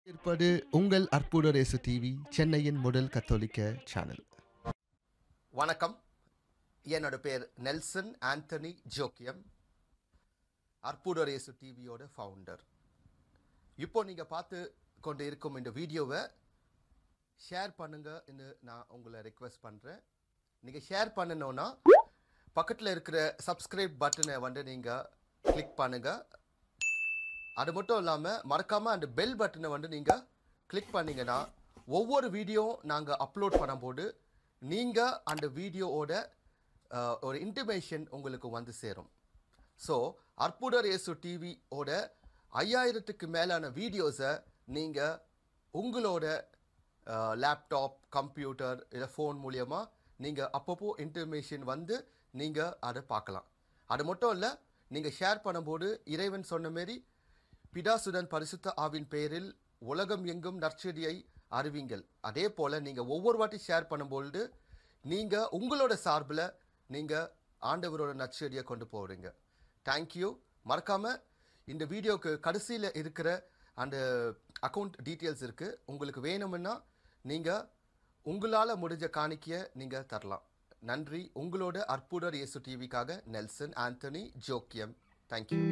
இருப்பது உங்கள் அற்புத ரேசு டிவி சென்னையின் முதல் கத்தோலிக்க சேனல் வணக்கம் என்னோட பேர் நெல்சன் ஆண்டனி ஜோக்கியம் அற்புதரேசு டிவியோட ஃபவுண்டர் இப்போ நீங்கள் பார்த்து கொண்டு இருக்கும் இந்த வீடியோவை ஷேர் பண்ணுங்கன்னு நான் உங்களை ரெக்வெஸ்ட் பண்ணுறேன் நீங்கள் ஷேர் பண்ணணும்னா பக்கத்தில் இருக்கிற சப்ஸ்கிரைப் பட்டனை வந்து நீங்கள் கிளிக் பண்ணுங்கள் அது மட்டும் இல்லாமல் மறக்காமல் அந்த பெல் பட்டனை வந்து நீங்கள் கிளிக் பண்ணீங்கன்னா ஒவ்வொரு வீடியோ நாங்கள் அப்லோட் பண்ணும்போது நீங்கள் அந்த வீடியோவோட அஹ், ஒரு இன்டிமேஷன் உங்களுக்கு வந்து சேரும் ஸோ அற்புதர் இயேசு டிவியோட ஐயாயிரத்துக்கு மேலான வீடியோஸை நீங்கள் உங்களோட லேப்டாப் கம்ப்யூட்டர் இல்லை ஃபோன் மூலியமாக நீங்கள் அப்பப்போ இன்டர்மேஷன் வந்து நீங்கள் அதை பார்க்கலாம் அது மட்டும் இல்லை நீங்கள் ஷேர் பண்ணும்போது இறைவன் சொன்ன மாரி பிதாசுடன் பரிசுத்த ஆவின் பெயரில் உலகம் எங்கும் நற்செடியை அறிவிங்கள் அதே போல் நீங்கள் ஒவ்வொரு வாட்டி ஷேர் பண்ணும்பொழுது நீங்கள் உங்களோட சார்பில் நீங்கள் ஆண்டவரோட நற்செடியை கொண்டு போகிறீங்க தேங்க்யூ மறக்காமல் இந்த வீடியோக்கு கடைசியில் இருக்கிற அந்த அக்கௌண்ட் டீட்டெயில்ஸ் இருக்குது உங்களுக்கு வேணும்னா நீங்கள் உங்களால் முடிஞ்ச காணிக்கையை நீங்கள் தரலாம் நன்றி உங்களோட அற்புதர் இயேசு டிவிக்காக நெல்சன் ஆண்டனி ஜோக்கியம் தேங்க்யூ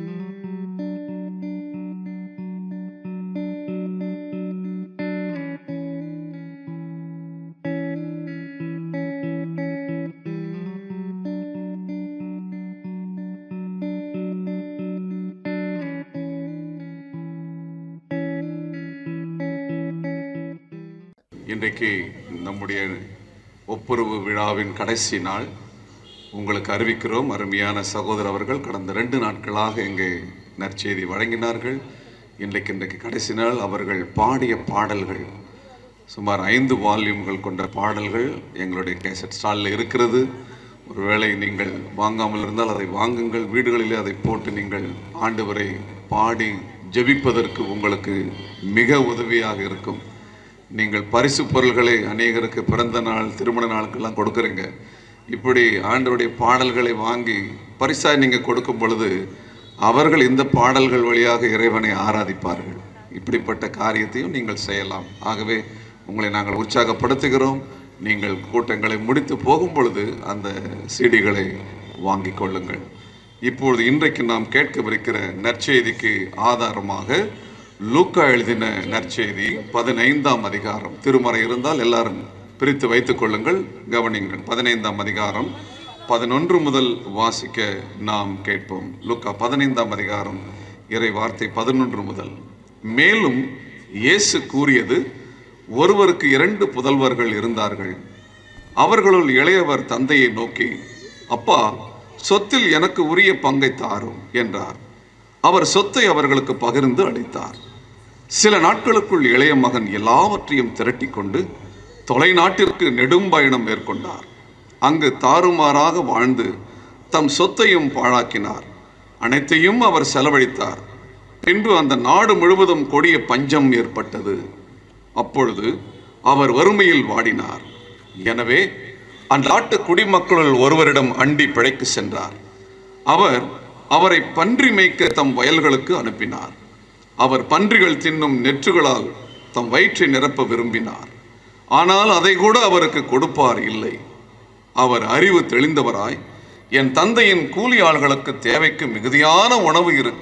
இன்றைக்கு நம்முடைய ஒப்புரவு விழாவின் கடைசி நாள் உங்களுக்கு அறிவிக்கிறோம் அருமையான சகோதரர் அவர்கள் கடந்த ரெண்டு நாட்களாக இங்கே நற்செய்தி வழங்கினார்கள் இன்றைக்கு இன்றைக்கு கடைசி நாள் அவர்கள் பாடிய பாடல்கள் சுமார் ஐந்து வால்யூம்கள் கொண்ட பாடல்கள் எங்களுடைய கேசட் ஸ்டாலில் இருக்கிறது ஒருவேளை நீங்கள் வாங்காமல் இருந்தால் அதை வாங்குங்கள் வீடுகளிலே அதை போட்டு நீங்கள் ஆண்டவரை பாடி ஜெபிப்பதற்கு உங்களுக்கு மிக உதவியாக இருக்கும் நீங்கள் பரிசு பொருள்களை அநேகருக்கு பிறந்த நாள் திருமண நாளுக்கெல்லாம் கொடுக்குறீங்க இப்படி ஆண்டவருடைய பாடல்களை வாங்கி பரிசாய் நீங்கள் கொடுக்கும் பொழுது அவர்கள் இந்த பாடல்கள் வழியாக இறைவனை ஆராதிப்பார்கள் இப்படிப்பட்ட காரியத்தையும் நீங்கள் செய்யலாம் ஆகவே உங்களை நாங்கள் உற்சாகப்படுத்துகிறோம் நீங்கள் கூட்டங்களை முடித்து போகும் பொழுது அந்த சீடிகளை வாங்கிக் கொள்ளுங்கள் இப்பொழுது இன்றைக்கு நாம் கேட்கவிருக்கிற நற்செய்திக்கு ஆதாரமாக லூக்கா எழுதின நற்செய்தி பதினைந்தாம் அதிகாரம் திருமறை இருந்தால் எல்லாரும் பிரித்து வைத்துக் கொள்ளுங்கள் கவனிங்கள் பதினைந்தாம் அதிகாரம் பதினொன்று முதல் வாசிக்க நாம் கேட்போம் லூக்கா பதினைந்தாம் அதிகாரம் இறை வார்த்தை பதினொன்று முதல் மேலும் இயேசு கூறியது ஒருவருக்கு இரண்டு புதல்வர்கள் இருந்தார்கள் அவர்களுள் இளையவர் தந்தையை நோக்கி அப்பா சொத்தில் எனக்கு உரிய பங்கை தாரும் என்றார் அவர் சொத்தை அவர்களுக்கு பகிர்ந்து அளித்தார் சில நாட்களுக்குள் இளைய மகன் எல்லாவற்றையும் திரட்டிக் கொண்டு தொலைநாட்டிற்கு நெடும் பயணம் மேற்கொண்டார் அங்கு தாறுமாறாக வாழ்ந்து தம் சொத்தையும் பாழாக்கினார் அனைத்தையும் அவர் செலவழித்தார் பின்பு அந்த நாடு முழுவதும் கொடிய பஞ்சம் ஏற்பட்டது அப்பொழுது அவர் வறுமையில் வாடினார் எனவே அந்த நாட்டு குடிமக்களுள் ஒருவரிடம் அண்டி பிழைக்கு சென்றார் அவர் அவரை பன்றி மேய்க்க தம் வயல்களுக்கு அனுப்பினார் அவர் பன்றிகள் தின்னும் நெற்றுகளால் தம் வயிற்றை நிரப்ப விரும்பினார் ஆனால் அதை கூட அவருக்கு கொடுப்பார் இல்லை அவர் அறிவு தெளிந்தவராய் என் தந்தையின் கூலி ஆள்களுக்கு தேவைக்கு மிகுதியான உணவு இருக்க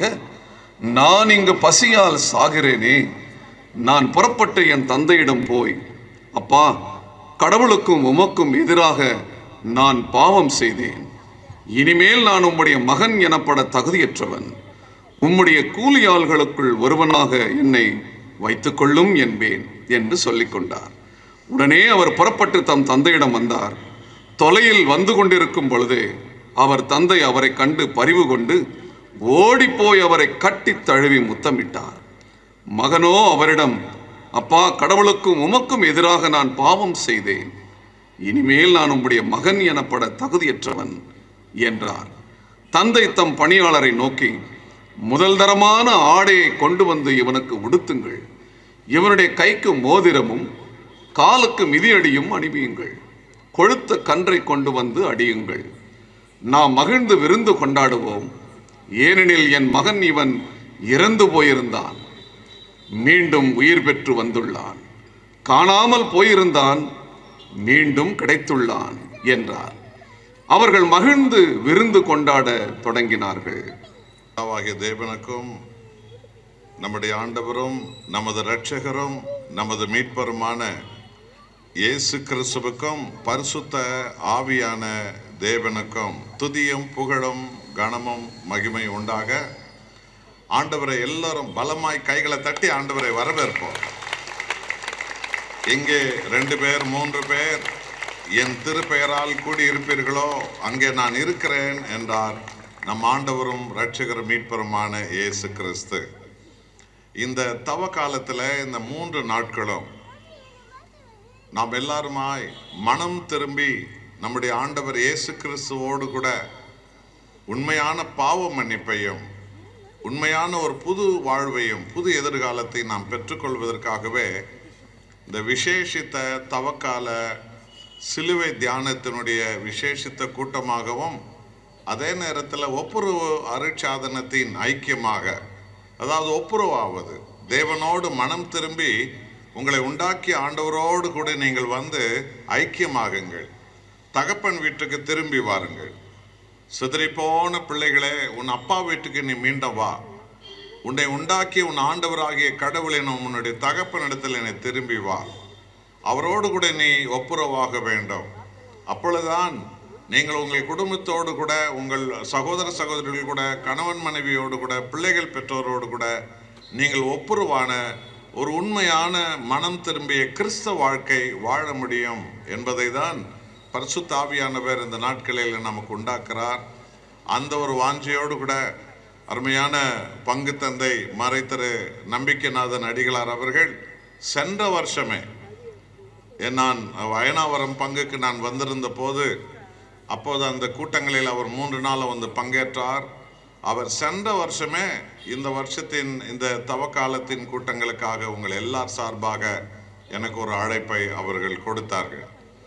நான் இங்கு பசியால் சாகிறேனே நான் புறப்பட்டு என் தந்தையிடம் போய் அப்பா கடவுளுக்கும் உமக்கும் எதிராக நான் பாவம் செய்தேன் இனிமேல் நான் உம்முடைய மகன் எனப்பட தகுதியற்றவன் உம்முடைய கூலி ஆள்களுக்குள் ஒருவனாக என்னை வைத்துக்கொள்ளும் என்பேன் என்று சொல்லிக் கொண்டார் உடனே அவர் புறப்பட்டு தம் தந்தையிடம் வந்தார் தொலையில் வந்து கொண்டிருக்கும் பொழுதே அவர் தந்தை அவரை கண்டு பரிவு கொண்டு ஓடிப்போய் அவரை கட்டித் தழுவி முத்தமிட்டார் மகனோ அவரிடம் அப்பா கடவுளுக்கும் உமக்கும் எதிராக நான் பாவம் செய்தேன் இனிமேல் நான் உம்முடைய மகன் எனப்பட தகுதியற்றவன் என்றார் தந்தை தம் பணியாளரை நோக்கி முதல் தரமான ஆடையை கொண்டு வந்து இவனுக்கு உடுத்துங்கள் இவனுடைய கைக்கு மோதிரமும் காலுக்கு மிதியடியும் அணிவியுங்கள் கொழுத்த கன்றை கொண்டு வந்து அடியுங்கள் நாம் மகிழ்ந்து விருந்து கொண்டாடுவோம் ஏனெனில் என் மகன் இவன் இறந்து போயிருந்தான் மீண்டும் உயிர் பெற்று வந்துள்ளான் காணாமல் போயிருந்தான் மீண்டும் கிடைத்துள்ளான் என்றார் அவர்கள் மகிழ்ந்து விருந்து கொண்டாட தொடங்கினார்கள் பிதாவாகிய தேவனுக்கும் நம்முடைய ஆண்டவரும் நமது இரட்சகரும் நமது மீட்பருமான இயேசு கிறிஸ்துவுக்கும் பரிசுத்த ஆவியான தேவனுக்கும் துதியும் புகழும் கனமும் மகிமை உண்டாக ஆண்டவரை எல்லாரும் பலமாய் கைகளை தட்டி ஆண்டவரை வரவேற்போம் எங்கே ரெண்டு பேர் மூன்று பேர் என் திருப்பெயரால் கூடியிருப்பீர்களோ அங்கே நான் இருக்கிறேன் என்றார் நம் ஆண்டவரும் இரட்சகர் மீட்பருமான இயேசு கிறிஸ்து இந்த தவ காலத்தில் இந்த மூன்று நாட்களும் நாம் எல்லாருமாய் மனம் திரும்பி நம்முடைய ஆண்டவர் இயேசு கிறிஸ்துவோடு கூட உண்மையான பாவ மன்னிப்பையும் உண்மையான ஒரு புது வாழ்வையும் புது எதிர்காலத்தை நாம் பெற்றுக்கொள்வதற்காகவே இந்த விசேஷித்த தவக்கால சிலுவை தியானத்தினுடைய விசேஷித்த கூட்டமாகவும் அதே நேரத்தில் ஒப்புரவு அருட்சாதனத்தின் ஐக்கியமாக அதாவது ஒப்புரவாவது தேவனோடு மனம் திரும்பி உங்களை உண்டாக்கிய ஆண்டவரோடு கூட நீங்கள் வந்து ஐக்கியமாகுங்கள் தகப்பன் வீட்டுக்கு திரும்பி வாருங்கள் சிதறிப்போன பிள்ளைகளே உன் அப்பா வீட்டுக்கு நீ மீண்டும் வா உன்னை உண்டாக்கி உன் ஆண்டவராகிய கடவுளை நான் உன்னுடைய தகப்பனிடத்தில் என்னை திரும்பி வா அவரோடு கூட நீ ஒப்புரவாக வேண்டும் அப்பொழுதுதான் நீங்கள் உங்கள் குடும்பத்தோடு கூட உங்கள் சகோதர சகோதரிகள் கூட கணவன் மனைவியோடு கூட பிள்ளைகள் பெற்றோரோடு கூட நீங்கள் ஒப்புரவான ஒரு உண்மையான மனம் திரும்பிய கிறிஸ்தவ வாழ்க்கை வாழ முடியும் என்பதை தான் பரிசுத்த ஆவியானவர் இந்த நாட்களில் நமக்கு உண்டாக்குறார் அந்த ஒரு வாஞ்சையோடு கூட அருமையான பங்கு தந்தை மறைத்திரு நம்பிக்கைநாதன் அடிகளார் அவர்கள் சென்ற வருஷமே என் நான் அயனாவரம் பங்குக்கு நான் வந்திருந்த போது அப்போது அந்த கூட்டங்களில் அவர் மூன்று நாள் வந்து பங்கேற்றார் அவர் சென்ற வருஷமே இந்த வருஷத்தின் இந்த தவக்காலத்தின் கூட்டங்களுக்காக உங்கள் எல்லார் சார்பாக எனக்கு ஒரு அழைப்பை அவர்கள் கொடுத்தார்கள்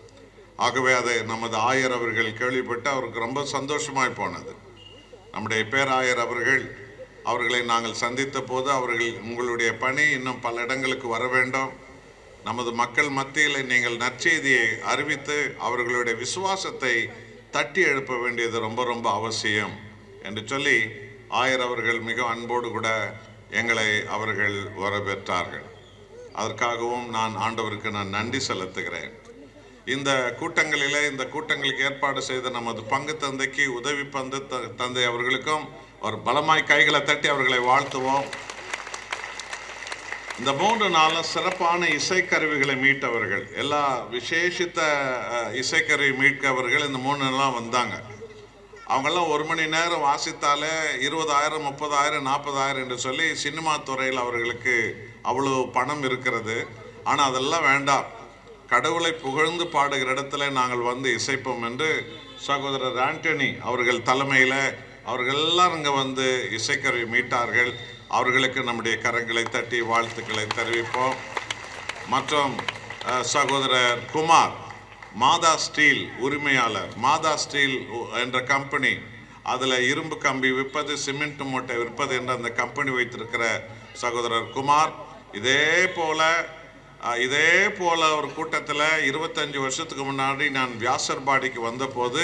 ஆகவே அதை நமது ஆயர் அவர்கள் கேள்விப்பட்டு அவருக்கு ரொம்ப சந்தோஷமாய் போனது நம்முடைய பேராயர் அவர்கள் அவர்களை நாங்கள் சந்தித்த போது அவர்கள் உங்களுடைய பணி இன்னும் பல இடங்களுக்கு வர வேண்டும் நமது மக்கள் மத்தியில் நீங்கள் நற்செய்தியை அறிவித்து அவர்களுடைய விசுவாசத்தை தட்டி எழுப்ப வேண்டியது ரொம்ப ரொம்ப அவசியம் என்று சொல்லி ஆயர் அவர்கள் மிக அன்போடு கூட எங்களை அவர்கள் வரவேற்றார்கள் அதற்காகவும் நான் ஆண்டவருக்கு நான் நன்றி செலுத்துகிறேன் இந்த கூட்டங்களிலே இந்த கூட்டங்களுக்கு ஏற்பாடு செய்த நமது பங்கு தந்தைக்கு உதவி பந்து த- தந்தை அவர்களுக்கும் ஒரு பலமாய் கைகளை தட்டி அவர்களை வாழ்த்துவோம் இந்த மூன்று நாளும் சிறப்பான இசைக்கருவிகளை மீட்டவர்கள் எல்லா விசேஷித்த அஹ், இசைக்கருவி மீட்கவர்கள் இந்த மூணு நாளாக வந்தாங்க அவங்கெல்லாம் ஒரு மணி நேரம் வாசித்தாலே இருபதாயிரம் முப்பதாயிரம் நாற்பதாயிரம் என்று சொல்லி சினிமா துறையில் அவர்களுக்கு அவ்வளோ பணம் இருக்கிறது ஆனால் அதெல்லாம் வேண்டாம் கடவுளை புகழ்ந்து பாடுகிற இடத்துல நாங்கள் வந்து இசைப்போம் என்று சகோதரர் ஆண்டனி அவர்கள் தலைமையில் அவர்கள் எல்லாரும் இங்கே வந்து இசைக்கருவி மீட்டார்கள் அவர்களுக்கு நம்முடைய கரங்களை தட்டி வாழ்த்துக்களை தெரிவிப்போம் மற்றும் அஹ், சகோதரர் குமார் மாதா ஸ்டீல் உரிமையாளர் மாதா ஸ்டீல் உ- என்ற கம்பெனி அதில் இரும்பு கம்பி விற்பது சிமெண்ட் மூட்டை விற்பது என்ற அந்த கம்பெனி வைத்திருக்கிற சகோதரர் குமார் இதே போல அஹ், இதே போல ஒரு கூட்டத்தில் இருபத்தஞ்சு வருஷத்துக்கு முன்னாடி நான் வியாசர்பாடிக்கு வந்தபோது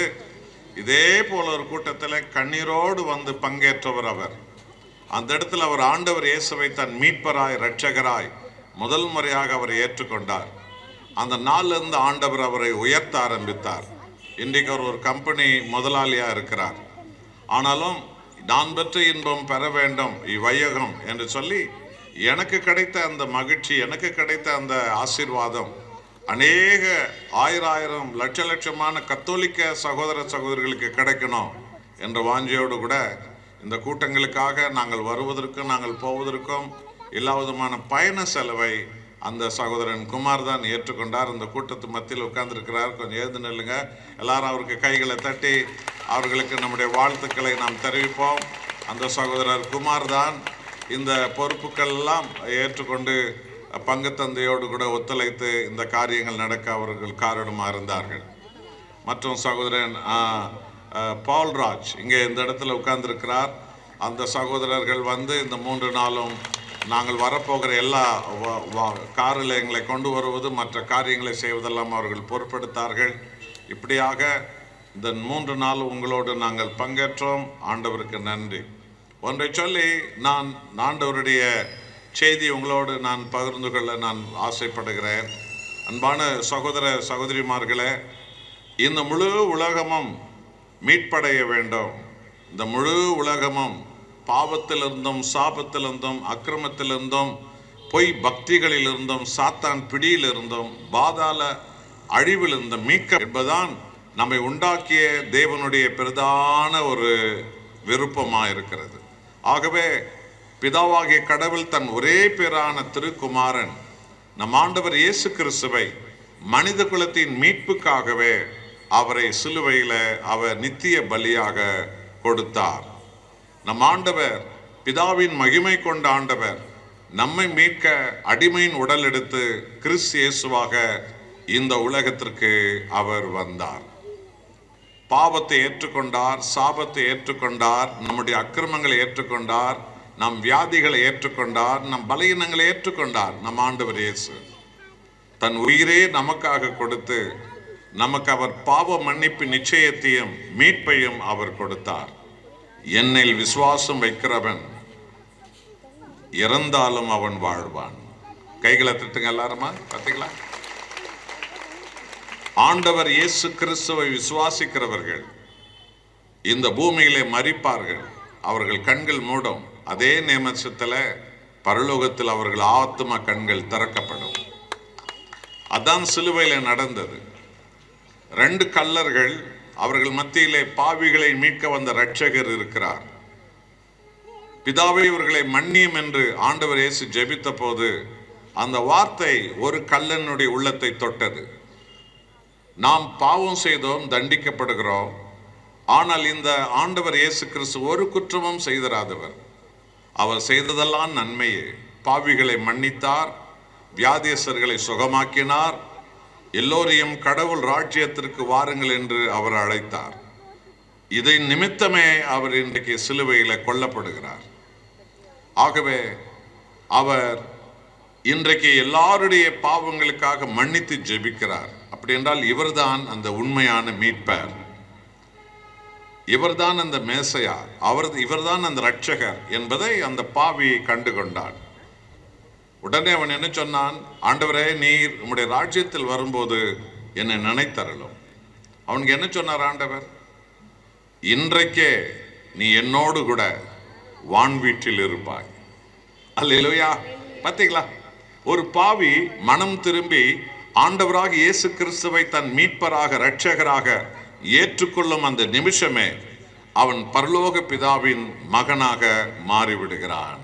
இதே போல ஒரு கூட்டத்தில் கண்ணீரோடு வந்து பங்கேற்றவர் அவர் அந்த இடத்துல அவர் ஆண்டவர் இயேசுவை தன் மீட்பராய் இரட்சகராய் முதல் முறையாக அவர் ஏற்றுக்கொண்டார் அந்த நாள்ல இருந்து ஆண்டவர் அவரை உயர்த்த ஆரம்பித்தார் இன்றைக்கு அவர் ஒரு கம்பெனி முதலாளியா இருக்கிறார் ஆனாலும் நான் பெற்ற இன்பம் பெற வேண்டும் இவ்வையகம் என்று சொல்லி எனக்கு கிடைத்த அந்த மகிழ்ச்சி எனக்கு கிடைத்த அந்த ஆசீர்வாதம் அநேக ஆயிரம் லட்ச லட்சமான கத்தோலிக்க சகோதர சகோதரிகளுக்கு கிடைக்கணும் என்ற வாஞ்சையோடு கூட இந்த கூட்டங்களுக்காக நாங்கள் வருவதற்கும் நாங்கள் போவதற்கும் எல்லா விதமான பயண செலவை அந்த சகோதரன் குமார் தான் ஏற்றுக்கொண்டார் அந்த கூட்டத்து மத்தியில் உட்கார்ந்திருக்கிறார் கொஞ்சம் எழுந்து நில்லுங்க எல்லாரும் அவருக்கு கைகளை தட்டி அவர்களுக்கு நம்முடைய வாழ்த்துக்களை நாம் தெரிவிப்போம் அந்த சகோதரர் குமார் தான் இந்த பொறுப்புகள் எல்லாம் ஏற்றுக்கொண்டு பங்கு தந்தையோடு கூட ஒத்துழைத்து இந்த காரியங்கள் நடக்க அவர்கள் காரணமாக இருந்தார்கள் மற்றும் சகோதரன் ஆ, ஆ, பால்ராஜ் இங்கே இந்த இடத்துல உட்கார்ந்திருக்கிறார் அந்த சகோதரர்கள் வந்து இந்த மூன்று நாளும் நாங்கள் வரப்போகிற எல்லா வ- வ- காரில் எங்களை கொண்டு வருவது மற்ற காரியங்களை செய்வதெல்லாம் அவர்கள் பொறுப்பெடுத்தார்கள் இப்படியாக இந்த மூன்று நாள் உங்களோடு நாங்கள் பங்கேற்றோம் ஆண்டவருக்கு நன்றி ஒன்றை சொல்லி நான் ஆண்டவருடைய செய்தி உங்களோடு நான் பகிர்ந்து கொள்ள நான் ஆசைப்படுகிறேன் அன்பான சகோதர சகோதரிமார்களே இந்த முழு உலகமும் மீட்படைய வேண்டும் இந்த முழு உலகமும் பாவத்திலிருந்தும் சாபத்திலிருந்தும் அக்கிரமத்திலிருந்தும் பொய் பக்திகளிலிருந்தும் சாத்தான் பிடியிலிருந்தும் பாதாள அழிவிலிருந்தும் மீட்க என்பதுதான் நம்மை உண்டாக்கிய தேவனுடைய பிரதான ஒரு விருப்பமாக இருக்கிறது ஆகவே பிதாவாகிய கடவுள் தன் ஒரே பேரான திருக்குமாரன் நம் ஆண்டவர் இயேசு கிறிஸ்துவை மனித குலத்தின் மீட்புக்காகவே அவரை சிலுவையில அவர் நித்திய பலியாக கொடுத்தார் நம் ஆண்டவர் பிதாவின் மகிமை கொண்ட ஆண்டவர் நம்மை மீட்க அடிமையின் உடல் எடுத்து கிறிஸ்து இயேசுவாக இந்த உலகத்திற்கு அவர் வந்தார் பாவத்தை ஏற்றுக்கொண்டார் சாபத்தை ஏற்றுக்கொண்டார் நம்முடைய அக்கிரமங்களை ஏற்றுக்கொண்டார் நம் வியாதிகளை ஏற்றுக்கொண்டார் நம் பலகீனங்களை ஏற்றுக்கொண்டார் நம் ஆண்டவர் இயேசு தன் உயிரே நமக்காக கொடுத்து நமக்கு அவர் பாவ மன்னிப்பு நிச்சயத்தையும் மீட்பையும் அவர் கொடுத்தார் என்னில் விசுவாசம் வைக்கிறவன் இறந்தாலும் அவன் வாழ்வான் கைகளை தட்டுங்க எல்லாருமா பார்த்தீங்களா ஆண்டவர் இயேசு கிறிஸ்துவை விசுவாசிக்கிறவர்கள் இந்த பூமியிலே மறிப்பார்கள் அவர்கள் கண்கள் மூடும் அதே நியமச்சத்தில் பரலோகத்தில் அவர்கள் ஆத்ம கண்கள் திறக்கப்படும் அதான் சிலுவையில் நடந்தது ரெண்டு கல்லர்கள் அவர்கள் மத்தியிலே பாவிகளை மீட்க வந்த இரட்சகர் இருக்கிறார் பிதாவே இவர்களை மன்னியும் என்று ஆண்டவர் இயேசு ஜெபித்த போது அந்த வார்த்தை ஒரு கல்லனுடைய உள்ளத்தை தொட்டது நாம் பாவம் செய்தோம் தண்டிக்கப்படுகிறோம் ஆனால் இந்த ஆண்டவர் இயேசு கிறிஸ்து ஒரு குற்றமும் செய்திராதவர் அவர் செய்ததெல்லாம் நன்மையே பாவிகளை மன்னித்தார் வியாதியஸ்தர்களை சுகமாக்கினார் எல்லோரையும் கடவுள் ராஜ்யத்திற்கு வாருங்கள் என்று அவர் அழைத்தார் இதை நிமித்தமே அவர் இன்றைக்கு சிலுவையில் கொல்லப்படுகிறார் ஆகவே அவர் இன்றைக்கு எல்லாருடைய பாவங்களுக்காக மன்னித்து ஜெபிக்கிறார் அப்படி என்றால் இவர்தான் அந்த உண்மையான மீட்பர் இவர்தான் அந்த மேசையா அவர் இவர்தான் அந்த ரட்சகர் என்பதை அந்த பாவி கண்டு கொண்டான் உடனே அவன் என்ன சொன்னான் ஆண்டவரே நீர் உம்முடைய ராஜ்யத்தில் வரும்போது என்னை நினைத்தரலும் அவனுக்கு என்ன சொன்னார் ஆண்டவர் இன்றைக்கே நீ என்னோடு கூட வான் வீட்டில் இருப்பாய் அல்லேலூயா பார்த்தீங்களா ஒரு பாவி மனம் திரும்பி ஆண்டவராக இயேசு கிறிஸ்துவை தன் மீட்பராக இரட்சகராக ஏற்றுக்கொள்ளும் அந்த நிமிஷமே அவன் பரலோக பிதாவின் மகனாக மாறிவிடுகிறான்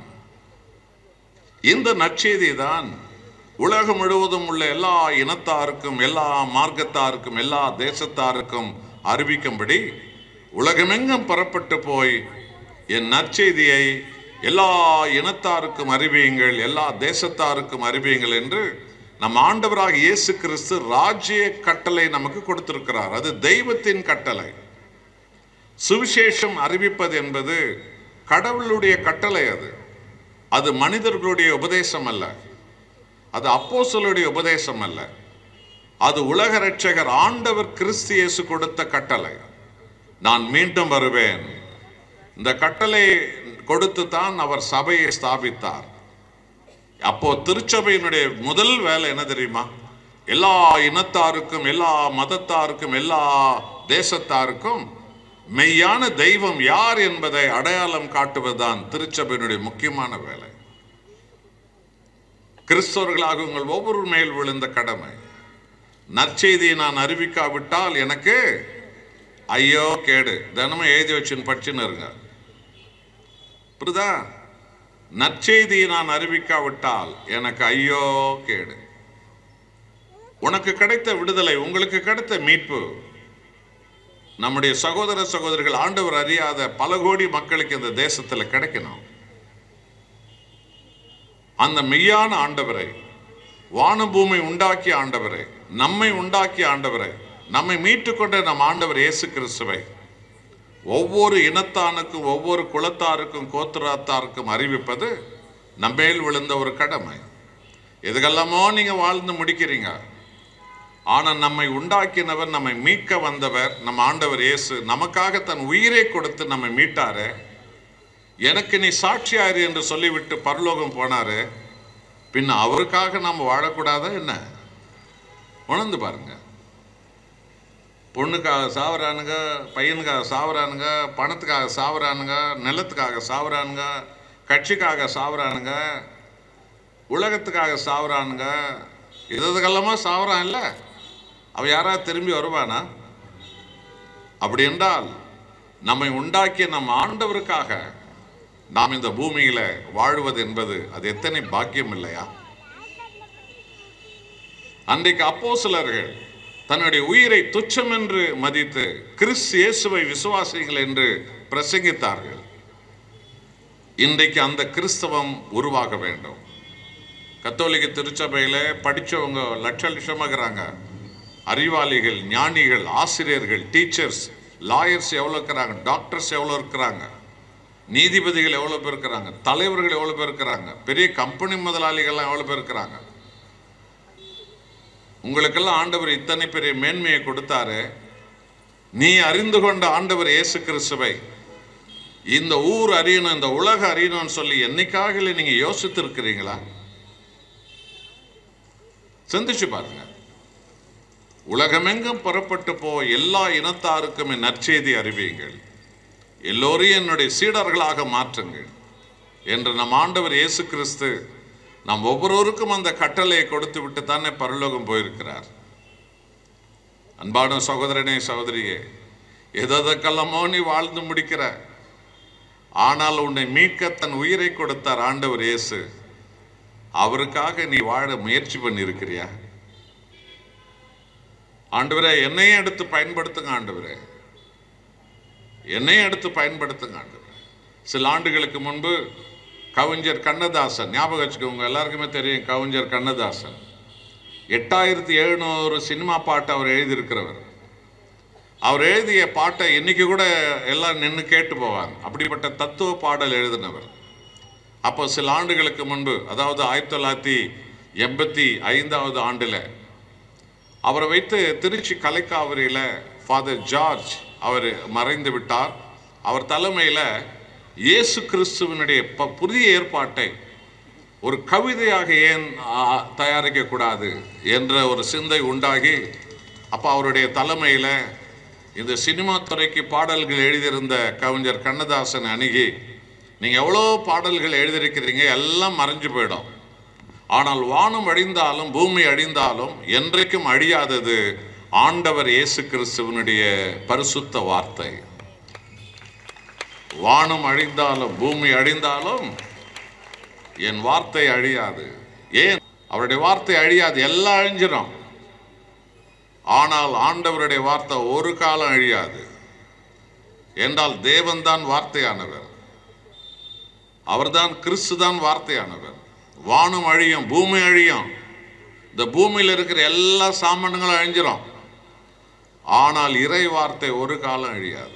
இந்த நற்செய்தி தான் உலகம் முழுவதும் உள்ள எல்லா இனத்தாருக்கும் எல்லா மார்க்கத்தாருக்கும் எல்லா தேசத்தாருக்கும் அறிவிக்கும்படி உலகமெங்கும் புறப்பட்டு போய் என் நற்செய்தியை எல்லா இனத்தாருக்கும் அறிவியுங்கள் எல்லா தேசத்தாருக்கும் அறிவியுங்கள் என்று நம் ஆண்டவராக இயேசு கிறிஸ்து ராஜ்ய கட்டளை நமக்கு கொடுத்திருக்கிறார் அது தெய்வத்தின் கட்டளை சுவிசேஷம் அறிவிப்பது என்பது கடவுளுடைய கட்டளை அது அது மனிதர்களுடைய உபதேசம் அல்ல அது அப்போஸ்தலருடைய உபதேசம் அல்ல அது உலக ரட்சகர் ஆண்டவர் கிறிஸ்து இயேசு கொடுத்த கட்டளை நான் மீண்டும் வருவேன் இந்த கட்டளை கொடுத்து தான் அவர் சபையை ஸ்தாபித்தார் அப்போ திருச்சபையினுடைய முதல் வேலை என்ன தெரியுமா எல்லா இனத்தாருக்கும் எல்லா மதத்தாருக்கும் எல்லா தேசத்தாருக்கும் மெய்யான தெய்வம் யார் என்பதை அடையாளம் காட்டுவதுதான் திருச்சபையினுடைய முக்கியமான வேலை கிறிஸ்தவர்களாக உங்கள் ஒவ்வொரு மேல் விழுந்த கடமை நற்செய்தியை நான் அறிவிக்காவிட்டால் எனக்கு ஐயோ கேடு தினமும் எழுதி வச்சுன்னு படிச்சுன்னு இருங்க புரியுதா நற்செய்தியை நான் அறிவிக்காவிட்டால் எனக்கு ஐயோ கேடு உனக்கு கிடைத்த விடுதலை உங்களுக்கு கிடைத்த மீட்பு நம்முடைய சகோதர சகோதரிகள் ஆண்டவர் அறியாத பல கோடி மக்களுக்கு இந்த தேசத்தில் கிடைக்கணும் அந்த மெய்யான ஆண்டவரை வானபூமி உண்டாக்கிய ஆண்டவரை நம்மை உண்டாக்கிய ஆண்டவரை நம்மை மீட்டுக்கொண்ட நம் ஆண்டவர் இயேசு கிறிஸ்துவை ஒவ்வொரு இனத்தானுக்கும் ஒவ்வொரு குலத்தாருக்கும் கோத்திரத்தாருக்கும் அறிவிப்பது நம்மேல் விழுந்த ஒரு கடமை எதுக்கெல்லாமோ நீங்க வாழ்ந்து முடிக்கிறீங்க ஆனா நம்மை உண்டாக்கினவர் நம்மை மீட்க வந்தவர் நம்ம ஆண்டவர் இயேசு நமக்காக தன் உயிரை கொடுத்து நம்மை மீட்டாரு எனக்கு நீ சாட்சியாரு என்று சொல்லிவிட்டு பரலோகம் போனாரு பின்ன அவருக்காக நாம் வாழக்கூடாதா என்ன உணர்ந்து பாருங்க பொண்ணுக்காக சாவறானுங்க பையனுக்காக சாவறானுங்க பணத்துக்காக சாவறானுங்க நிலத்துக்காக சாவறானுங்க கட்சிக்காக சாவறானுங்க உலகத்துக்காக சாவறானுங்க இதுக்கெல்லாமா சாவறான் இல்ல அவ யாராவது திரும்பி வருவானா அப்படி என்றால் நம்மை உண்டாக்கிய நம் ஆண்டவருக்காக நாம் இந்த பூமியில வாழ்வது என்பது அது எத்தனை பாக்கியம் இல்லையா அன்றைக்கு அப்போஸ்தலர்கள் தன்னுடைய உயிரை துச்சம் என்று மதித்து கிறிஸ்து இயேசுவை விசுவாசிகள் என்று பிரசங்கித்தார்கள் இன்றைக்கு அந்த கிறிஸ்தவம் உருவாக வேண்டும் கத்தோலிக்க திருச்சபையில படிச்சவங்க லட்ச லட்சமாகறாங்க அறிவாளிகள் ஞானிகள் ஆசிரியர்கள் டீச்சர்ஸ் லாயர்ஸ் எவ்வளோ இருக்கிறாங்க டாக்டர்ஸ் எவ்வளோ இருக்கிறாங்க நீதிபதிகள் எவ்வளோ பேர் இருக்கிறாங்க தலைவர்கள் எவ்வளோ பேர் இருக்கிறாங்க பெரிய கம்பெனி முதலாளிகள்லாம் எவ்வளோ பேர் இருக்கிறாங்க உங்களுக்கெல்லாம் ஆண்டவர் இத்தனை பெரிய மேன்மையை கொடுத்தாரு நீ அறிந்து கொண்ட ஆண்டவர் இயேசு கிறிஸ்துவை இந்த ஊர் அறியணும் இந்த உலக அறியணும்னு சொல்லி என்னைக்காக நீங்க யோசித்து இருக்கிறீங்களா சிந்திச்சு பாருங்க உலகமெங்கும் புறப்பட்டு போ எல்லா இனத்தாருக்கும் என் நற்செய்தி அறிவியுங்கள் எல்லோரையும் என்னுடைய சீடர்களாக மாற்றுங்கள் என்று நம் ஆண்டவர் இயேசு கிறிஸ்து நாம் ஒவ்வொருவருக்கும் அந்த கட்டளையை கொடுத்து விட்டு தானே பரலோகம் போயிருக்கிறார் அன்பான சகோதரனே சகோதரியே எதற்கெல்லாமோ நீ வாழ்ந்து முடிக்கிற ஆனால் உன்னை மீட்க தன் உயிரை கொடுத்தார் ஆண்டவர் இயேசு அவருக்காக நீ வாழ முயற்சி பண்ணியிருக்கிறியா ஆண்டவரே என்னையும் எடுத்து பயன்படுத்துங்க ஆண்டவரே என்னையும் எடுத்து பயன்படுத்துங்க ஆண்டவரே சில ஆண்டுகளுக்கு முன்பு கவிஞர் கண்ணதாசன் ஞாபகம் வச்சுக்கோங்க எல்லாருக்குமே தெரியும் கவிஞர் கண்ணதாசன் எட்டாயிரத்தி எழுநூறு சினிமா பாட்டு அவர் எழுதியிருக்கிறவர் அவர் எழுதிய பாட்டை இன்னைக்கு கூட எல்லாம் நின்று கேட்டு போவாங்க அப்படிப்பட்ட தத்துவ பாடல் எழுதினவர் அப்போ சில ஆண்டுகளுக்கு முன்பு அதாவது ஆயிரத்தி தொள்ளாயிரத்தி எண்பத்தி ஐந்தாவது ஆண்டில் அவரை வைத்து திருச்சி கலைக்காவிரியில் ஃபாதர் ஜார்ஜ் அவர் மறைந்து விட்டார் அவர் தலைமையில் இயேசு கிறிஸ்துவனுடைய ப- புதிய ஏற்பாட்டை ஒரு கவிதையாக ஏன் ஆ, தயாரிக்கக்கூடாது என்ற ஒரு சிந்தை உண்டாகி அப்போ அவருடைய தலைமையில் இந்த சினிமா துறைக்கு பாடல்கள் எழுதியிருந்த கவிஞர் கண்ணதாசன் அணுகி நீங்கள் எவ்வளோ பாடல்கள் எழுதியிருக்கிறீங்க எல்லாம் மறைஞ்சு போயிடும் ஆனால் வானம் அழிந்தாலும் பூமி அழிந்தாலும் என்றைக்கும் அழியாதது ஆண்டவர் இயேசு கிறிஸ்துவனுடைய பரிசுத்த வார்த்தை வானம் அழிந்தாலும் பூமி அழிந்தாலும் என் வார்த்தை அழியாது ஏன் அவருடைய வார்த்தை அழியாது எல்லாம் அழிஞ்சிடும் ஆனால் ஆண்டவருடைய வார்த்தை ஒரு காலம் அழியாது என்றால் தேவன்தான் வார்த்தையானவர் அவர்தான் கிறிஸ்து தான் வார்த்தையானவர் வானம் அழியும் பூமி அழியும் இந்த பூமியில் இருக்கிற எல்லா சாமான்களும் அழிஞ்சிரும் ஆனால் இறை வார்த்தை ஒரு காலம் அழியாது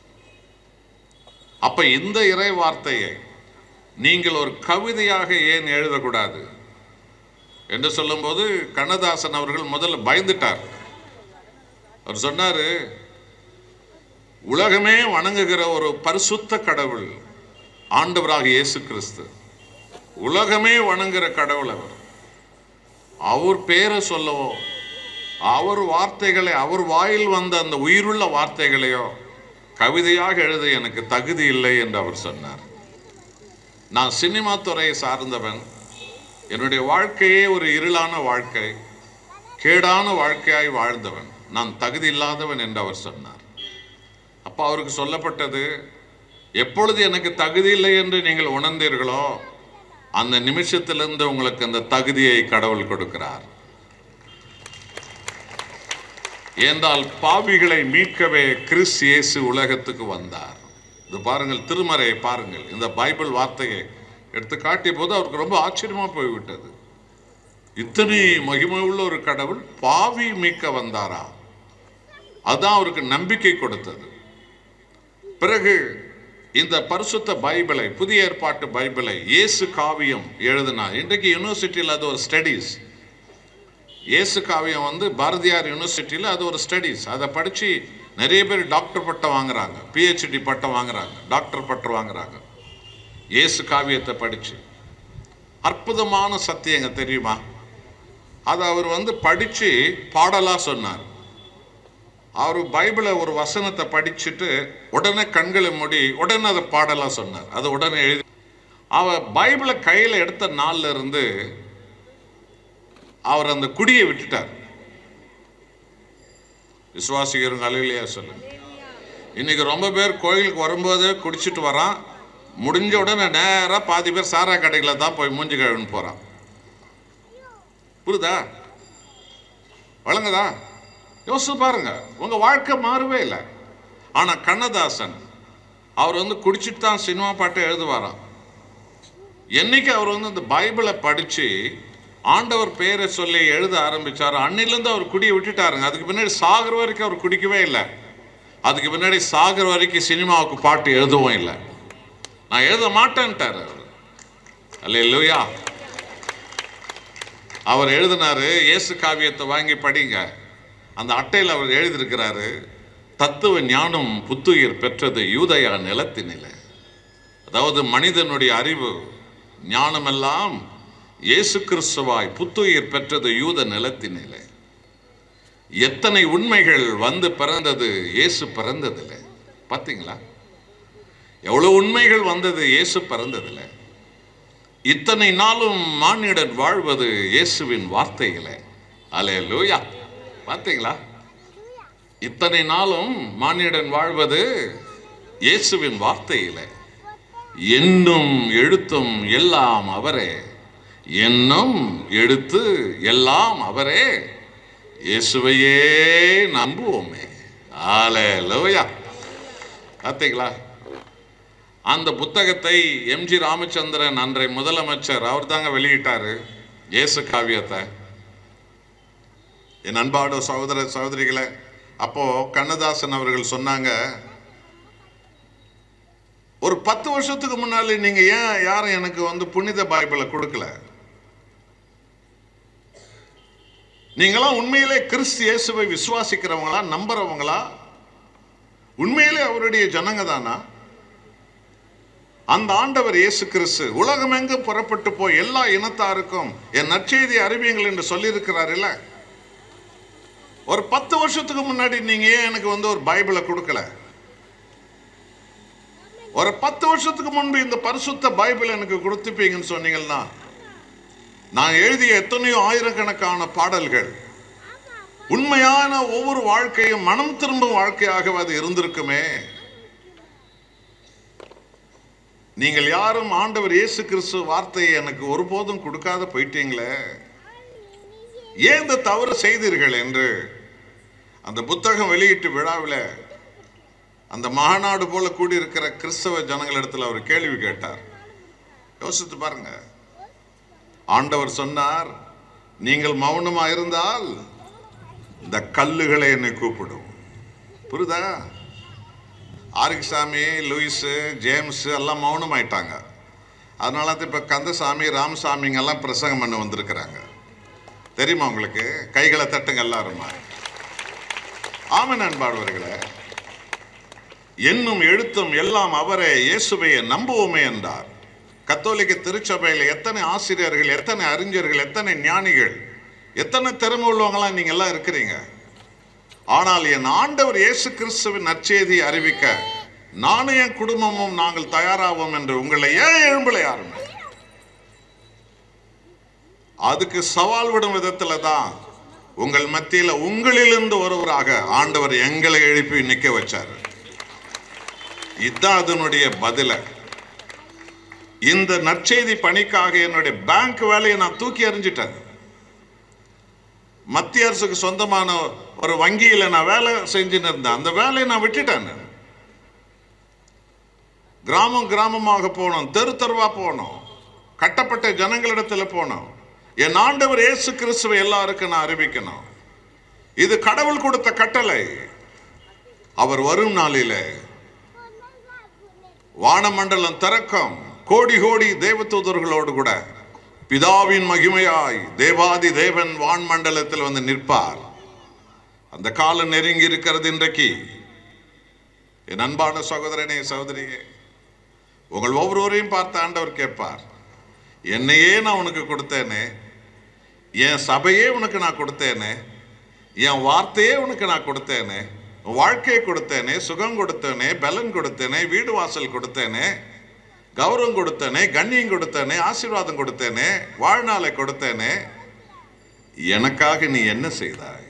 அப்ப இந்த இறை வார்த்தையை நீங்கள் ஒரு கவிதையாக ஏன் எழுதக்கூடாது என்று சொல்லும்போது கண்ணதாசன் அவர்கள் முதல்ல பயந்துட்டார் அவர் சொன்னாரு உலகமே வணங்குகிற ஒரு பரிசுத்த கடவுள் ஆண்டவராக இயேசு கிறிஸ்து உலகமே வணங்குகிற கடவுள் அவர் அவர் பேரை சொல்லவோ அவர் வார்த்தைகளை அவர் வாயில் வந்த அந்த உயிருள்ள வார்த்தைகளையோ கவிதையாக எழுத எனக்கு தகுதி இல்லை என்று அவர் சொன்னார் நான் சினிமா துறையை சார்ந்தவன் என்னுடைய வாழ்க்கையே ஒரு இருளான வாழ்க்கை கேடான வாழ்க்கையாய் வாழ்ந்தவன் நான் தகுதி இல்லாதவன் என்று அவர் சொன்னார் அப்போ அவருக்கு சொல்லப்பட்டது எப்பொழுது எனக்கு தகுதி இல்லை என்று நீங்கள் உணர்ந்தீர்களோ அந்த நிமிஷத்திலிருந்து உங்களுக்கு அந்த தகுதியை கடவுள் கொடுக்கிறார் ஏந்தால் பாவிகளை மீட்கவே கிறிஸ் இயேசு உலகத்துக்கு வந்தார் இது பாருங்கள் திருமறையை பாருங்கள் இந்த பைபிள் வார்த்தையை எடுத்து காட்டிய போது அவருக்கு ரொம்ப ஆச்சரியமா போய்விட்டது இத்தனை மகிமை உள்ள ஒரு கடவுள் பாவி மீட்க வந்தாரா அதான் அவருக்கு நம்பிக்கை கொடுத்தது பிறகு இந்த பரிசுத்த பைபிளை புதிய ஏற்பாட்டு பைபிளை இயேசு காவியம் எழுதினா இன்றைக்கு யூனிவர்சிட்டியில் அது ஒரு ஸ்டடீஸ் இயேசு காவியம் வந்து பாரதியார் யூனிவர்சிட்டியில் அது ஒரு ஸ்டடீஸ் அதை படித்து நிறைய பேர் டாக்டர் பட்டம் வாங்குறாங்க பிஹெச்டி பட்டம் வாங்குறாங்க டாக்டர் பட்டம் வாங்குறாங்க இயேசு காவியத்தை படித்து அற்புதமான சத்தியங்க தெரியுமா அதை அவர் வந்து படித்து பாடலாக சொன்னார் அவர் பைபிளை ஒரு வசனத்தை படிச்சுட்டு உடனே கண்களை மூடி உடனே அதை பாடலாக சொன்னார் அது உடனே எழுதி அவர் பைபிளை கையில் எடுத்த நாள்ல இருந்து அவர் அந்த குடியை விட்டுட்டார் விசுவாசிக்கிறவங்க அலையிலையா சொல்லுங்க இன்னைக்கு ரொம்ப பேர் கோயிலுக்கு வரும்போது குடிச்சிட்டு வரான் முடிஞ்ச உடனே நேராக பாதி பேர் சாரா கடைகளை தான் போய் மூஞ்சி கழுவுன்னு போகிறான் புரியுதா வழங்குதா யோசிச்சு பாருங்க உங்க வாழ்க்கை மாறவே இல்லை ஆனா கண்ணதாசன் அவர் வந்து குடிச்சிட்டு தான் சினிமா பாட்டை எழுதுவாராம் என்னைக்கு அவர் வந்து இந்த பைபிளை படிச்சு ஆண்டவர் பேரை சொல்லி எழுத ஆரம்பிச்சாரு அன்னிலேருந்து அவர் குடியை விட்டுட்டாருங்க அதுக்கு பின்னாடி சாகிற வரைக்கும் அவர் குடிக்கவே இல்லை அதுக்கு பின்னாடி சாகிற வரைக்கும் சினிமாவுக்கு பாட்டு எழுதவும் இல்லை நான் எழுத மாட்டேன்ட்டார் அவர் அல்ல இல்லையா அவர் எழுதினாரு இயேசு காவியத்தை வாங்கி படிங்க அந்த அட்டையில் அவர் எழுதியிருக்கிறாரு தத்துவ ஞானம் புத்துயிர் பெற்றது யூதயா நிலத்தினிலே அதாவது மனிதனுடைய அறிவு ஞானமெல்லாம் இயேசு கிறிஸ்துவாய் புத்துயிர் பெற்றது யூத நிலத்தினிலே எத்தனை உண்மைகள் வந்து பிறந்தது இயேசு பிறந்ததில்லை பார்த்தீங்களா எவ்வளவு உண்மைகள் வந்தது இயேசு பிறந்ததில்லை இத்தனை நாளும் மானிடன் வாழ்வது இயேசுவின் வார்த்தைகளே அலே லூயா பார்த்தீங்களா இத்தனை நாளும் மானிடன் வாழ்வது இயேசுவின் வார்த்தையிலே என்னும் எழுத்தும் எல்லாம் அவரே என்னும் எழுத்து எல்லாம் அவரே இயேசுவையே நம்புவோமே ஆலே லோயா பார்த்தீங்களா அந்த புத்தகத்தை எம்ஜி ராமச்சந்திரன் அன்றை முதலமைச்சர் அவர் தாங்க வெளியிட்டாரு இயேசு காவியத்தை என் அன்பாடு சகோதர சகோதரிகளே அப்போ கண்ணதாசன் அவர்கள் சொன்னாங்க ஒரு பத்து வருஷத்துக்கு முன்னாலே நீங்க ஏன் யாரும் எனக்கு வந்து புனித பைபிளை கொடுக்கல நீங்களாம் உண்மையிலே கிறிஸ்து இயேசுவை விசுவாசிக்கிறவங்களா நம்புறவங்களா உண்மையிலே அவருடைய ஜனங்க தானா அந்த ஆண்டவர் இயேசு கிறிஸ்து உலகமெங்கும் புறப்பட்டு போய் எல்லா இனத்தாருக்கும் என் நற்செய்தி அறிவியுங்கள் என்று சொல்லியிருக்கிறாருல்ல ஒரு பத்து வருஷத்துக்கு முன்னாடி நீங்க ஏன் எனக்கு வந்து ஒரு பைபிளை கொடுக்கல ஒரு பத்து வருஷத்துக்கு முன்பு இந்த பரிசுத்த பைபிள் எனக்கு கொடுத்துப்பீங்கன்னு சொன்னீங்கன்னா நான் எழுதிய எத்தனையோ ஆயிரக்கணக்கான பாடல்கள் உண்மையான ஒவ்வொரு வாழ்க்கையும் மனம் திரும்பும் வாழ்க்கையாக அது இருந்திருக்குமே நீங்கள் யாரும் ஆண்டவர் இயேசு கிறிஸ்து வார்த்தையை எனக்கு ஒருபோதும் கொடுக்காத போயிட்டீங்களே ஏன் இந்த தவறு செய்தீர்கள் என்று அந்த புத்தகம் வெளியீட்டு விழாவில் அந்த மாநாடு போல கூடியிருக்கிற கிறிஸ்தவ ஜனங்களிடத்தில் அவர் கேள்வி கேட்டார் யோசித்து பாருங்க ஆண்டவர் சொன்னார் நீங்கள் மௌனமா இருந்தால் இந்த கல்லுகளை என்னை கூப்பிடும் புரியுதா ஆரிக்சாமி லூயிஸு ஜேம்ஸ் எல்லாம் மௌனமாயிட்டாங்க அதனால தான் இப்போ கந்தசாமி ராமசாமிங்க எல்லாம் பிரசங்கம் பண்ண வந்திருக்கிறாங்க தெரியுமா உங்களுக்கு கைகளை தட்டுங்க எல்லாருமா ஆமன் அன்பாடுவர்களே என்னும் எழுத்தும் எல்லாம் அவரே இயேசுவையை நம்புவோமே என்றார் கத்தோலிக்க திருச்சபையில் எத்தனை ஆசிரியர்கள் எத்தனை அறிஞர்கள் எத்தனை ஞானிகள் எத்தனை திறமை உள்ளவங்களாம் நீங்க எல்லாம் இருக்கிறீங்க ஆனால் என் ஆண்டவர் இயேசு கிறிஸ்துவின் நற்செய்தி அறிவிக்க நானும் என் குடும்பமும் நாங்கள் தயாராவோம் என்று உங்களை ஏன் எழும்பல யாருமே அதுக்கு சவால் விடும் விதத்துல தான் உங்கள் மத்தியில உங்களிலிருந்து ஒருவராக ஆண்டவர் எங்களை எழுப்பி நிக்க வச்சாரு இதுதான் அதனுடைய பதில இந்த நற்செய்தி பணிக்காக என்னுடைய பேங்க் வேலையை நான் தூக்கி எறிஞ்சிட்டேன் மத்திய அரசுக்கு சொந்தமான ஒரு வங்கியில நான் வேலை செஞ்சுன்னு இருந்தேன் அந்த வேலையை நான் விட்டுட்டேன் நான். கிராமம் கிராமமாக போனோம் தெரு தெருவா போனோம் கட்டப்பட்ட ஜனங்களிடத்துல போனோம் என் ஆண்டவர் இயேசு கிறிஸ்துவை எல்லாருக்கும் நான் அறிவிக்கணும் இது கடவுள் கொடுத்த கட்டளை அவர் வரும் நாளிலே வானமண்டலம் திறக்கும் கோடி கோடி தேவதூதர்களோடு கூட பிதாவின் மகிமையாய் தேவாதி தேவன் வான்மண்டலத்தில் வந்து நிற்பார் அந்த காலம் நெருங்கி இருக்கிறது இன்றைக்கு என் அன்பான சகோதரனே சகோதரியே உங்கள் ஒவ்வொருவரையும் பார்த்து ஆண்டவர் கேட்பார் என்னையே நான் உனக்கு கொடுத்தேனே என் சபையே உனக்கு நான் கொடுத்தேனே என் வார்த்தையே உனக்கு நான் கொடுத்தேனே உன் வாழ்க்கையை கொடுத்தேனே சுகம் கொடுத்தேனே பலன் கொடுத்தேனே வீடு வாசல் கொடுத்தேனே கௌரவம் கொடுத்தேனே கண்ணியம் கொடுத்தேனே ஆசீர்வாதம் கொடுத்தேனே வாழ்நாளை கொடுத்தேனே எனக்காக நீ என்ன செய்தாய்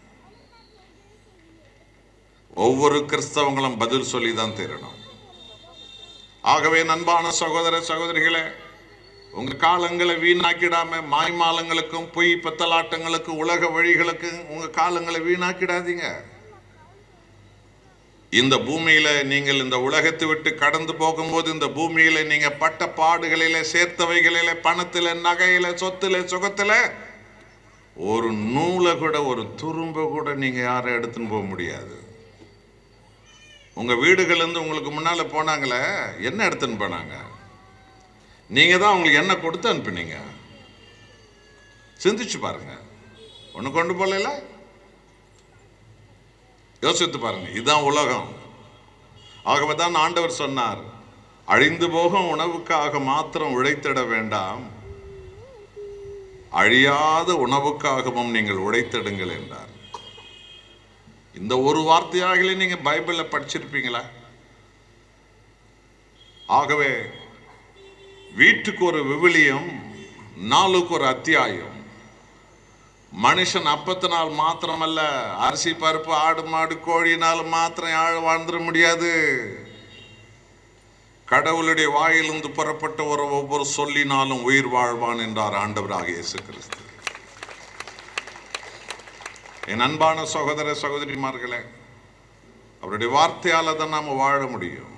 ஒவ்வொரு கிறிஸ்தவங்களும் பதில் சொல்லி தான் தீரணும் ஆகவே நண்பான சகோதர சகோதரிகளே உங்க காலங்களை வீணாக்கிடாம மாய்மாலங்களுக்கும் பொய் பத்தலாட்டங்களுக்கும் உலக வழிகளுக்கும் உங்க காலங்களை வீணாக்கிடாதீங்க இந்த பூமியில நீங்கள் இந்த உலகத்தை விட்டு கடந்து போகும்போது இந்த பூமியில நீங்க பட்ட பாடுகளில சேர்த்தவைகளில பணத்தில நகையில சொத்துல சுகத்துல ஒரு நூலை கூட ஒரு துரும்ப கூட நீங்க யாரும் எடுத்துன்னு போக முடியாது உங்க வீடுகள்ல இருந்து உங்களுக்கு முன்னால போனாங்களே என்ன எடுத்துன்னு போனாங்க நீங்க தான் அவங்களுக்கு என்ன கொடுத்து அனுப்புனீங்க சிந்திச்சு பாருங்க ஒண்ணு கொண்டு போகல யோசித்து பாருங்க இதுதான் உலகம் ஆகவே தான் ஆண்டவர் சொன்னார் அழிந்து போகும் உணவுக்காக மாத்திரம் உழைத்திட வேண்டாம் அழியாத உணவுக்காகவும் நீங்கள் உழைத்திடுங்கள் என்றார் இந்த ஒரு வார்த்தையாகலே நீங்க பைபிள்ல படிச்சிருப்பீங்களா ஆகவே வீட்டுக்கு ஒரு விவிலியம் நாளுக்கு ஒரு அத்தியாயம் மனுஷன் அப்பத்தினால் மாத்திரமல்ல அரிசி பருப்பு ஆடு மாடு கோழினால் மாத்திரம் யாழ் வாழ்ந்துட முடியாது கடவுளுடைய வாயிலிருந்து புறப்பட்ட ஒரு ஒவ்வொரு சொல்லினாலும் உயிர் வாழ்வான் என்றார் ஆண்டவராக இயேசு கிறிஸ்து என் அன்பான சகோதர சகோதரிமார்களே அவருடைய வார்த்தையால தான் நாம வாழ முடியும்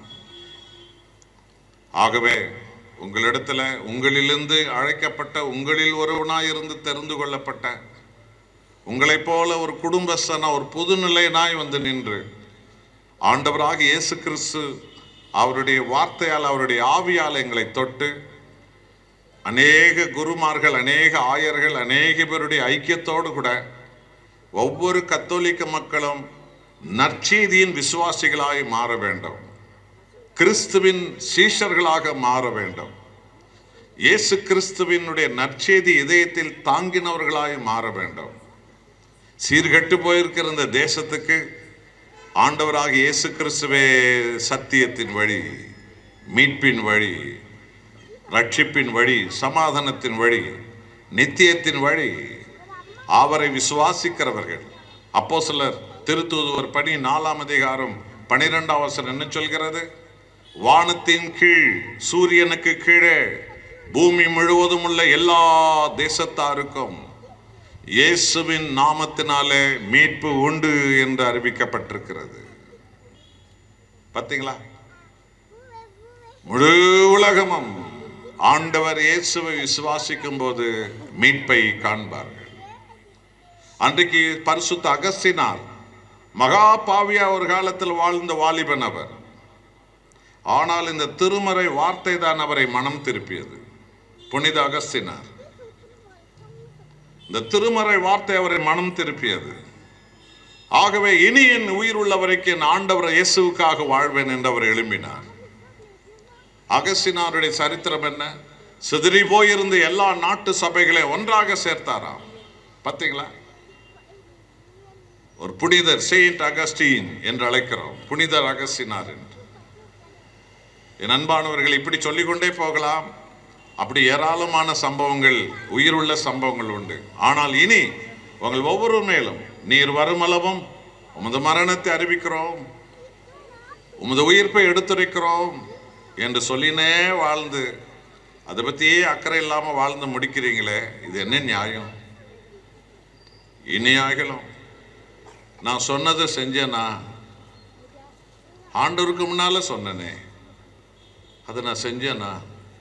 ஆகவே உங்களிடத்துல உங்களிலிருந்து அழைக்கப்பட்ட உங்களில் ஒருவனாய் இருந்து தெரிந்து கொள்ளப்பட்ட உங்களைப் போல ஒரு குடும்பஸ்தனா ஒரு புதுநிலையனாய் வந்து நின்று ஆண்டவராக இயேசு கிறிஸ்து அவருடைய வார்த்தையால் அவருடைய ஆவியால் எங்களை தொட்டு அநேக குருமார்கள் அநேக ஆயர்கள் அநேக பேருடைய ஐக்கியத்தோடு கூட ஒவ்வொரு கத்தோலிக்க மக்களும் நற்செய்தியின் விசுவாசிகளாய் மாற வேண்டும் கிறிஸ்துவின் சீஷர்களாக மாற வேண்டும் இயேசு கிறிஸ்துவினுடைய நற்செய்தி இதயத்தில் தாங்கினவர்களாய் மாற வேண்டும் சீர்கெட்டு போயிருக்கிற இந்த தேசத்துக்கு ஆண்டவராக இயேசு கிறிஸ்துவே சத்தியத்தின் வழி மீட்பின் வழி ரட்சிப்பின் வழி சமாதானத்தின் வழி நித்தியத்தின் வழி அவரை விசுவாசிக்கிறவர்கள் அப்போ சிலர் திருத்தூதுவர் பணி நாலாம் அதிகாரம் பனிரெண்டாம் வசனம் என்ன சொல்கிறது வானத்தின் கீழ் சூரியனுக்கு கீழே பூமி முழுவதும் உள்ள எல்லா தேசத்தாருக்கும் இயேசுவின் நாமத்தினாலே மீட்பு உண்டு என்று அறிவிக்கப்பட்டிருக்கிறது பார்த்தீங்களா முழு உலகமும் ஆண்டவர் இயேசுவை விசுவாசிக்கும் போது மீட்பை காண்பார்கள் அன்றைக்கு பரிசுத்த அகஸ்தினார் மகா பாவியா ஒரு காலத்தில் வாழ்ந்த வாலிபன் அவர் ஆனால் இந்த திருமறை வார்த்தை தான் அவரை மனம் திருப்பியது புனித அகஸ்தினார் இந்த திருமறை வார்த்தை அவரை மனம் திருப்பியது ஆகவே இனி என் உயிர் உள்ள வரைக்கும் என் ஆண்டவர் இயேசுவுக்காக வாழ்வேன் என்று அவர் எழும்பினார் அகஸ்தினாருடைய சரித்திரம் என்ன சிதறி போயிருந்த எல்லா நாட்டு சபைகளை ஒன்றாக சேர்த்தாராம் பார்த்தீங்களா ஒரு புனிதர் செயின்ட் அகஸ்டீன் என்று அழைக்கிறோம் புனிதர் அகஸ்டினார் என்று என் அன்பானவர்கள் இப்படி சொல்லிக்கொண்டே போகலாம் அப்படி ஏராளமான சம்பவங்கள் உயிருள்ள சம்பவங்கள் உண்டு ஆனால் இனி உங்கள் ஒவ்வொரு மேலும் நீர் வருமளவும் உமது மரணத்தை அறிவிக்கிறோம் உமது உயிர்ப்பை எடுத்துரைக்கிறோம் என்று சொல்லினே வாழ்ந்து அதை பற்றியே அக்கறை இல்லாமல் வாழ்ந்து முடிக்கிறீங்களே இது என்ன நியாயம் இனி ஆகலும் நான் சொன்னதை செஞ்சேனா ஆண்டவருக்கு முன்னால சொன்னனே அதை நான் செஞ்சேனா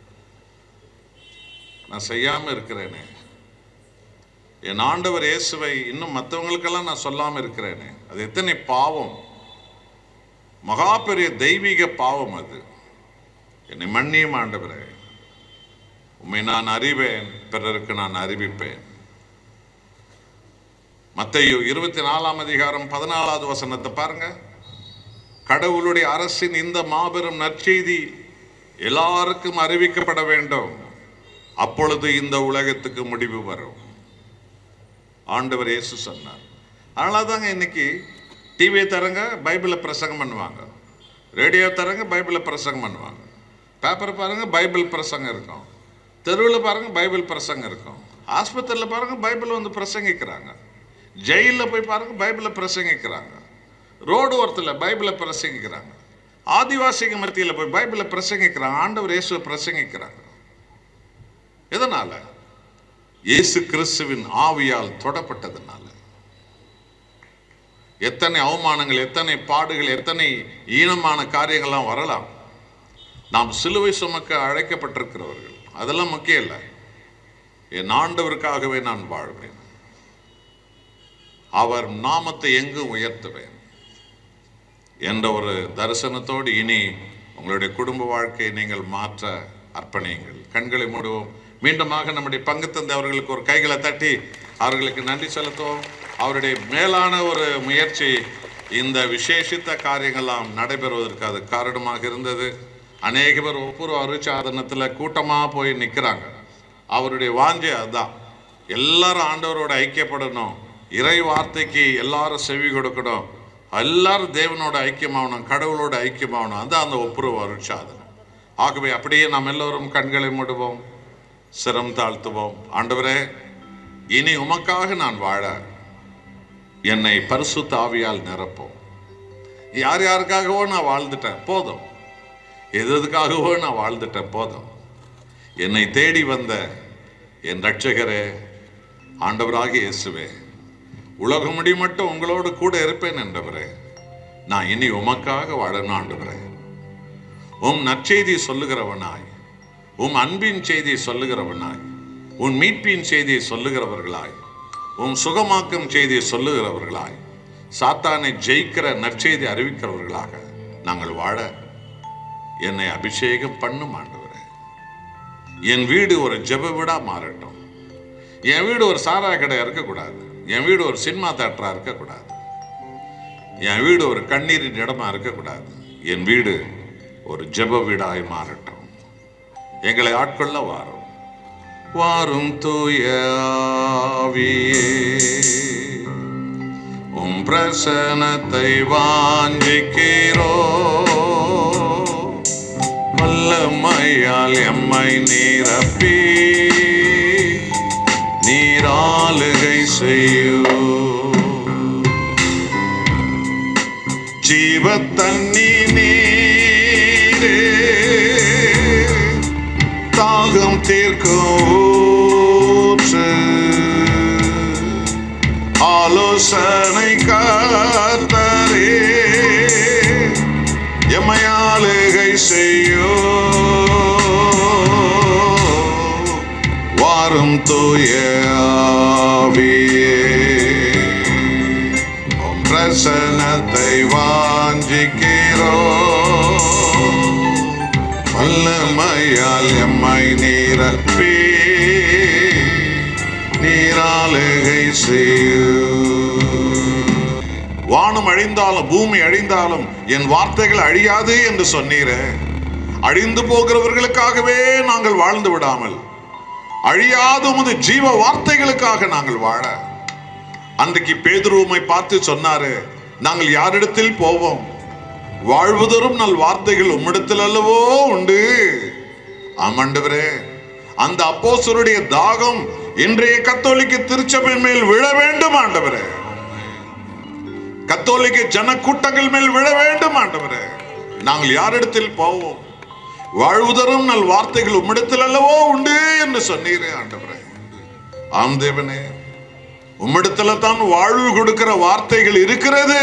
நான் செய்யாம இருக்கிறேனே என் ஆண்டவர் இயேசுவை இன்னும் மற்றவங்களுக்கெல்லாம் நான் சொல்லாம இருக்கிறேனே அது எத்தனை பாவம் மகா பெரிய தெய்வீக பாவம் அது என்னை மன்னியும் ஆண்டவரே உம்மை நான் அறிவேன் பிறருக்கு நான் அறிவிப்பேன் மத்தையோ இருபத்தி நாலாம் அதிகாரம் பதினாலாவது வசனத்தை பாருங்க கடவுளுடைய அரசின் இந்த மாபெரும் நற்செய்தி எல்லாருக்கும் அறிவிக்கப்பட வேண்டும் அப்பொழுது இந்த உலகத்துக்கு முடிவு வரும் ஆண்டவர் இயேசு சொன்னார் அதனால தாங்க இன்னைக்கு டிவியை தரங்க பைபிளை பிரசங்கம் பண்ணுவாங்க ரேடியோ தரங்க பைபிளை பிரசங்கம் பண்ணுவாங்க பேப்பர் பாருங்க பைபிள் பிரசங்கம் இருக்கும் தெருவில் பாருங்க பைபிள் பிரசங்கம் இருக்கும் ஆஸ்பத்திரியில் பாருங்க பைபிள் வந்து பிரசங்கிக்கிறாங்க ஜெயிலில் போய் பாருங்க பைபிளை பிரசங்கிக்கிறாங்க ரோடு ஓரத்தில் பைபிளை பிரசங்கிக்கிறாங்க ஆதிவாசிக மத்தியில் போய் பைபிளை பிரசங்கிக்கிறாங்க ஆண்டவர் இயேசுவை பிரசங்கிக்கிறாங்க எதனால இயேசு கிறிஸ்துவின் ஆவியால் தொடப்பட்டதுனால எத்தனை அவமானங்கள் எத்தனை பாடுகள் எத்தனை ஈனமான காரியங்கள்லாம் வரலாம் நாம் சிலுவை சுமக்க அழைக்கப்பட்டிருக்கிறவர்கள் அதெல்லாம் முக்கியம் இல்லை என் ஆண்டவருக்காகவே நான் வாழ்வேன் அவர் நாமத்தை எங்கும் உயர்த்துவேன் என்ற ஒரு தரிசனத்தோடு இனி உங்களுடைய குடும்ப வாழ்க்கையை நீங்கள் மாற்ற அர்ப்பணியுங்கள் கண்களை மூடுவோம் மீண்டுமாக நம்முடைய பங்கு தந்தை அவர்களுக்கு ஒரு கைகளை தட்டி அவர்களுக்கு நன்றி செலுத்துவோம் அவருடைய மேலான ஒரு முயற்சி இந்த விசேஷித்த காரியங்கள்லாம் நடைபெறுவதற்கு அது காரணமாக இருந்தது அநேக பேர் ஒவ்வொரு அருச்சாதனத்தில் கூட்டமாக போய் நிற்கிறாங்க அவருடைய வாஞ்சை அதுதான் எல்லாரும் ஆண்டவரோட ஐக்கியப்படணும் இறை வார்த்தைக்கு எல்லாரும் செவி கொடுக்கணும் எல்லாரும் தேவனோட ஐக்கியமாகணும் கடவுளோட ஐக்கியமாகணும் அதுதான் அந்த ஒப்புரவு அருட்சாதனம் ஆகவே அப்படியே நாம் எல்லோரும் கண்களை மூடுவோம் சிரம் தாழ்த்துவோம் ஆண்டவரே இனி உமக்காக நான் வாழ என்னை பரிசுத்த ஆவியால் நிரப்போம் யார் யாருக்காகவோ நான் வாழ்ந்துட்டேன் போதும் எது எதுக்காகவோ நான் வாழ்ந்துட்டேன் போதும் என்னை தேடி வந்த என் ரட்சகரே ஆண்டவராகிய இயேசுவே உலகம் முடி மட்டும் உங்களோடு கூட இருப்பேன் என்றவரே நான் இனி உமக்காக வாழணும் ஆண்டவரே உம் நற்செய்தி சொல்லுகிறவனாய் உம் அன்பின் செய்தியை சொல்லுகிறவனாய் உன் மீட்பின் செய்தியை சொல்லுகிறவர்களாய் உம் சுகமாக்கும் செய்தியை சொல்லுகிறவர்களாய் சாத்தானை ஜெயிக்கிற நற்செய்தி அறிவிக்கிறவர்களாக நாங்கள் வாழ என்னை அபிஷேகம் பண்ணும் ஆண்டவரே என் வீடு ஒரு ஜெப வீடா மாறட்டும் என் வீடு ஒரு சாராய கடையா இருக்கக்கூடாது என் வீடு ஒரு சினிமா தேட்டரா இருக்கக்கூடாது என் வீடு ஒரு கண்ணீரின் இடமா இருக்கக்கூடாது என் வீடு ஒரு ஜெப வீடாய் மாறட்டும் எங்களை ஆட்கொள்ள வாரும் வாரும் தூய ஆவியே உம் பிரசனத்தை வாஞ்சிக்கிறோ வல்லமையால் எம்மை நிரப்பி நீராளுகை செய்யൂ ஜீவ தண்ணி நீரே தாகம் தீர்க்கும் ஊற்று. ஆலோசனை காத்தரே எமையாளுகை செய்யோ வாரும் தூய ஆவியே உம் பிரசனத்தை வாஞ்சிக்கிறோ வல்லமையால் எம்மை நீரப்பி நீராளுகை செய்யൂ வானம் அழிந்தாலும் பூமி அழிந்தாலும் என் வார்த்தைகள் அழியாது என்று சொன்னீரே அழிந்து போகிறவர்களுக்காகவே நாங்கள் வாழ்ந்து விடாமல் அழியாத உமது ஜீவ வார்த்தைகளுக்காக நாங்கள் வாழ அன்றைக்கு பேதுருவமை பார்த்து சொன்னாரு நாங்கள் யாரிடத்தில் போவோம் வாழ்வதரும் நல் வார்த்தைகள் உம்மிடத்தில் அல்லவோ உண்டு ஆமாண்டவரே அந்த அப்போஸ்தலருடைய தாகம் இன்றைய கத்தோலிக்க திருச்சபையின் மேல் விழ வேண்டும் ஆண்டவரே கத்தோலிக்க ஜன கூட்டங்கள் மேல் விழ வேண்டும் ஆண்டவரே நாங்கள் யாரிடத்தில் போவோம் வாழ்வுதரும் நல் வார்த்தைகள் உம்மிடத்தில் அல்லவோ உண்டு என்று சொன்னீரே ஆண்டவரே ஆம் தேவனே உம்மிடத்துல தான் வாழ்வு கொடுக்கிற வார்த்தைகள் இருக்கிறது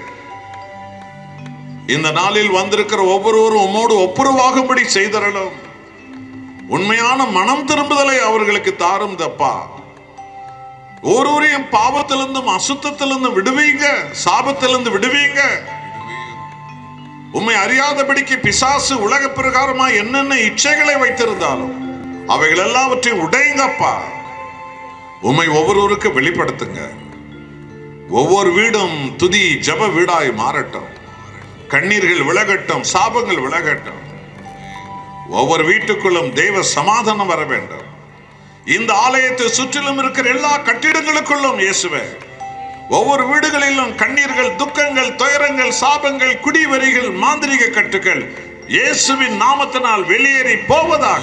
இந்த நாளில் வந்திருக்கிற ஒவ்வொருவரும் உம்மோடு ஒப்புரவாகும்படி செய்தரலும் உண்மையான மனம் திரும்புதலை அவர்களுக்கு தாரும் தப்பா ஒருவரையும் பாவத்திலிருந்தும் அசுத்தத்திலிருந்தும் விடுவீங்க சாபத்திலிருந்து விடுவீங்க உம்மை அறியாதபடிக்கு பிசாசு உலக பிரகாரமா என்னென்ன இச்சைகளை வைத்திருந்தாலும் அவைகள் எல்லாவற்றையும் உடைங்கப்பா உம்மை ஒவ்வொருவருக்கு வெளிப்படுத்துங்க ஒவ்வொரு வீடும் துதி ஜப வீடாய் மாறட்டும் கண்ணீர்கள் விலகட்டும் சாபங்கள் விலகட்டும் ஒவ்வொரு வீட்டுக்குள்ளும் தெய்வ சமாதானம் வர வேண்டும் இந்த ஆலயத்தை சுற்றிலும் இருக்கிற எல்லா கட்டிடங்களுக்குள்ளும் இயேசுவே ஒவ்வொரு வீடுகளிலும் கண்ணீர்கள் துக்கங்கள் துயரங்கள் சாபங்கள் குடிவரிகள் மாந்திரிக கட்டுகள் இயேசுவின் நாமத்தினால் வெளியேறி போவதாக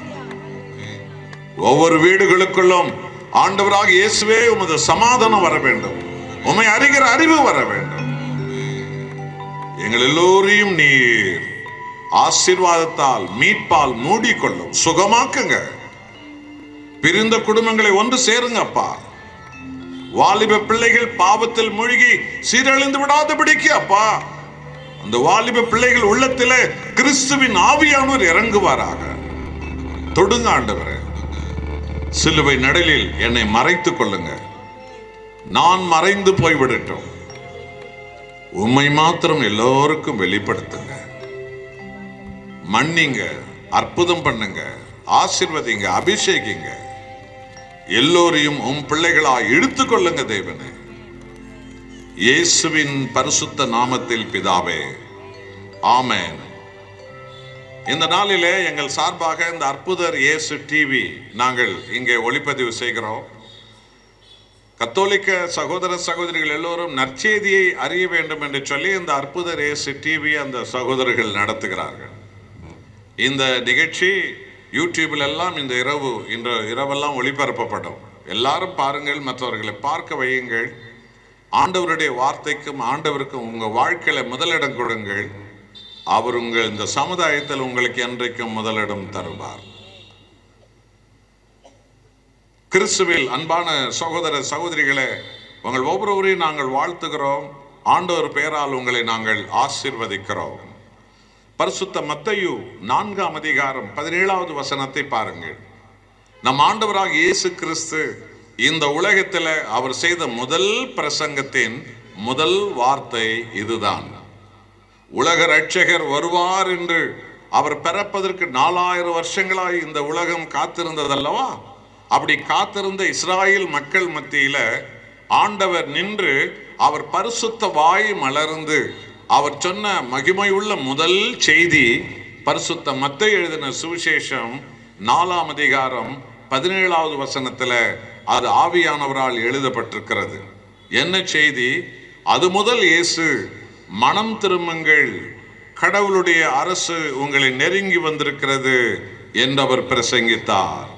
ஒவ்வொரு வீடுகளுக்குள்ளும் ஆண்டவராக இயேசுவே உமது சமாதானம் வர வேண்டும் உம்மை அறிகிற அறிவு வர வேண்டும் எங்கள் எல்லோரையும் நீர் ஆசீர்வாதத்தால் மீட்பால் மூடிக்கொள்ளும் சுகமாக்குங்க பிரிந்த குடும்பங்களை ஒன்று சேருங்க அப்பா வாலிப பிள்ளைகள் பாவத்தில் மூழ்கி சீரழிந்து விடாதபடிக்கு அப்பா அந்த வாலிப பிள்ளைகள் உள்ளத்திலே கிறிஸ்துவின் ஆவியானவர் இறங்குவாராக தொடுங்க ஆண்டவரே சிலுவை நடலில் என்னை மறைத்துக் கொள்ளுங்க நான் மறைந்து போய்விடட்டும் உம்மை மாத்திரம் எல்லோருக்கும் வெளிப்படுத்துங்க மன்னிங்க அற்புதம் பண்ணுங்க ஆசிர்வதிங்க அபிஷேகிங்க எல்லோரையும் உம் பிள்ளைகளா இழுத்துக் கொள்ளுங்க தேவனே இயேசுவின் பரிசுத்த நாமத்தில் பிதாவே ஆமென் இந்த நாளிலே எங்கள் சார்பாக இந்த அற்புதர் இயேசு டிவி நாங்கள் இங்கே ஒளிப்பதிவு செய்கிறோம் கத்தோலிக்க சகோதர சகோதரிகள் எல்லோரும் நற்செய்தியை அறிய வேண்டும் என்று சொல்லி இந்த அற்புதர் இயேசு டிவி அந்த சகோதரர்கள் நடத்துகிறார்கள் இந்த நிகழ்ச்சி யூடியூபில் எல்லாம் இந்த இரவு இன்று இரவெல்லாம் ஒளிபரப்பப்படும் எல்லாரும் பாருங்கள் மற்றவர்களை பார்க்க வையுங்கள் ஆண்டவருடைய வார்த்தைக்கும் ஆண்டவருக்கும் உங்கள் வாழ்க்கையில முதலிடம் கொடுங்கள் அவர் உங்கள் இந்த சமுதாயத்தில் உங்களுக்கு என்றைக்கும் முதலிடம் தருவார் கிறிஸ்துவில் அன்பான சகோதர சகோதரிகளே உங்கள் ஒவ்வொருவரையும் நாங்கள் வாழ்த்துகிறோம் ஆண்டவர் பெயரால் உங்களை நாங்கள் ஆசீர்வதிக்கிறோம் பரிசுத்த மத்தையு நான்காம் அதிகாரம் பதினேழாவது வசனத்தை பாருங்கள் நம் ஆண்டவராக இயேசு கிறிஸ்து இந்த உலகத்தில் அவர் செய்த முதல் பிரசங்கத்தின் முதல் வார்த்தை இதுதான் உலக ரட்சகர் வருவார் என்று அவர் பிறப்பதற்கு நாலாயிரம் வருஷங்களாய் இந்த உலகம் காத்திருந்ததல்லவா அப்படி காத்திருந்த இஸ்ராயேல் மக்கள் மத்தியில ஆண்டவர் நின்று அவர் பரிசுத்த வாய் மலர்ந்து அவர் சொன்ன மகிமையுள்ள முதல் செய்தி பரிசுத்த மத்தை எழுதின சுவிசேஷம் நாலாம் அதிகாரம் பதினேழாவது வசனத்துல அது ஆவியானவரால் எழுதப்பட்டிருக்கிறது என்ன செய்தி அது முதல் இயேசு மனம் திரும்புங்கள் கடவுளுடைய அரசு உங்களை நெருங்கி வந்திருக்கிறது என்று அவர் பிரசங்கித்தார்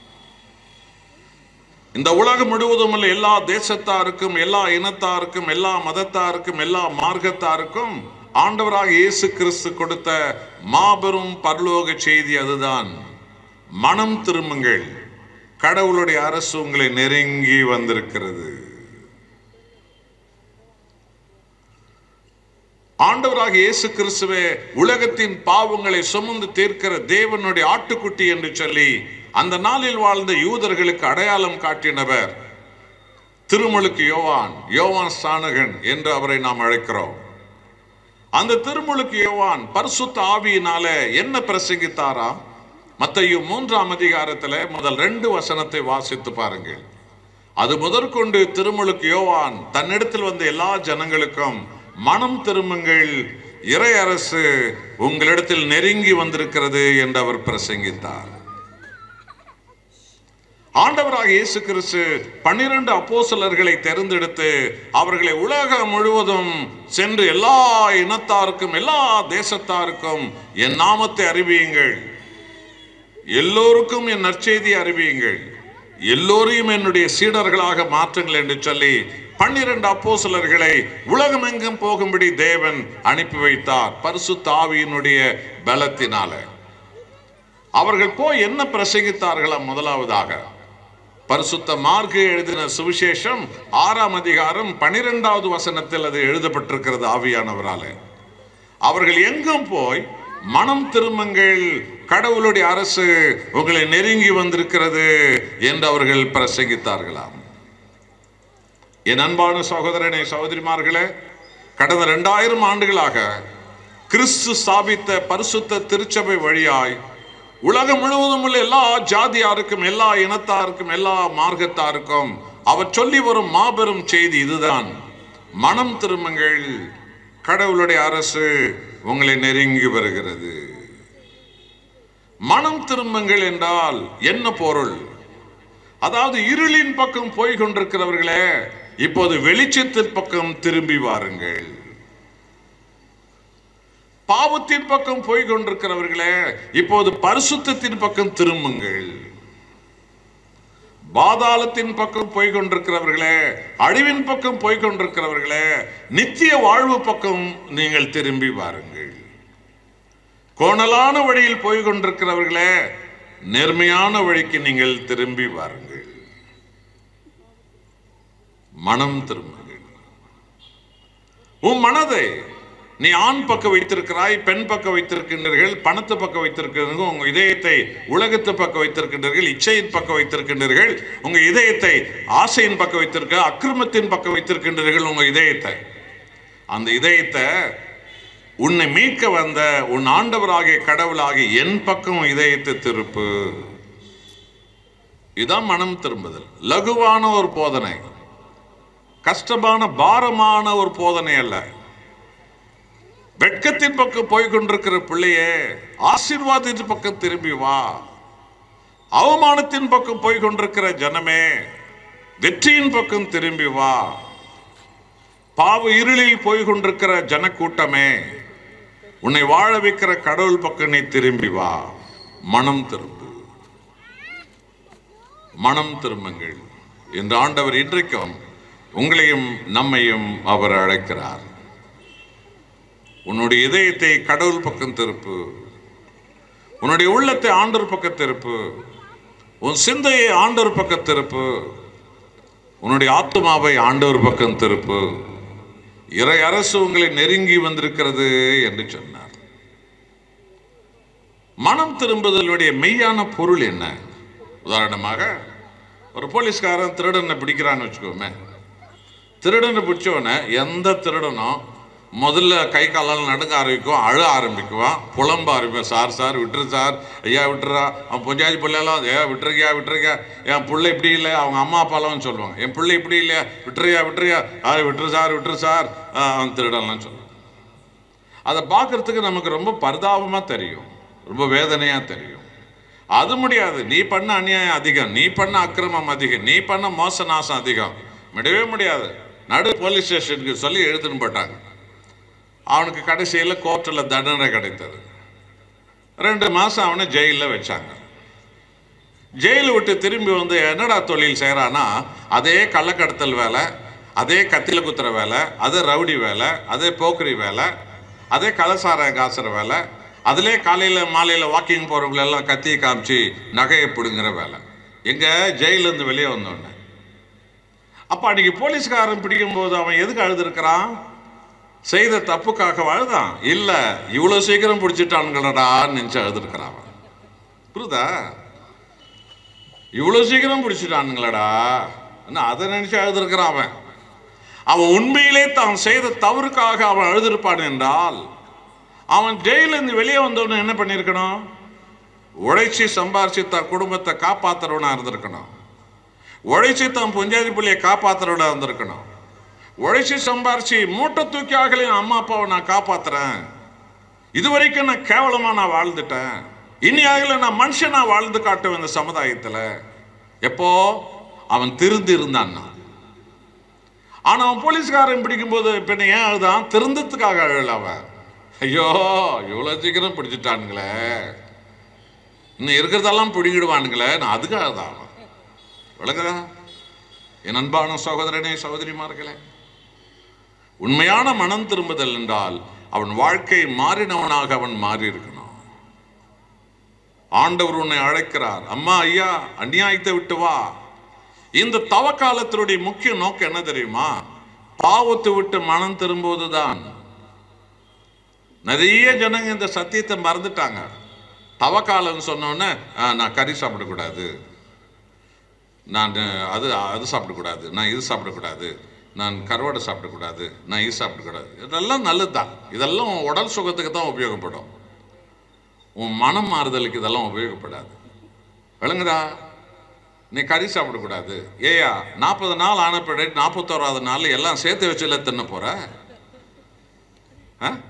இந்த உலகம் முழுவதும் உள்ள எல்லா தேசத்தாருக்கும் எல்லா இனத்தாருக்கும் எல்லா மதத்தாருக்கும் எல்லா மார்க்கத்தாருக்கும் ஆண்டவராக இயேசு கிறிஸ்து கொடுத்த மாபெரும் பரலோக செய்தி அதுதான் மனம் திரும்புங்கள் கடவுளுடைய அரசு உங்களை நெருங்கி வந்திருக்கிறது ஆண்டவராக இயேசு கிறிஸ்துவே உலகத்தின் பாவங்களை சுமந்து தீர்க்கிற தேவனுடைய ஆட்டுக்குட்டி என்று சொல்லி அந்த நாளில் வாழ்ந்த யூதர்களுக்கு அடையாளம் காட்டினவர் திருமுழுக்கு யோவான் யோவான் ஸ்தானகன் என்று அவரை நாம் அழைக்கிறோம் அந்த திருமுழுக்கு யோவான் பரிசுத்த ஆவியினால என்ன பிரசங்கித்தாராம் மத்தையும் மூன்றாம் அதிகாரத்துல முதல் ரெண்டு வசனத்தை வாசித்து பாருங்கள் அது முதற்கொண்டு திருமுழுக்கு யோவான் தன்னிடத்தில் வந்த எல்லா ஜனங்களுக்கும் மனம் திரும்புங்கள் இறை அரசு உங்களிடத்தில் நெருங்கி வந்திருக்கிறது என்று அவர் பிரசங்கித்தார் ஆண்டவராக இயேசு கிறிஸ்து பன்னிரண்டு அப்போஸ்தலர்களை தேர்ந்தெடுத்து அவர்களை உலகம் முழுவதும் சென்று எல்லா இனத்தாருக்கும் எல்லா தேசத்தாருக்கும் என் நாமத்தை அறிவியுங்கள் எல்லோருக்கும் என் நற்செய்தி அறிவியுங்கள் எல்லோரையும் என்னுடைய சீடர்களாக மாற்றுங்கள் என்று சொல்லி பன்னிரண்டு அப்போஸ்தலர்களை உலகமெங்கும் போகும்படி தேவன் அனுப்பி வைத்தார் பரிசுத்த ஆவியினுடைய பலத்தினால அவர்கள் போய் என்ன பிரசங்கித்தார்களாம் முதலாவதாக பரிசுத்த மார்க்கு எழுதின சுவிசேஷம் ஆறாம் அதிகாரம் பனிரெண்டாவது வசனத்தில் அது எழுதப்பட்டிருக்கிறது ஆவியானவரால அவர்கள் எங்கும் போய் மனம் திரும்புங்கள் கடவுளுடைய அரசு உங்களை நெருங்கி வந்திருக்கிறது என்று அவர்கள் பிரசங்கித்தார்களாம் என் அன்பான சகோதரனை சகோதரிமார்களே கடந்த ரெண்டாயிரம் ஆண்டுகளாக கிறிஸ்து ஸ்தாபித்த பரிசுத்த திருச்சபை வழியாய் உலகம் முழுவதும் உள்ள எல்லா ஜாதியாருக்கும் எல்லா இனத்தாருக்கும் எல்லா மார்க்கத்தாருக்கும் அவர் சொல்லி வரும் மாபெரும் செய்தி இதுதான் மனம் திரும்புங்கள் கடவுளுடைய அரசு உங்களை நெருங்கி வருகிறது மனம் திரும்புங்கள் என்றால் என்ன பொருள் அதாவது இருளின் பக்கம் போய் கொண்டிருக்கிறவர்களே இப்போது வெளிச்சத்தின் பக்கம் திரும்பி வாருங்கள் பாவத்தின் பக்கம் போய் கொண்டிருக்கிறவர்களே இப்போது பரிசுத்தத்தின் பக்கம் திரும்புங்கள் பாதாளத்தின் பக்கம் போய் கொண்டிருக்கிறவர்களே அழிவின் பக்கம் போய் கொண்டிருக்கிறவர்களே நித்திய வாழ்வு பக்கம் நீங்கள் திரும்பி வாருங்கள் கோணலான வழியில் போய் கொண்டிருக்கிறவர்களே நேர்மையான வழிக்கு நீங்கள் திரும்பி வாருங்கள் மனம் திரும்புங்கள் உன் மனதை நீ ஆண் பக்கம் வைத்திருக்கிறாய் பெண் பக்கம் வைத்திருக்கின்றீர்கள் பணத்து பக்கம் வைத்திருக்கிறீர்கள் உங்க இதயத்தை உலகத்து பக்கம் வைத்திருக்கின்றீர்கள் இச்சையின் பக்கம் வைத்திருக்கின்றீர்கள் உங்க இதயத்தை ஆசையின் பக்கம் வைத்திருக்க அக்கிரமத்தின் பக்கம் வைத்திருக்கின்றீர்கள் உங்க இதயத்தை அந்த இதயத்தை உன்னை மீட்க வந்த உன் ஆண்டவராகிய கடவுளாகிய என் பக்கம் இதயத்தை திருப்பு இதான் மனம் திரும்புதல் லகுவான ஒரு போதனை கஷ்டமான பாரமான ஒரு போதனை அல்ல வெட்கத்தின் பக்கம் போய் கொண்டிருக்கிற பிள்ளையே ஆசீர்வாதத்தின் பக்கம் திரும்பி வா அவமானத்தின் பக்கம் போய் கொண்டிருக்கிற ஜனமே வெற்றியின் பக்கம் திரும்பி வா பாவ இருளில் போய் கொண்டிருக்கிற ஜனக்கூட்டமே உன்னை வாழ வைக்கிற கடவுள் பக்கம் நீ திரும்பி வா மனம் திரும்பு மனம் திரும்புங்கள் என்று ஆண்டவர் இன்றைக்கும் உங்களையும் நம்மையும் அவர் அழைக்கிறார் உன்னுடைய இதயத்தை கடவுள் பக்கம் திருப்பு உன்னுடைய உள்ளத்தை ஆண்டவர் பக்கம் திருப்பு உன் சிந்தையை ஆண்டவர் பக்கம் திருப்பு உன்னுடைய ஆத்மாவை ஆண்டவர் பக்கம் திருப்பு இறை அரசு உங்களை நெருங்கி வந்திருக்கிறது என்று சொன்னார் மனம் திரும்புதலுடைய மெய்யான பொருள் என்ன உதாரணமாக ஒரு போலீஸ்காரன் திருடனை பிடிக்கிறான்னு வச்சுக்கோமே திருடனை பிடிச்சவன எந்த திருடனும் முதல்ல கை காலால் நடுங்க ஆரம்பிக்கும் அழ ஆரம்பிக்குவான் புலம்ப ஆரம்பிக்கும் சார் சார் விட்டுரு சார் ஐயா விட்டுறா அவன் பொஞ்சாதி பிள்ளைலாம் ஏ விட்டுருக்கியா விட்டுருக்கியா என் பிள்ளை இப்படி இல்லை அவங்க அம்மா அப்பாலாம் சொல்லுவாங்க என் பிள்ளை இப்படி இல்லையா விட்டுறியா விட்டுறியா ஆ விட்டுரு சார் விட்டுரு சார் ஆ, அவன் திருடலாம் சொல்லுவான் அதை பார்க்கறதுக்கு நமக்கு ரொம்ப பரிதாபமாக தெரியும் ரொம்ப வேதனையாக தெரியும் அது முடியாது நீ பண்ண அநியாயம் அதிகம் நீ பண்ண அக்கிரமம் அதிகம் நீ பண்ண மோச நாசம் அதிகம் முடியவே முடியாது நடு போலீஸ் ஸ்டேஷனுக்கு சொல்லி எழுத்துன்னு போட்டாங்க அவனுக்கு கடைசியில் கோர்ட்டில் தண்டனை கிடைத்தது ரெண்டு மாதம் அவனை ஜெயிலில் வச்சாங்க ஜெயிலை விட்டு திரும்பி வந்து என்னடா தொழில் செய்கிறான்னா அதே கள்ளக்கடத்தல் வேலை அதே கத்தில குத்துற வேலை அதே ரவுடி வேலை அதே போக்கரி வேலை அதே கலசாரம் காசுற வேலை அதிலே காலையில் மாலையில் வாக்கிங் போகிறவங்களெல்லாம் கத்தியை காமிச்சு நகையை பிடுங்குற வேலை எங்கே ஜெயிலேருந்து வெளியே வந்தோடனே அப்போ அன்னைக்கு போலீஸ்காரன் பிடிக்கும்போது அவன் எதுக்கு அழுதுருக்கிறான் செய்த தப்புக்காக அழுதான் இல்லை இவ்வளோ சீக்கிரம் பிடிச்சிட்டானுங்களடான்னு நினச்சி அழுதுருக்கிறான் அவன் புரியுதா இவ்வளோ சீக்கிரம் பிடிச்சிட்டானுங்களடா அதை நினைச்சு அழுதுருக்கிறான் அவன் அவன் உண்மையிலே தான் செய்த தவறுக்காக அவன் அழுதுருப்பான் என்றால் அவன் ஜெயிலிருந்து வெளியே வந்தவன என்ன பண்ணியிருக்கணும் உழைச்சி சம்பாரிச்சு தன் குடும்பத்தை காப்பாத்துறவனா இருந்திருக்கணும் உழைச்சி தன் புஞ்சாதி பிள்ளையை காப்பாத்துறவனா இருந்திருக்கணும் உழைச்சி சம்பாரிச்சு மூட்டை தூக்கி ஆகலையும் அம்மா அப்பாவை நான் காப்பாத்துறேன் இது வரைக்கும் நான் கேவலமா நான் வாழ்ந்துட்டேன் இனி ஆகல நான் மனுஷனா வாழ்ந்து காட்டுவேன் இந்த சமுதாயத்துல எப்போ அவன் திருந்து இருந்தான்னா ஆனா அவன் போலீஸ்காரன் பிடிக்கும்போது பின்ன ஏன் அழுதான் திருந்தத்துக்காக அழல அவன் ஐயோ இவ்வளவு சீக்கிரம் பிடிச்சிட்டானுங்களே இன்னும் இருக்கிறதெல்லாம் பிடிங்கிடுவானுங்களே நான் அதுக்காக தான் அவன் விளங்குதா என் அன்பான சகோதரனே சகோதரிமார்களே உண்மையான மனம் திரும்புதல் என்றால் அவன் வாழ்க்கை மாறினவனாக அவன் மாறி இருக்கணும் ஆண்டவர் உன்னை அழைக்கிறார் அம்மா ஐயா அநியாயத்தை விட்டு வா இந்த தவக்காலத்தினுடைய முக்கிய நோக்கம் என்ன தெரியுமா பாவத்தை விட்டு மனம் திரும்புவதுதான் நிறைய ஜனங்க இந்த சத்தியத்தை மறந்துட்டாங்க தவக்காலம்னு சொன்னோன்னே நான் கறி சாப்பிடக்கூடாது நான் அது அது சாப்பிடக்கூடாது நான் இது சாப்பிடக்கூடாது நான் கருவாடை சாப்பிடக்கூடாது நான் இது சாப்பிடக்கூடாது இதெல்லாம் நல்லது தான் இதெல்லாம் உன் உடல் சுகத்துக்கு தான் உபயோகப்படும் உன் மனம் மாறுதலுக்கு இதெல்லாம் உபயோகப்படாது விளங்குதா நீ கறி சாப்பிடக்கூடாது ஏயா நாற்பது நாள் ஆன பிறகு நாற்பத்தோராவது நாள் எல்லாம் சேர்த்து வச்சுல தின்ன போற ஆ?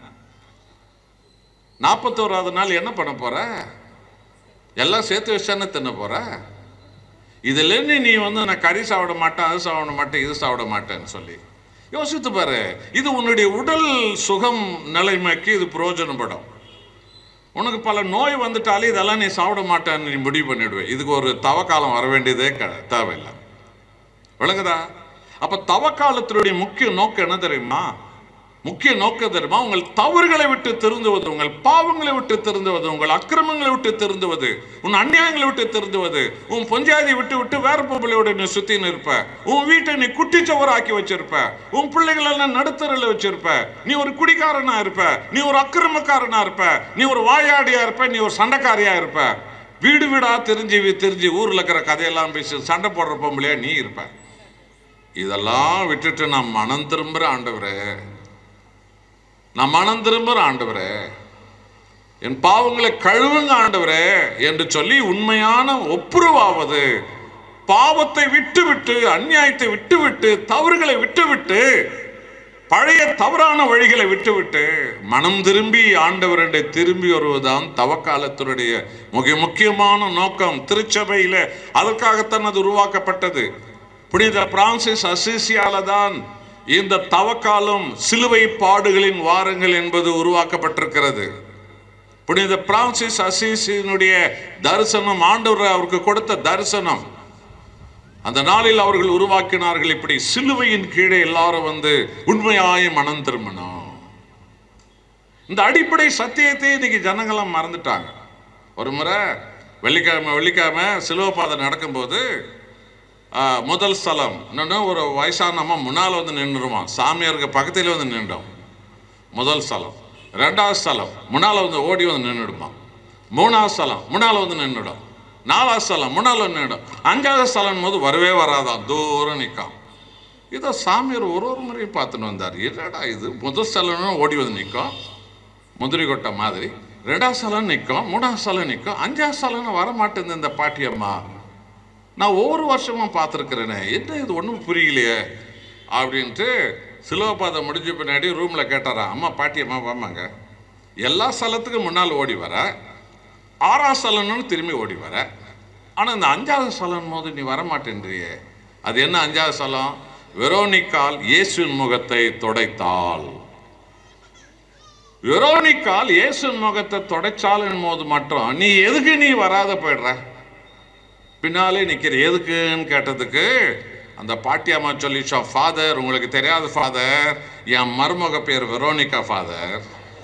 நாற்பத்தோராவது நாள் என்ன பண்ண போற எல்லாம் சேர்த்து வச்சானே தின்ன போற இதுல இருந்து நீ வந்து நான் கறி சாப்பிட மாட்டேன் அது சாப்பிட மாட்டேன் இது சாப்பிட மாட்டேன்னு சொல்லி யோசித்து பாரு இது உன்னுடைய உடல் சுகம் நிலைமைக்கு இது பிரயோஜனப்படும் உனக்கு பல நோய் வந்துட்டாலே இதெல்லாம் நீ சாப்பிட மாட்டேன்னு நீ முடிவு பண்ணிடுவே இதுக்கு ஒரு தவக்காலம் வர வேண்டியதே க தேவையில்லை விளங்குதா அப்ப தவக்காலத்தினுடைய முக்கிய நோக்கம் என்ன தெரியுமா முக்கிய நோக்கம் தெரியுமா உங்கள் தவறுகளை விட்டு திருந்துவது உங்கள் பாவங்களை விட்டு திருந்துவது உங்கள் அக்கிரமங்களை விட்டு திருந்துவது உன் அநியாயங்களை விட்டு திருந்துவது உன் பொஞ்சாதியை விட்டு விட்டு வேற பொம்பளையோட நீ சுத்தின்னு இருப்ப உன் வீட்டை நீ குட்டிச்சவராக்கி வச்சிருப்ப உன் பிள்ளைகள் எல்லாம் நடுத்தரில் வச்சிருப்ப நீ ஒரு குடிகாரனா இருப்ப நீ ஒரு அக்கிரமக்காரனா இருப்ப நீ ஒரு வாயாடியா இருப்ப நீ ஒரு சண்டைக்காரியா இருப்ப வீடு வீடா தெரிஞ்சு தெரிஞ்சு ஊர்ல இருக்கிற கதையெல்லாம் பேசி சண்டை போடுற பொம்பளையா நீ இருப்ப இதெல்லாம் விட்டுட்டு நான் மனம் திரும்புற ஆண்டவரே நான் மனம் திரும்புற ஆண்டவரே என் பாவங்களை கழுவுங்க ஆண்டவரே என்று சொல்லி உண்மையான ஒப்புரவாவது பாவத்தை விட்டுவிட்டு அநியாயத்தை விட்டுவிட்டு தவறுகளை விட்டுவிட்டு பழைய தவறான வழிகளை விட்டுவிட்டு மனம் திரும்பி ஆண்டவருடைய திரும்பி வருவதுதான் தவக்காலத்தினுடைய மிக முக்கியமான நோக்கம் திருச்சபையில அதற்காகத்தான் அது உருவாக்கப்பட்டது புனித பிரான்சிஸ் அசிசியால தான் இந்த தவக்காலம் சிலுவை பாடுகளின் வாரங்கள் என்பது உருவாக்கப்பட்டிருக்கிறது புனித பிரான்சிஸ் அசிசியினுடைய தரிசனம் ஆண்டவர் அவருக்கு கொடுத்த தரிசனம் அந்த நாளில் அவர்கள் உருவாக்கினார்கள் இப்படி சிலுவையின் கீழே எல்லாரும் வந்து உண்மையாய மனம் திரும்பணும் இந்த அடிப்படை சத்தியத்தை இன்னைக்கு ஜனங்களாம் மறந்துட்டாங்க ஒரு முறை வெள்ளிக்கிழமை வெள்ளிக்கிழமை சிலுவை பாதை நடக்கும்போது ஆ, முதல் ஸ்தலம் இன்னொன்று ஒரு வயசான அம்மா முன்னால் வந்து நின்றுருவான் சாமியாருக்கு பக்கத்தில் வந்து நின்றோம் முதல் ஸ்தலம் ரெண்டாவது ஸ்தலம் முன்னால் வந்து ஓடி வந்து நின்றுடுமா மூணாவது ஸ்தலம் முன்னால் வந்து நின்றுடும் நாலாவது ஸ்தலம் முன்னால் வந்து நின்றுடும் அஞ்சாவது ஸ்தலம் போது வரவே வராதான் தூரம் நிற்காம் இதை சாமியார் ஒரு ஒரு முறையும் பார்த்துன்னு வந்தார் என்னடா இது முதல் ஸ்தலம்னு ஓடி வந்து நிற்கும் முந்திரி கொட்டை மாதிரி ரெண்டாவது ஸ்தலம் நிற்கும் மூணாவது ஸ்தலம் நிற்கும் அஞ்சாவது ஸ்தலம்னு வர மாட்டேங்குது இந்த பாட்டியம்மா நான் ஒவ்வொரு வருஷமும் பார்த்துருக்கிறேனே என்ன இது ஒன்றும் புரியலையே அப்படின்ட்டு சிலுவபாதம் முடிஞ்ச பின்னாடி ரூமில் கேட்டாராம் அம்மா பாட்டியம்மா வாமாங்க எல்லா ஸ்தலத்துக்கும் முன்னால் ஓடி வர ஆறாவது ஸ்தலம்னு திரும்பி ஓடி வர ஆனால் இந்த அஞ்சாவது ஸ்தலம் போது நீ வர மாட்டேன்றியே அது என்ன அஞ்சாவது ஸ்தலம் வெரோனிக்கால் இயேசுவின் முகத்தை தொடைத்தாள் வெரோனிக்கால் இயேசுவின் முகத்தை தொடைச்சாலின் போது மட்டும் நீ எதுக்கு நீ வராத போயிடுற பின்னாலே நிக்கிற எதுக்குன்னு கேட்டதுக்கு அந்த பாட்டியம்மா சொல்லிச்சா ஃபாதர் உங்களுக்கு தெரியாத ஃபாதர் என் மருமக பேர் வெரோனிகா ஃபாதர்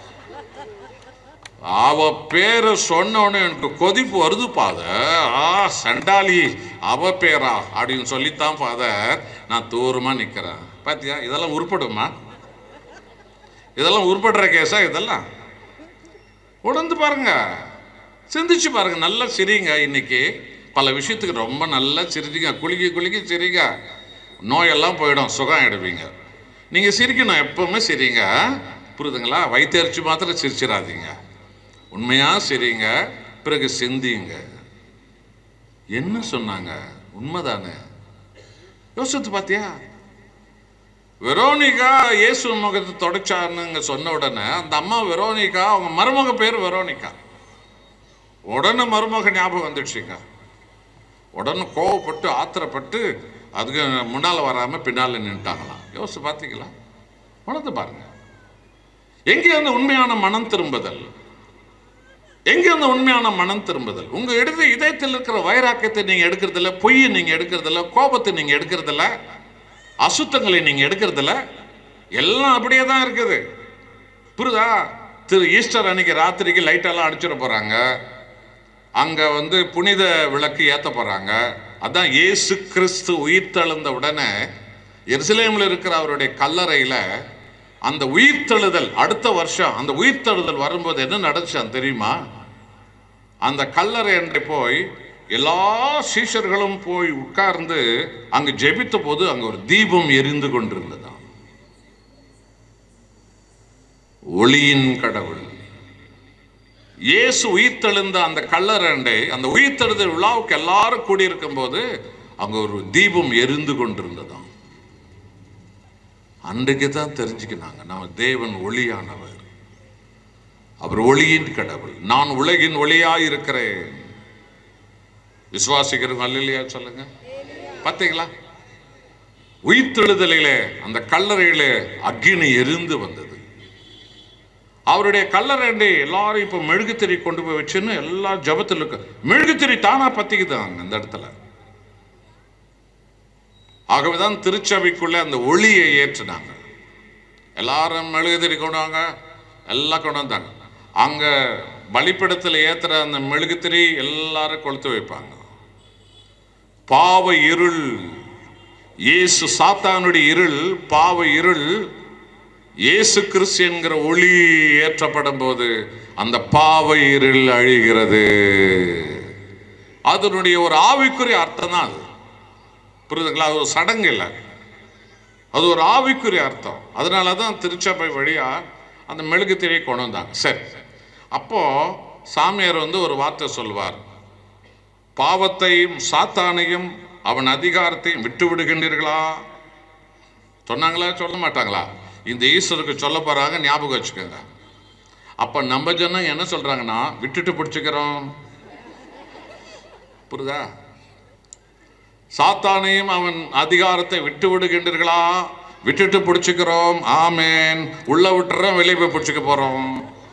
அவ பேரை சொன்ன உடனே எனக்கு கொதிப்பு வருது ஃபாதர் ஆ சண்டாளி அவ பேரா அப்படின்னு சொல்லித்தான் ஃபாதர் நான் தூரமா நிக்கிறேன் பாத்தியா இதெல்லாம் உருப்படுமா இதெல்லாம் உருப்படுற கேஸா இதெல்லாம் உணர்ந்து பாருங்க சிந்திச்சு பாருங்க நல்லா சிரிங்க இன்னைக்கு பல விஷயத்துக்கு ரொம்ப நல்லா சிரிச்சிங்க குலுக்கி குலுக்கி சிரிங்க நோயெல்லாம் போயிடும் சுகம் ஆயிடுவீங்க நீங்க சிரிக்கணும் எப்பவுமே சிரிங்க புரியுதுங்களா வயிற்றுச்சி மாத்திரம் சிரிச்சிடாதீங்க உண்மையா சிரிங்க பிறகு சிந்திங்க என்ன சொன்னாங்க உண்மைதானே யோசித்து பார்த்தியா வெரோனிகா இயேசு முகத்தை தொடச்சாருன்னு சொன்ன உடனே அந்த அம்மா வெரோனிகா அவங்க மருமக பேர் வெரோனிகா உடனே மருமக ஞாபகம் வந்துடுச்சுங்க உடனே கோவப்பட்டு ஆத்திரப்பட்டு அதுக்கு முன்னால் வராமல் பின்னால் நின்ட்டாங்களாம் யோசிச்சு பார்த்தீங்களா உணர்ந்து பாருங்க எங்கே அந்த உண்மையான மனம் திரும்புதல் எங்கே அந்த உண்மையான மனம் திரும்புதல் உங்க இடது இதயத்தில் இருக்கிற வைராக்கியத்தை நீங்க எடுக்கிறதில்ல பொய்யை நீங்க எடுக்கிறதில்ல கோபத்தை நீங்க எடுக்கிறதில்ல அசுத்தங்களை நீங்க எடுக்கிறதில்ல எல்லாம் அப்படியே தான் இருக்குது புரியுதா திரு ஈஸ்டர் அன்னைக்கு ராத்திரிக்கு லைட்டெல்லாம் அடிச்சிட போறாங்க அங்க வந்து புனித விளக்கு ஏத்த போறாங்க அதான் இயேசு கிறிஸ்து உயிர்த்தெழுந்த உடனே எருசலேமில் இருக்கிற அவருடைய கல்லறையில அந்த உயிர்த்தெழுதல் அடுத்த வருஷம் அந்த உயிர்த்தெழுதல் வரும்போது என்ன நடந்துச்சான் தெரியுமா அந்த கல்லறை அன்றை போய் எல்லா சீஷர்களும் போய் உட்கார்ந்து அங்கு ஜெபித்த போது அங்க ஒரு தீபம் எரிந்து கொண்டிருந்ததாம் ஒளியின் கடவுள் இயேசு உயிர்த்தெழுந்த அந்த கல்லறண்டை அந்த உயிர்த்தெழுதல் விழாவுக்கு எல்லாரும் கூடியிருக்கும் போது அங்க ஒரு தீபம் எரிந்து கொண்டிருந்ததாம் அன்றைக்கு தான் தெரிஞ்சுக்கினாங்க நம்ம தேவன் ஒளியானவர் அவர் ஒளியின் கடவுள் நான் உலகின் ஒளியாய் இருக்கிறேன் விசுவாசிக்கிறவங்க அல்லையா சொல்லுங்க பார்த்தீங்களா உயிர்த்தெழுதலிலே அந்த கல்லறையிலே அக்கினி எரிந்து வந்தது அவருடைய கல்லறைண்டி எல்லாரும் இப்ப மெழுகுத்திரி கொண்டு போய் வச்சுன்னு எல்லா ஜபத்தில் இருக்கு மெழுகுத்திரி தானா பத்திக்குதாங்க அந்த இடத்துல ஆகவேதான் திருச்சபைக்குள்ள அந்த ஒளியை ஏற்றினாங்க எல்லாரும் மெழுகுதிரி கொண்டு வாங்க எல்லாம் கொண்டு வந்தாங்க அங்க பலிப்பிடத்தில் ஏத்துற அந்த மெழுகுத்திரி எல்லாரும் கொளுத்து வைப்பாங்க பாவ இருள் இயேசு சாத்தானுடைய இருள் பாவ இருள் இயேசு கிறிஸ்து என்கிற ஒளி ஏற்றப்படும் போது அந்த பாவ இருள் அழிகிறது அதனுடைய ஒரு ஆவிக்குரிய அர்த்தம் தான் அது புரியுதுங்களா அது ஒரு சடங்கு இல்லை அது ஒரு ஆவிக்குரிய அர்த்தம் அதனால தான் திருச்சபை வழியா அந்த மெழுகுத்திரியை கொண்டு வந்தாங்க சரி அப்போ சாமியார் வந்து ஒரு வார்த்தை சொல்வார் பாவத்தையும் சாத்தானையும் அவன் அதிகாரத்தையும் விட்டு விடுகின்றீர்களா சொன்னாங்களா சொல்ல மாட்டாங்களா இந்த ஈஸ்வருக்கு சொல்ல போறாங்க ஞாபகம் வச்சுக்கோங்க அப்ப நம்ம ஜனம் என்ன சொல்றாங்கன்னா விட்டுட்டு பிடிச்சுக்கிறோம் புரியுதா சாத்தானையும் அவன் அதிகாரத்தை விட்டு விடுகின்றீர்களா விட்டுட்டு பிடிச்சுக்கிறோம் ஆமேன் உள்ள விட்டுறோம் வெளியே போய் பிடிச்சுக்க போறோம்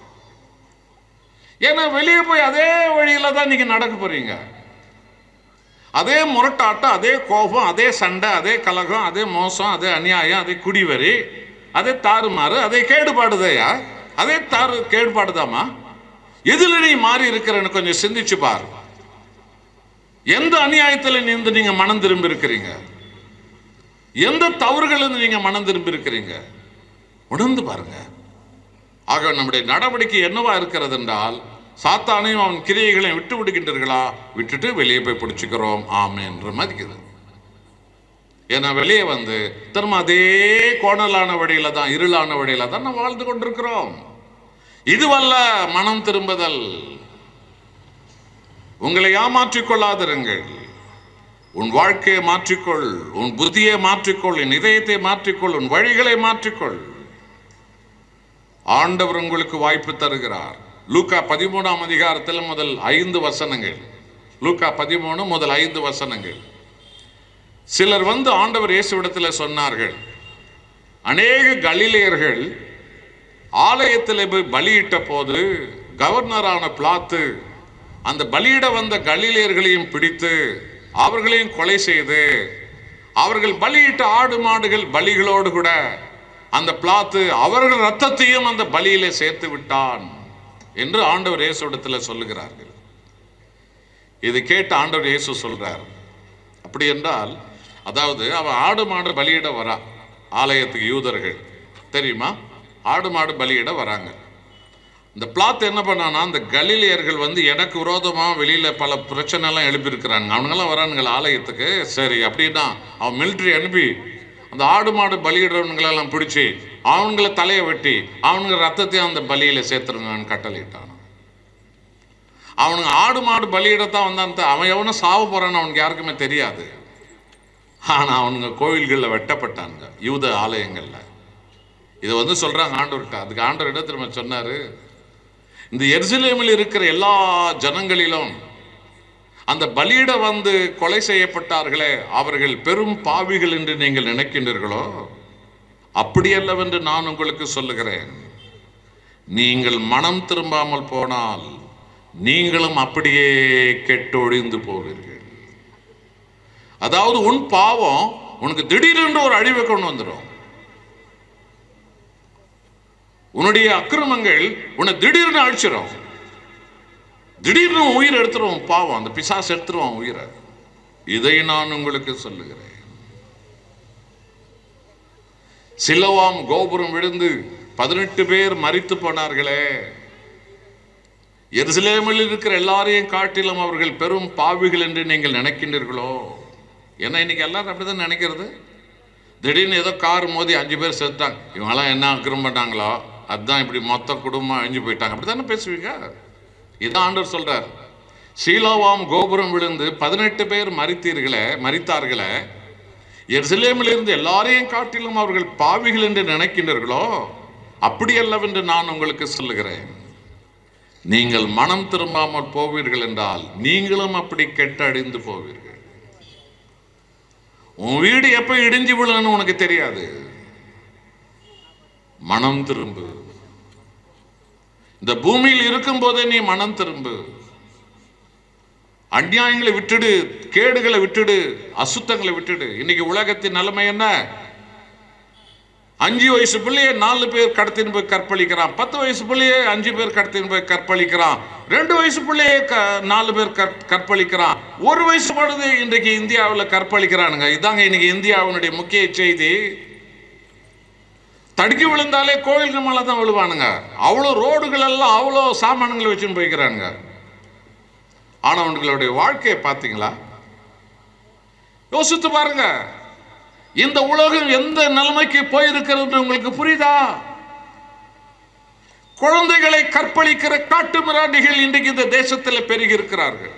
ஏன்னா வெளியே போய் அதே வழியில தான் நீங்க நடக்க போறீங்க அதே முரட்டாட்டம் அதே கோபம் அதே சண்டை அதே கலகம் அதே மோசம் அதே அநியாயம் அதே குடிவரி அதே தாறுமாறு அதே கேடுபாடுதையா அதே தாறு கேடுபாடுதாமா எதுல நீ மாறி இருக்கிறன்னு கொஞ்சம் சிந்திச்சு பாரு எந்த அநியாயத்தில் இருந்து நீங்க மனம் திரும்பி இருக்கிறீங்க எந்த தவறுகள் இருந்து நீங்க மனம் திரும்பி இருக்கிறீங்க உணர்ந்து பாருங்க ஆக நம்முடைய நடவடிக்கை என்னவா இருக்கிறது என்றால் சாத்தானையும் அவன் கிரியைகளையும் விட்டு விடுகின்றீர்களா விட்டுட்டு வெளியே போய் பிடிச்சுக்கிறோம் ஆமேன்ற மதிக்குது ஏன்னா வெளியே வந்து திரும்ப அதே கோணலான வழியில தான் இருளான வழியில தான் நம்ம வாழ்ந்து கொண்டிருக்கிறோம் இதுவல்ல மனம் திரும்புதல் உங்களை ஏமாற்றிக் கொள்ளாதிருங்கள் உன் வாழ்க்கையை மாற்றிக்கொள் உன் புத்தியை மாற்றிக்கொள் உன் இதயத்தை மாற்றிக்கொள் உன் வழிகளை மாற்றிக்கொள் ஆண்டவர் உங்களுக்கு வாய்ப்பு தருகிறார் லூக்கா பதிமூணாம் அதிகாரத்தில் முதல் ஐந்து வசனங்கள் லூக்கா பதிமூணு முதல் ஐந்து வசனங்கள் சிலர் வந்து ஆண்டவர் இயேசுவிடத்தில் சொன்னார்கள் அநேக கலிலேயர்கள் ஆலயத்தில் போய் பலியிட்ட போது கவர்னரான பிளாத்து அந்த பலியிட வந்த கலிலேயர்களையும் பிடித்து அவர்களையும் கொலை செய்து அவர்கள் பலியிட்ட ஆடு மாடுகள் பலிகளோடு கூட அந்த பிளாத்து அவர்கள் ரத்தத்தையும் அந்த பலியிலே சேர்த்து விட்டான் என்று ஆண்டவர் இயேசுவிடத்தில் சொல்லுகிறார்கள் இது கேட்டு ஆண்டவர் இயேசு சொல்றார் அப்படி என்றால் அதாவது அவன் ஆடு மாடு பலியிட வரா ஆலயத்துக்கு யூதர்கள் தெரியுமா ஆடு மாடு பலியிட வராங்க இந்த பிளாத் என்ன பண்ணானா அந்த கலிலியர்கள் வந்து எனக்கு விரோதமா வெளியில பல பிரச்சனை எல்லாம் எழுப்பியிருக்கிறாங்க அவனுங்கெல்லாம் வரானுங்களா ஆலயத்துக்கு சரி அப்படின்னா அவன் மிலிட்டரி அனுப்பி அந்த ஆடு மாடு பலியிடுறவனுங்களெல்லாம் பிடிச்சி அவனுங்கள தலையை வெட்டி அவனுங்க ரத்தத்தையும் அந்த பலியில சேர்த்துருங்கன்னு கட்டளையிட்டான் அவனுங்க ஆடு மாடு பலியிடத்தான் வந்தான் த- அவன் எவனும் சாவ போறான்னு அவனுக்கு யாருக்குமே தெரியாது ஆனா அவனுங்க கோவில்களில் வெட்டப்பட்டானுங்க யூத ஆலயங்கள்ல இதை வந்து சொல்றாங்க ஆண்டவர்கிட்ட அதுக்கு ஆண்டவர் இடம் திரும்ப சொன்னாரு இந்த எருசலேமில் இருக்கிற எல்லா ஜனங்களிலும் அந்த பலியிட வந்து கொலை செய்யப்பட்டார்களே அவர்கள் பெரும் பாவிகள் என்று நீங்கள் நினைக்கின்றீர்களோ அப்படியல்லவென்று நான் உங்களுக்கு சொல்லுகிறேன் நீங்கள் மனம் திரும்பாமல் போனால் நீங்களும் அப்படியே கெட்டொழிந்து போவீர்கள் அதாவது உன் பாவம் உனக்கு திடீரென்று ஒரு அழிவை கொண்டு வந்துடும் உன்னுடைய அக்கிரமங்கள் உன்னை திடீர்னு அழிச்சிடும் திடீர்னு உன் உயிர் எடுத்துருவோம் பாவம் அந்த பிசாசு எடுத்துருவான் உயிரை இதை நான் உங்களுக்கு சொல்லுகிறேன் சிலவாம் கோபுரம் விழுந்து பதினெட்டு பேர் மரித்து போனார்களே எருசலேமில் இருக்கிற எல்லாரையும் காட்டிலும் அவர்கள் பெரும் பாவிகள் என்று நீங்கள் நினைக்கின்றீர்களோ ஏன்னா இன்னைக்கு எல்லாரும் அப்படிதான் நினைக்கிறது திடீர்னு ஏதோ கார் மோதி அஞ்சு பேர் செத்துட்டாங்க இவங்கெல்லாம் என்ன அக்கிரம் பண்ணாங்களோ அதுதான் இப்படி மொத்த குடும்பம் அழிஞ்சு போயிட்டாங்க அப்படி தானே பேசுவீங்க இதான் ஆண்டவர் சொல்றார் சீலோவாம் கோபுரம் விழுந்து பதினெட்டு பேர் மறித்தீர்களே மறித்தார்களே எருசலேமில் இருந்து எல்லாரையும் காட்டிலும் அவர்கள் பாவிகள் என்று நினைக்கின்றீர்களோ அப்படி அல்லவென்று நான் உங்களுக்கு சொல்லுகிறேன் நீங்கள் மனம் திரும்பாமல் போவீர்கள் என்றால் நீங்களும் அப்படி கெட்டு அடிந்து போவீர்கள் உன் வீடு எப்ப இடிஞ்சு விழுன்னு உனக்கு தெரியாது மனம் திரும்பு இந்த பூமியில் இருக்கும் போதே நீ மனம் திரும்பு அநியாயங்களை விட்டுடு கேடுகளை விட்டுடு அசுத்தங்களை விட்டுடு இன்னைக்கு உலகத்தின் நிலைமை என்ன அஞ்சு வயசு பிள்ளைய நாலு பேர் கடத்தின்னு போய் கற்பழிக்கிறான் பத்து வயசு பிள்ளைய அஞ்சு பேர் கடத்தின்னு போய் கற்பழிக்கிறான் ரெண்டு வயசு பிள்ளைய க நாலு பேர் கற்- கற்பழிக்கிறான் ஒரு வயசு பொழுது இன்றைக்கு இந்தியாவில் கற்பழிக்கிறானுங்க இதாங்க இன்னைக்கு இந்தியாவினுடைய முக்கிய செய்தி தடுக்கி விழுந்தாலே கோயில்கள் மேலே தான் விழுவானுங்க அவ்வளோ ரோடுகள் எல்லாம் அவ்வளோ சாமான்களை வச்சுன்னு போய்க்கிறானுங்க ஆனவன்களுடைய வாழ்க்கையை பார்த்தீங்களா யோசித்து பாருங்க இந்த உலகம் எந்த நிலைமைக்கு போயிருக்கிறது உங்களுக்கு புரியுதா குழந்தைகளை கற்பழிக்கிற காட்டு மிராண்டிகள் இன்றைக்கு இந்த தேசத்தில் பெருகி இருக்கிறார்கள்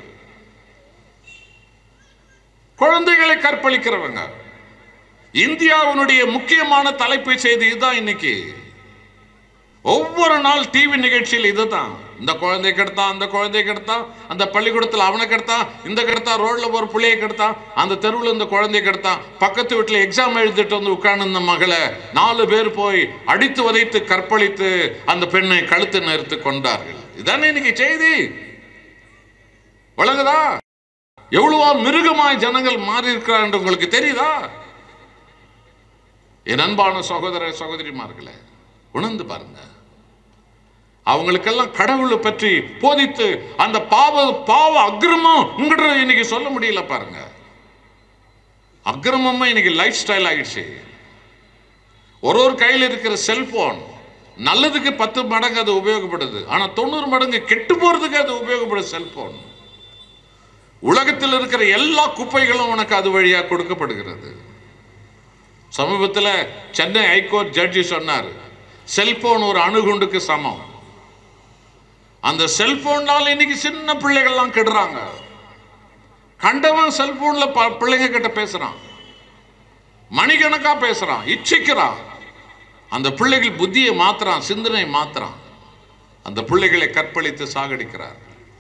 குழந்தைகளை கற்பழிக்கிறவங்க இந்தியாவினுடைய முக்கியமான தலைப்பு செய்தி இதுதான் இன்னைக்கு ஒவ்வொரு நாள் டிவி நிகழ்ச்சியில் இதுதான் இந்த குழந்தை கெடுத்தான் அந்த குழந்தை கெடுத்தான் அந்த பள்ளிக்கூடத்தில் அவனை கெடுத்தான் இந்த கெடுத்தான் ரோட்ல ஒரு பிள்ளையை கெடுத்தான் அந்த தெருவில் இந்த குழந்தை கெடுத்தான் பக்கத்து வீட்டில் எக்ஸாம் எழுதிட்டு வந்து உட்கார்ந்து இந்த மகளை நாலு பேர் போய் அடித்து வதைத்து கற்பழித்து அந்த பெண்ணை கழுத்து நிறுத்து கொண்டார்கள் இதானே இன்னைக்கு செய்தி வழங்குதா எவ்வளவோ மிருகமாய் ஜனங்கள் மாறி இருக்கிறார் என்று உங்களுக்கு தெரியுதா என் அன்பான சகோதர சகோதரிமார்களே உணர்ந்து பாருங்க அவங்களுக்கெல்லாம் கடவுளை பற்றி போதித்து அந்த பாவ பாவ அக்கிரமம் உங்கள்கிட்ட இன்னைக்கு சொல்ல முடியல பாருங்க அக்கிரமமா இன்னைக்கு லைஃப் ஸ்டைல் ஆயிடுச்சு ஒரு ஒரு கையில் இருக்கிற செல்போன் நல்லதுக்கு பத்து மடங்கு அது உபயோகப்படுது ஆனா தொண்ணூறு மடங்கு கெட்டு போறதுக்கு அது உபயோகப்படுது செல்போன் உலகத்தில் இருக்கிற எல்லா குப்பைகளும் உனக்கு அது வழியா கொடுக்கப்படுகிறது சமீபத்தில் சென்னை ஹைகோர்ட் ஜட்ஜி சொன்னார் செல்போன் ஒரு அணுகுண்டுக்கு சமம் அந்த செல்போன்னால இன்னைக்கு சின்ன பிள்ளைகள்லாம் கெடுறாங்க கண்டவன் செல்போன்ல ப- பிள்ளைங்க கிட்ட பேசுறான் மணிக்கணக்கா பேசுறான் இச்சிக்கிறான் அந்த பிள்ளைகள் புத்தியை மாத்துறான் சிந்தனை மாத்துறான் அந்த பிள்ளைகளை கற்பழித்து சாகடிக்கிறார்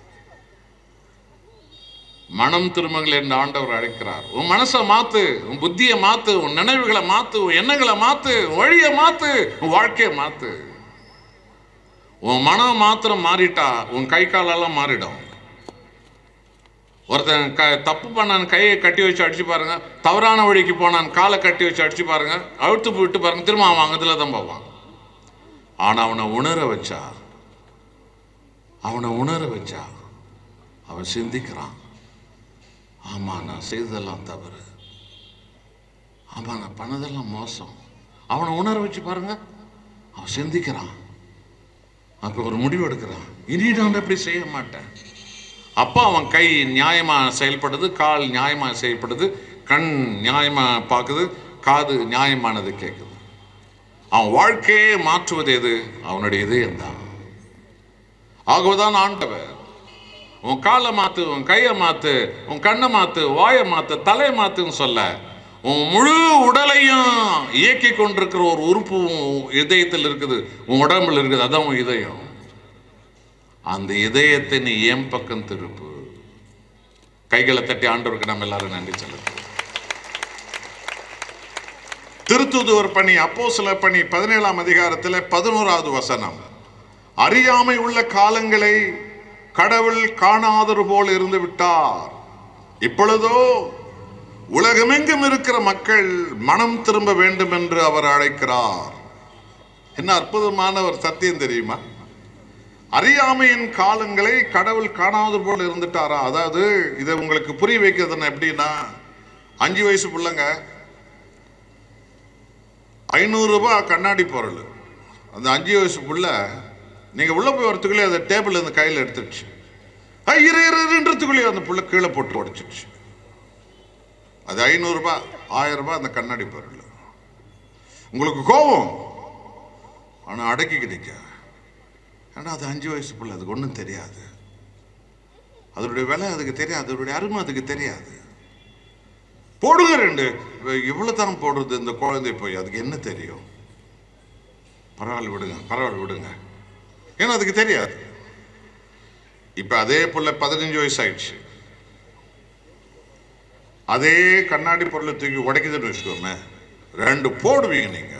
மனம் திரும்புங்கள் என்று ஆண்டவர் அழைக்கிறார் உன் மனசை மாத்து உன் புத்தியை மாத்து உன் நினைவுகளை மாத்து உன் எண்ணங்களை மாத்து உன் வழியை மாத்து உன் வாழ்க்கையை மாத்து உன் மனம் மாத்திரம் மாறிட்டா உன் கை காலெல்லாம் மாறிடும் ஒருத்தன் க தப்பு பண்ணான் கையை கட்டி வச்சு அடிச்சு பாருங்க தவறான வழிக்கு போனான் காலை கட்டி வச்சு அடிச்சு பாருங்க அழுத்து விட்டு பாருங்க திரும்ப அவன் அங்கத்துல தான் போவான் ஆனா அவனை உணர வச்சா அவனை உணர வச்சா அவன் சிந்திக்கிறான் ஆமா நான் செய்ததெல்லாம் தவறு ஆமா நான் பண்ணதெல்லாம் மோசம் அவனை உணர வச்சு பாருங்க அவன் சிந்திக்கிறான் அப்போ ஒரு முடிவு எடுக்கிறான் இனி நான் அப்படி செய்ய மாட்டேன் அப்போ அவன் கை நியாயமா செயல்படுது கால் நியாயமா செயல்படுது கண் நியாயமா பார்க்குது காது நியாயமானது கேட்குது அவன் வாழ்க்கையே மாற்றுவது எது அவனுடைய இதயம்தான் ஆகவேதான் ஆண்டவர் உன் காலை மாத்து உன் கையை மாத்து உன் கண்ணை மாத்து வாயை மாத்து தலையை மாத்துன்னு சொல்ல உன் முழு உடலையும் இயக்கி கொண்டிருக்கிற ஒரு உறுப்பு உன் இதயத்தில் இருக்குது உன் உடம்புல இருக்குது அதான் உன் இதயம் அந்த இதயத்தை நீ என் பக்கம் திருப்பு கைகளை தட்டி ஆண்டவருக்கு நம்ம எல்லாரும் நன்றி செலுத்துவோம் திருத்துதுவர் பணி அப்போ சில பணி பதினேழாம் அதிகாரத்தில் பதினோராவது வசனம் அறியாமை உள்ள காலங்களை கடவுள் காணாதது போல் இருந்து விட்டார் இப்பொழுதோ உலகமெங்கும் இருக்கிற மக்கள் மனம் திரும்ப வேண்டும் என்று அவர் அழைக்கிறார் என்ன அற்புதமான ஒரு சத்தியம் தெரியுமா அறியாமையின் காலங்களை கடவுள் காணாத போல் இருந்துட்டாரா அதாவது இதை உங்களுக்கு புரிய வைக்கிறது எப்படின்னா அஞ்சு வயசு பிள்ளைங்க ஐநூறு ரூபாய் கண்ணாடி பொருள் அந்த அஞ்சு வயசு புள்ள நீங்க உள்ள போய் வரத்துக்குள்ளே அந்த டேபிள் இந்த கையில் எடுத்துடுச்சு ஆ, இரு இரு இருன்றதுக்குள்ளேயே அந்த புள்ள கீழே போட்டு உடைச்சிடுச்சு அது ஐநூறுரூபா ஆயிரம் ரூபாய் அந்த கண்ணாடி பொருள் உங்களுக்கு கோபம் ஆனால் அடக்கிக்கிட்டீங்க ஏன்னா அது அஞ்சு வயசு பிள்ளை அதுக்கு ஒன்றும் தெரியாது அதனுடைய விலை அதுக்கு தெரியாது அதனுடைய அருமை அதுக்கு தெரியாது போடுங்க ரெண்டு இவ்வளவு தான் போடுறது இந்த குழந்தை போய் அதுக்கு என்ன தெரியும் பரவாயில்ல விடுங்க பரவாயில்ல விடுங்க ஏன்னா அதுக்கு தெரியாது இப்ப அதே புள்ள பதினஞ்சு வயசு ஆயிடுச்சு அதே கண்ணாடி பொருளை தூக்கி உடைக்குதுன்னு வச்சுக்கோமே ரெண்டு போடுவீங்க நீங்க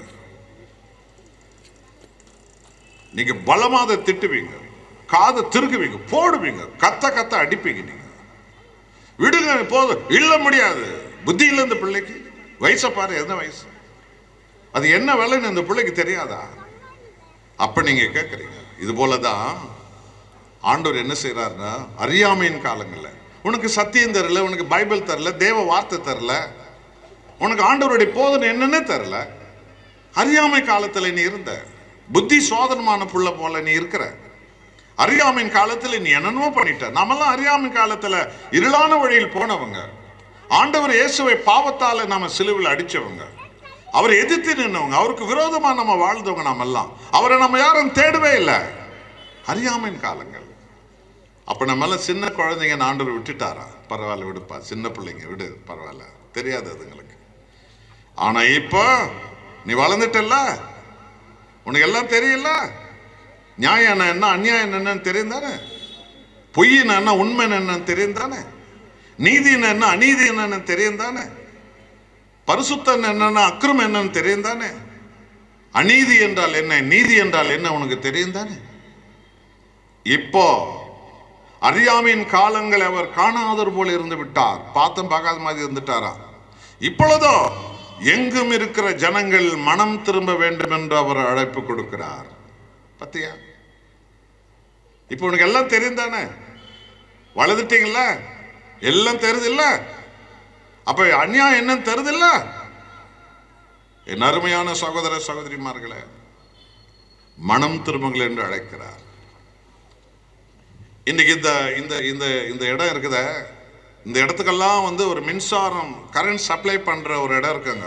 நீங்க பலமா அதை திட்டுவீங்க காதை திருக்குவீங்க போடுவீங்க கத்த கத்த அடிப்பீங்க நீங்க விடுங்க போதும் இல்ல முடியாது புத்தி இல்ல இந்த பிள்ளைக்கு வயசை பாரு எந்த வயசு அது என்ன விலைன்னு இந்த பிள்ளைக்கு தெரியாதா அப்ப நீங்க கேட்குறீங்க இது போலதான் ஆண்டவர் என்ன செய்யறாருன்னா அறியாமையின் காலங்கள்ல உனக்கு சத்தியம் தரல உனக்கு பைபிள் தரல தேவ வார்த்தை தரல உனக்கு ஆண்டவருடைய போதனை என்னன்னே தரல அறியாமை காலத்துல நீ இருந்த புத்தி சோதனமான புள்ள போல நீ இருக்கிற அறியாமையின் காலத்துல நீ என்னென்னமோ பண்ணிட்ட நாமெல்லாம் அறியாமை காலத்துல இருளான வழியில் போனவங்க ஆண்டவர் இயேசுவை பாவத்தால நாம சிலுவில் அடிச்சவங்க அவரை எதிர்த்து நின்னவங்க அவருக்கு விரோதமா நம்ம வாழ்ந்தவங்க நாம எல்லாம் அவரை நம்ம யாரும் தேடவே இல்லை அறியாமையின் காலங்கள் அப்ப நம்ம எல்லாம் சின்ன குழந்தைங்க ஆண்டவர் விட்டுட்டாரா பரவாயில்ல விடுப்பா சின்ன பிள்ளைங்க விடு பரவாயில்ல தெரியாது அதுங்களுக்கு ஆனா இப்போ நீ வளர்ந்துட்டல்ல உனக்கு எல்லாம் தெரியல நியாயம் என்ன அநியாயம் என்னன்னு தெரியும் தானே பொய் என்ன உண்மை என்னன்னு தெரியும் தானே நீதி என்ன அநீதி என்னன்னு தெரியும் தானே பரிசுத்தம் என்னன்னா அக்கிரம் என்னன்னு தெரியும் தானே அநீதி என்றால் என்ன நீதி என்றால் என்ன உனக்கு தெரியும் தானே இப்போ அறியாமையின் காலங்களை அவர் காணாதவர் போல இருந்து விட்டார் பார்த்தம் பார்க்காத மாதிரி இருந்துட்டாரா இப்பொழுதோ எங்கும் இருக்கிற ஜனங்கள் மனம் திரும்ப வேண்டும் என்று அவர் அழைப்பு கொடுக்கிறார் பத்தியா இப்போ உனக்கு எல்லாம் தெரியும் தானே வளர்ந்துட்டீங்கள எல்லாம் தெரியுது இல்ல அப்ப அநியாயம் என்னன்னு தெரியுது இல்ல என் அருமையான சகோதர சகோதரிமார்களே மனம் திரும்புங்கள் என்று அழைக்கிறார் இன்னைக்கு இந்த இந்த இந்த இந்த இடம் இருக்குத இந்த இடத்துக்கெல்லாம் வந்து ஒரு மின்சாரம் கரண்ட் சப்ளை பண்ற ஒரு இடம் இருக்குங்க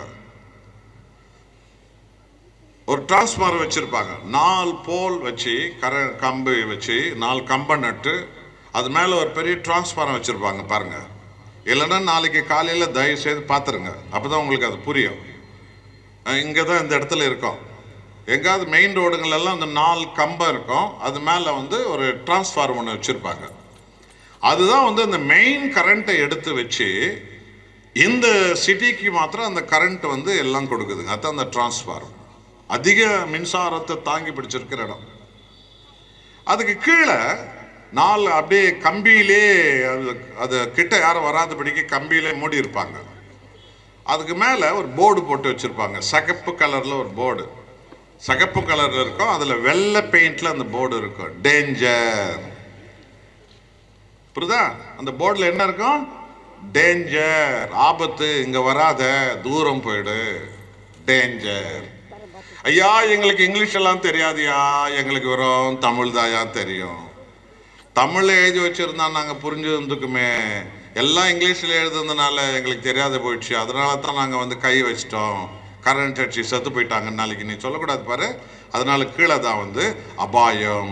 ஒரு டிரான்ஸ்பார்மர் வச்சிருப்பாங்க நாலு போல் வச்சு கர கம்பு வச்சு நாலு கம்பை நட்டு அது மேலே ஒரு பெரிய டிரான்ஸ்பார்மர் வச்சிருப்பாங்க பாருங்க இல்லைன்னா நாளைக்கு காலையில் தயவு செய்து பார்த்துருங்க அப்பதான் உங்களுக்கு அது புரியும் இங்கே தான் இந்த இடத்துல இருக்கோம் எங்காவது மெயின் ரோடுங்களெல்லாம் அந்த நாலு கம்பம் இருக்கும் அது மேலே வந்து ஒரு டிரான்ஸ்ஃபார்மர் ஒன்று வச்சுருப்பாங்க அதுதான் வந்து அந்த மெயின் கரண்ட்டை எடுத்து வச்சு இந்த சிட்டிக்கு மாத்திரம் அந்த கரண்ட் வந்து எல்லாம் கொடுக்குதுங்க அதான் அந்த டிரான்ஸ்ஃபார்மர் அதிக மின்சாரத்தை தாங்கி பிடிச்சிருக்கிற இடம் அதுக்கு கீழே நாலு அப்படியே கம்பியிலே அது அது கிட்ட யாரும் வராதபடிக்கு கம்பியிலே மூடி இருப்பாங்க அதுக்கு மேலே ஒரு போர்டு போட்டு வச்சிருப்பாங்க சகப்பு கலரில் ஒரு போர்டு சகப்பு கலர்ல இருக்கும் அதுல வெள்ளை பெயிண்ட்ல அந்த போர்டு இருக்கும் டேஞ்சர் புரியுதா அந்த போர்டுல என்ன இருக்கும் டேஞ்சர் ஆபத்து இங்க வராத தூரம் போயிடு டேஞ்சர் ஐயா எங்களுக்கு இங்கிலீஷ் எல்லாம் தெரியாதுயா எங்களுக்கு வெறும் தமிழ் தாயா தெரியும் தமிழ்ல எழுதி வச்சிருந்தா நாங்க புரிஞ்சிருந்துக்குமே எல்லாம் இங்கிலீஷ்ல எழுதுனதுனால எங்களுக்கு தெரியாத போயிடுச்சு அதனால தான் நாங்க வந்து கை வச்சிட்டோம் கரண்ட் அடிச்சு செத்து போயிட்டாங்க நாளைக்கு நீ சொல்லக்கூடாது பாரு அதனால கீழே தான் வந்து அபாயம்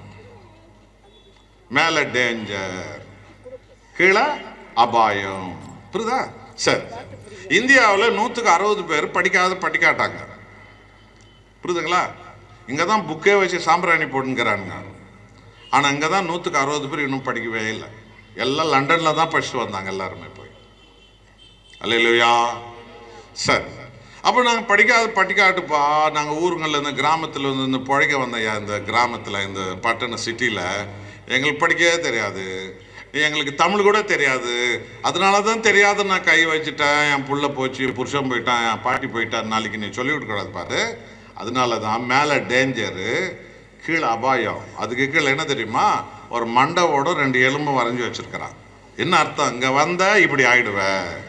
மேல டேஞ்சர் கீழே அபாயம் புரியுதா சரி இந்தியாவில் நூற்றுக்கு அறுபது பேர் படிக்காத படிக்காட்டாங்க புரியுதுங்களா இங்கே தான் புக்கே வச்சு சாம்பிராணி போட்டுங்கிறானுங்க ஆனால் இங்கே தான் நூற்றுக்கு அறுபது பேர் இன்னும் படிக்கவே இல்லை எல்லாம் லண்டனில் தான் படிச்சுட்டு வந்தாங்க எல்லாருமே போய் அல்லையா சரி அப்போ நாங்கள் படிக்காத படிக்காட்டுப்பா நாங்கள் ஊருங்களில் இந்த கிராமத்தில் வந்து இந்த பிழைக்க வந்தையா இந்த கிராமத்தில் இந்த பட்டண சிட்டியில் எங்களுக்கு படிக்கவே தெரியாது எங்களுக்கு தமிழ் கூட தெரியாது அதனால தான் தெரியாத நான் கை வச்சுட்டேன் என் புள்ள போச்சு புருஷன் போயிட்டான் என் பாட்டி போயிட்டான் நாளைக்கு நீ சொல்லி விடக்கூடாது பாரு அதனால தான் மேலே டேஞ்சரு கீழே அபாயம் அதுக்கு கீழே என்ன தெரியுமா ஒரு மண்டவோட ரெண்டு எலும்பு வரைஞ்சி வச்சிருக்கிறான் என்ன அர்த்தம் இங்கே வந்த இப்படி ஆயிடுவ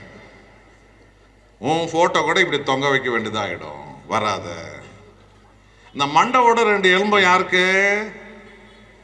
உன் ஃபோட்டோ கூட இப்படி தொங்க வைக்க வேண்டியதாகிடும் வராத இந்த மண்டவோட ரெண்டு எலும்பு யாருக்கு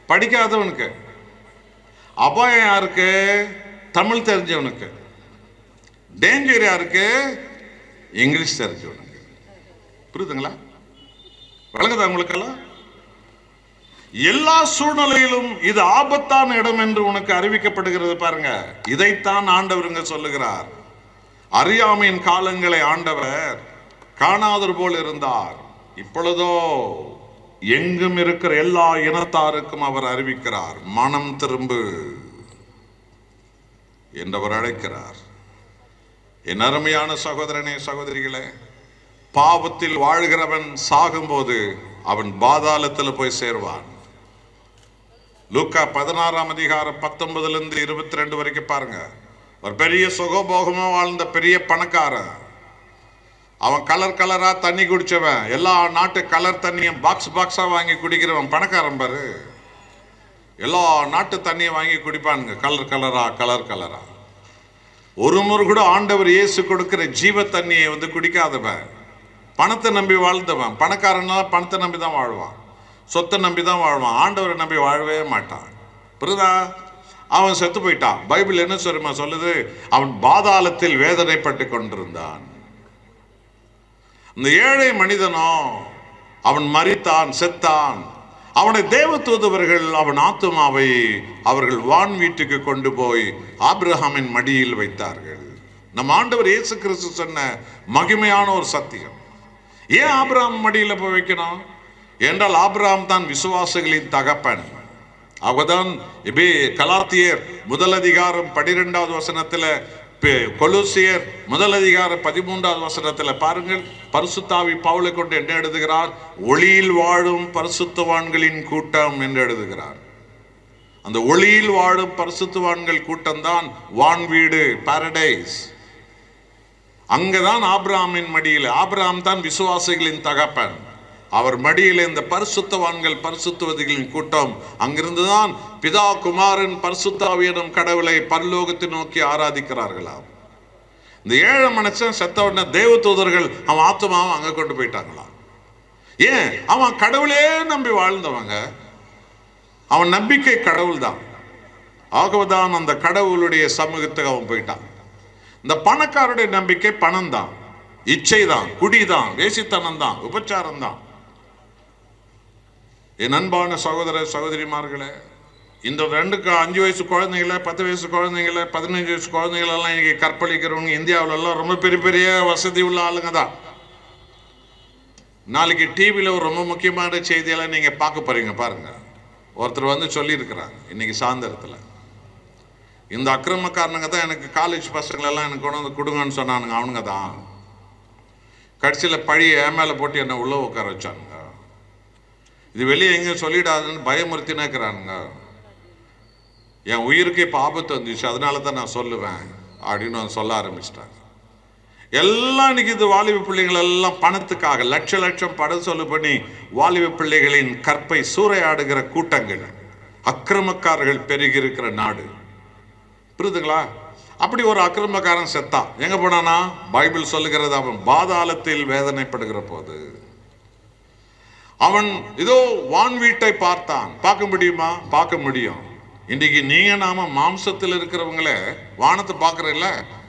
படிக்காதவனுக்கு அபாயம் யாருக்கு தமிழ் தெரிஞ்சவனுக்கு டேஞ்சர் யாருக்கு இங்கிலீஷ் தெரிஞ்சவனுக்கு புரியுதுங்களா வழங்குதா உங்களுக்கெல்லாம் எல்லா சூழ்நிலையிலும் இது ஆபத்தான இடம் என்று உனக்கு அறிவிக்கப்படுகிறது பாருங்க இதைத்தான் ஆண்டவருங்க சொல்லுகிறார் அறியாமையின் காலங்களை ஆண்டவர் காணாதவர் போல் இருந்தார் இப்பொழுதோ எங்கும் இருக்கிற எல்லா இனத்தாருக்கும் அவர் அறிவிக்கிறார் மனம் திரும்பு என்றவர் அழைக்கிறார் என் அருமையான சகோதரனே சகோதரிகளே பாவத்தில் வாழ்கிறவன் சாகும்போது அவன் பாதாளத்தில் போய் சேர்வான் லூக்கா பதினாறாம் அதிகாரம் பத்தொன்பதுல இருந்து இருபத்தி ரெண்டு வரைக்கும் பாருங்க ஒரு பெரிய சுகபோகமா வாழ்ந்த பெரிய பணக்காரன் அவன் கலர் கலரா தண்ணி குடிச்சவன் எல்லா நாட்டு கலர் தண்ணியும் பாக்ஸ் பாக்ஸா வாங்கி குடிக்கிறவன் பணக்காரன் பாரு எல்லா நாட்டு தண்ணியும் வாங்கி குடிப்பானுங்க கலர் கலரா கலர் கலரா ஒரு முறை கூட ஆண்டவர் இயேசு கொடுக்கிற ஜீவ தண்ணியை வந்து குடிக்காதவன் பணத்தை நம்பி வாழ்ந்தவன் பணக்காரனால பணத்தை நம்பி தான் வாழ்வான் சொத்தை நம்பி தான் வாழ்வான் ஆண்டவரை நம்பி வாழவே மாட்டான் புரியுதா அவன் செத்து போயிட்டான் பைபிள் என்ன சொல்லுமா சொல்லுது அவன் பாதாளத்தில் வேதனைப்பட்டு கொண்டிருந்தான் இந்த ஏழை மனிதனோ அவன் மரித்தான் செத்தான் அவனை தேவதூதவர்கள் அவன் ஆத்துமாவை அவர்கள் வான் வீட்டுக்கு கொண்டு போய் ஆபிரகாமின் மடியில் வைத்தார்கள் நம் ஆண்டவர் இயேசு கிறிஸ்து சொன்ன மகிமையான ஒரு சத்தியம் ஏன் ஆபிரகாம் மடியில போய் வைக்கணும் என்றால் ஆபிரகாம் தான் விசுவாசிகளின் தகப்பன் அவதான் எபே கலாத்தியர் முதல் அதிகாரம் பனிரெண்டாவது வசனத்துல பெ- கொலோசியர் முதல் அதிகாரம் பதிமூன்றாவது வசனத்துல பாருங்கள் பரிசுத்தாவி பவுலை கொண்டு என்ன எழுதுகிறார் ஒளியில் வாழும் பரிசுத்தவான்களின் கூட்டம் என்று எழுதுகிறார் அந்த ஒளியில் வாழும் பரிசுத்தவான்கள் கூட்டம்தான் வான் வீடு பாரடைஸ் அங்கதான் ஆபிரகாமின் மடியில் ஆபிரகாம் தான் விசுவாசிகளின் தகப்பன் அவர் மடியில் இந்த பரிசுத்தவான்கள் பரிசுத்தவதிகளின் கூட்டம் அங்கிருந்துதான் பிதா குமாரன் பரிசுத்தாவியனும் கடவுளை பரலோகத்தை நோக்கி ஆராதிக்கிறார்களாம் இந்த ஏழை மனுஷன் செத்த உடனே தேவதூதர்கள் அவன் ஆத்மாவை அங்க கொண்டு போயிட்டாங்களாம் ஏன் அவன் கடவுளே நம்பி வாழ்ந்தவங்க அவன் நம்பிக்கை கடவுள் தான் ஆகவதான் அந்த கடவுளுடைய சமூகத்துக்கு அவன் போயிட்டான் இந்த பணக்காரருடைய நம்பிக்கை பணம் தான் இச்சை தான் குடி தான் வேசித்தனம் தான் உபச்சாரம் தான் என் அன்பான சகோதர சகோதரிமார்களே இந்த ரெண்டுக்கு அஞ்சு வயசு குழந்தைங்கள பத்து வயசு குழந்தைங்கள பதினஞ்சு வயசு குழந்தைங்களெல்லாம் இன்னைக்கு கற்பழிக்கிறவங்க இந்தியாவுல எல்லாம் ரொம்ப பெரிய பெரிய வசதி உள்ள ஆளுங்க தான் நாளைக்கு டிவியில் ஒரு ரொம்ப முக்கியமான செய்தியெல்லாம் நீங்க பார்க்க போறீங்க பாருங்க ஒருத்தர் வந்து சொல்லியிருக்கிறாங்க இன்னைக்கு சாயந்தரத்தில் இந்த அக்கிரமக்காரனுங்க தான் எனக்கு காலேஜ் பசங்களெல்லாம் எனக்கு கொண்டு வந்து கொடுங்கன்னு சொன்னானுங்க அவனுங்க தான் கடைசியில் பழிய என் மேலே போட்டு என்னை உள்ள உட்கார வச்சானுங்க இது வெளியே எங்கேயும் சொல்லிடாதுன்னு பயமுறுத்தினேக்கிறானுங்க என் உயிருக்கு இப்போ ஆபத்து வந்துச்சு அதனால தான் நான் சொல்லுவேன் அப்படின்னு அவன் சொல்ல ஆரம்பிச்சிட்டாங்க எல்லாம் இன்னைக்கு இது வாலிப பிள்ளைகள் எல்லாம் பணத்துக்காக லட்ச லட்சம் படம் சொல்லு பண்ணி வாலிப பிள்ளைகளின் கற்பை சூறையாடுகிற கூட்டங்கள் அக்கிரமக்காரர்கள் பெருகி இருக்கிற நாடு புரியுதுங்களா அப்படி ஒரு அக்கிரமக்காரன் செத்தான் எங்க போனானா பைபிள் சொல்லுகிறது அவன் பாதாளத்தில் வேதனைப்படுகிற போது அவன் இதோ வான் வீட்டை பார்த்தான் பார்க்க முடியுமா பார்க்க முடியும் இன்னைக்கு நீங்க நாம மாம்சத்தில் இருக்கிறவங்கள வானத்தை பார்க்கறதில்ல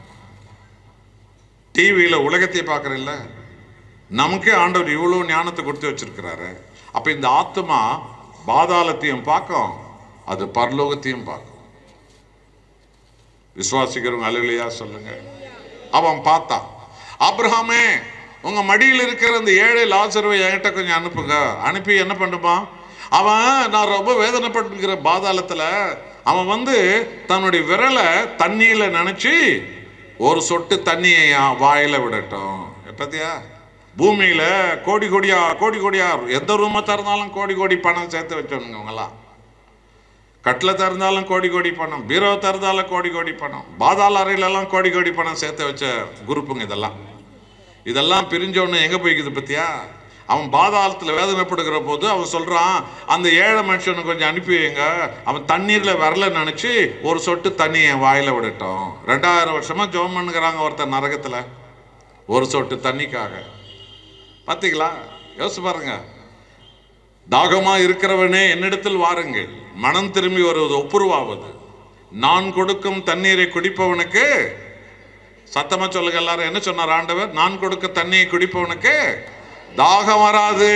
டிவியில உலகத்தை பார்க்கறதில்ல நமக்கே ஆண்டவர் இவ்வளவு ஞானத்தை கொடுத்து வச்சிருக்கிறாரு அப்ப இந்த ஆத்மா பாதாளத்தையும் பார்க்கும் அது பரலோகத்தையும் பார்க்கும் விசுவாசிக்கிறவங்க அலுவலியா சொல்லுங்க அவன் பார்த்தான் ஆபிரகாமே உங்க மடியில் இருக்கிற அந்த ஏழை லாசருவை என்கிட்ட கொஞ்சம் அனுப்புங்க அனுப்பி என்ன பண்ணுமா அவன் நான் ரொம்ப வேதனைப்பட்டிருக்கிற பாதாளத்துல அவன் வந்து தன்னுடைய விரலை தண்ணியில நினைச்சு ஒரு சொட்டு தண்ணியை என் வாயில விடட்டும் எப்பத்தியா பூமியில கோடி கோடியா கோடி கோடியா எந்த ரூமை திறந்தாலும் கோடி கோடி பணம் சேர்த்து வச்சவனுங்க அவங்கெல்லாம் கட்டில் திறந்தாலும் கோடி கோடி பணம் பீரோ திறந்தாலும் கோடி கோடி பணம் பாதாள அறையிலெல்லாம் கோடி கோடி பணம் சேர்த்து வச்ச குரூப்புங்க இதெல்லாம் இதெல்லாம் பிரிஞ்சவொன்னு எங்கே போய்க்குது பத்தியா அவன் பாதாளத்தில் வேதனைப்படுகிற போது அவன் சொல்கிறான் அந்த ஏழை மனுஷனை கொஞ்சம் அனுப்பி வைங்க அவன் தண்ணீரில் வரல நினச்சி ஒரு சொட்டு தண்ணி என் வாயில் விடட்டும் ரெண்டாயிரம் வருஷமாக ஜோம் பண்ணுகிறாங்க ஒருத்தர் நரகத்தில் ஒரு சொட்டு தண்ணிக்காக பார்த்தீங்களா யோசிச்சு பாருங்க தாகமா இருக்கிறவனே என்னிடத்தில் வாருங்கள் மனம் திரும்பி வருவது ஒப்புருவாவது நான் கொடுக்கும் தண்ணீரை குடிப்பவனுக்கு சத்தமா சொல்லுங்க எல்லாரும் என்ன சொன்னார் ஆண்டவர் நான் கொடுக்க தண்ணியை குடிப்பவனுக்கு தாகம் வராது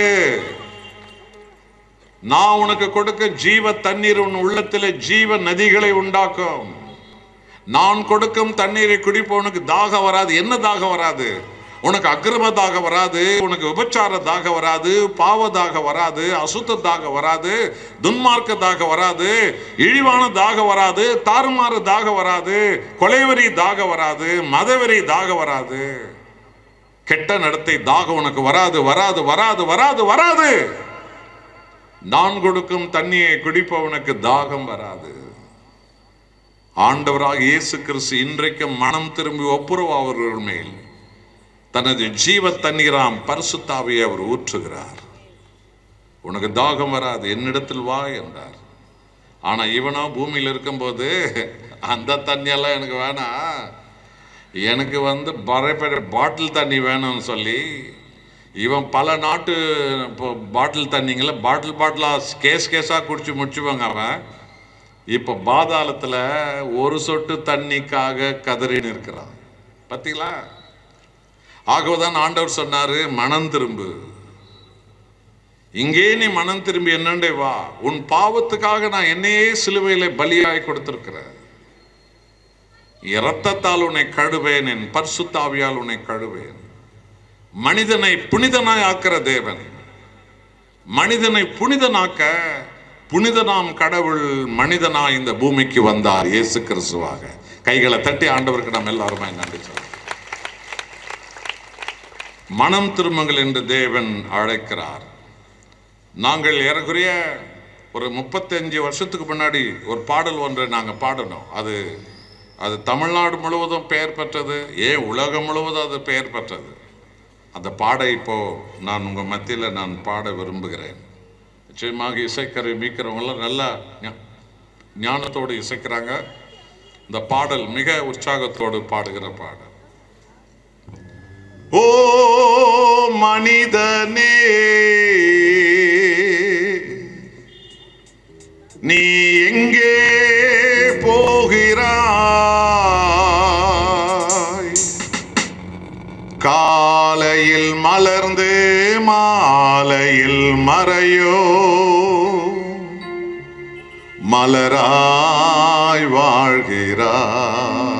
நான் உனக்கு கொடுக்க ஜீவ தண்ணீர் உன் உள்ளத்திலே ஜீவ நதிகளை உண்டாக்கும் நான் கொடுக்கும் தண்ணீரை குடிப்பவனுக்கு தாகம் வராது என்ன தாகம் வராது உனக்கு அக்கிரம தாகம் வராது உனக்கு விபச்சார தாகம் வராது பாவ தாகம் வராது அசுத்த தாகம் வராது துன்மார்க்க தாகம் வராது இழிவான தாகம் வராது தாறுமாறு தாகம் வராது கொலைவெறி தாகம் வராது மதவெறி தாகம் வராது கெட்ட நடத்தை தாகம் உனக்கு வராது வராது வராது வராது வராது நான் கொடுக்கும் தண்ணியை குடிப்பவனுக்கு தாகம் வராது ஆண்டவராக இயேசு கிறிஸ்து இன்றைக்கு மனம் திரும்பி ஒப்புரவாளர்கள் மேல் தனது ஜீவ தண்ணீராம் பரிசுத்தாவியை அவர் ஊற்றுகிறார் உனக்கு தாகம் வராது என்னிடத்தில் வா என்றார் ஆனா இவனோ பூமியில் இருக்கும்போது அந்த தண்ணியெல்லாம் எனக்கு வேணாம் எனக்கு வந்து பறைப்பெற பாட்டில் தண்ணி வேணும்னு சொல்லி இவன் பல நாட்டு இப்போ பாட்டில் தண்ணிங்களை பாட்டில் பாட்டிலாக கேஸ் கேஸாக குடிச்சு முடிச்சுவாங்க அவன் இப்போ பாதாளத்தில் ஒரு சொட்டு தண்ணிக்காக கதறின்னு இருக்கிறான் பார்த்தீங்களா ஆகவேதான் ஆண்டவர் சொன்னாரு மனம் திரும்பு இங்கே நீ மனம் திரும்பி என்னண்டே வா உன் பாவத்துக்காக நான் என்னையே சிலுவையில பலியாய் கொடுத்திருக்கிறேன் இரத்தத்தால் உன்னை கழுவேன் என் பரிசுத்தாவியால் உன்னை கழுவேன் மனிதனை புனிதனாய் ஆக்கிற தேவன் மனிதனை புனிதனாக்க புனிதனாம் கடவுள் மனிதனாய் இந்த பூமிக்கு வந்தார் இயேசு கிறிஸ்துவாக கைகளை தட்டி ஆண்டவருக்கு நாம் எல்லாருமே நன்றி சொல்றோம் மனம் திரும்புங்கள் என்று தேவன் அழைக்கிறார் நாங்கள் ஏறக்குறைய ஒரு முப்பத்தஞ்சு வருஷத்துக்கு முன்னாடி ஒரு பாடல் ஒன்றை நாங்கள் பாடணும் அது அது தமிழ்நாடு முழுவதும் பெயர் பெற்றது ஏன் உலகம் முழுவதும் அது பெயர் பெற்றது அந்த பாட இப்போ நான் உங்கள் மத்தியில் நான் பாட விரும்புகிறேன் நிச்சயமாக இசைக்கருவி மீக்கிறவங்களாம் நல்லா ஞா- ஞானத்தோடு இசைக்கிறாங்க இந்த பாடல் மிக உற்சாகத்தோடு பாடுகிற பாடல் ஓ மனிதனே நீ எங்கே போகிறாய் காலையில் மலர்ந்து மாலையில் மறையோ மலராய் வாழ்கிறாய்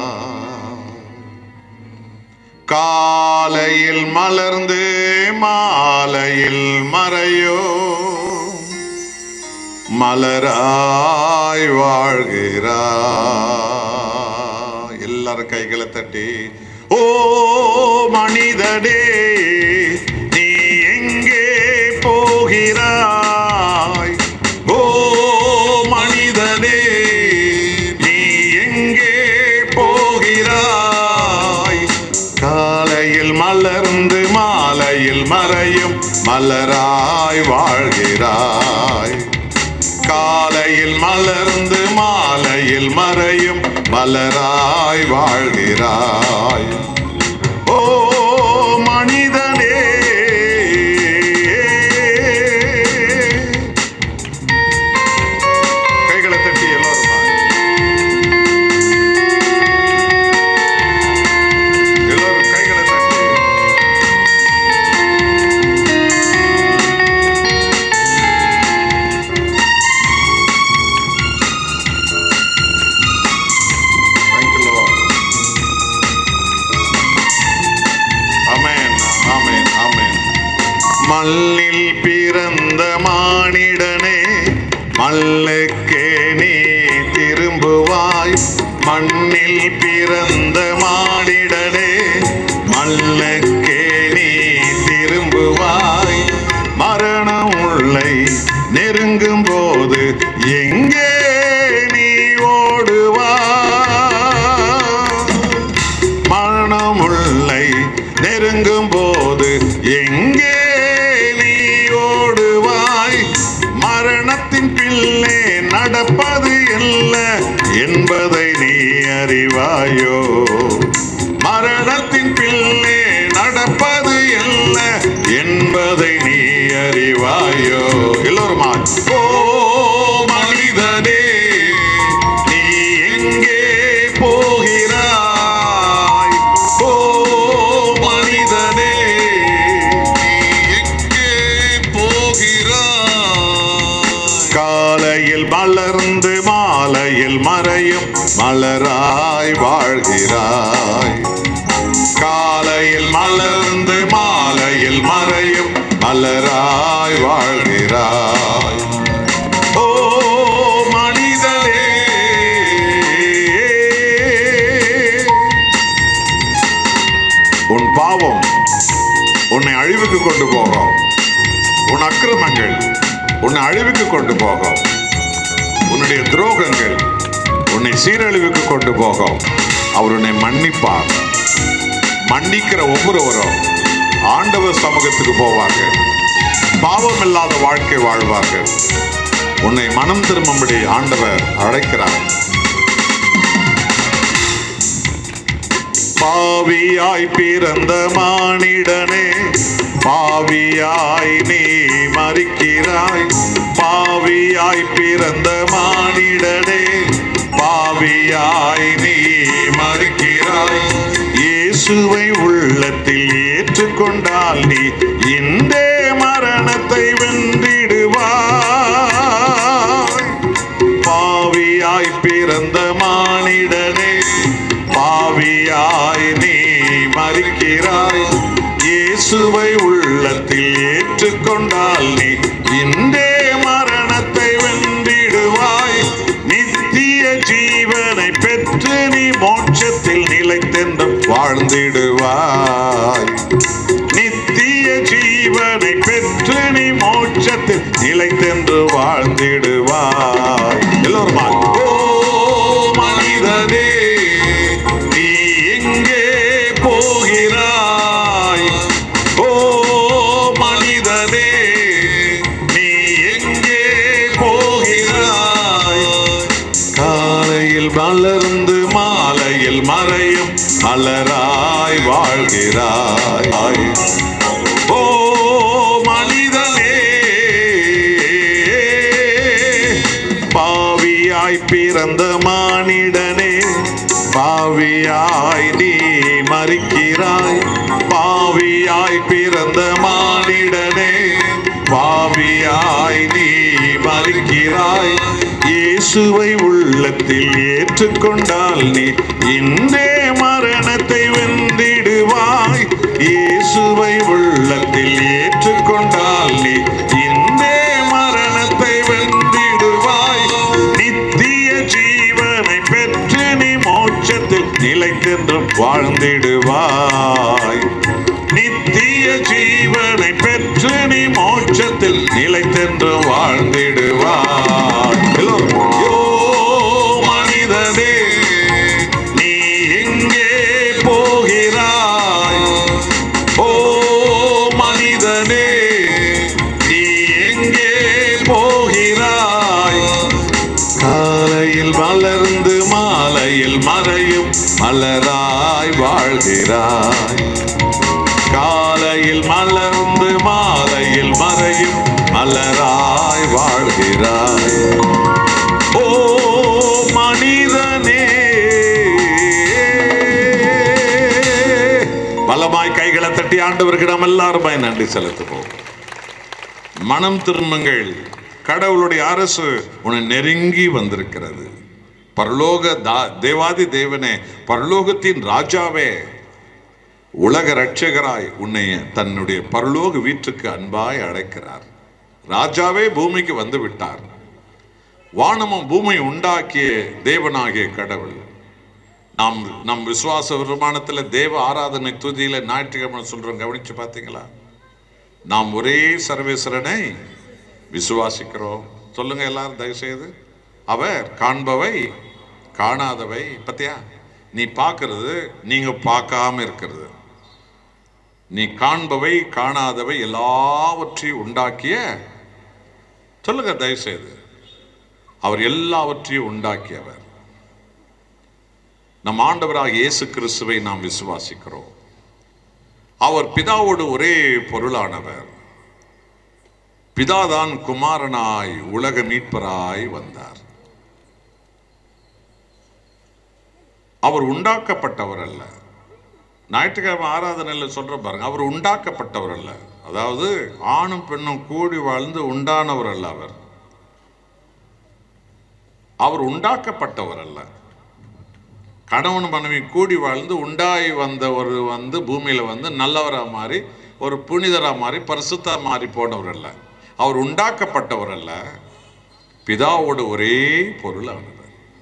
காலையில் மலர்ந்து மாலையில் மறையோ மலராய் வாழ்கிறாய் எல்லாரும் கைகளை தட்டி ஓ மனிதனே நீ எங்கே போகிறாய் ஓ மனிதனே நீ எங்கே போகிறாய் காலையில் மலர்ந்து மாலையில் மறையும் மலராய் வாழ்கிறாய் காலையில் மலர்ந்து மாலையில் மறையும் மலராய் வாழ்கிறாய் ஓ மனிதனே கைகளை தட்டி எல்லாரும் எல்லாரும் கைகளை தட்டி Thank you, Lord. Amen. Amen. Amen. மண்ணில் பிறந்த மானிடனே மல்லுக்கே நீ திரும்புவாய் மண்ணில் பிறந்த மானிடனே மல்லுக்கே நீ திரும்புவாய் மரணம் உள்ளை நெருங்கும் போது எங்கே நீ ஓடுவாய் மரணமுள்ளை நெருங்கும் போது எங்கே நீ ஓடுவாய் மரணத்தின் பிள்ளை நடப்பது என்ன என்பதை நீ அறிவாயோ மரணத்தின் பிள்ளை நடப்பது என்ன என்பதை நீ அறிவாயோ எல்லோரும் மலராய் வாழ்கிறாய் காலையில் மலர்ந்து மாலையில் மறையும் மலராய் வாழ்கிறாய் ஓ மனிதனே உன் பாவம் உன்னை அழிவுக்கு கொண்டு போகும் உன் அக்கிரமங்கள் உன்னை அழிவுக்கு கொண்டு போகும் உன்னுடைய துரோகங்கள் உன்னை சீரழிவுக்கு கொண்டு போகும் அவர் உன்னை மன்னிப்பார் மன்னிக்கிற ஒவ்வொருவரும் ஆண்டவர் சமூகத்துக்கு போவாங்க பாவம் இல்லாத வாழ்க்கை வாழ்வார்கள் உன்னை மனம் திரும்பும்படி ஆண்டவர் அழைக்கிறார் பாவியாய் பிறந்த மானிடனே பாவியாய் நீ மறிக்கிறாய் பாவியாய் பிறந்த மானிடனே பாவியாய் நீ மறிக்கிறாய் இயேசுவை உள்ளத்தில் ஏற்றுக்கொண்டால் நீ இந்த மரணத்தை வென்றிடுவாய் பாவியாய் பிறந்த மானிடனே பாவியாய் நீ மறிக்கிறாய் இயேசுவை உள்ளத்தில் ஏற்றுக்கொண்டால் நீ இந்த மரணத்தை வென்றிடுவாய் நித்திய ஜீவனை பெற்று நீ மோட்சத்தில் நிலைத்தென்று வாழ்ந்திடுவாய் நித்திய ஜீவனை பெற்று நீ மோட்சத்தில் நிலைத்தென்று வாழ்ந்திடுவாய் எல்லோருமா ஓ மனிதனே நீ எங்கே போகிறாய் ஓ மனிதனே நீ எங்கே போகிறாய் காலையில் மலர்ந்து மாலையில் மறையும் மலராய் வாழ்கிறாய் ஓ மனிதனே பாவியாய் பிறந்த மானிடனே பாவியாய் நீ மறிக்கிறாய் பாவியாய் பிறந்த மானிடனே பாவியாய் நீ மறிக்கிறாய் இயேசுவை உள்ளத்தில் ஏற்றுக்கொண்டால் நீ இன்றே மரணத்தை வென்றிடுவாய் இயேசுவை உள்ளத்தில் ஏற்றுக்கொண்டால் நீ இன்றே மரணத்தை வென்றிடுவாய் நித்திய ஜீவனை பெற்று நீ மோட்சத்தில் நிலைத்தென்று வாழ்ந்திடுவாய் நித்திய ஜீவனை பெற்று நீ மோட்சத்தில் நிலைத்தென்று வாழ்ந்திடுவாய் எல்லோரும், யோ மனிதனே நீ எங்கே போகிறாய் ஓ மனிதனே நீ எங்கே போகிறாய் காலையில் மலர்ந்து மாலையில் மறையும் மலராய் வாழ்கிறாய் காலையில் மலர்ந்து மாலையில் மறையும் மலராய் வாழ்கிறாய் ஓ மனிதனே பலமாய் கைகளை தட்டி ஆண்டவருக்கு நாம் எல்லாருமாய் நன்றி செலுத்துவோம் மனம் திரும்புங்கள் கடவுளுடைய அரசு உன்னை நெருங்கி வந்திருக்கிறது பரலோக தா- தேவாதி தேவனே பரலோகத்தின் ராஜாவே உலக ரட்சகராய் உன்னை தன்னுடைய பரலோக வீட்டுக்கு அன்பாய் அழைக்கிறார் ராஜாவே பூமிக்கு வந்து விட்டார் வானமும் பூமி உண்டாக்கிய தேவனாகிய கடவுள் நாம் நம் விசுவாச பிரமாணத்தில் தேவ ஆராதனை துதியில ஞாயிற்றுக்கிழமை சொல்றோம் கவனிச்சு பார்த்தீங்களா நாம் ஒரே சர்வேஸ்வரனை விசுவாசிக்கிறோம் சொல்லுங்க எல்லாரும் தயவுசெய்து அவர் காண்பவை காணாதவை பத்தியா நீ பார்க்கிறது நீங்க பார்க்காம இருக்கிறது நீ காண்பவை காணாதவை எல்லாவற்றையும் உண்டாக்கிய சொல்லுங்க தயவுசெய்து அவர் எல்லாவற்றையும் உண்டாக்கியவர் நம் ஆண்டவராக இயேசு கிறிஸ்துவை நாம் விசுவாசிக்கிறோம் அவர் பிதாவோடு ஒரே பொருளானவர் பிதாதான் குமாரனாய் உலக மீட்பராய் வந்தார் அவர் உண்டாக்கப்பட்டவர் அல்ல ஞாயிற்றுக்கிழமை ஆராதனையில் சொல்ற பாருங்க அவர் உண்டாக்கப்பட்டவர் அல்ல அதாவது ஆணும் பெண்ணும் கூடி வாழ்ந்து உண்டானவர் அல்ல அவர் அவர் உண்டாக்கப்பட்டவர் அல்ல கணவன் மனைவி கூடி வாழ்ந்து உண்டாய் வந்த ஒரு வந்து பூமியில வந்து நல்லவரா மாறி ஒரு புனிதரா மாறி பரிசுத்தா மாறி போனவர் அல்ல அவர் உண்டாக்கப்பட்டவர் அல்ல பிதாவோட ஒரே பொருளானவர்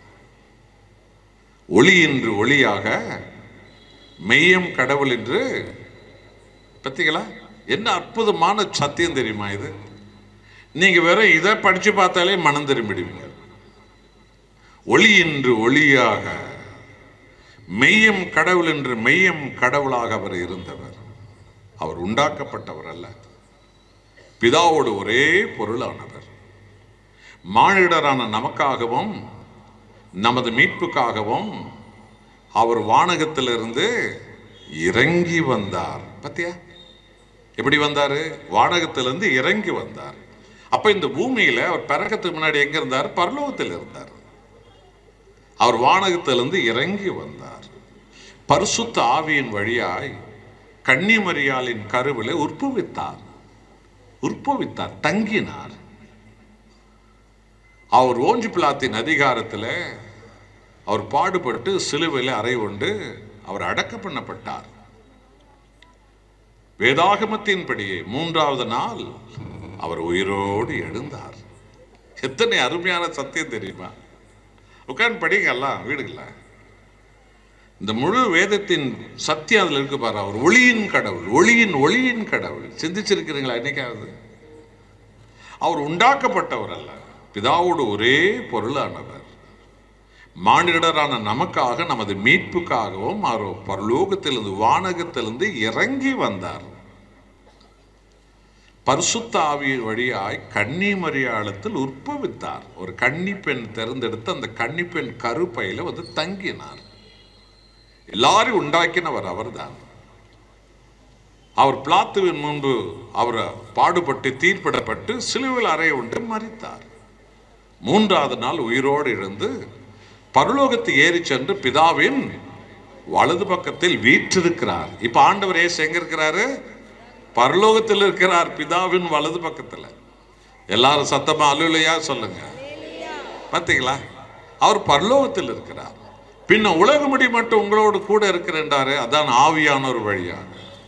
ஒளி என்று ஒளியாக மெய்யம் கடவுள் என்று பத்தீங்களா என்ன அற்புதமான சத்தியம் தெரியுமா இது நீங்க வெறும் இதை படிச்சு பார்த்தாலே மனம் திரும்பிடுவீங்க ஒளி என்று ஒளியாக மெய்யம் கடவுள் என்று மெய்யம் கடவுளாக அவர் இருந்தவர் அவர் உண்டாக்கப்பட்டவர் அல்ல பிதாவோடு ஒரே பொருளானவர் மானிடரான நமக்காகவும் நமது மீட்புக்காகவும் அவர் வானகத்திலிருந்து இறங்கி வந்தார் பத்தியா எப்படி வந்தாரு வானகத்திலிருந்து இறங்கி வந்தார் அப்ப இந்த பூமியில அவர் பிறக்கத்துக்கு முன்னாடி எங்க இருந்தார் பரலோகத்தில் இருந்தார் அவர் வானகத்திலிருந்து இறங்கி வந்தார் பரிசுத்த ஆவியின் வழியாய் கன்னிமரியாளின் கருவிலே உற்பவித்தார் உற்பவித்தார் தங்கினார் அவர் ஓஞ்சி பிளாத்தின் அதிகாரத்தில் அவர் பாடுபட்டு சிலுவையில் அறை கொண்டு அவர் அடக்க பண்ணப்பட்டார் வேதாகமத்தின்படியே மூன்றாவது நாள் அவர் உயிரோடு எழுந்தார் எத்தனை அருமையான சத்தியம் தெரியுமா உட்கார்ந்து படிங்க எல்லாம் வீடுகள இந்த முழு வேதத்தின் சத்தியம் அதுல இருக்கு பாரு அவர் ஒளியின் கடவுள் ஒளியின் ஒளியின் கடவுள் சிந்திச்சிருக்கிறீங்களா என்னைக்காவது அவர் உண்டாக்கப்பட்டவர் அல்ல பிதாவோடு ஒரே பொருளானவர் மானிடரான நமக்காக நமது மீட்புக்காகவும் அவர் பரலோகத்திலிருந்து வானகத்திலிருந்து இறங்கி வந்தார் பரிசுத்த ஆவியின் வழியாய் கன்னி மரியாளத்தில் உற்பவித்தார் ஒரு கன்னி பெண் தேர்ந்தெடுத்து அந்த கன்னி பெண் கருப்பையில வந்து தங்கினார் எல்லாரையும் உண்டாக்கினவர் அவர்தான் அவர் பிளாத்துவின் முன்பு அவர் பாடுபட்டு தீர்ப்பிடப்பட்டு சிலுவில் அறைய உண்டு மறித்தார் மூன்றாவது நாள் உயிரோடு இருந்து பரலோகத்து ஏறி சென்று பிதாவின் வலது பக்கத்தில் வீற்றிருக்கிறார் இப்ப ஆண்டவர் ஏசு எங்க இருக்கிறாரு பரலோகத்தில் இருக்கிறார் பிதாவின் வலது பக்கத்துல எல்லாரும் சத்தமா அலுவலையா சொல்லுங்க பார்த்தீங்களா அவர் பரலோகத்தில் இருக்கிறார் பின்ன உலகமுடி மட்டும் உங்களோடு கூட இருக்கிறாரு அதான் ஆவியானோர் வழியாக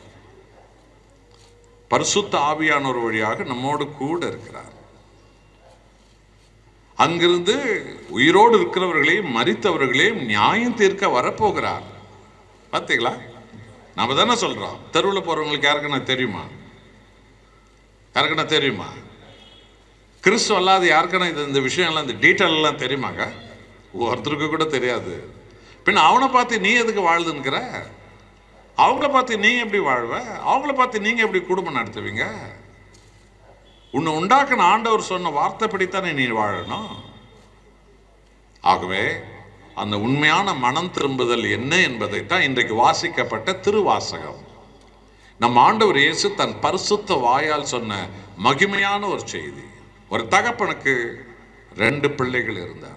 பரிசுத்த ஆவியானோர் வழியாக நம்மோடு கூட இருக்கிறார் அங்கிருந்து உயிரோடு இருக்கிறவர்களையும் மரித்தவர்களையும் நியாயம் தீர்க்க வரப்போகிறார் பார்த்தீங்களா நாம தானே சொல்றோம் தெருவில் போறவங்களுக்கு யாருக்குன்னா தெரியுமா யாருக்குன்னா தெரியுமா கிறிஸ்துவ அல்லாத யாருக்குன்னா இது இந்த விஷயம்லாம் இந்த டீட்டெயில் எல்லாம் தெரியுமாங்க ஒருத்தருக்கு கூட தெரியாது பின்ன அவனை பார்த்து நீ எதுக்கு வாழ்ந்துன்னுக்கிற அவங்கள பார்த்து நீ எப்படி வாழ்வ அவங்கள பார்த்து நீங்க எப்படி குடும்பம் நடத்துவீங்க உன்னை உண்டாக்கின ஆண்டவர் சொன்ன வார்த்தைப்படித்தானே நீ வாழணும் ஆகவே அந்த உண்மையான மனம் திரும்புதல் என்ன என்பதைத்தான் இன்றைக்கு வாசிக்கப்பட்ட திருவாசகம் நம் ஆண்டவர் இயேசு தன் பரிசுத்த வாயால் சொன்ன மகிமையான ஒரு செய்தி ஒரு தகப்பனுக்கு ரெண்டு பிள்ளைகள் இருந்தார்கள்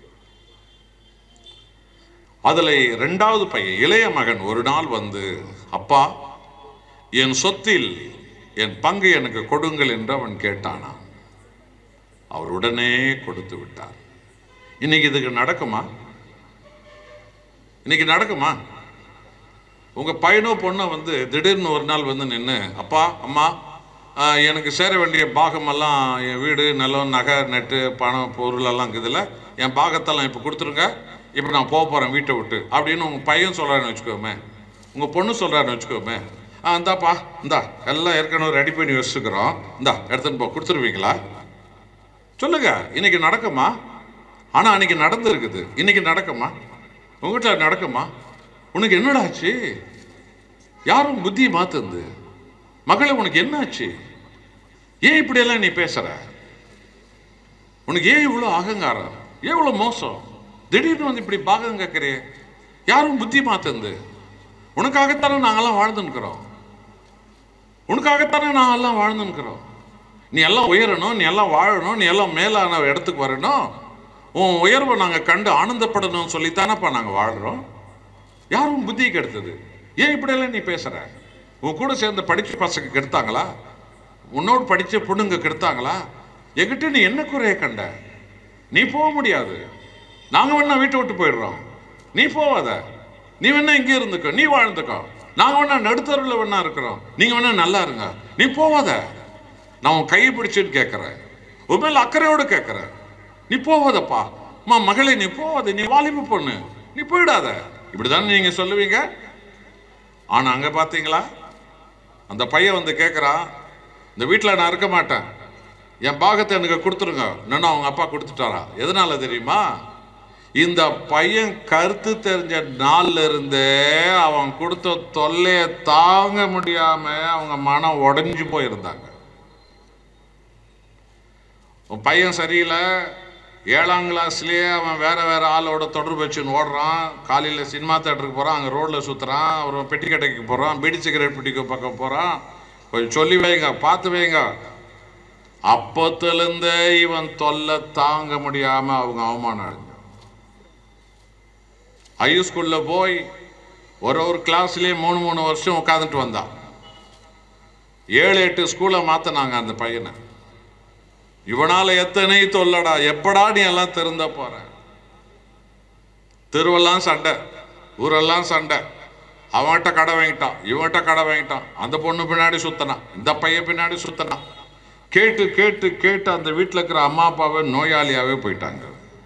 அதில் ரெண்டாவது பையன் இளைய மகன் ஒரு நாள் வந்து அப்பா என் சொத்தில் என் பங்கு எனக்கு கொடுங்கள் என்று அவன் கேட்டானா அவர் உடனே கொடுத்து விட்டார் இன்னைக்கு இதுக்கு நடக்குமா இன்னைக்கு நடக்குமா உங்க பையனோ பொண்ணோ வந்து திடீர்னு ஒரு நாள் வந்து நின்று அப்பா அம்மா ஆஹ், எனக்கு சேர வேண்டிய பாகமெல்லாம் என் வீடு நிலம் நகை நெட்டு பணம் பொருள் எல்லாம் இருக்குதுல்ல என் பாகத்தெல்லாம் இப்போ கொடுத்துருங்க இப்போ நான் போக போகிறேன் வீட்டை விட்டு அப்படின்னு உங்கள் பையன் சொல்கிறான்னு வச்சுக்கோமே உங்கள் பொண்ணு சொல்கிறான்னு வச்சுக்கோமே ஆ இந்தாப்பா இந்தா எல்லாம் ஏற்கனவே ரெடி பண்ணி வச்சுக்கிறோம் இந்தா எடுத்துன்னு போ கொடுத்துருவீங்களா சொல்லுங்க இன்னைக்கு நடக்குமா ஆனால் அன்னைக்கு நடந்திருக்குது இன்னைக்கு நடக்குமா உங்ககிட்ட நடக்குமா உனக்கு என்னடா ஆச்சு யாரும் புத்தியை மாத்துந்து மகளே உனக்கு என்ன ஆச்சு ஏன் இப்படியெல்லாம் நீ பேசுற உனக்கு ஏன் இவ்வளோ அகங்காரம் ஏன் இவ்வளோ மோசம் திடீர்னு வந்து இப்படி பாகம் கேட்குறிய யாரும் புத்தி மாத்துந்து உனக்காகத்தானே நாங்கெல்லாம் வாழ்ந்துன்னுக்குறோம் உனக்காகத்தானே நாங்கெல்லாம் வாழ்ந்துன்னுக்குறோம் நீ எல்லாம் உயரணும் நீ எல்லாம் வாழணும் நீ எல்லாம் மேலான இடத்துக்கு வரணும் உன் உயர்வை நாங்கள் கண்டு ஆனந்தப்படணும்னு சொல்லித்தானப்பா நாங்கள் வாழ்கிறோம் யாரும் புத்தி கெடுத்தது ஏன் இப்படியெல்லாம் நீ பேசுற உன் கூட சேர்ந்து படிச்ச பசங்க கெடுத்தாங்களா உன்னோடு படிச்ச பொண்ணுங்க கெடுத்தாங்களா என்கிட்ட நீ என்ன குறைய கண்ட நீ போக முடியாது நாங்க வேணா வீட்டை விட்டு போயிடுறோம் நீ போவாத நீ வேணா இங்கே இருந்துக்கோ நீ வாழ்ந்துக்கோ நாங்க வேணா நடுத்தருவில் வேணா இருக்கிறோம் நீங்க வேணா நல்லா இருங்க நீ போவாத நான் உன் கையை பிடிச்சிட்டு கேட்கறேன் உன் மேல அக்கறையோடு கேட்கறேன் நீ போவாதப்பா அம்மா மகளே நீ போவாத நீ வாலிப பொண்ணு நீ போயிடாத இப்படிதானே நீங்க சொல்லுவீங்க ஆனா அங்க பாத்தீங்களா அந்த பையன் வந்து கேட்குறான் இந்த வீட்டில் நான் இருக்க மாட்டேன் என் பாகத்தை எனக்கு கொடுத்துருங்க இன்னும் அவங்க அப்பா கொடுத்துட்டாரா எதனால தெரியுமா இந்த பையன் கருத்து தெரிஞ்ச நாள்ல இருந்தே அவன் கொடுத்த தொல்லையை தாங்க முடியாம அவங்க மனம் உடைஞ்சு போயிருந்தாங்க உன் பையன் சரியில்லை ஏழாம் கிளாஸ்லயே அவன் வேற வேற ஆளோட தொடர்பு வச்சுன்னு ஓடுறான் காலையில் சினிமா தேட்டருக்கு போகிறான் அங்கே ரோட்டில் சுற்றுறான் அப்புறம் பெட்டி கடைக்கு போகிறான் பீடி சிகரெட் பெட்டிக்கு பக்கம் போகிறான் கொஞ்சம் சொல்லி வைங்க பார்த்து வைங்க அப்பத்துலேருந்தே இவன் தொல்லை தாங்க முடியாமல் அவங்க அவமானம் அடைஞ்சான் ஹை ஸ்கூலில் போய் ஒரு ஒரு கிளாஸ்லேயே மூணு மூணு வருஷம் உட்காந்துட்டு வந்தான் ஏழு எட்டு ஸ்கூலை மாற்றினாங்க அந்த பையனை இவனால எத்தனை தொல்லடா எப்படா நீ எல்லாம் திருந்த போற தெருவெல்லாம் சண்டை ஊரெல்லாம் சண்டை அவன்கிட்ட கடை வாங்கிட்டான் இவன்கிட்ட கடை வாங்கிட்டான் அந்த பொண்ணு பின்னாடி சுத்தனான் இந்த பையன் பின்னாடி சுத்தனான் கேட்டு கேட்டு கேட்டு அந்த வீட்டில் இருக்கிற அம்மா அப்பாவை நோயாளியாவே போயிட்டாங்க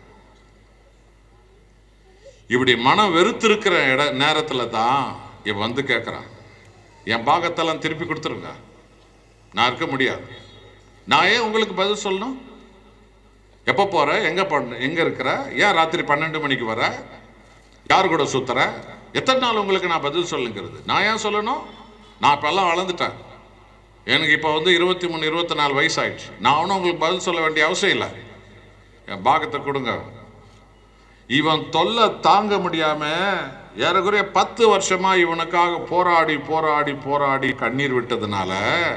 இப்படி மனம் வெறுத்திருக்கிற இட நேரத்தில் தான் இவன் வந்து கேட்குறான் என் பாகத்தெல்லாம் திருப்பி கொடுத்துருங்க நான் இருக்க முடியாது நான் ஏன் உங்களுக்கு பதில் சொல்லணும் எப்போ போற எங்க பண்ண எங்க இருக்கிற ஏன் ராத்திரி பன்னெண்டு மணிக்கு வர யார் கூட சுத்துற எத்தனை நாள் உங்களுக்கு நான் பதில் சொல்லுங்கிறது நான் ஏன் சொல்லணும் நான் இப்பெல்லாம் வளர்ந்துட்டேன் எனக்கு இப்போ வந்து இருபத்தி மூணு இருபத்தி நாலு வயசு ஆயிடுச்சு நான் ஒன்றும் உங்களுக்கு பதில் சொல்ல வேண்டிய அவசியம் இல்லை என் பாகத்தை கொடுங்க இவன் தொல்லை தாங்க முடியாம ஏறக்குறைய பத்து வருஷமா இவனுக்காக போராடி போராடி போராடி கண்ணீர் விட்டதுனால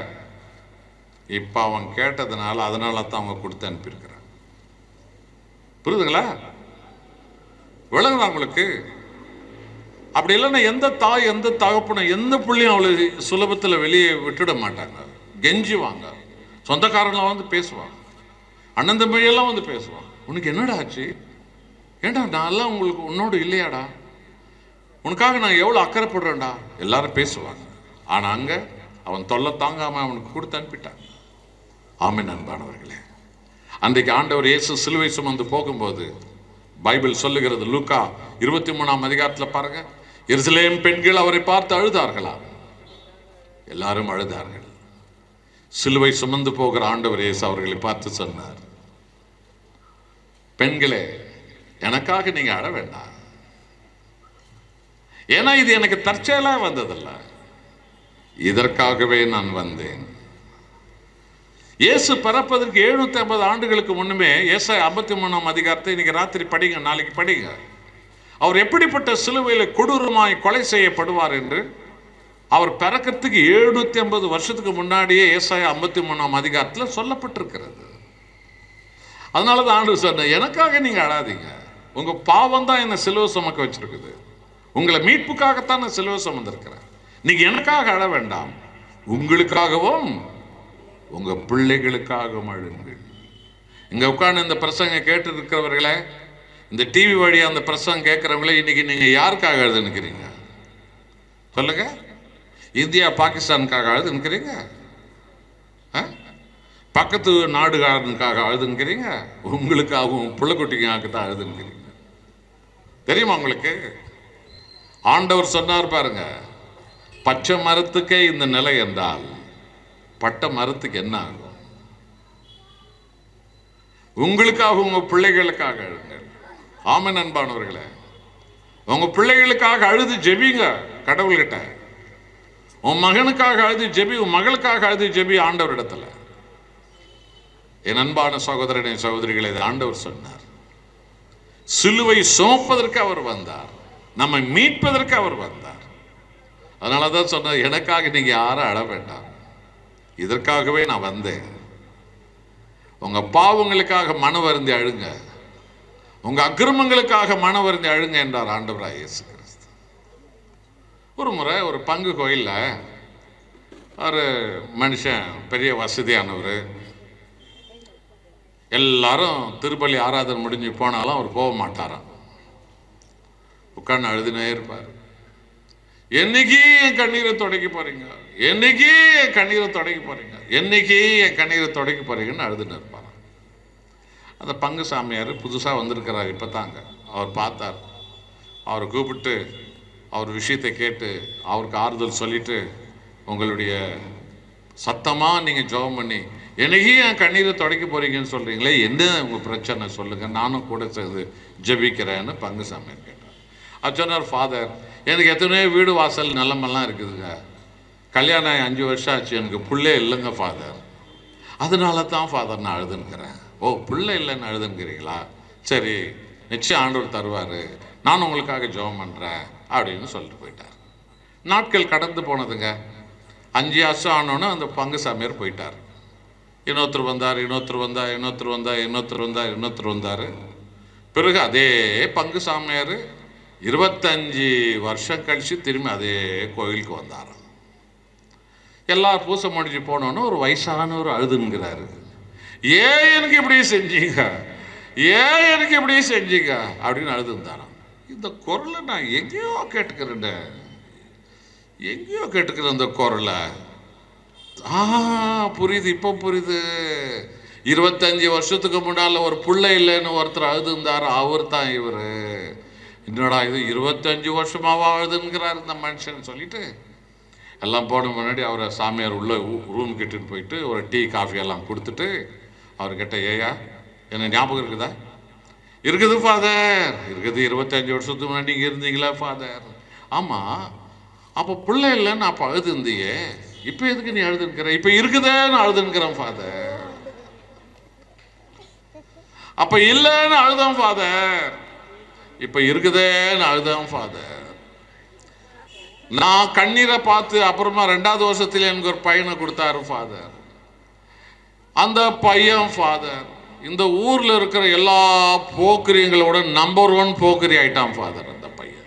இப்ப அவன் கேட்டதுனால அதனால தான் அவங்க கொடுத்து அனுப்பியிருக்கிறான் புரியுதுங்களா விளங்குதா உங்களுக்கு அப்படி இல்லைன்னா எந்த தாய் எந்த தகப்பனும் எந்த புள்ளையும் அவளை சுலபத்தில் வெளியே விட்டுட மாட்டாங்க கெஞ்சுவாங்க சொந்தக்காரங்களாம் வந்து பேசுவாங்க அண்ணன் தம்பியெல்லாம் வந்து பேசுவாங்க உனக்கு என்னடா ஆச்சு ஏண்டா நான் எல்லாம் உங்களுக்கு உன்னோடு இல்லையாடா உனக்காக நான் எவ்வளோ அக்கறைப்படுறேன்டா எல்லாரும் பேசுவாங்க ஆனால் அங்கே அவன் தொல்லை தாங்காம அவனுக்கு கொடுத்து அனுப்பிட்டான் ஆமென் அன்பானவர்களே அன்றைக்கு ஆண்டவர் இயேசு சிலுவை சுமந்து போகும்போது பைபிள் சொல்லுகிறது லூக்கா இருபத்தி மூணாம் அதிகாரத்தில் பாருங்க எருசலேம் பெண்கள் அவரை பார்த்து அழுதார்களா எல்லாரும் அழுதார்கள் சிலுவை சுமந்து போகிற ஆண்டவர் இயேசு அவர்களை பார்த்து சொன்னார் பெண்களே எனக்காக நீங்க அழ வேண்டாம் ஏன்னா இது எனக்கு தற்செயலா வந்ததல்ல இதற்காகவே நான் வந்தேன் இயேசு பிறப்பதற்கு எழுநூத்தி ஐம்பது ஆண்டுகளுக்கு முன்னுமே ஏசாய் ஐம்பத்தி மூணாம் அதிகாரத்தை இன்னைக்கு ராத்திரி படிங்க நாளைக்கு படிங்க அவர் எப்படிப்பட்ட சிலுவையில் கொடூரமாய் கொலை செய்யப்படுவார் என்று அவர் பிறக்கிறதுக்கு எழுநூத்தி ஐம்பது வருஷத்துக்கு முன்னாடியே ஏசாய் ஐம்பத்தி மூணாம் அதிகாரத்தில் சொல்லப்பட்டிருக்கிறது அதனால தான் ஆண்டு சொன்ன எனக்காக நீங்க அழாதீங்க உங்க பாவம் தான் என்ன சிலுவை சுமக்க வச்சிருக்குது உங்களை மீட்புக்காகத்தான் நான் சிலுவை சுமந்திருக்கிறேன் நீங்க எனக்காக அழ வேண்டாம் உங்களுக்காகவும் உங்க பிள்ளைகளுக்காகவும் அழுங்கள் இங்க உட்கார்ந்து இந்த பிரசங்க கேட்டு இருக்கிறவர்களே இந்த டிவி வழியா அந்த பிரசங்கம் கேட்கிறவங்களே இன்னைக்கு நீங்க யாருக்காக எழுத நிற்கிறீங்க சொல்லுங்க இந்தியா பாகிஸ்தானுக்காக அழுது நிற்கிறீங்க ஆ? பக்கத்து நாடுகாரனுக்காக அழுதுங்கிறீங்க உங்களுக்காகவும் பிள்ளைக்குட்டிக்காக தான் அழுதுங்கிறீங்க தெரியுமா உங்களுக்கு ஆண்டவர் சொன்னார் பாருங்க பச்சை மரத்துக்கே இந்த நிலை என்றால் பட்ட மரத்துக்கு என்ன ஆகும் உங்களுக்காக உங்க பிள்ளைகளுக்காக அழுங்கள் ஆமன் அன்பானவர்களே உங்க பிள்ளைகளுக்காக அழுது ஜெபிங்க கடவுள்கிட்ட உன் மகனுக்காக அழுது ஜெபி உன் மகளுக்காக அழுது ஜெபி ஆண்டவரிடத்துல என் அன்பான சகோதரனே சகோதரிகளை இதை ஆண்டவர் சொன்னார் சிலுவை சுமப்பதற்கு அவர் வந்தார் நம்மை மீட்பதற்கு அவர் வந்தார் அதனால தான் சொன்னார் எனக்காக நீங்க யாரும் அழ வேண்டாம் இதற்காகவே நான் வந்தேன் உங்க பாவங்களுக்காக மன வருந்தி அழுங்க உங்க அக்கிரமங்களுக்காக மன வருந்தி அழுங்க என்றார் ஆண்டவராய் இயேசு கிறிஸ்து ஒரு முறை ஒரு பங்கு கோயில்ல ஒரு மனுஷன் பெரிய வசதியானவர் எல்லாரும் திருப்பலி ஆராதனை முடிஞ்சு போனாலும் அவர் போக மாட்டாராம் உட்காந்து அழுதுனே இருப்பார் என்னைக்கு என் கண்ணீரை தொடக்க போறீங்க என்னைக்கு என் கண்ணீரை தொடக்க போறீங்க என்னைக்கு என் கண்ணீரை தொடக்க போறீங்கன்னு அழுதுன்னு இருப்பார் அந்த பங்கு சாமியார் புதுசாக வந்திருக்கிறார் இப்போ தாங்க அவர் பார்த்தார் அவரை கூப்பிட்டு அவர் விஷயத்தை கேட்டு அவருக்கு ஆறுதல் சொல்லிட்டு உங்களுடைய சத்தமாக நீங்கள் ஜெபம் பண்ணி என்னைக்கு என் கண்ணீரை தொடக்க போறீங்கன்னு சொல்கிறீங்களே என்ன உங்கள் பிரச்சனை சொல்லுங்கள் நானும் கூட சேர்ந்து ஜெபிக்கிறேன்னு பங்கு சாமியார் கேட்டார் அவர் சொன்னார் ஃபாதர் எனக்கு எத்தனையோ வீடு வாசல் நிலமெல்லாம் இருக்குதுங்க கல்யாணம் ஆகி அஞ்சு வருஷம் ஆச்சு எனக்கு புள்ளே இல்லைங்க ஃபாதர் அதனால தான் ஃபாதர் நான் அழுதுன்னுக்கிறேன் ஓ பிள்ளை இல்லைன்னு அழுதுன்னுக்கிறீங்களா சரி நிச்சயம் ஆண்டவர் தருவார் நான் உங்களுக்காக ஜெபம் பண்ணுறேன் அப்படின்னு சொல்லிட்டு போயிட்டார் நாட்கள் கடந்து போனதுங்க அஞ்சு வருஷம் ஆனோன்னு அந்த பங்கு சாமியார் போயிட்டார் இன்னொருத்தர் வந்தார் இன்னொருத்தர் வந்தார் இன்னொருத்தர் வந்தார் இன்னொருத்தர் வந்தார் இன்னொருத்தர் வந்தார் பிறகு அதே பங்கு சாமியார் இருபத்தஞ்சி வருஷம் கழிச்சு திரும்பி அதே கோயிலுக்கு வந்தாராம் எல்லா பூசை முடிஞ்சு போனோன்னு ஒரு வயசானவர் அழுதுங்கிறாரு ஏன் எனக்கு இப்படி செஞ்சீங்க ஏன் எனக்கு இப்படி செஞ்சீங்க அப்படின்னு அழுதுந்தாராம் இந்த குரலை நான் எங்கேயோ கேட்டுக்கிறேன் எங்கேயோ கேட்டுக்கிறேன் இந்த குரலை ஆ புரியுது இப்போ புரியுது இருபத்தஞ்சி வருஷத்துக்கு முன்னால் ஒரு பிள்ளை இல்லைன்னு ஒருத்தர் அழுதுந்தார் அவர் தான் இவர் என்னடா இது இருபத்தஞ்சு வருஷமாவா அழுதுங்கிறார் இந்த மனுஷன் சொல்லிட்டு எல்லாம் போன முன்னாடி அவரை சாமியார் உள்ள ரூம் கிட்டுன்னு போயிட்டு ஒரு டீ காஃபி எல்லாம் கொடுத்துட்டு அவர்கிட்ட ஏயா என்ன ஞாபகம் இருக்குதா இருக்குது ஃபாதர் இருக்குது இருபத்தஞ்சு வருஷத்துக்கு முன்னாடி நீங்கள் இருந்தீங்களா ஃபாதர் ஆமாம் அப்போ பிள்ளை இல்லைன்னு அப்போ அழுது இருந்தியே இப்போ எதுக்கு நீ அழுதுங்கிற இப்போ இருக்குதேன்னு அழுதுங்கிறேன் ஃபாதர் அப்ப இல்லைன்னு அழுதான் ஃபாதர் இப்ப இருக்குதேன்னு அழுதான் ஃபாதர் நான் கண்ணீரை பார்த்து அப்புறமா ரெண்டாவது வருஷத்துல எனக்கு ஒரு பையனை கொடுத்தாரு ஃபாதர் அந்த பையன் ஃபாதர் இந்த ஊர்ல இருக்கிற எல்லா போக்கிரியங்களோட நம்பர் ஒன் போக்கிரி ஆயிட்டான் ஃபாதர் அந்த பையன்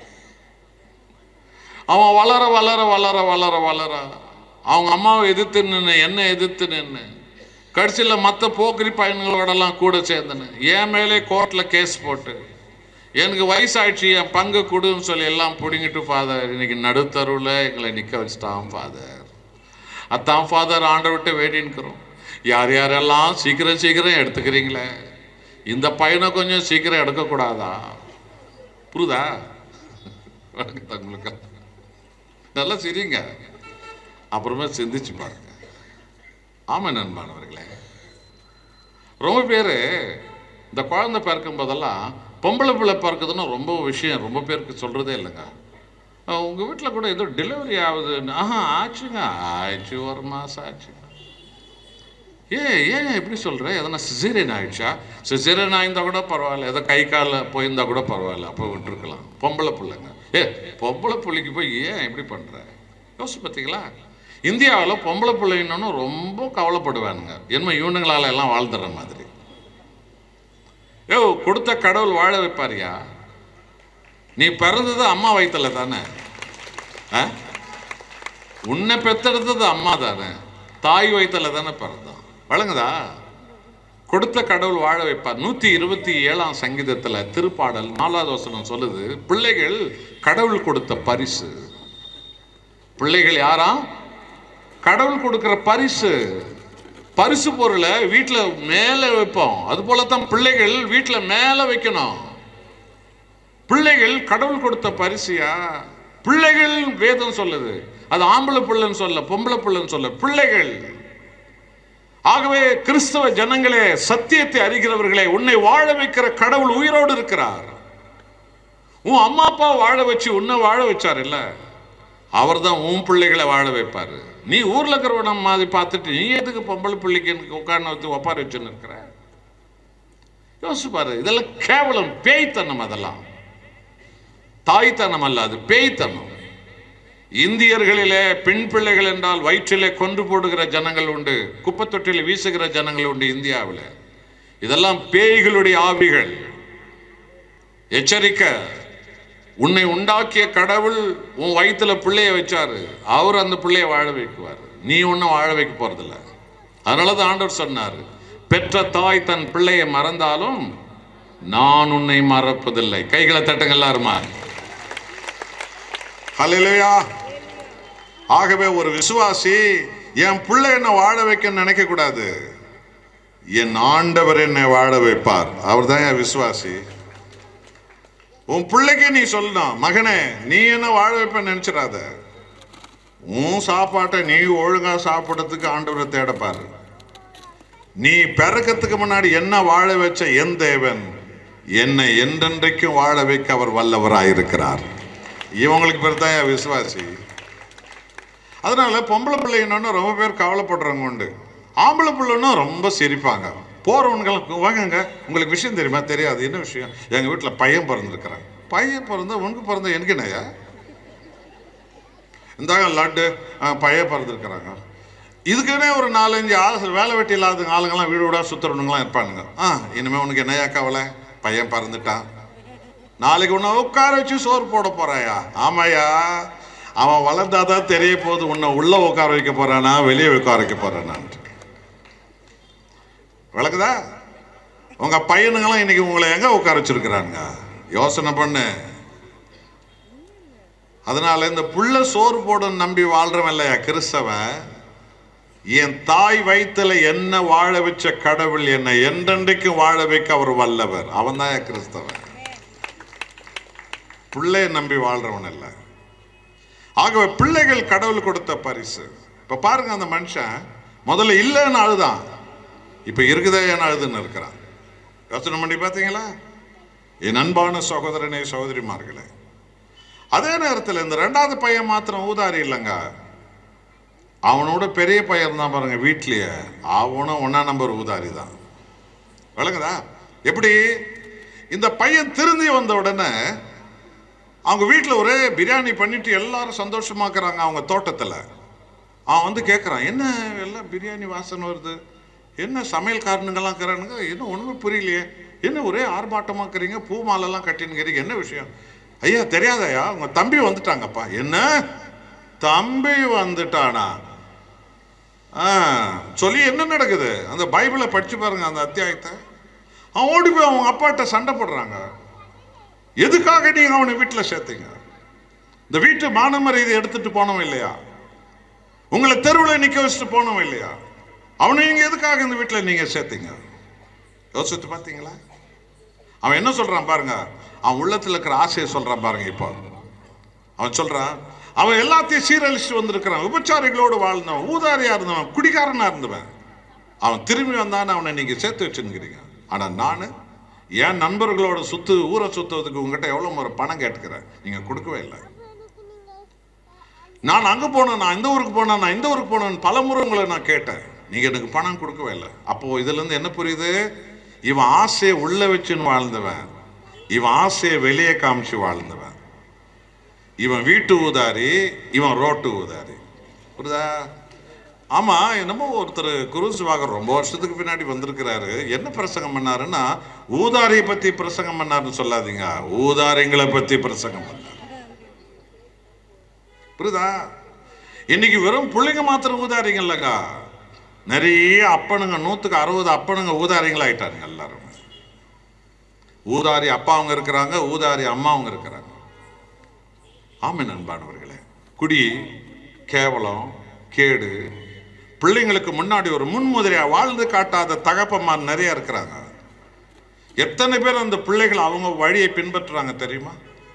அவன் வளர வளர வளர வளர வளர அவங்க அம்மாவை எதிர்த்து நின்று என்ன எதிர்த்து நின்று கடைசியில் மற்ற போக்கிரி பையன்களோடலாம் கூட சேர்ந்தனு என் மேலே கோர்ட்டில் கேஸ் போட்டு எனக்கு வயசாயிடுச்சு என் பங்கு கொடுன்னு சொல்லி எல்லாம் பிடுங்கிட்டு ஃபாதர் இன்னைக்கு நடுத்தருவில் எங்களை நிற்க வச்சுட்டான் ஃபாதர் அதான் ஃபாதர் ஆண்டவர்கிட்ட வேண்டின்னுக்கிறோம் யார் யாரெல்லாம் சீக்கிரம் சீக்கிரம் எடுத்துக்கிறீங்களே இந்த பையனை கொஞ்சம் சீக்கிரம் எடுக்கக்கூடாதா புரியுதா வணக்கத்தை உங்களுக்கு நல்லா சிரிங்க அப்புறமா சிந்திச்சு பாருங்க ஆமாம் நண்பானவர்களே ரொம்ப பேர் இந்த குழந்தை பிறக்கும் போதெல்லாம் பொம்பளை பிள்ளை பிறக்குதுன்னா ரொம்ப விஷயம் ரொம்ப பேருக்கு சொல்கிறதே இல்லைங்க உங்கள் வீட்டில் கூட ஏதோ டெலிவரி ஆகுதுன்னு ஆஹா ஆச்சுங்க ஆயிடுச்சு ஒரு மாதம் ஆச்சுங்க ஏ ஏன் எப்படி சொல்கிற எதனா சிசேரியன் ஆயிடுச்சா சிசேரியன் ஆயிருந்தா கூட பரவாயில்ல ஏதோ கை காலில் போயிருந்தா கூட பரவாயில்ல அப்போ விட்டுருக்கலாம் பொம்பளை பிள்ளைங்க ஏ பொம்பளை பிள்ளைக்கு போய் ஏன் இப்படி பண்ணுற யோசிச்சு பார்த்தீங்களா இந்தியாவில் பொம்பளை பிள்ளைன்னு ரொம்ப கவலைப்படுவானுங்க என்ன இவனுங்களால எல்லாம் வாழ்ந்துடுற மாதிரி யோ கொடுத்த கடவுள் வாழ வைப்பாரியா நீ பிறந்தது அம்மா வயிற்றுல தானே ஆ? உன்னை பெத்தெடுத்தது அம்மா தானே தாய் வயிற்றுல தானே பிறந்தான் வழங்குதா கொடுத்த கடவுள் வாழ வைப்பார் நூத்தி இருபத்தி ஏழாம் சங்கீதத்துல திருப்பாடல் நாலாவது வசனம் சொல்லுது பிள்ளைகள் கடவுள் கொடுத்த பரிசு பிள்ளைகள் யாராம் கடவுள் கொடுக்கிற பரிசு பரிசு பொருளை வீட்டில் மேலே வைப்போம் அது போலத்தான் பிள்ளைகள் வீட்டில் மேலே வைக்கணும் பிள்ளைகள் கடவுள் கொடுத்த பரிசியா பிள்ளைகள் வேதம் சொல்லுது அது ஆம்பளை பிள்ளைன்னு சொல்ல பொம்பளை பிள்ளைன்னு சொல்ல பிள்ளைகள் ஆகவே கிறிஸ்தவ ஜனங்களே சத்தியத்தை அறிகிறவர்களே உன்னை வாழ வைக்கிற கடவுள் உயிரோடு இருக்கிறார் உன் அம்மா அப்பா வாழ வச்சு உன்னை வாழ வச்சார் இல்ல அவர் தான் உன் பிள்ளைகளை வாழ வைப்பாரு நீ ஊர்ல இருக்கிறவன மாதிரி பார்த்துட்டு நீ எதுக்கு பொம்பளை பிள்ளைக்கு எனக்கு உட்கார்ந்து வச்சு ஒப்பார வச்சுன்னு இருக்கிற யோசிச்சு பாரு இதெல்லாம் கேவலம் பேய்த்தனம் அதெல்லாம் தாய்த்தனம் அல்ல அது பேய்த்தனம் இந்தியர்களிலே பெண் பிள்ளைகள் என்றால் வயிற்றிலே கொன்று போடுகிற ஜனங்கள் உண்டு குப்பத்தொட்டில் வீசுகிற ஜனங்கள் உண்டு இந்தியாவில் இதெல்லாம் பேய்களுடைய ஆவிகள் எச்சரிக்கை உன்னை உண்டாக்கிய கடவுள் உன் வயித்துல பிள்ளைய வச்சாரு அவர் அந்த பிள்ளைய வாழ வைக்குவார் நீ ஒன்றும் வாழ வைக்க போறதில்ல அதனால தான் ஆண்டவர் சொன்னார் பெற்ற தாய் தன் பிள்ளையை மறந்தாலும் நான் உன்னை மறப்பதில்லை கைகளை தட்டுங்க எல்லாருமா ஹalleluya ஆகவே ஒரு விசுவாசி என் பிள்ளை என்ன வாழ வைக்க நினைக்க கூடாது என் ஆண்டவர் என்னை வாழ வைப்பார் அவர் தான் என் விசுவாசி உன் பிள்ளைக்கு நீ சொல்லணும் மகனே நீ என்ன வாழ வைப்ப நினைச்சிடாத உன் சாப்பாட்டை நீ ஒழுங்கா சாப்பிடறதுக்கு ஆண்டவரை தேடப்பாரு நீ பிறக்கத்துக்கு முன்னாடி என்ன வாழ வச்ச என் தேவன் என்னை என்றென்றைக்கும் வாழ வைக்க அவர் வல்லவராயிருக்கிறார் இவங்களுக்கு பேர் தான் என் விசுவாசி அதனால பொம்பளை பிள்ளைன்னு ரொம்ப பேர் கவலைப்படுறவங்க உண்டு ஆம்பளை பிள்ளைன்னா ரொம்ப சிரிப்பாங்க போறவங்களுக்கு வாங்கங்க உங்களுக்கு விஷயம் தெரியுமா தெரியாது என்ன விஷயம் எங்க வீட்டில் பையன் பிறந்திருக்கிறான் பையன் பிறந்தா உனக்கு பிறந்த எனக்கு என்னய்யா இந்தாங்க லட்டு ஆ, பையன் பிறந்திருக்கிறாங்க இதுக்குன்னே ஒரு நாலஞ்சு ஆள் வேலை வெட்டி இல்லாத ஆளுங்கெல்லாம் வீடு வீடா சுத்துறவனுங்களாம் இருப்பானுங்க ஆ இனிமே உனக்கு என்னையா கவலை பையன் பிறந்துட்டான் நாளைக்கு உன்னை உட்கார வச்சு சோறு போட போறாயா ஆமாயா அவன் வளர்ந்தாதான் தெரிய போகுது உன்னை உள்ள உட்கார வைக்க போறானா வெளியே உட்கார வைக்க போறானான்ட்டு விளக்குதா உங்க பையனுங்களாம் இன்னைக்கு உங்களை எங்க உட்கார வச்சிருக்கிறாங்க யோசனை பண்ணு அதனால இந்த புள்ள சோறு போடும் நம்பி வாழ்றவன் இல்லையா கிறிஸ்தவன் என் தாய் வயித்துல என்ன வாழ வச்ச கடவுள் என்னை என்றென்றைக்கும் வாழ வைக்க அவர் வல்லவர் அவன் தான் கிறிஸ்தவன் பிள்ளைய நம்பி வாழ்றவன் இல்ல ஆகவே பிள்ளைகள் கடவுள் கொடுத்த பரிசு இப்ப பாருங்க அந்த மனுஷன் முதல்ல இல்லைன்னு அழுதான் இப்ப இருக்குதே என அழுதுன்னு இருக்கிறான் யோசனை பண்ணி பார்த்தீங்களா என் அன்பான சகோதரனே சகோதரிமார்களே அதே நேரத்தில் இந்த ரெண்டாவது பையன் மாத்திரம் ஊதாரி இல்லைங்க அவனோட பெரிய பையன் தான் பாருங்க வீட்லயே அவனும் ஒன்னா நம்பர் ஊதாரி தான் விளங்குதா எப்படி இந்த பையன் திருந்தி வந்த உடனே அவங்க வீட்டில் ஒரே பிரியாணி பண்ணிட்டு எல்லாரும் சந்தோஷமாக்குறாங்க அவங்க தோட்டத்தில் அவன் வந்து கேட்குறான் என்ன எல்லாம் பிரியாணி வாசனை வருது என்ன சமையல்காரனுங்கெல்லாம் இருக்கிறானுங்க என்ன ஒன்றுமே புரியலையே என்ன ஒரே ஆர்ப்பாட்டமாக்குறீங்க பூ மாலைலாம் கட்டினுக்கிறீங்க என்ன விஷயம் ஐயா தெரியாதயா உங்க தம்பி வந்துட்டாங்கப்பா என்ன தம்பி வந்துட்டானா ஆ சொல்லி என்ன நடக்குது அந்த பைபிளை படிச்சு பாருங்க அந்த அத்தியாயத்தை அவன் ஓடி போய் அவங்க அப்பாட்ட சண்டை போடுறாங்க எதுக்காக நீங்க அவனை வீட்டில் சேர்த்தீங்க இந்த வீட்டு மானமரியாதை எடுத்துட்டு போனவன் இல்லையா உங்களை தெருவில் நிக்க வச்சுட்டு போனவன் இல்லையா அவனை நீங்க எதுக்காக இந்த வீட்டில் நீங்க சேர்த்தீங்க யோசித்து பார்த்தீங்களா அவன் என்ன சொல்றான் பாருங்க அவன் உள்ளத்துல இருக்கிற ஆசையை சொல்றான் பாருங்க இப்போ அவன் சொல்றான் அவன் எல்லாத்தையும் சீரழிச்சுட்டு வந்திருக்கிறான் விபச்சாரிகளோடு வாழ்ந்தவன் ஊதாரியா இருந்தவன் குடிகாரனா இருந்தவன் அவன் திரும்பி வந்தான்னு அவனை நீங்க சேர்த்து வச்சுருக்கிறீங்க ஆனா நான் என் நண்பர்களோட சுத்து ஊரை சுத்துறதுக்கு உங்ககிட்ட எவ்வளவு முறை பணம் கேட்டுக்கிறேன் நீங்க கொடுக்கவே இல்லை நான் அங்க போனேன் நான் இந்த ஊருக்கு போனேன் நான் இந்த ஊருக்கு போனேன் பல முறை உங்களை நான் கேட்டேன் நீங்க எனக்கு பணம் கொடுக்கவே இல்லை அப்போ இதுல இருந்து என்ன புரியுது இவன் ஆசையை உள்ள வச்சுன்னு வாழ்ந்தவன் இவன் ஆசையை வெளியே காமிச்சு வாழ்ந்தவன் இவன் வீட்டு ஊதாரி இவன் ரோட்டு ஊதாரி புரியுதா ஆமா என்னமோ ஒருத்தர் குருசுவாகர் ரொம்ப வருஷத்துக்கு பின்னாடி வந்திருக்கிறாரு என்ன பிரசங்கம் பண்ணாருன்னா ஊதாரியை பத்தி பிரசங்கம் பண்ணாருன்னு சொல்லாதீங்க ஊதாரிங்களை பத்தி பிரசங்கம் பண்ணார் புரியுதா இன்னைக்கு வெறும் பிள்ளைங்க மாத்திரம் ஊதாரிங்க இல்லைங்க நிறைய அப்பனுங்க நூத்துக்கு அறுபது அப்பனுங்க ஊதாரிங்களா ஆயிட்டாருங்க எல்லாரும் ஊதாரி அப்பா அவங்க இருக்கிறாங்க ஊதாரி அம்மா அவங்க இருக்கிறாங்க ஆமை நண்பானவர்களே குடி கேவலம் கேடு பிள்ளைங்களுக்கு முன்னாடி ஒரு முன்முதிரையா வாழ்ந்து காட்டாத தகப்பமார் நிறைய இருக்கிறாங்க எத்தனை பேர் அந்த பிள்ளைகள் அவங்க வழியை பின்பற்றுறாங்க தெரியுமா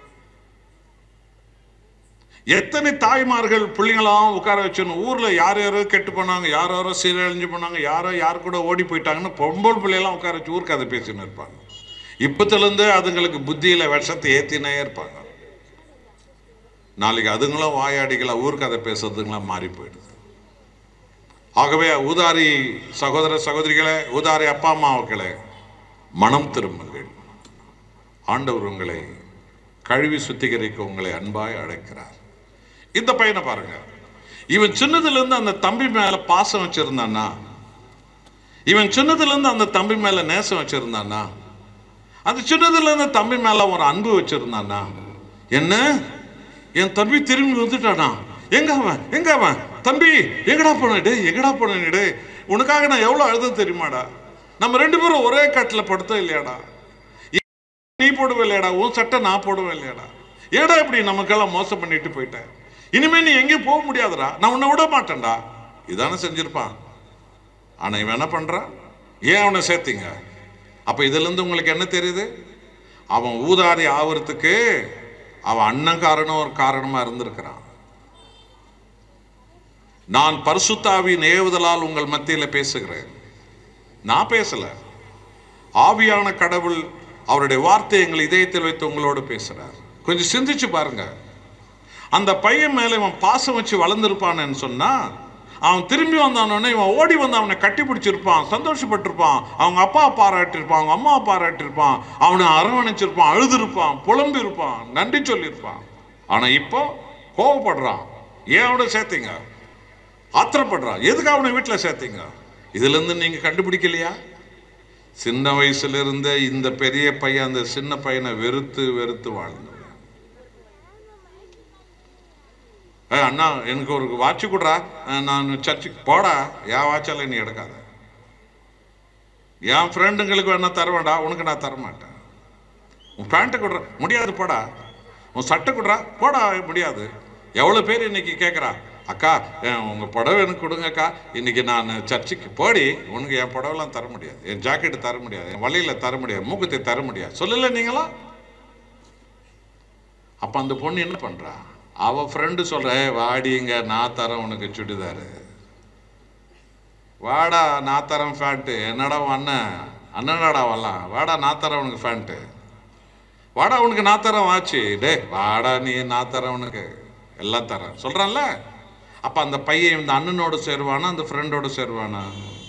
எத்தனை தாய்மார்கள் பிள்ளைங்களாம் உட்கார வச்சுன்னு ஊர்ல யார் யாரோ கெட்டு போனாங்க யார் யாரோ சீரழிஞ்சு போனாங்க யாரோ யார் கூட ஓடி போயிட்டாங்கன்னு பொம்பல் பிள்ளையெல்லாம் உட்கார வச்சு ஊருக்கு அதை பேசின்னு இருப்பாங்க இப்பத்திலேருந்து அதுங்களுக்கு புத்தியில விஷத்தை ஏத்தினே இருப்பாங்க நாளைக்கு அதுங்களும் வாயாடிகளா ஊர்க்கதை பேசுறதுங்களாம் மாறி போயிடுது ஆகவே ஊதாரி சகோதர சகோதரிகளே ஊதாரி அப்பா அம்மாவுக்களே மனம் திரும்புங்கள் ஆண்டவர் உங்களை கழுவி சுத்திகரிக்க உங்களை அன்பாய் அழைக்கிறார் இந்த பையனை பாருங்க இவன் சின்னதுல இருந்து அந்த தம்பி மேல பாசம் வச்சிருந்தானா இவன் சின்னதுல இருந்து அந்த தம்பி மேல நேசம் வச்சிருந்தானா அந்த சின்னதுல இருந்து தம்பி மேல ஒரு அன்பு வச்சிருந்தானா என்ன என் தம்பி திரும்பி வந்துட்டானா எங்க அவன் எங்க அவன் தம்பி எங்கடா போன டேய் எங்கடா போன டேய் உனக்காக நான் எவ்வளவு அழுத தெரியுமாடா நம்ம ரெண்டு பேரும் ஒரே கட்டில் படுத்தோம் இல்லையாடா நீ போடுவே இல்லையாடா உன் சட்டை நான் போடுவேன் இல்லையாடா ஏடா இப்படி நமக்கெல்லாம் மோசம் பண்ணிட்டு போயிட்டேன் இனிமே நீ எங்கேயும் போக முடியாதுடா நான் உன்னை விட மாட்டேன்டா இதானே செஞ்சிருப்பான் ஆனா இவன் என்ன பண்றான் ஏன் அவனை சேர்த்தீங்க அப்ப இதுல இருந்து உங்களுக்கு என்ன தெரியுது அவன் ஊதாரி ஆவறதுக்கு அவன் அண்ணன்காரனும் ஒரு காரணமா இருந்திருக்கிறான் நான் பரிசுத்தாவின் ஏவுதலால் உங்கள் மத்தியில பேசுகிறேன் நான் பேசல ஆவியான கடவுள் அவருடைய வார்த்தை எங்கள் இதயத்தில் வைத்து உங்களோடு பேசுறார் கொஞ்சம் சிந்திச்சு பாருங்க அந்த பையன் மேல இவன் பாசம் வச்சு வளர்ந்துருப்பான்னு சொன்னா அவன் திரும்பி வந்தானோடனே இவன் ஓடி வந்து அவனை கட்டி பிடிச்சிருப்பான் சந்தோஷப்பட்டிருப்பான் அவங்க அப்பா பாராட்டியிருப்பான் அவங்க அம்மா பாராட்டியிருப்பான் அவனை அரவணைச்சிருப்பான் அழுதுருப்பான் புலம்பி இருப்பான் நன்றி சொல்லியிருப்பான் ஆனா இப்போ கோவப்படுறான் ஏன் அவனை சேர்த்தீங்க ஆத்திரப்படுறான் எதுக்கு அவனை வீட்டில் சேர்த்தீங்க இதுல இருந்து நீங்க கண்டுபிடிக்கலையா சின்ன வயசுல இருந்த இந்த பெரிய பையன் அந்த சின்ன பையனை வெறுத்து வெறுத்து வாழ்ந்தவன் ஏய் அண்ணா எனக்கு ஒரு வாட்ச் கொடுறா அஹ் நான் சர்ச்சுக்கு போடா என் வாட்சால நீ எடுக்காத என் ஃப்ரெண்டுங்களுக்கு வேணா தருவேன்டா உனக்கு நான் தர மாட்டேன் உன் பேண்ட்டு கொடுற முடியாது போடா உன் சட்டை கொடுறா போடா முடியாது எவ்வளோ பேர் இன்னைக்கு கேட்குறா அக்கா என் உங்கள் புடவை எனக்கு கொடுங்கக்கா இன்னைக்கு நான் சர்ச்சுக்கு போடி உனக்கு என் புடவைலாம் தர முடியாது என் ஜாக்கெட்டு தர முடியாது என் வலையில் தர முடியாது மூக்குத்தி தர முடியாது சொல்லல நீங்களா அப்போ அந்த பொண்ணு என்ன பண்ணுறா அவ ஃப்ரெண்டு சொல்ற "ஏய், வாடிங்க நான் தரேன் உனக்கு சுடிதாரு வாடா நான் தரேன் ஃபேண்ட்டு என்னடா உன் அண்ணன் அண்ணனடா வரலாம் வாடா நான் தரேன் உனக்கு ஃபேண்ட்டு வாடா உனக்கு நான் தரேன் வாட்சி டே வாடா நீ நான் தரேன் உனக்கு எல்லாம் தரேன் சொல்றான்ல அப்ப அந்த பையன் இந்த அண்ணனோட சேருவானா அந்த ஃப்ரெண்டோட சேருவானா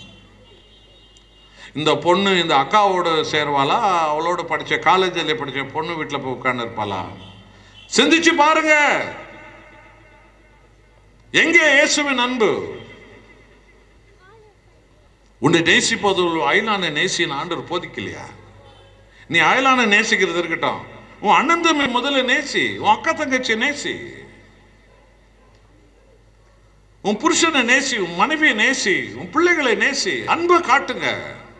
இந்த பொண்ணு இந்த அக்காவோட சேருவாளா அவளோட படிச்ச காலேஜில் படிச்ச பொண்ணு வீட்டில் போய் உட்கார்ந்து இருப்பாளா சிந்திச்சு பாருங்க எங்கே இயேசுவின் அன்பு உன்னை நேசிப்பது அயலான நேசியின் ஆண்டவர் போதிக்கலையா நீ அயலான நேசிக்கிறது இருக்கட்டும் உன் அண்ணன் தம்பி முதல்ல நேசி உன் அக்கா தங்கச்சி நேசி உன் புருஷனை நேசி உன் மனைவியை நேசி உன் பிள்ளைகளை நேசி அன்பை காட்டுங்க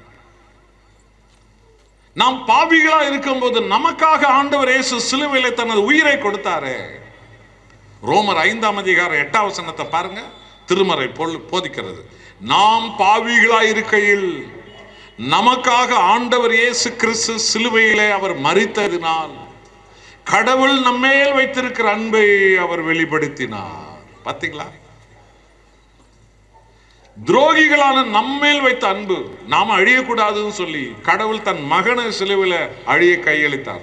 நாம் பாவிகளா இருக்கும்போது நமக்காக ஆண்டவர் இயேசு சிலுவையில தனது உயிரை கொடுத்தாரே ரோமர் ஐந்தாம் அதிகாரம் எட்டாம் வசனத்தை பாருங்க திருமறை பொல்- போதிக்கிறது நாம் பாவிகளா இருக்கையில் நமக்காக ஆண்டவர் இயேசு கிறிஸ்து சிலுவையிலே அவர் மரித்ததினால் கடவுள் நம்மேல் வைத்திருக்கிற அன்பை அவர் வெளிப்படுத்தினார் பாத்தீங்களா துரோகிகளான நம்மேல் வைத்த அன்பு நாம அழியக்கூடாதுன்னு சொல்லி கடவுள் தன் மகனை சிலுவையில அழிய கையளித்தார்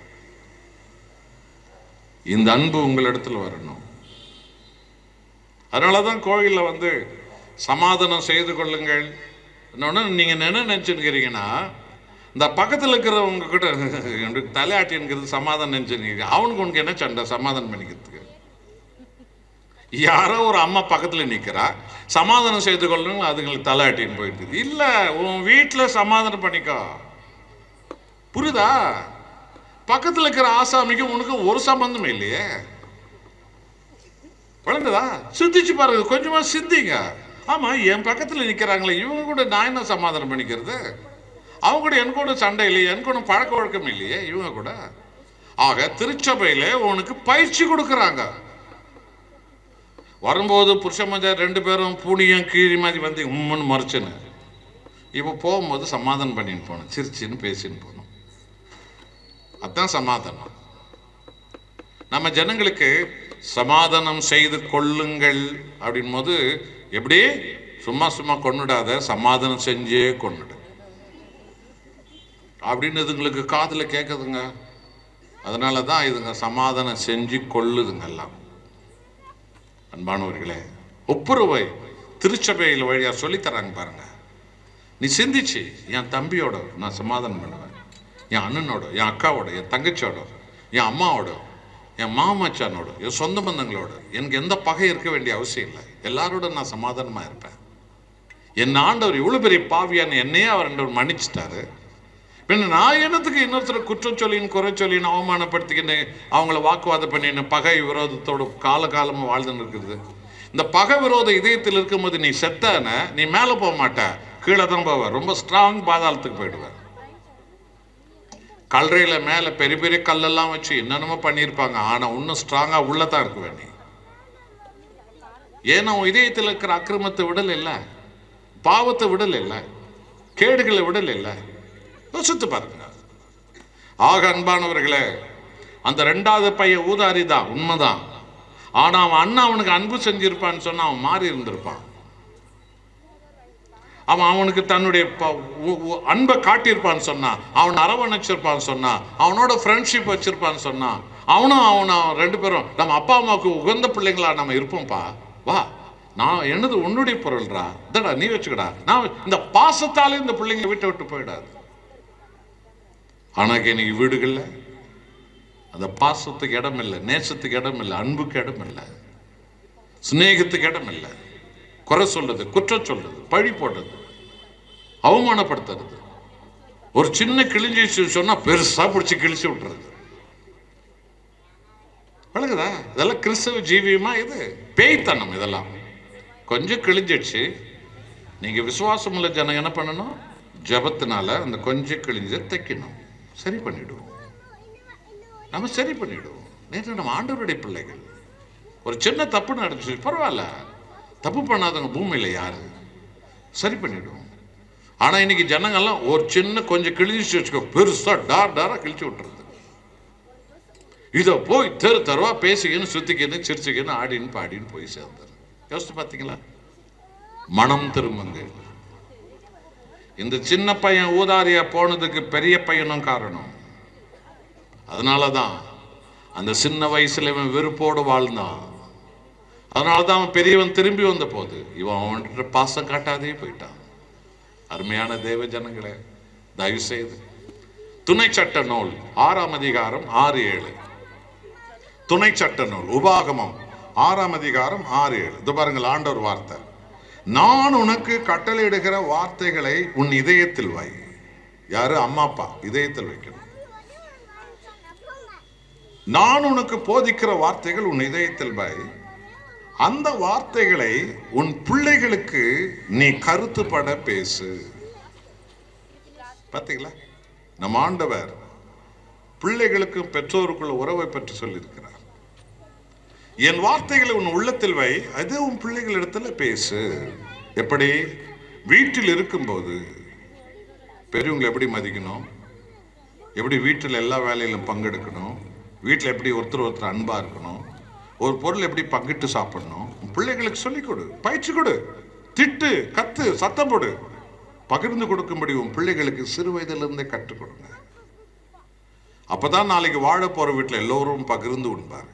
இந்த அன்பு உங்களிடத்துல வரணும் அதனாலதான் கோயில்ல வந்து சமாதானம் செய்து கொள்ளுங்கள் இன்னொன்னு நீங்க என்ன நினைச்சுக்கிறீங்கன்னா இந்த பக்கத்துல இருக்கிறவங்க கிட்ட எனக்கு தலையாட்டிங்கிறது சமாதானம் நினைச்சுக்கிறீங்க அவனுக்கு உனக்கு என்ன சண்டை சமாதானம் பண்ணிக்கிறதுக்கு யாரோ ஒரு அம்மா பக்கத்துல நிக்கிறா சமாதானம் செய்து கொள்ளணும் அதுங்களுக்கு தலையாட்டின்னு போயிட்டு இல்ல உன் வீட்டுல சமாதானம் பண்ணிக்கோ புரியுதா பக்கத்துல இருக்கிற ஆசாமிக்கும் உனக்கு ஒரு சம்பந்தம் இல்லையே விளங்குதா சிந்திச்சு பாருங்க கொஞ்சமா சிந்திங்க ஆமா என் பக்கத்துல நிக்கிறாங்களே இவங்க கூட நான் என்ன சமாதானம் பண்ணிக்கிறது அவங்க கூட என் கூட சண்டை இல்லையே என் கூட பழக்க வழக்கம் இல்லையே இவங்க கூட ஆக திருச்சபையில உனக்கு பயிற்சி கொடுக்கறாங்க வரும்போது புருஷ மஞ்சள் ரெண்டு பேரும் பூனியும் கீழி மாதிரி வந்து உம்முன்னு மறைச்சுன்னு இப்போ போகும்போது சமாதானம் பண்ணின்னு போகணும் சிரிச்சின்னு பேசின்னு போகணும் அதான் சமாதானம் நம்ம ஜனங்களுக்கு சமாதானம் செய்து கொள்ளுங்கள் அப்படின் போது எப்படி சும்மா சும்மா கொண்டுடாத சமாதானம் செஞ்சே கொண்டுடு அப்படின்னு இதுங்களுக்கு காதுல கேட்குதுங்க அதனால தான் இதுங்க சமாதானம் செஞ்சு கொள்ளுதுங்க எல்லாம் அன்பானவர்களே ஒப்புரவை திருச்சபையில் வழியா சொல்லித் தராங்க பாருங்க நீ சிந்திச்சு என் தம்பியோட நான் சமாதானம் பண்ணுவேன் என் அண்ணனோட என் அக்காவோட என் தங்கச்சியோட என் அம்மாவோட என் மாமச்சானோட என் சொந்த பந்தங்களோட எனக்கு எந்த பகை இருக்க வேண்டிய அவசியம் இல்லை எல்லாரோட நான் சமாதானமா இருப்பேன் என் ஆண்டவர் இவ்வளவு பெரிய பாவியான என்னையே அவர் ஆண்டவர் மன்னிச்சிட்டாரு பின்ன நான் என்னத்துக்கு இன்னொருத்தர் குற்றம் சொல்லின்னு குறை சொல்லின்னு அவமானப்படுத்திக்கின்னு அவங்கள வாக்குவாதம் பண்ணின்னு பகை விரோதத்தோட காலகாலமா வாழ்ந்துன்னு இருக்குது இந்த பகை விரோத இதயத்தில் இருக்கும்போது நீ செத்தான நீ மேலே போக மாட்ட கீழே தான் போவ ரொம்ப ஸ்ட்ராங் பாதாளத்துக்கு போயிடுவ கல்லறையில மேல பெரிய பெரிய கல்லெல்லாம் வச்சு என்னென்னமோ பண்ணியிருப்பாங்க ஆனா இன்னும் ஸ்ட்ராங்கா உள்ளதான் இருக்கு வேணி ஏன்னா உன் இதயத்தில் இருக்கிற அக்கிரமத்தை விடல இல்ல பாவத்தை விடல இல்ல கேடுகளை விடல இல்ல யோசித்து பாருங்க ஆக அன்பானவர்களே அந்த ரெண்டாவது பையன் ஊதாரி தான் உண்மைதான் ஆனா அவன் அண்ணா அவனுக்கு அன்பு செஞ்சிருப்பான்னு சொன்னா அவன் மாறி இருந்திருப்பான் அவன் அவனுக்கு தன்னுடைய ப- உ- உ- அன்பை காட்டியிருப்பான்னு சொன்னா அவன் அரவணைச்சிருப்பான்னு சொன்னா அவனோட ஃப்ரெண்ட்ஷிப் வச்சிருப்பான்னு சொன்னா அவனும் அவனும் ரெண்டு பேரும் நம்ம அப்பா அம்மாவுக்கு உகந்த பிள்ளைங்களா நம்ம இருப்போம்ப்பா வா நான் என்னது உன்னுடைய பொருள்டா இதடா நீ வச்சுக்கடா நான் இந்த பாசத்தாலே இந்த பிள்ளைங்க வீட்டை விட்டு போயிடாது ஆனாக்கு இன்னைக்கு வீடுகள்ல அந்த பாசத்துக்கு இடம் இல்லை நேசத்துக்கு இடம் இல்லை அன்புக்கு இடம் இல்லை சிநேகத்துக்கு இடம் இல்லை குறை சொல்றது குற்றம் சொல்றது பழி போடுறது அவமானப்படுத்துறது ஒரு சின்ன கிழிஞ்சிச்சு சொன்னா பெருசா பிடிச்சி கிழிச்சு விட்டுறது விளங்குதா இதெல்லாம் கிறிஸ்தவ ஜீவியமா இது பேய்த்தனம் இதெல்லாம் கொஞ்சம் கிழிஞ்சிடுச்சு நீங்க விசுவாசம் உள்ள ஜனம் என்ன பண்ணணும் ஜபத்தினால அந்த கொஞ்சம் கிழிஞ்ச தைக்கணும் சரி பண்ணிடுவோம் நம்ம சரி பண்ணிடுவோம் நேற்று நம்ம ஆண்டவருடைய பிள்ளைகள் ஒரு சின்ன தப்பு நடந்துச்சு பரவாயில்ல தப்பு பண்ணாதவங்க பூமியில யாரு சரி பண்ணிடுவோம் ஆனா இன்னைக்கு ஜனங்கள்லாம் ஒரு சின்ன கொஞ்சம் கிழிச்சு வச்சுக்கோ பெருசா டார் டாரா கிழிச்சு விட்டுறது இதை போய் தெரு தெருவா பேசிக்கின்னு சுத்திக்கின்னு சிரிச்சுக்கின்னு ஆடின்னு பாடின்னு போய் சேர்ந்தார் யோசிச்சு பார்த்தீங்களா மனம் திரும்புங்க இந்த சின்ன பையன் ஊதாரியா போனதுக்கு பெரிய பையனும் காரணம் அதனாலதான் அந்த சின்ன வயசுல இவன் வெறுப்போடு வாழ்ந்தான் அதனாலதான் அவன் பெரியவன் திரும்பி வந்த போது இவன் அவன்கிட்ட பாசம் காட்டாதே போயிட்டான் அருமையான தேவ ஜனங்களே தயவு செய்து துணை சட்ட நூல் ஆறாம் அதிகாரம் ஆறு ஏழு துணை சட்ட நூல் உபாகமம் ஆறாம் அதிகாரம் ஆறு ஏழு இது பாருங்கள் ஆண்டவர் வார்த்தை நான் உனக்கு கட்டளையிடுகிற வார்த்தைகளை உன் இதயத்தில் வை யாரு அம்மா அப்பா இதயத்தில் வைக்கணும் நான் உனக்கு போதிக்கிற வார்த்தைகள் உன் இதயத்தில் வை அந்த வார்த்தைகளை உன் பிள்ளைகளுக்கு நீ கருத்துப்பட பேசு பாத்தீங்களா நம்ம ஆண்டவர் பிள்ளைகளுக்கும் பெற்றோருக்குள்ள உறவை பற்றி சொல்லியிருக்கிறார் என் வார்த்தைகளை உன் உள்ளத்தில் வை அது உன் பிள்ளைகளிடத்துல பேசு எப்படி வீட்டில் இருக்கும்போது பெரியவங்களை எப்படி மதிக்கணும் எப்படி வீட்டில் எல்லா வேலையிலும் பங்கெடுக்கணும் வீட்டில் எப்படி ஒருத்தர் ஒருத்தர் அன்பா இருக்கணும் ஒரு பொருள் எப்படி பங்கிட்டு சாப்பிடணும் உன் பிள்ளைகளுக்கு சொல்லிக் கொடு பயிற்சி கொடு திட்டு கத்து சத்தம் போடு பகிர்ந்து கொடுக்கும்படி உன் பிள்ளைகளுக்கு சிறு வயதிலிருந்தே கற்றுக் கொடுங்க அப்பதான் நாளைக்கு வாழ போற வீட்டில் எல்லோரும் பகிர்ந்து உண்பார்கள்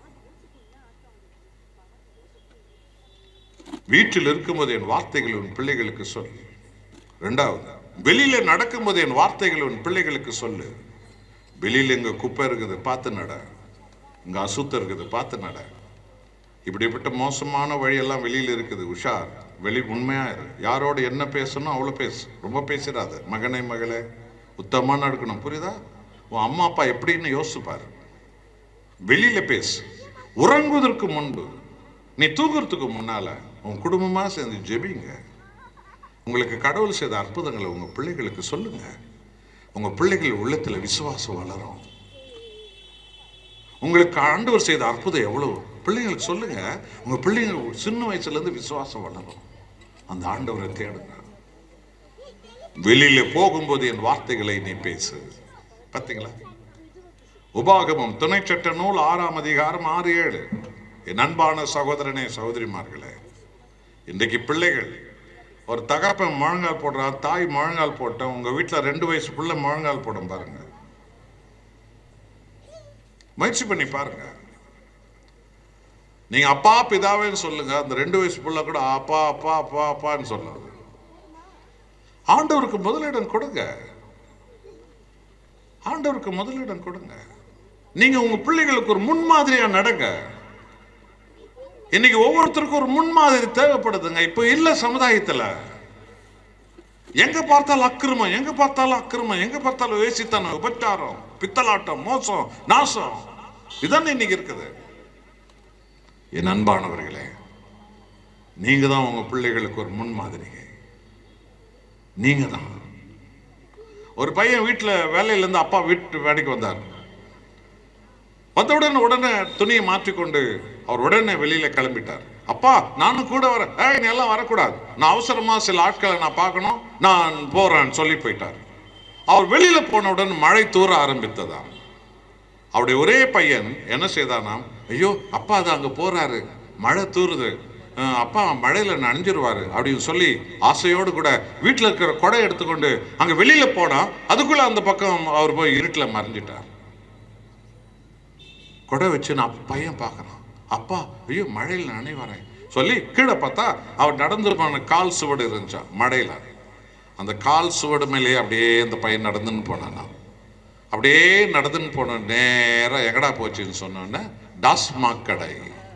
வீட்டில் இருக்கும்போது என் வார்த்தைகள் உன் பிள்ளைகளுக்கு சொல் ரெண்டாவது வெளியில நடக்கும்போது என் வார்த்தைகள் உன் பிள்ளைகளுக்கு சொல்லு வெளியில இங்க குப்பை இருக்குது பார்த்து நட இங்க அசுத்தம் இருக்குது பார்த்து நட இப்படிப்பட்ட மோசமான வழியெல்லாம் வெளியில இருக்குது உஷார் வெளி உண்மையா இரு யாரோட என்ன பேசணும் அவ்வளோ பேசு ரொம்ப பேசிடாத மகனே மகளே உத்தமா நடக்கணும் புரியுதா உன் அம்மா அப்பா எப்படின்னு யோசிச்சு பாரு வெளியில பேசு உறங்குவதற்கு முன்பு நீ தூங்குறதுக்கு முன்னால உன் குடும்பமா சேர்ந்து ஜெபிங்க உங்களுக்கு கடவுள் செய்த அற்புதங்களை உங்க பிள்ளைகளுக்கு சொல்லுங்க உங்க பிள்ளைகள் உள்ளத்துல விசுவாசம் வளரும் உங்களுக்கு ஆண்டவர் செய்த அற்புதம் எவ்வளவு பிள்ளைங்களுக்கு சொல்லுங்க உங்க பிள்ளைங்க சின்ன வயசுல இருந்து விசுவாசம் வளரும் அந்த ஆண்டவரை தேடுங்க வெளியில போகும்போது என் வார்த்தைகளை நீ பேசு பார்த்தீங்களா உபாகமம் துணை சட்ட நூல் ஆறாம் அதிகாரம் ஆறு ஏழு என் அன்பான சகோதரனே சகோதரிமார்களே இன்றைக்கு பிள்ளைகள் ஒரு தகப்பன் முழங்கால் போடுறான் தாய் முழங்கால் போட்டேன் உங்க வீட்டுல ரெண்டு வயசு பிள்ளை முழங்கால் போடும் பாருங்க முயற்சி பண்ணி பாருங்க நீங்க அப்பா பிதாவேன்னு சொல்லுங்க அந்த ரெண்டு வயசு பிள்ளை கூட அப்பா அப்பா அப்பா அப்பான்னு சொல்லாது ஆண்டவருக்கு முதலிடம் கொடுங்க ஆண்டவருக்கு முதலிடம் கொடுங்க நீங்க உங்க பிள்ளைகளுக்கு ஒரு முன்மாதிரியா நடங்க இன்னைக்கு ஒவ்வொருத்தருக்கும் ஒரு முன்மாதிரி தேவைப்படுதுங்க இப்ப இல்ல சமுதாயத்துல எங்க பார்த்தாலும் அக்கிரமம் எங்க பார்த்தாலும் அக்கிரமம் எங்க பார்த்தாலும் வேசித்தனம் உபச்சாரம் பித்தலாட்டம் மோசம் நாசம் இதானே இன்னைக்கு இருக்குது என் அன்பானவர்களே நீங்க தான் உங்க பிள்ளைகளுக்கு ஒரு முன்மாதிரிங்க நீங்க தான் ஒரு பையன் வீட்டில் வேலையிலேருந்து அப்பா வீட்டு வேலைக்கு வந்தார் வந்தவுடனே உடனே துணியை மாற்றிக்கொண்டு அவர் உடனே வெளியில கிளம்பிட்டார் அப்பா நானும் கூட வரேன் ஏய் நீ எல்லாம் வரக்கூடாது நான் அவசரமா சில ஆட்களை நான் பார்க்கணும் நான் போறேன்னு சொல்லி போயிட்டார் அவர் வெளியில போன உடனே மழை தூர ஆரம்பித்ததாம் அவருடைய ஒரே பையன் என்ன செய்தானாம் ஐயோ அப்பா அது அங்க போறாரு மழை தூறுது அஹ் அப்பா மழையில நனைஞ்சிருவாரு அப்படின்னு சொல்லி ஆசையோடு கூட வீட்டில் இருக்கிற கொடை எடுத்துக்கொண்டு அங்க வெளியில போனா அதுக்குள்ள அந்த பக்கம் அவர் போய் இருட்டில் மறைஞ்சிட்டார் கொடை வச்சு நான் பையன் பார்க்கறான் அப்பா ஐயோ மழையில் நனைவாரேன் சொல்லி கீழே பார்த்தா அவர் நடந்துருப்பான கால் சுவடு இருந்துச்சான் மழையில அந்த கால் சுவடு மேலேயே அப்படியே அந்த பையன் நடந்துன்னு போனானா அப்படியே நடந்துன்னு போன நேரா எங்கடா போச்சுன்னு சொன்னோன்னே டாஸ்மாக் கடை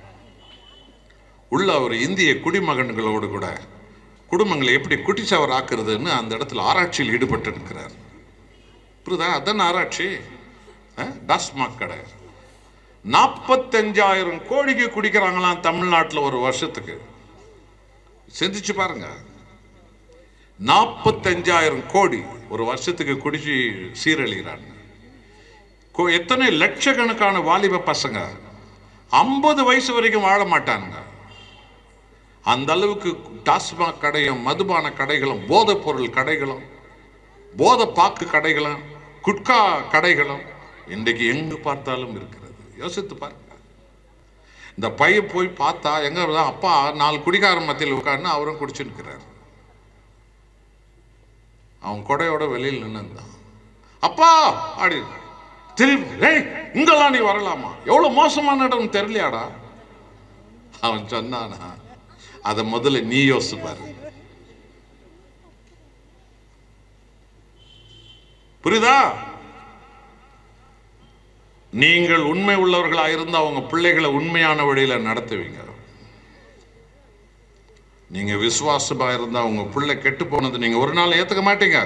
உள்ள ஒரு இந்திய குடிமகன்களோடு கூட குடும்பங்களை எப்படி குட்டிச்சவர் ஆக்குறதுன்னு அந்த இடத்துல ஆராய்ச்சியில் ஈடுபட்டு இருக்கிறார் புரியுதா அதான் ஆராய்ச்சி அஹ், டாஸ்மாக் கடை நாற்பத்தஞ்சாயிரம் கோடிக்கு குடிக்கிறாங்களாம் தமிழ்நாட்டில் ஒரு வருஷத்துக்கு சிந்திச்சு பாருங்க நாற்பத்தஞ்சாயிரம் கோடி ஒரு வருஷத்துக்கு குடிச்சு சீரழிகிறாங்க கோ- எத்தனை லட்சக்கணக்கான வாலிப பசங்க ஐம்பது வயசு வரைக்கும் வாழ மாட்டானுங்க அந்த அளவுக்கு டாஸ்மாக் கடையும் மதுபான கடைகளும் போதைப் பொருள் கடைகளும் போதை பாக்கு கடைகளும் குட்கா கடைகளும் இன்றைக்கு எங்கு பார்த்தாலும் இருக்கிறது யோசித்து பாருங்க இந்த பையன் போய் பார்த்தா எங்க தான் அப்பா நாலு குடிகார மத்தியில் உட்கார்ந்து அவரும் குடிச்சுன்னு இருக்கிறார் அவன் கொடையோட வெளியில் நின்னுந்தான் அப்பா அப்படி திரும்பி ஏய் இங்கெல்லாம் நீ வரலாமா எவ்வளவு மோசமான இடம் தெரியலையாடா அவன் சொன்னானா அதை முதல்ல நீ யோசிச்சு பாரு புரியுதா நீங்கள் உண்மை உள்ளவர்களா இருந்தா உங்க பிள்ளைகளை உண்மையான வழியில நடத்துவீங்க நீங்க விசுவாசமா இருந்தா உங்க பிள்ளை கெட்டு போனது நீங்க ஒரு நாள் ஏத்துக்க மாட்டீங்க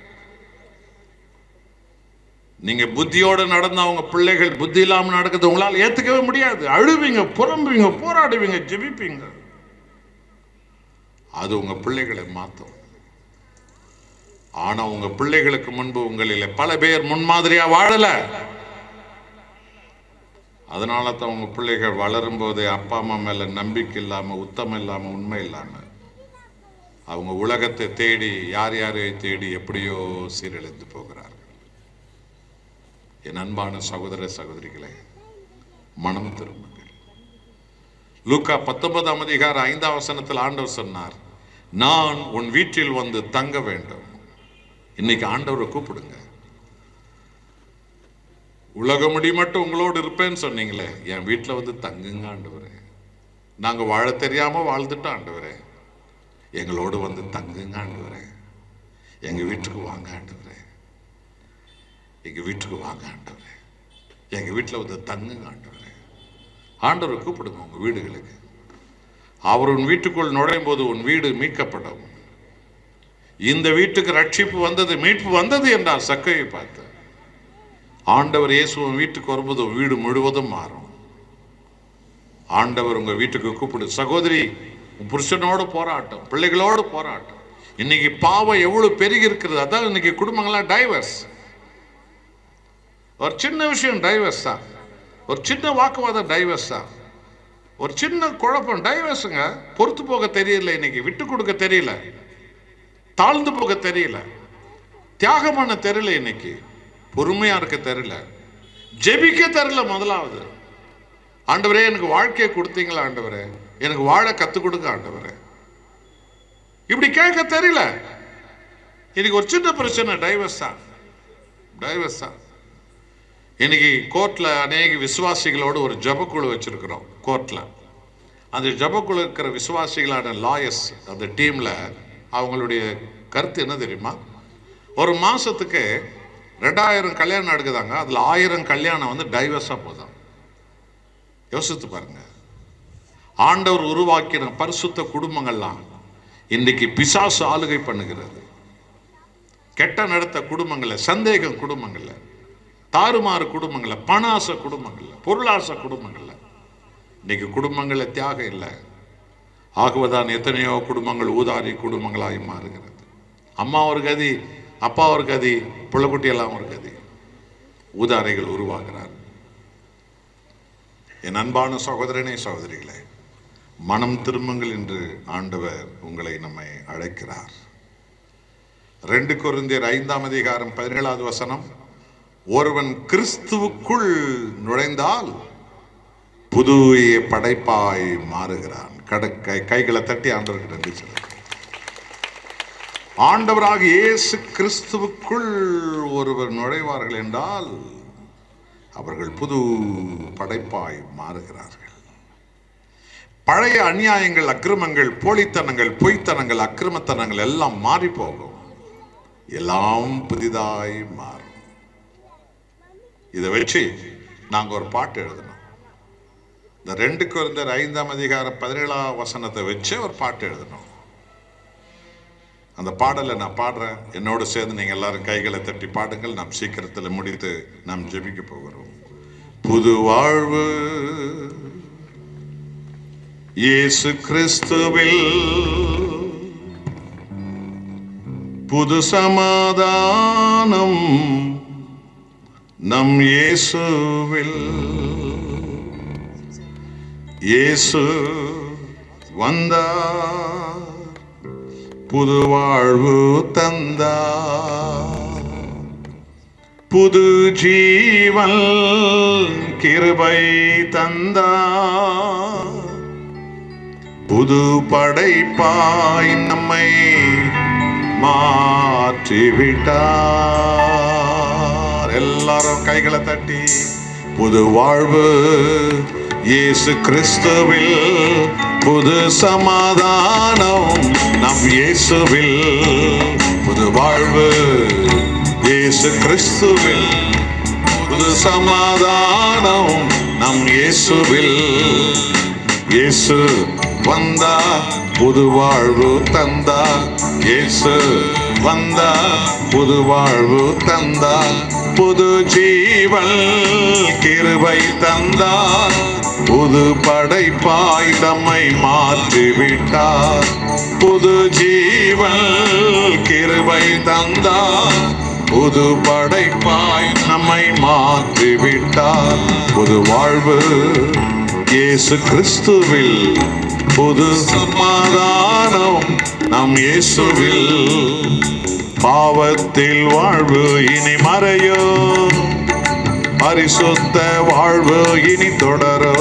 நீங்க புத்தியோட நடந்தா உங்க பிள்ளைகள் புத்தி இல்லாம நடக்குது உங்களால் ஏத்துக்கவே முடியாது அழுவீங்க புலம்புவீங்க போராடுவீங்க ஜெபிப்பீங்க அது உங்க பிள்ளைகளை மாத்தும் ஆனா உங்க பிள்ளைகளுக்கு முன்பு உங்களில் பல பேர் முன்மாதிரியா வாழல அதனால தான் உங்க பிள்ளைகள் வளரும் போதே அப்பா அம்மா மேல நம்பிக்கை இல்லாம உத்தமம் இல்லாம உண்மை இல்லாம அவங்க உலகத்தை தேடி யார் யாரையோ தேடி எப்படியோ சீரழிந்து போகிறார்கள் என் அன்பான சகோதர சகோதரிகளே மனம் திரும்புங்கள் லூக்கா பத்தொன்பதாம் அதிகாரம் ஐந்தாம் வசனத்தில் ஆண்டவர் சொன்னார் நான் உன் வீட்டில் வந்து தங்க வேண்டும் இன்னைக்கு ஆண்டவரை கூப்பிடுங்க உலக முடி மட்டும் உங்களோடு இருப்பேன்னு சொன்னீங்களே என் வீட்டில் வந்து தங்குங்க ஆண்டவரே நாங்க வாழ தெரியாம வாழ்ந்துட்டோம் ஆண்டவரே எங்களோடு வந்து தங்குங்க ஆண்டவரே எங்க வீட்டுக்கு வாங்க ஆண்டவரே எங்க வீட்டுக்கு வாங்க ஆண்டவரே எங்க வீட்டில் வந்து தங்குங்க ஆண்டவரே ஆண்டவரை கூப்பிடுங்க உங்க வீடுகளுக்கு அவர் உன் வீட்டுக்குள் நுழையும் போது உன் வீடு மீட்கப்படும் இந்த வீட்டுக்கு ரட்சிப்பு வந்தது மீட்பு வந்தது என்றார் சக்கையை பார்த்து ஆண்டவர் இயேசு உன் வீட்டுக்கு வரும்போது உன் வீடு முழுவதும் மாறும் ஆண்டவர் உங்க வீட்டுக்கு கூப்பிடு சகோதரி உன் புருஷனோடு போராட்டம் பிள்ளைகளோடு போராட்டம் இன்னைக்கு பாவம் எவ்வளவு பெருகி இருக்கிறது அதான் இன்னைக்கு குடும்பங்கள்லாம் டைவர்ஸ் ஒரு சின்ன விஷயம் டைவர்ஸ் தான் ஒரு சின்ன வாக்குவாதம் டைவர்ஸ் தான் ஒரு சின்ன குழப்பம் டைவர்ஸுங்க பொறுத்து போக தெரியல இன்னைக்கு விட்டு கொடுக்க தெரியல தாழ்ந்து போக தெரியல தியாகம் பண்ண தெரியல இன்னைக்கு பொறுமையா இருக்க தெரியல ஜெபிக்க தெரியல முதலாவது ஆண்டவரே எனக்கு வாழ்க்கையை கொடுத்தீங்களா ஆண்டவரே எனக்கு வாழ கத்து கொடுங்க ஆண்டவரே இப்படி கேட்க தெரியல இன்னைக்கு ஒரு சின்ன பிரச்சனை டைவர்ஸ் தான் டைவர்ஸ் தான் இன்னைக்கு கோர்ட்ல அநேக விசுவாசிகளோடு ஒரு ஜபக்குழு வச்சிருக்கிறோம் கோர்ட்ல அந்த ஜபக்குழு இருக்கிற விசுவாசிகளான லாயர்ஸ் அந்த டீம்ல அவங்களுடைய கருத்து என்ன தெரியுமா ஒரு மாசத்துக்கு ரெண்டாயிரம் கல்யாணம் நடக்குதாங்க அதுல ஆயிரம் கல்யாணம் வந்து டைவர்ஸா போதும் யோசித்து பாருங்க ஆண்டவர் உருவாக்கின பரிசுத்த குடும்பங்கள்லாம் இன்னைக்கு பிசாசு ஆளுகை பண்ணுகிறது கெட்ட நடத்த குடும்பங்கள்ல சந்தேகம் குடும்பங்கள்ல தாறுமாறு குடும்பங்கள்ல பணாசை குடும்பங்கள்ல பொருளாசை குடும்பங்கள்ல இன்னைக்கு குடும்பங்கள்ல தியாகம் இல்லை ஆகுவதான் எத்தனையோ குடும்பங்கள் ஊதாரி குடும்பங்களாய் மாறுகிறது அம்மா ஒரு கதி அப்பா ஒரு கதி புள்ளக்குட்டி எல்லாம் ஒரு கதி ஊதாரைகள் உருவாகிறார் என் அன்பான சகோதரனே சகோதரிகளே மனம் திரும்புங்கள் என்று ஆண்டவர் உங்களை நம்மை அழைக்கிறார் ரெண்டு கொரிந்தியர் ஐந்தாம் அதிகாரம் பதினேழாவது வசனம் ஒருவன் கிறிஸ்துவுக்குள் நுழைந்தால் புதிய படைப்பாய் மாறுகிறான் கட கை கைகளை தட்டி ஆண்டவருக்கு நன்றி சொல்லுங்க ஆண்டவராக இயேசு கிறிஸ்துவுக்குள் ஒருவர் நுழைவார்கள் என்றால் அவர்கள் புது படைப்பாய் மாறுகிறார்கள் பழைய அநியாயங்கள் அக்கிரமங்கள் போலித்தனங்கள் பொய்த்தனங்கள் அக்கிரமத்தனங்கள் எல்லாம் மாறி போகும் எல்லாம் புதிதாய் மாறும் இதை வச்சு நாங்க ஒரு பாட்டு எழுதணும் இந்த ரெண்டு குறைந்தர் ஐந்தாம் அதிகாரம் பதினேழாம் வசனத்தை வச்சு ஒரு பாட்டு எழுதணும் அந்த பாடலை நான் பாடுறேன் என்னோடு சேர்ந்து நீங்க எல்லாரும் கைகளை தட்டி பாடுங்கள் நாம் சீக்கிரத்தில் முடித்து நாம் ஜெபிக்க போகிறோம் புது வாழ்வு இயேசு கிறிஸ்துவில் புது சமாதானம் நம் இயேசுவில் இயேசு வந்தார் புது வாழ்வு தந்தார் புது ஜீவன் கிருபை தந்தார் புது படைப்பாய் நம்மை மாற்றிவிட்டார் எல்லாரும் கைகளை தட்டி புது வாழ்வு இயேசு கிறிஸ்துவில் புது சமாதானம் நம் இயேசுவில் புது வாழ்வு இயேசு கிறிஸ்துவில் புது சமாதானம் நம் இயேசுவில் இயேசு வந்தா புது வாழ்வு தந்தா இயேசு வந்தா புது வாழ்வு தந்தா புது ஜீவன் கிருபை தந்தா புது படைப்பாய் நம்மை மாற்றி விட்டார் புது ஜீவன் கிருபை தந்தா புது படைப்பாய் நம்மை மாற்றி விட்டார் புது வாழ்வு இயேசு கிறிஸ்துவில் புது சமாதானம் நம் இயேசுவில் பாவத்தில் வாழ்வு இனி மறையோ பரிசுத்த வாழ்வு இனி தொடரோ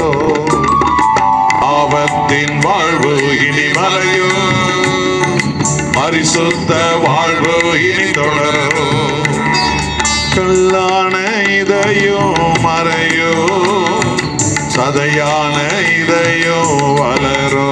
பாவத்தின் வாழ்வு இனி மறையோ பரிசுத்த வாழ்வு இனி தொடரோ கல்லான இதையும் மறையோ சதையான இதையோ வளரோ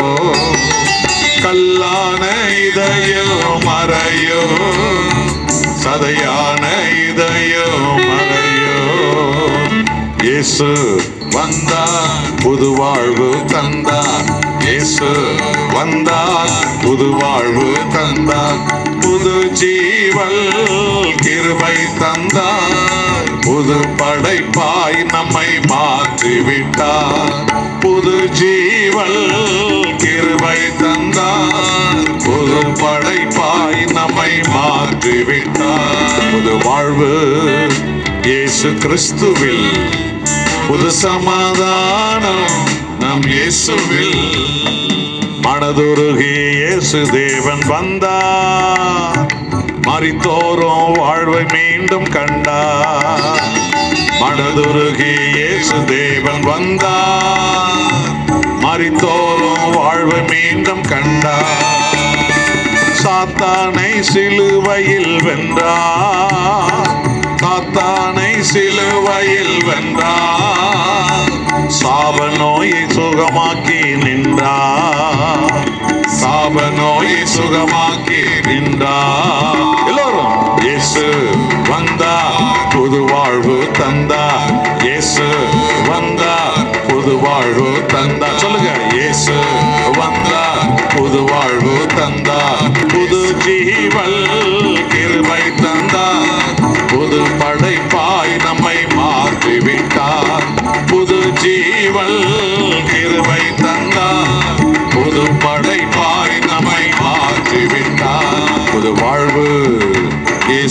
கல்லான இதையோ மறையோ சதையான இதையோ மறையோ இயேசு வந்தார் புது வாழ்வு தந்தார் இயேசு வந்தார் புது வாழ்வு தந்தார் புது ஜீவல் கிருபை தந்தார் புது படைப்பாய் நம்மை மாற்றி விட்டார் புது ஜீவல் கிருபை தந்தார் புது படைப்பாய் நம்மை மாற்றி விட்டார் புது வாழ்வு இயேசு கிறிஸ்துவில் புது சமாதானம் நம் இயேசுவில் மனதுருகி இயேசு தேவன் வந்தார் மரித்தோறும் வாழ்வை மீண்டும் கண்டார் மனதுருகி இயேசு தேவன் வந்தார் மரித்தோறும் வாழ்வை மீண்டும் கண்டார் சாத்தானை சிலுவையில் வென்றார் சாத்தானை சிலுவையில் வென்றார் சாப நோயை சுகமாக்கி நின்றார் சாப நோயை சுகமாக்கி நின்றார் எல்லோரும் இயேசு வந்தா புது வாழ்வு தந்தா இயேசு வந்தா புது வாழ்வு தந்தா சொல்லுங்க இயேசு வந்தா புது வாழ்வு தந்தா புது ஜீவல் கிருபை தந்தா புது படைப்பாய் நம்மை மாற்றி விட்டார் புது ஜீவல் கிருபை தந்தார் புது படைப்பாய் நம்மை மாற்றி விட்டார் புது வாழ்வு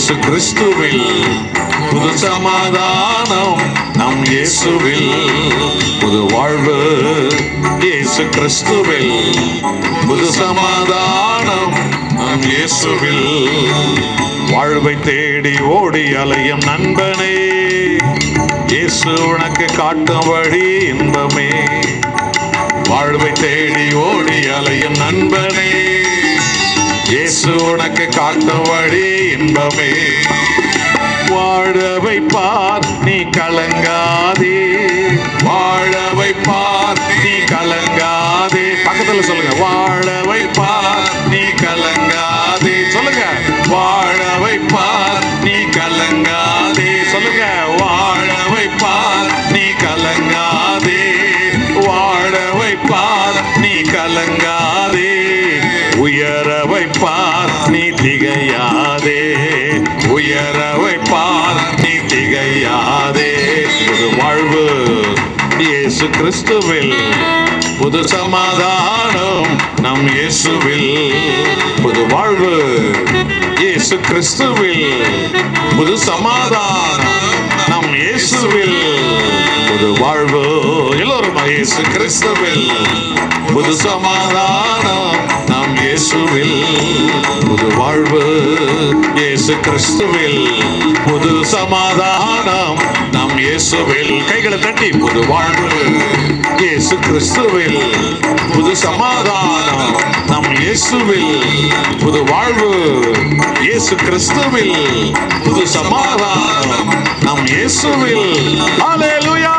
இயேசு கிறிஸ்துவில் புது சமாதானம் நம் இயேசுவில் புது வாழ்வு இயேசு கிறிஸ்துவில் புது சமாதானம் நம் இயேசுவில் வாழ்வை தேடி ஓடி அலையும் நண்பனே இயேசு உனக்கு காட்டும் வழி இன்பமே வாழ்வை தேடி ஓடி அலையும் நண்பனே இயேசு உனக்கு காட்டும் வழி இன்பமே வாழ வைப்பார் நீ கலங்காதே வாழ வைப்பார் நீ கலங்காதே பக்கத்துல சொல்லுங்க வாழ வைப்பார் நீ கலங்காதே சொல்லுங்க வாழ வைப்பார் நீ கலங்காதே சொல்லுங்க வாழ வைப்பார் நீ கலங்காதே வாழ வைப்பார் நீ கலங்காதே உயர வைப்பார் நீ திகையாதே உயர வைப்பார் நீ திகையாதே புது வாழ்வு இயேசு கிறிஸ்துவில் புது சமாதானம் நம் இயேசுவில் புது வாழ்வு இயேசு கிறிஸ்துவில் புது சமாதானம் நம் இயேசுவில் புது வாழ்வு எல்லோரும் இயேசு கிறிஸ்துவில் புது சமாதானம் நம் இயேசுவில் புது வாழ்வு இயேசு கிறிஸ்துவில் புது சமாதானம் நம் இயேசுவில் கைகளை தட்டி புது வாழ்வு இயேசு கிறிஸ்துவில் புது சமாதானம் நம் இயேசுவில் புது வாழ்வு இயேசு கிறிஸ்துவில் புது சமாதானம் நம் இயேசுவில் ஹalleluya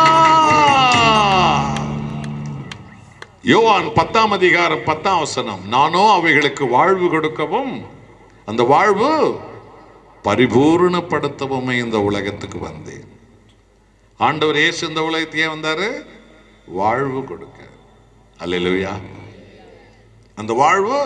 யோவான் பத்தாம் அதிகாரம் பத்தாம் வசனம் நானோ அவைகளுக்கு வாழ்வு கொடுக்கவும் அந்த வாழ்வு பரிபூர்ணப்படுத்தவுமே இந்த உலகத்துக்கு வந்தேன் ஆண்டவர் இயேசு இந்த உலகத்துக்கு ஏன் வந்தாரு வாழ்வு கொடுக்க அல்லேலூயா அந்த வாழ்வு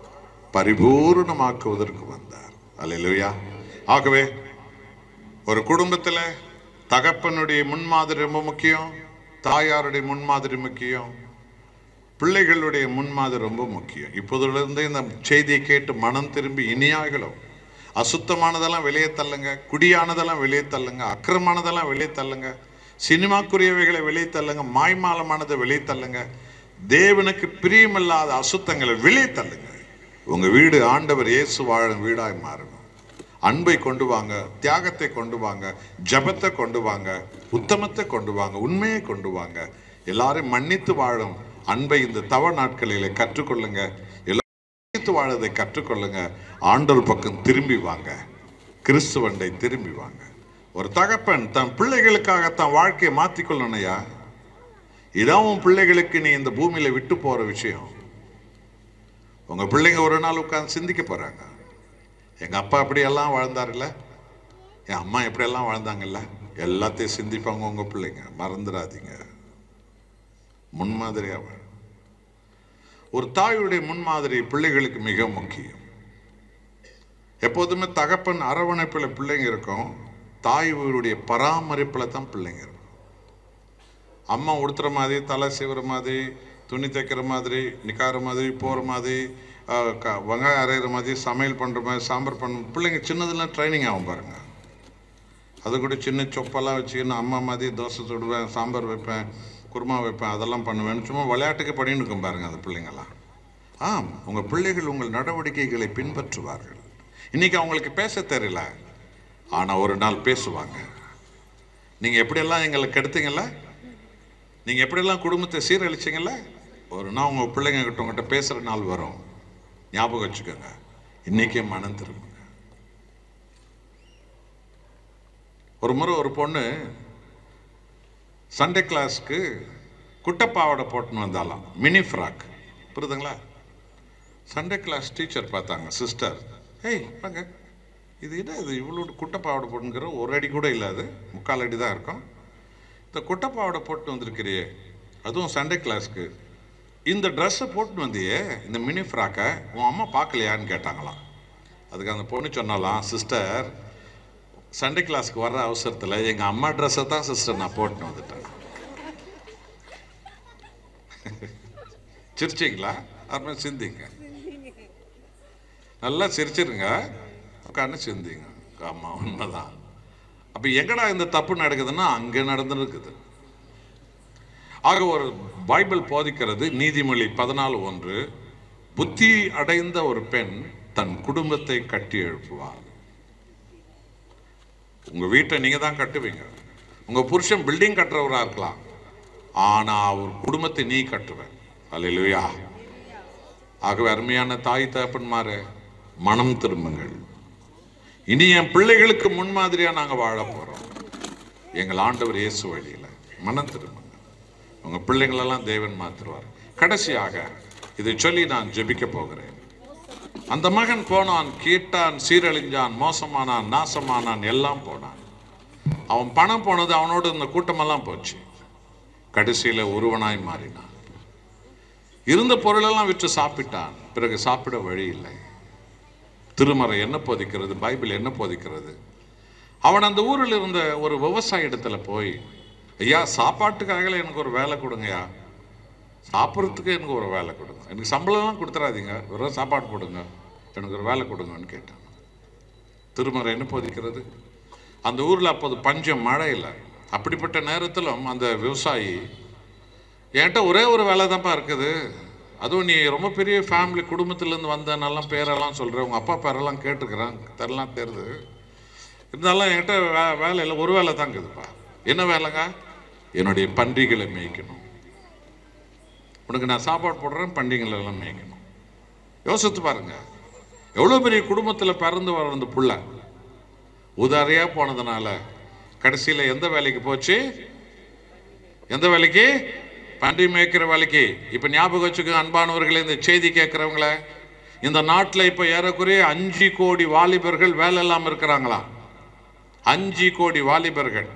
பரிபூர்ணமாக்குவதற்கு வந்தார் அல்லேலூயா ஆகவே ஒரு குடும்பத்தில் தகப்பனுடைய முன்மாதிரி ரொம்ப முக்கியம் தாயாருடைய முன்மாதிரி முக்கியம் பிள்ளைகளுடைய முன்மாதிரி ரொம்ப முக்கியம் இப்போதிலிருந்தே இந்த செய்தியை கேட்டு மனம் திரும்பி இனியாகலும் அசுத்தமானதெல்லாம் வெளியே தள்ளுங்க குடியானதெல்லாம் வெளியே தள்ளுங்க அக்கிரமானதெல்லாம் வெளியே தள்ளுங்க சினிமாக்குரியவைகளை வெளியே தள்ளுங்க மாய்மாலமானதை வெளியே தள்ளுங்க தேவனுக்கு பிரியமில்லாத அசுத்தங்களை வெளியே தள்ளுங்க உங்க வீடு ஆண்டவர் இயேசு வாழும் வீடாய் மாறணும் அன்பை கொண்டு வாங்க தியாகத்தை கொண்டு வாங்க ஜபத்தை கொண்டு வாங்க உத்தமத்தை கொண்டு வாங்க உண்மையை கொண்டு வாங்க எல்லாரையும் மன்னித்து வாழும் அன்பை இந்த தவ நாட்களிலே கற்றுக்கொள்ளுங்க எல்லாரும் மன்னித்து வாழதை கற்றுக்கொள்ளுங்க ஆண்டவர் பக்கம் திரும்பி வாங்க கிறிஸ்துவண்டை திரும்பி வாங்க ஒரு தகப்பன் தன் பிள்ளைகளுக்காக தன் வாழ்க்கையை மாற்றிக்கொள்ளணும்யா இதான் உன் பிள்ளைகளுக்கு நீ இந்த பூமியில விட்டு போற விஷயம் உங்க பிள்ளைங்க ஒரு நாள் உட்கார்ந்து சிந்திக்க போறாங்க எங்க அப்பா அப்படியெல்லாம் வாழ்ந்தாருல்ல என் அம்மா எப்படியெல்லாம் வாழ்ந்தாங்கல்ல எல்லாத்தையும் சிந்திப்பாங்க உங்க பிள்ளைங்க மறந்துடாதீங்க முன்மாதிரியா வாழ ஒரு தாயுடைய முன்மாதிரி பிள்ளைகளுக்கு மிக முக்கியம் எப்போதுமே தகப்பன் அரவணைப்பில் பிள்ளைங்க இருக்கும் தாயுடைய பராமரிப்பில் தான் பிள்ளைங்க இருக்கும் அம்மா உடுத்துற மாதிரி தலை சீவுற மாதிரி துணி தைக்கிற மாதிரி நிக்கார மாதிரி போகிற மாதிரி ஆஹ், க- வெங்காயம் அரைகிற மாதிரி சமையல் பண்ணுற மாதிரி சாம்பார் பண்ண பிள்ளைங்க சின்னதெல்லாம் ட்ரைனிங் ஆகும் பாருங்க அது கூட சின்ன சொப்பெல்லாம் வச்சுக்கின்னு அம்மா மாதிரி தோசை சுடுவேன் சாம்பார் வைப்பேன் குருமா வைப்பேன் அதெல்லாம் பண்ணுவேன் சும்மா விளையாட்டுக்கு பண்ணின்னு இருக்கும் பாருங்க அந்த பிள்ளைங்கெல்லாம் ஆம் உங்கள் பிள்ளைகள் உங்கள் நடவடிக்கைகளை பின்பற்றுவார்கள் இன்னைக்கு அவங்களுக்கு பேச தெரியல ஆனால் ஒரு நாள் பேசுவாங்க நீங்கள் எப்படியெல்லாம் எங்களை கெடுத்தீங்கல்ல நீங்கள் எப்படியெல்லாம் குடும்பத்தை சீரழிச்சிங்கல்ல ஒரு நாள் உங்கள் பிள்ளைங்க கிட்ட உங்கள்கிட்ட பேசுகிற நாள் வரும் ஞாபகம் வச்சுக்கோங்க இன்னைக்கே மனம் திரும்புங்க ஒரு முறை ஒரு பொண்ணு சண்டே கிளாஸ்க்கு குட்டப்பாவடை போட்டுன்னு வந்தாலாம் மினி ஃப்ராக் புரியுதுங்களா சண்டே கிளாஸ் டீச்சர் பார்த்தாங்க சிஸ்டர் ஏய் வாங்க இது என்ன இது இவ்வளோ குட்டப்பாவடை போட்டுங்கிற ஒரு அடி கூட இல்லாது முக்கால் அடி தான் இருக்கும் இந்த குட்டப்பாவடை போட்டு வந்திருக்கிறியே அதுவும் சண்டே கிளாஸ்க்கு இந்த ட்ரெஸ்ஸை போட்டு வந்தியே இந்த மினி ஃப்ராக்கை உன் அம்மா பார்க்கலையான்னு கேட்டாங்களாம் அதுக்கு அந்த பொண்ணு சொன்னாலாம் சிஸ்டர் சண்டே கிளாஸ்க்கு வர்ற அவசரத்தில் எங்கள் அம்மா ட்ரெஸ்ஸை தான் சிஸ்டர் நான் போட்டுன்னு வந்துட்டேன் சிரிச்சிங்களா அப்புறம் சிந்திங்க நல்லா சிரிச்சிருங்க உட்காந்து சிந்திங்க ஆமா உண்மைதான் அப்ப எங்கடா இந்த தப்பு நடக்குதுன்னா அங்க நடந்துருக்குது ஆக ஒரு பைபிள் போதிக்கிறது நீதிமொழி பதினாலு ஒன்று புத்தி அடைந்த ஒரு பெண் தன் குடும்பத்தை கட்டி எழுப்புவார் உங்க வீட்டை நீங்க தான் கட்டுவீங்க உங்க புருஷன் பில்டிங் கட்டுறவரா இருக்கலாம் ஆனா அவர் குடும்பத்தை நீ கட்டுவ அல்லேலூயா ஆகவே அருமையான தாய் தகப்பன்மாரு மனம் திரும்புங்கள் இனி என் பிள்ளைகளுக்கு முன்மாதிரியா நாங்க வாழ போறோம் எங்கள் ஆண்டவர் இயேசு வழியில மனம் திரும்புங்க உங்க பிள்ளைங்களெல்லாம் தேவன் மாற்றுவார் கடைசியாக இதை சொல்லி நான் ஜெபிக்க போகிறேன் அந்த மகன் போனான் கீட்டான் சீரழிஞ்சான் மோசமானான் நாசமானான் எல்லாம் போனான் அவன் பணம் போனது அவனோட இந்த கூட்டமெல்லாம் போச்சு கடைசியில ஒருவனாய் மாறினான் இருந்த பொருளெல்லாம் விற்று சாப்பிட்டான் பிறகு சாப்பிட வழி இல்லை திருமறை என்ன போதிக்கிறது பைபிள் என்ன போதிக்கிறது அவன் அந்த ஊரில் இருந்த ஒரு விவசாய இடத்துல போய் ஐயா சாப்பாட்டுக்காக எனக்கு ஒரு வேலை கொடுங்கய்யா சாப்பிட்றதுக்கு எனக்கு ஒரு வேலை கொடுங்க எனக்கு சம்பளம்லாம் கொடுத்துறாதீங்க வெறும் சாப்பாடு கொடுங்க எனக்கு ஒரு வேலை கொடுங்கன்னு கேட்டான் திருமறை என்ன போதிக்கிறது அந்த ஊரில் அப்போது பஞ்சம் மழை இல்லை அப்படிப்பட்ட நேரத்திலும் அந்த விவசாயி என்கிட்ட ஒரே ஒரு வேலை தான்ப்பா இருக்குது அதுவும் நீ ரொம்ப பெரிய ஃபேமிலி குடும்பத்திலேருந்து வந்தனாலாம் பேரெல்லாம் சொல்கிற உங்கள் அப்பா பேரெல்லாம் கேட்டுக்கிறேன் தெரியலாம் தெரியுது இருந்தாலும் என்கிட்ட வே வேலை இல்லை ஒரு வேலை தான் இருக்குதுப்பா என்ன வேலைங்க என்னுடைய பன்றிகளை மேய்க்கணும் உனக்கு நான் சாப்பாடு போடுறேன் பண்டிகைகள் எல்லாம் மேய்க்கணும் யோசித்து பாருங்க எவ்வளோ பெரிய குடும்பத்தில் பிறந்து வர அந்த புள்ள உதாரியா போனதுனால கடைசியில் எந்த வேலைக்கு போச்சு எந்த வேலைக்கு பன்றி மேய்க்கிற வேலைக்கு இப்போ ஞாபகம் வச்சுக்க அன்பானவர்களே இந்த செய்தி கேட்குறவங்கள இந்த நாட்டில் இப்போ ஏறக்குறைய அஞ்சு கோடி வாலிபர்கள் வேலை இல்லாமல் இருக்கிறாங்களா அஞ்சு கோடி வாலிபர்கள்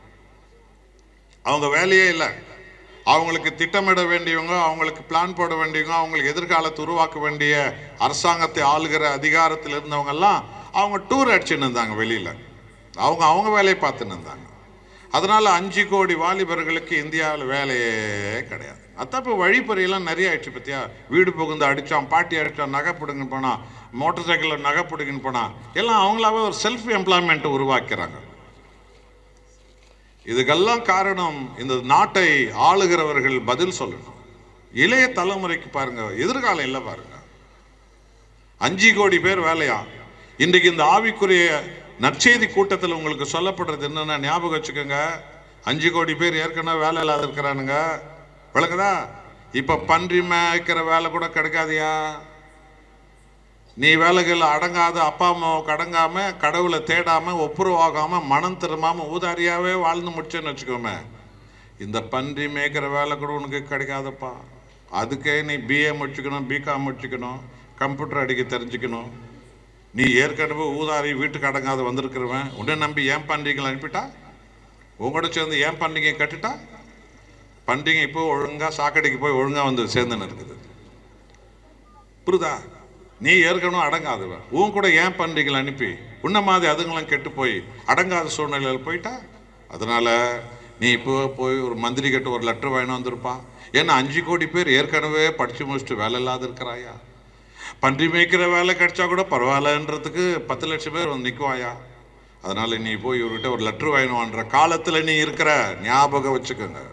அவங்க வேலையே இல்லை அவங்களுக்கு திட்டமிட வேண்டியவங்க அவங்களுக்கு பிளான் போட வேண்டியவங்க அவங்களுக்கு எதிர்காலத்தை உருவாக்க வேண்டிய அரசாங்கத்தை ஆளுகிற அதிகாரத்தில் இருந்தவங்க எல்லாம் அவங்க டூர் அடிச்சுன்னு இருந்தாங்க வெளியில அவங்க அவங்க வேலையை பார்த்துன்னு இருந்தாங்க அதனால அஞ்சு கோடி வாலிபர்களுக்கு இந்தியாவில் வேலையே கிடையாது அதான் இப்போ வழிப்பறியெல்லாம் நிறைய ஆயிடுச்சு பத்தியா வீடு புகுந்து அடிச்சான் பாட்டி அடிச்சான் நகை பிடுங்கன்னு போனா மோட்டார் சைக்கிளில் நகை பிடுங்கன்னு போனா எல்லாம் அவங்களாவே ஒரு செல்ஃப் எம்ப்ளாய்மெண்ட்டை உருவாக்கிறாங்க இதுக்கெல்லாம் காரணம் இந்த நாட்டை ஆளுகிறவர்கள் பதில் சொல்லணும் இளைய தலைமுறைக்கு பாருங்க எதிர்காலம் இல்லை பாருங்க அஞ்சு கோடி பேர் வேலையா இன்றைக்கு இந்த ஆவிக்குரிய நற்செய்தி கூட்டத்தில் உங்களுக்கு சொல்லப்படுறது என்னன்னா ஞாபகம் வச்சுக்கோங்க அஞ்சு கோடி பேர் ஏற்கனவே வேலை இல்லாத இருக்கிறானுங்க விளக்குதா இப்ப பன்றி மேய்க்கிற வேலை கூட கிடைக்காதியா நீ வேலைகள் அடங்காத அப்பா அம்மாவுக்கு அடங்காம கடவுளை தேடாம ஒப்புரவாகாம மனம் திரும்பாம ஊதாரியாவே வாழ்ந்து முடிச்சேன்னு வச்சுக்கோமே இந்த பன்றி மேய்க்கிற வேலை கூட உனக்கு கிடைக்காதப்பா அதுக்கே நீ பிஏ முடிச்சுக்கணும் பிகாம் முடிச்சுக்கணும் கம்ப்யூட்டர் அடிக்க தெரிஞ்சுக்கணும் நீ ஏற்கனவே ஊதாரி வீட்டுக்கு அடங்காத வந்திருக்கிறவன் உன்னை நம்பி ஏன் பண்டிகைகள் அனுப்பிட்டா உங்களோட சேர்ந்து ஏன் பண்டிகை கட்டுட்டா பண்டிகை இப்போ ஒழுங்கா சாக்கடைக்கு போய் ஒழுங்கா வந்து சேர்ந்துன்னு இருக்குது புரியுதா நீ ஏற்கனவே அடங்காதவன் உன் கூட ஏன் பண்டிகைகள் அனுப்பி உன்ன மாதிரி அதுங்களாம் கெட்டு போய் அடங்காத சூழ்நிலையில் போயிட்டா அதனால நீ இப்போ போய் ஒரு மந்திரி கிட்ட ஒரு லெட்டர் வாங்கிட்டு வந்திருப்பா ஏன்னா அஞ்சு கோடி பேர் ஏற்கனவே படிச்சு முடிச்சுட்டு வேலை இல்லாத இருக்கிறாயா பன்றி மேய்க்கிற வேலை கிடைச்சா கூட பரவாயில்லன்றதுக்கு பத்து லட்சம் பேர் வந்து நிற்குவாயா அதனால நீ போய் இவர்கிட்ட ஒரு லெட்டர் வாங்கினுவான்ற காலத்துல நீ இருக்கிற ஞாபகம் வச்சுக்கோங்க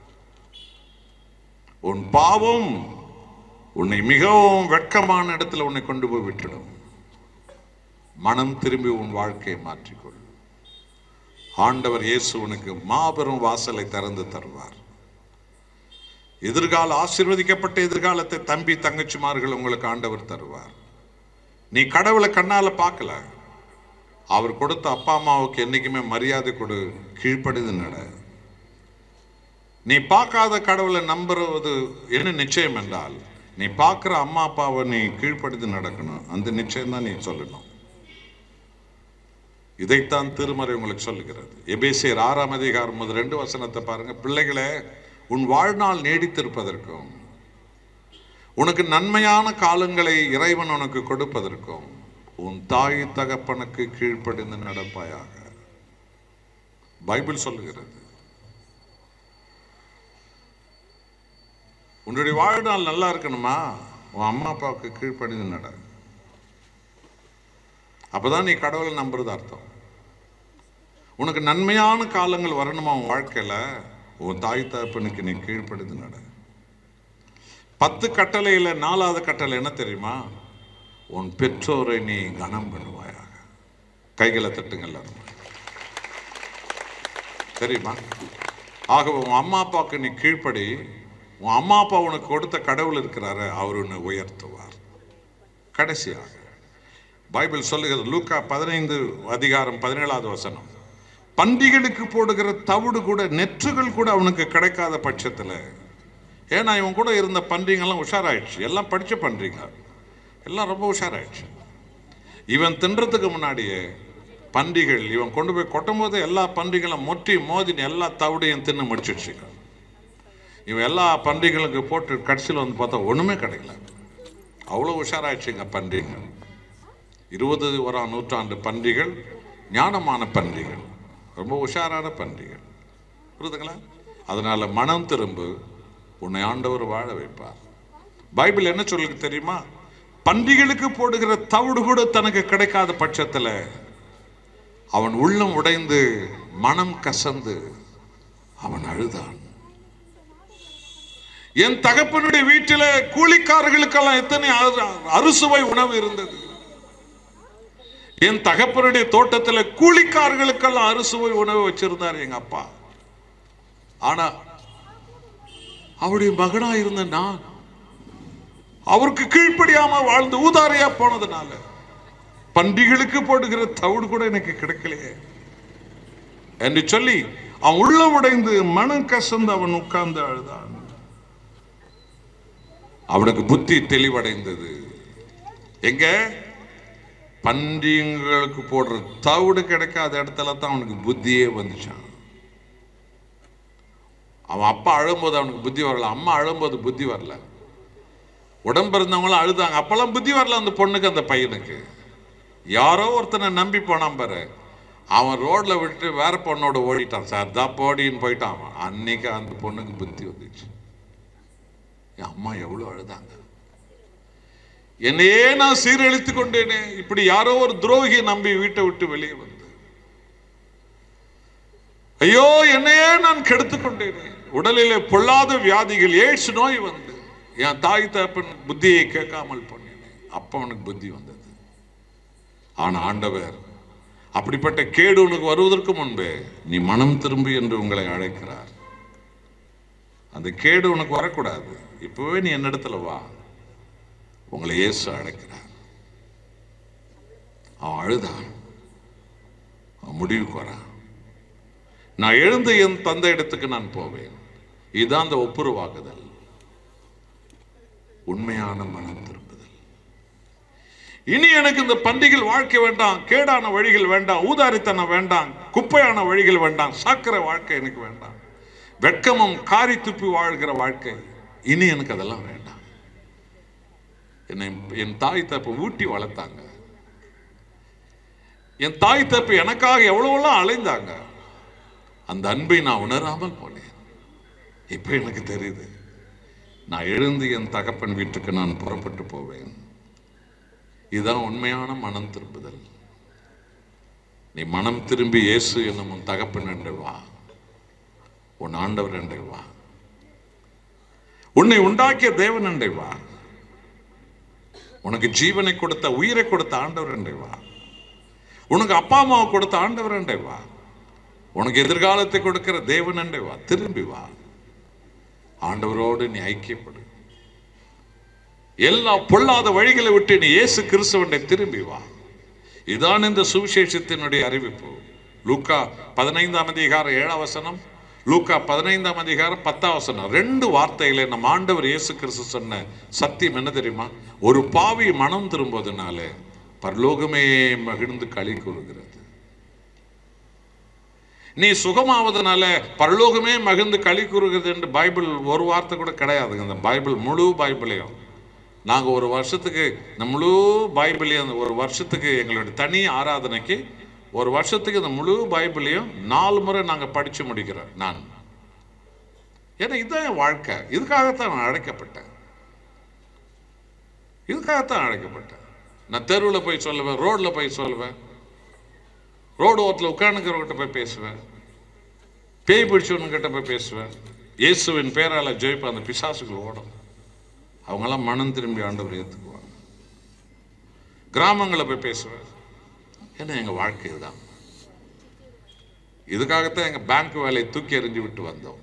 உன் பாவம் உன்னை மிகவும் வெட்கமான இடத்துல உன்னை கொண்டு போய் விட்டுடும் மனம் திரும்பி உன் வாழ்க்கையை மாற்றிக்கொள் ஆண்டவர் இயேசு உனக்கு மாபெரும் வாசலை திறந்து தருவார் எதிர்கால ஆசீர்வதிக்கப்பட்ட எதிர்காலத்தை தம்பி தங்கச்சிமார்கள் உங்களுக்கு ஆண்டவர் தருவார் நீ கடவுளை கண்ணால பார்க்கல அவர் கொடுத்த அப்பா அம்மாவுக்கு என்னைக்குமே மரியாதை கொடு கீழ்ப்படிந்து நட நீ பார்க்காத கடவுளை நம்புறது என்ன நிச்சயம் என்றால் நீ பார்க்குற அம்மா அப்பாவை நீ கீழ்ப்படுத்தி நடக்கணும் அந்த நிச்சயம் தான் நீ சொல்லணும் இதைத்தான் திருமறை உங்களுக்கு சொல்லுகிறது எபேசியர் ஆறாம் அதிகாரம் முதல் ரெண்டு வசனத்தை பாருங்க பிள்ளைகளே உன் வாழ்நாள் நீடித்திருப்பதற்கும் உனக்கு நன்மையான காலங்களை இறைவன் உனக்கு கொடுப்பதற்கும் உன் தாய் தகப்பனுக்கு கீழ்ப்படிந்து நடப்பாயாக பைபிள் சொல்லுகிறது உன்னுடைய வாழ்நாள் நல்லா இருக்கணுமா உன் அம்மா அப்பாவுக்கு கீழ்ப்படிந்து நட அப்பதான் நீ கடவுளை நம்புறது அர்த்தம் உனக்கு நன்மையான காலங்கள் வரணுமா உன் வாழ்க்கையில உன் தாய் தகப்பனுக்கு நீ கீழ்ப்படுது நட பத்து கட்டளையில நாலாவது கட்டளை என்ன தெரியுமா உன் பெற்றோரை நீ கனம் பண்ணுவாயாக கைகளை தட்டுங்க எல்லாரும் தெரியுமா ஆக உன் அம்மா அப்பாவுக்கு நீ கீழ்ப்படி உன் அம்மா அப்பா உனக்கு கொடுத்த கடவுள் இருக்கிறாரு அவர் உன்னை உயர்த்துவார் கடைசியாக பைபிள் சொல்லுகிறது லூக்கா பதினைந்து அதிகாரம் பதினேழாவது வசனம் பண்டிகளுக்கு போடுகிற தவிடு கூட நெற்றுகள் கூட அவனுக்கு கிடைக்காத பட்சத்தில் ஏன்னா இவன் கூட இருந்த பன்றிங்கெல்லாம் உஷாராயிடுச்சு எல்லாம் படிச்ச பன்றிங்க எல்லாம் ரொம்ப உஷாராயிடுச்சு இவன் தின்றதுக்கு முன்னாடியே பன்றிகள் இவன் கொண்டு போய் கொட்டும் போது எல்லா பன்றிகளும் மொட்டி மோதின்னு எல்லா தவிடையும் தின்னு முடிச்சிடுச்சு இவன் எல்லா பன்றிகளுக்கு போட்டு கடைசியில் வந்து பார்த்தா ஒண்ணுமே கிடைக்கல அவ்வளோ உஷாராயிடுச்சுங்க பன்றிங்க இருபது ஓராம் நூற்றாண்டு பன்றிகள் ஞானமான பன்றிகள் ரொம்ப உஷாரான பன்றிகள் புரியுதுங்களா அதனால மனம் திரும்பு உன்னை ஆண்டவர் வாழ வைப்பார் பைபிள் என்ன சொல்லுது தெரியுமா பன்றிகளுக்கு போடுகிற தவிடு கூட தனக்கு கிடைக்காத பட்சத்தில் அவன் உள்ளம் உடைந்து மனம் கசந்து அவன் அழுதான் என் தகப்பனுடைய வீட்டில கூலிக்காரர்களுக்கெல்லாம் எத்தனை அரு- அறுசுவை உணவு இருந்தது என் தகப்பனுடைய தோட்டத்துல கூலிக்காரர்களுக்கெல்லாம் அறுசுவை உணவு வச்சிருந்தார் எங்க அப்பா ஆனா அவருடைய மகனா இருந்த நான் அவருக்கு கீழ்ப்படியாம வாழ்ந்து ஊதாரியா போனதுனால பண்டிகளுக்கு போடுகிற தவிடு கூட எனக்கு கிடைக்கலையே என்று சொல்லி அவன் உள்ளம் உடைந்து மனம் கசந்து அவன் உட்கார்ந்து அழுதான் அவனுக்கு புத்தி தெளிவடைந்தது எங்க பன்றிங்களுக்கு போடுற தவிடு கிடைக்காத இடத்துல தான் அவனுக்கு புத்தியே வந்துச்சான் அவன் அப்பா அழும்போது அவனுக்கு புத்தி வரல அம்மா அழும்போது புத்தி வரல உடம்பு இருந்தவங்களும் அழுதாங்க அப்பெல்லாம் புத்தி வரல அந்த பொண்ணுக்கு அந்த பையனுக்கு யாரோ ஒருத்தனை நம்பி போனான் பாரு அவன் ரோட்ல விட்டு வேற பொண்ணோட ஓடிட்டான் சார் தான் போடின்னு போயிட்டான் அவன் அன்னைக்கு அந்த பொண்ணுக்கு புத்தி வந்துச்சு என் அம்மா எவ்வளவு அழுதாங்க என்னையே நான் சீரழித்து கொண்டேனே இப்படி யாரோ ஒரு துரோகியை நம்பி வீட்டை விட்டு வெளியே வந்து ஐயோ என்னையே நான் கெடுத்து கொண்டேனே உடலிலே பொல்லாத வியாதிகள் ஏழ்ஸ் நோய் வந்து என் தாய் தகப்பன் புத்தியை கேட்காமல் பண்ணினேன் அப்ப அவனுக்கு புத்தி வந்தது ஆனா ஆண்டவர் அப்படிப்பட்ட கேடு உனக்கு வருவதற்கு முன்பே நீ மனம் திரும்பு என்று உங்களை அழைக்கிறார் அந்த கேடு உனக்கு வரக்கூடாது இப்பவே நீ என்னிடத்துல வா உங்களை இயேசு அழைக்கிறார் அவன் அழுதான் அவன் முடிவுக்கு வரான் நான் எழுந்து என் தந்தை இடத்துக்கு நான் போவேன் இதுதான் அந்த ஒப்புரவாகுதல் உண்மையான மனம் திரும்புதல் இனி எனக்கு இந்த பண்டிகள் வாழ்க்கை வேண்டாம் கேடான வழிகள் வேண்டாம் ஊதாரித்தனம் வேண்டாம் குப்பையான வழிகள் வேண்டாம் சாக்கிர வாழ்க்கை எனக்கு வேண்டாம் வெட்கமும் காரி துப்பி வாழ்கிற வாழ்க்கை இனி எனக்கு அதெல்லாம் வேண்டாம் என்னை என் தாய் தப்பு ஊட்டி வளர்த்தாங்க என் தாய் தப்பு எனக்காக எவ்வளவெல்லாம் அலைந்தாங்க அந்த அன்பை நான் உணராமல் போனேன் இப்ப எனக்கு தெரியுது நான் எழுந்து என் தகப்பன் வீட்டுக்கு நான் புறப்பட்டு போவேன் இதுதான் உண்மையான மனம் திரும்புதல் நீ மனம் திரும்பி இயேசு என்னும் உன் தகப்பன் என்று வா உன் ஆண்டவர் என்று வா உன்னை உண்டாக்கிய தேவன் என்று வா உனக்கு ஜீவனை கொடுத்த உயிரை கொடுத்த ஆண்டவர் என்று வா உனக்கு அப்பா அம்மாவை கொடுத்த ஆண்டவர் என்று வா உனக்கு எதிர்காலத்தை கொடுக்கிற தேவன் என்று வா திரும்பி வா ஆண்டவரோடு நீ ஐக்கியப்படு எல்லா பொல்லாத வழிகளை விட்டு நீ இயேசு கிறிஸ்துவனை திரும்பி வா இதான் இந்த சுவிசேஷத்தினுடைய அறிவிப்பு லூக்கா பதினைந்தாம் அதிகாரம் ஏழாம் வசனம் லூக்கா பதினைந்தாம் அதிகாரம் பத்தாம் வசனம் ரெண்டு வார்த்தைகளை நம்ம ஆண்டவர் இயேசு கிறிஸ்து சொன்ன சத்தியம் என்ன தெரியுமா ஒரு பாவி மனம் திரும்புவதனால பரலோகமே மகிழ்ந்து களி கூறுகிறது நீ சுகமாவதனால பரலோகமே மகிழ்ந்து களி கூறுகிறது என்று பைபிள் ஒரு வார்த்தை கூட கிடையாதுங்க இந்த பைபிள் முழு பைபிளையும் நாங்கள் ஒரு வருஷத்துக்கு இந்த முழு பைபிளையும் அந்த ஒரு வருஷத்துக்கு எங்களுடைய தனி ஆராதனைக்கு ஒரு வருஷத்துக்கு இந்த முழு பைபிளையும் நாலு முறை நாங்கள் படித்து முடிக்கிறோம் நான் ஏன்னா இதுதான் என் வாழ்க்கை இதுக்காகத்தான் நான் அழைக்கப்பட்டேன் இதுக்காகத்தான் அழைக்கப்பட்டேன் நான் தெருவில் போய் சொல்லுவேன் ரோட்ல போய் சொல்லுவேன் ரோடு ஓரத்தில் உட்காந்துக்கிறவங்கிட்ட போய் பேசுவேன் பேய் பிடிச்சவனுங்கிட்ட போய் பேசுவேன் இயேசுவின் பேரால ஜெயிப்ப அந்த பிசாசுகள் ஓடும் அவங்கெல்லாம் மனம் திரும்பி ஆண்டவர் ஏற்றுக்குவாங்க கிராமங்களை போய் பேசுவேன் ஏன்னா எங்க வாழ்க்கை இதுதான் இதுக்காகத்தான் எங்க பேங்க் வேலையை தூக்கி எறிஞ்சு விட்டு வந்தோம்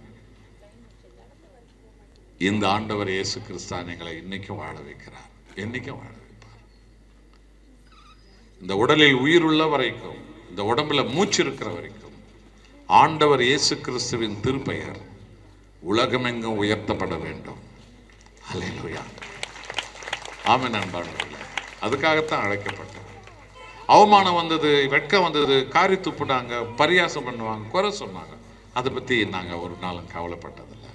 இந்த ஆண்டவர் இயேசு கிறிஸ்தான் எங்களை இன்னைக்கும் வாழ வைக்கிறார் என்னைக்கும் வாழ வைப்பார் இந்த உடலில் உயிர் உள்ள வரைக்கும் இந்த உடம்புல மூச்சு இருக்கிற வரைக்கும் ஆண்டவர் இயேசு கிறிஸ்துவின் திருப்பெயர் உலகமெங்கும் உயர்த்தப்பட வேண்டும் அல்லேலூயா ஆமென் அன்பானவர்களே அதுக்காகத்தான் அழைக்கப்பட்டேன் அவமானம் வந்தது வெட்கம் வந்தது காரி துப்புனாங்க பரியாசம் பண்ணுவாங்க குறை சொன்னாங்க அதை பத்தி நாங்க ஒரு நாளும் கவலைப்பட்டதில்லை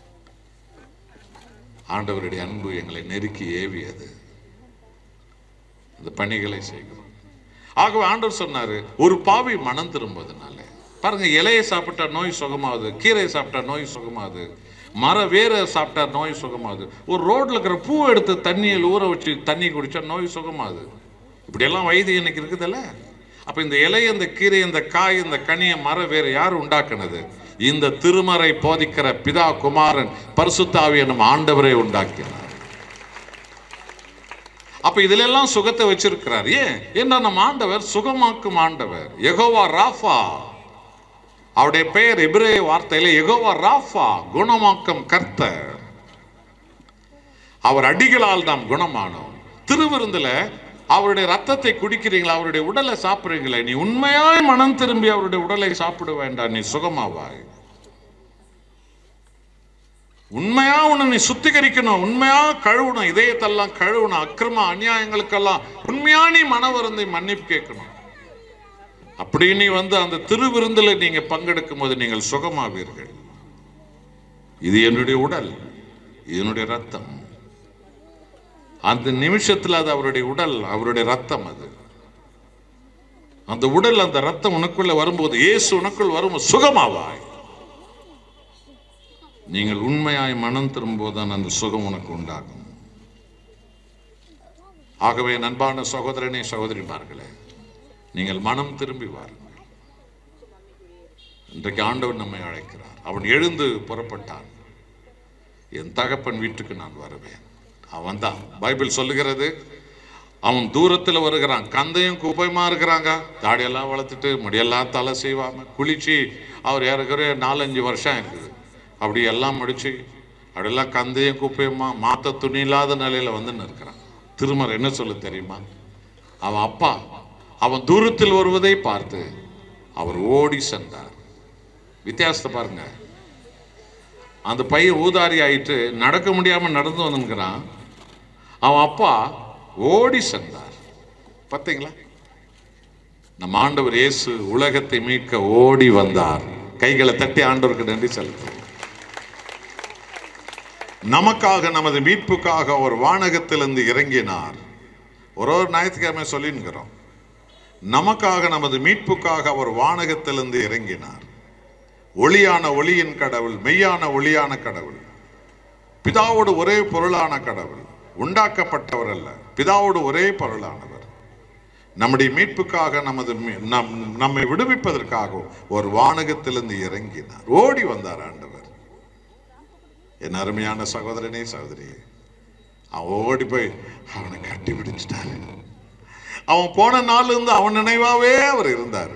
ஆண்டவருடைய அன்பு எங்களை நெருக்கி ஏவியது அந்த பணிகளை செய்கிறோம் ஆகவே ஆண்டவர் சொன்னாரு ஒரு பாவி மனம் திரும்புவதனால பாருங்க இலையை சாப்பிட்டா நோய் சுகமாகுது கீரை சாப்பிட்டா நோய் சுகமாகுது மர வேரை சாப்பிட்டா நோய் சுகமாகுது ஒரு ரோட்ல இருக்கிற பூ எடுத்து தண்ணியில் ஊற வச்சு தண்ணி குடிச்சா நோய் சுகமாகுது இப்படியெல்லாம் வைத்தியம் இன்னைக்கு இருக்குதுல்ல அப்ப இந்த இலை இந்த கீரை இந்த காய் இந்த கனிய மர வேறு யார் உண்டாக்குனது இந்த திருமறை போதிக்கிற பிதா குமாரன் பரிசுத்தாவி எனும் ஆண்டவரை உண்டாக்கினார் அப்ப இதுல எல்லாம் சுகத்தை வச்சிருக்கிறார் ஏன் ஏன்னா நம்ம ஆண்டவர் சுகமாக்கும் ஆண்டவர் யெகோவா ராஃபா அவருடைய பெயர் எபிரேய வார்த்தையில யெகோவா ராஃபா குணமாக்கும் கர்த்தர் அவர் அடிகளால் நாம் குணமானோம் திருவிருந்துல அவருடைய ரத்தத்தை குடிக்கிறீங்களா அவருடைய உடலை சாப்பிடுறீங்களே நீ உண்மையாய் மனம் திரும்பி அவருடைய உடலை சாப்பிட வேண்டாம் நீ சுகமாவாய் உண்மையா உன்னை நீ சுத்திகரிக்கணும் உண்மையா கழுவணும் இதயத்தெல்லாம் கழுவணும் அக்கிரம அநியாயங்களுக்கெல்லாம் உண்மையா நீ மன வருந்தை மன்னிப்பு கேட்கணும் அப்படி நீ வந்து அந்த திருவிருந்தில் நீங்க பங்கெடுக்கும் போது நீங்கள் சுகமாவீர்கள் இது என்னுடைய உடல் இது என்னுடைய ரத்தம் அந்த நிமிஷத்துல அது அவருடைய உடல் அவருடைய ரத்தம் அது அந்த உடல் அந்த ரத்தம் உனக்குள்ள வரும்போது இயேசு உனக்குள் வரும்போது சுகமாவாய் நீங்கள் உண்மையாய் மனம் திரும்பும்போதுதான் அந்த சுகம் உனக்கு உண்டாகும் ஆகவே நண்பான சகோதரனே சகோதரிமார்களே நீங்கள் மனம் திரும்பி வாருங்கள் இன்றைக்கு ஆண்டவன் நம்மை அழைக்கிறார் அவன் எழுந்து புறப்பட்டான் என் தகப்பன் வீட்டுக்கு நான் வருவேன் அவன் தான் பைபிள் சொல்லுகிறது அவன் தூரத்தில் வருகிறான் கந்தையும் குப்பையுமா இருக்கிறாங்க தாடியெல்லாம் வளர்த்துட்டு முடியெல்லாம் தலை செய்வாம குளிச்சு அவர் ஏறக்குறைய நாலஞ்சு வருஷம் இருக்குது அப்படி எல்லாம் முடிச்சு அப்படியெல்லாம் கந்தையும் குப்பையுமா மாத்த துணி இல்லாத நிலையில வந்து நிற்கிறான் திருமர் என்ன சொல்லு தெரியுமா அவன் அப்பா அவன் தூரத்தில் வருவதை பார்த்து அவர் ஓடி சென்றார் வித்தியாசத்தை பாருங்க அந்த பையன் ஊதாரி ஆயிட்டு நடக்க முடியாம நடந்து வந்துங்கிறான் அவன் அப்பா ஓடி சென்றார் பார்த்தீங்களா நம்ம ஆண்டவர் இயேசு உலகத்தை மீட்க ஓடி வந்தார் கைகளை தட்டி ஆண்டவருக்கு நன்றி செலுத்துவோம் நமக்காக நமது மீட்புக்காக அவர் வானகத்திலிருந்து இறங்கினார் ஒரு ஒரு ஞாயிற்றுக்கிழமை சொல்லின்கிறோம் நமக்காக நமது மீட்புக்காக அவர் வானகத்திலிருந்து இறங்கினார் ஒளியான ஒளியின் கடவுள் மெய்யான ஒளியான கடவுள் பிதாவோடு ஒரே பொருளான கடவுள் உண்டாக்கப்பட்டவர் அல்ல பிதாவோடு ஒரே பொருளானவர் நம்முடைய மீட்புக்காக நமது மீ- நம் நம்மை விடுவிப்பதற்காக ஒரு வானகத்திலிருந்து இறங்கினார் ஓடி வந்தார் ஆண்டவர் என் அருமையான சகோதரனே சகோதரியே அவன் ஓடி போய் அவனை கட்டி பிடிச்சிட்டாரு அவன் போன நாள்ல இருந்து அவன் நினைவாவே அவர் இருந்தாரு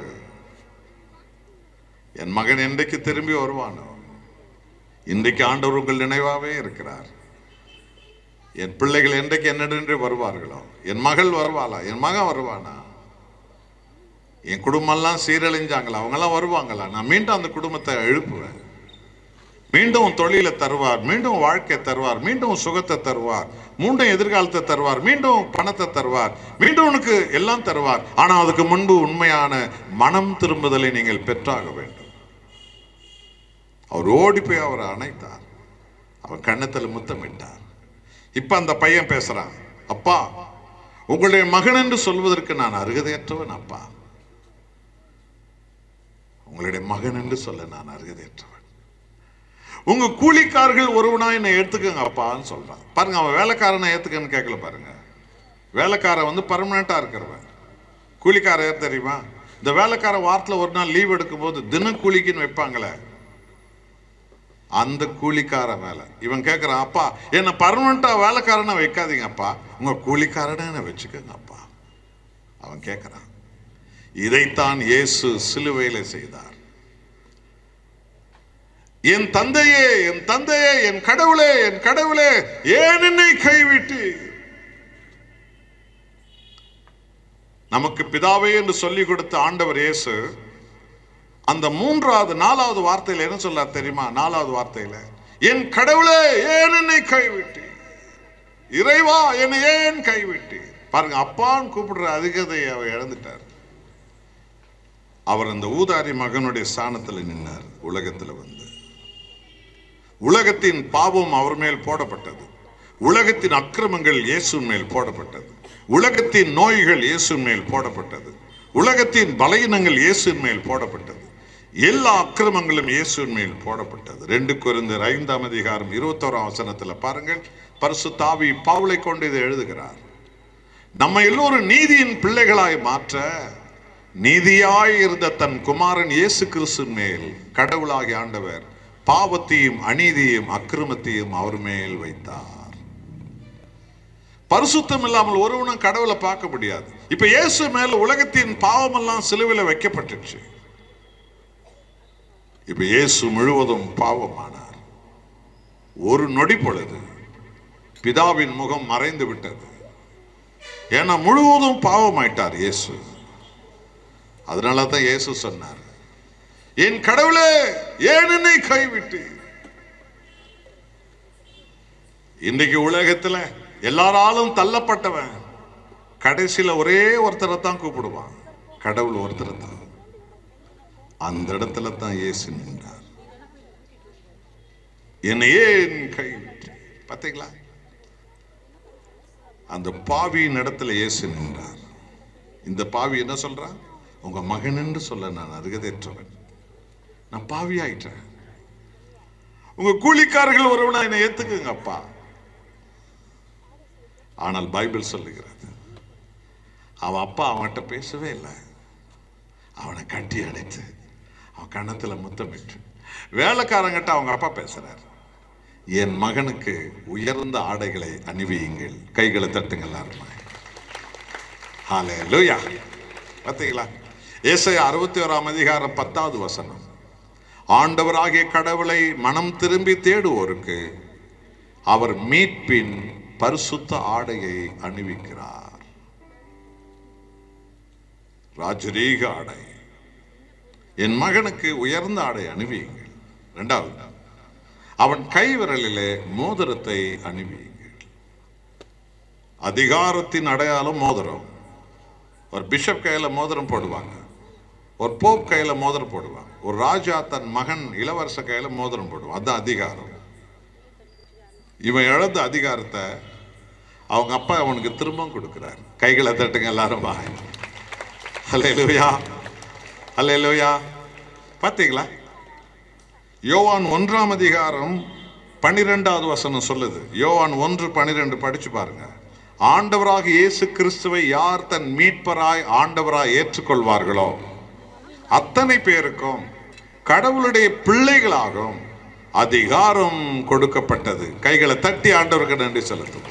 என் மகன் என்றைக்கு திரும்பி வருவானோ இன்றைக்கு ஆண்டவர் உங்கள் நினைவாவே இருக்கிறார் என் பிள்ளைகள் என்றைக்கு என்னென்று வருவார்களோ என் மகள் வருவாளா என் மகன் வருவானா என் குடும்பம்லாம் சீரழிஞ்சாங்களா அவங்கெல்லாம் வருவாங்களா நான் மீண்டும் அந்த குடும்பத்தை எழுப்புவேன் மீண்டும் தொழிலை தருவார் மீண்டும் வாழ்க்கை தருவார் மீண்டும் சுகத்தை தருவார் மீண்டும் எதிர்காலத்தை தருவார் மீண்டும் பணத்தை தருவார் மீண்டும் உனக்கு எல்லாம் தருவார் ஆனால் அதுக்கு முன்பு உண்மையான மனம் திரும்புதலை நீங்கள் பெற்றாக வேண்டும் அவர் ஓடி போய் அவரை அணைத்தார் அவன் கன்னத்தில் முத்தமிட்டார் இப்ப அந்த பையன் பேசுறான் அப்பா உங்களுடைய மகன் என்று சொல்வதற்கு நான் அருகதையற்றவன் அப்பா உங்களுடைய மகன் என்று சொல்ல நான் அருகதையற்றவன் உங்க கூலிக்காரர்கள் ஒருவனா என்னை ஏத்துக்கங்க அப்பான்னு சொல்றான் பாருங்க அவன் வேலைக்காரனை ஏத்துக்கன்னு கேட்கல பாருங்க வேலைக்காரன் வந்து பர்மனெண்ட்டாக இருக்கிறவன் கூலிக்காரன் யார் தெரியுமா இந்த வேலைக்காரன் வாரத்தில் ஒரு நாள் லீவ் எடுக்கும்போது தினக்கூலிக்குன்னு வைப்பாங்களே அந்த கூலிக்கார வேலை இவன் கேட்குறான் அப்பா என்ன பர்மனண்டா வேலைக்காரனை வைக்காதீங்க அப்பா உங்க கூலிக்காரனை என்ன வச்சுக்கோங்க அப்பா அவன் கேட்குறான் இதைத்தான் இயேசு சிலுவையில செய்தார் என் தந்தையே என் தந்தையே என் கடவுளே என் கடவுளே ஏன் என்னை கைவிட்டு நமக்கு பிதாவே என்று சொல்லிக் கொடுத்த ஆண்டவர் இயேசு அந்த மூன்றாவது நாலாவது வார்த்தையில என்ன சொல்லார் தெரியுமா நாலாவது வார்த்தையில என் கடவுளே ஏன் என்னை கைவிட்டு இறைவா என்னை ஏன் கைவிட்டு பாருங்க அப்பான்னு கூப்பிடுற அதிகதையை அவர் இழந்துட்டார் அவர் அந்த ஊதாரி மகனுடைய ஸ்தானத்துல நின்னார் உலகத்துல வந்து உலகத்தின் பாவம் அவர் மேல் போடப்பட்டது உலகத்தின் அக்கிரமங்கள் இயேசுவின் மேல் போடப்பட்டது உலகத்தின் நோய்கள் இயேசுவின் மேல் போடப்பட்டது உலகத்தின் பலகீனங்கள் இயேசுவின் மேல் போடப்பட்டது எல்லா அக்கிரமங்களும் இயேசுவின் மேல் போடப்பட்டது ரெண்டு குருந்தர் ஐந்தாம் அதிகாரம் இருபத்தோராம் வசனத்துல பாருங்கள் பரிசு தாவி பவுலை கொண்டு இதை எழுதுகிறார் நம்ம எல்லோரும் நீதியின் பிள்ளைகளாய் மாற்ற நீதியாய் இருந்த தன் குமாரன் இயேசு கிறிஸ்துவின் மேல் கடவுளாகிய ஆண்டவர் பாவத்தையும் அநீதியையும் அக்கிரமத்தையும் அவர் மேல் வைத்தார் பரிசுத்தம் இல்லாமல் ஒருவனும் கடவுளை பார்க்க முடியாது இப்ப இயேசு மேல உலகத்தின் பாவமெல்லாம் சிலுவையில் வைக்கப்பட்டுச்சு இப்ப இயேசு முழுவதும் பாவமானார் ஒரு நொடி பொழுது பிதாவின் முகம் மறைந்து விட்டது ஏன்னா முழுவதும் பாவமாயிட்டார் இயேசு அதனால தான் இயேசு சொன்னார் என் கடவுளே ஏன் என்னை கைவிட்டு இன்றைக்கு உலகத்துல எல்லாராலும் தள்ளப்பட்டவன் கடைசியில ஒரே ஒருத்தரை தான் கூப்பிடுவான் கடவுள் ஒருத்தரை தான் அந்த இடத்துல தான் இயேசு நின்றார் என்னை ஏன் கைவிட்டு பார்த்தீங்களா அந்த பாவியின் இடத்துல இயேசு நின்றார் இந்த பாவி என்ன சொல்றான் உங்க மகன் என்று சொல்ல நான் அருகதேற்றவன் நான் பாவி ஆயிட்டேன் உங்க கூலிக்காரர்கள் ஒருவனா என்னை ஏத்துக்குங்க அப்பா ஆனால் பைபிள் சொல்லுகிறது அவன் அப்பா அவன்கிட்ட பேசவே இல்லை அவனை கட்டி அடைத்து அவன் கன்னத்துல முத்தமிட்டு வேலைக்காரங்கிட்ட அவங்க அப்பா பேசுறார் என் மகனுக்கு உயர்ந்த ஆடைகளை அணிவியுங்கள் கைகளை தட்டுங்கள் எல்லாருமே ஹalleluya பார்த்தீங்களா ஏசாயா அறுபத்தி ஓராம் அதிகாரம் பத்தாவது வசனம் ஆண்டவராகிய கடவுளை மனம் திரும்பி தேடுவோருக்கு அவர் மீட்பின் பரிசுத்த ஆடையை அணிவிக்கிறார் ராஜரீக ஆடை என் மகனுக்கு உயர்ந்த ஆடை அணிவியுங்கள் இரண்டாவது அவன் கை விரலிலே மோதிரத்தை அணிவியுங்கள் அதிகாரத்தின் அடையாளம் மோதிரம் ஒரு பிஷப் கையில மோதிரம் போடுவாங்க ஒரு போப் கையில மோதிரம் போடுவாங்க ஒரு ராஜா தன் மகன் இளவரச கையில மோதிரம் போடுவான் அதுதான் அதிகாரம் இவன் இழந்த அதிகாரத்தை அவங்க அப்பா அவனுக்கு திரும்பவும் கொடுக்கிறார் கைகளை தட்டுங்க எல்லாரும் வாய் அல்லேலூயா அல்லேலூயா பார்த்தீங்களா யோவான் ஒன்றாம் அதிகாரம் பன்னிரெண்டாவது வசனம் சொல்லுது யோவான் ஒன்று பன்னிரெண்டு படிச்சு பாருங்க ஆண்டவராக இயேசு கிறிஸ்துவை யார் தன் மீட்பராய் ஆண்டவராய் ஏற்றுக்கொள்வார்களோ அத்தனை பேருக்கும் கடவுளுடைய பிள்ளைகளாகும் அதிகாரம் கொடுக்கப்பட்டது கைகளை தட்டி ஆண்டவருக்கு நன்றி செலுத்தும்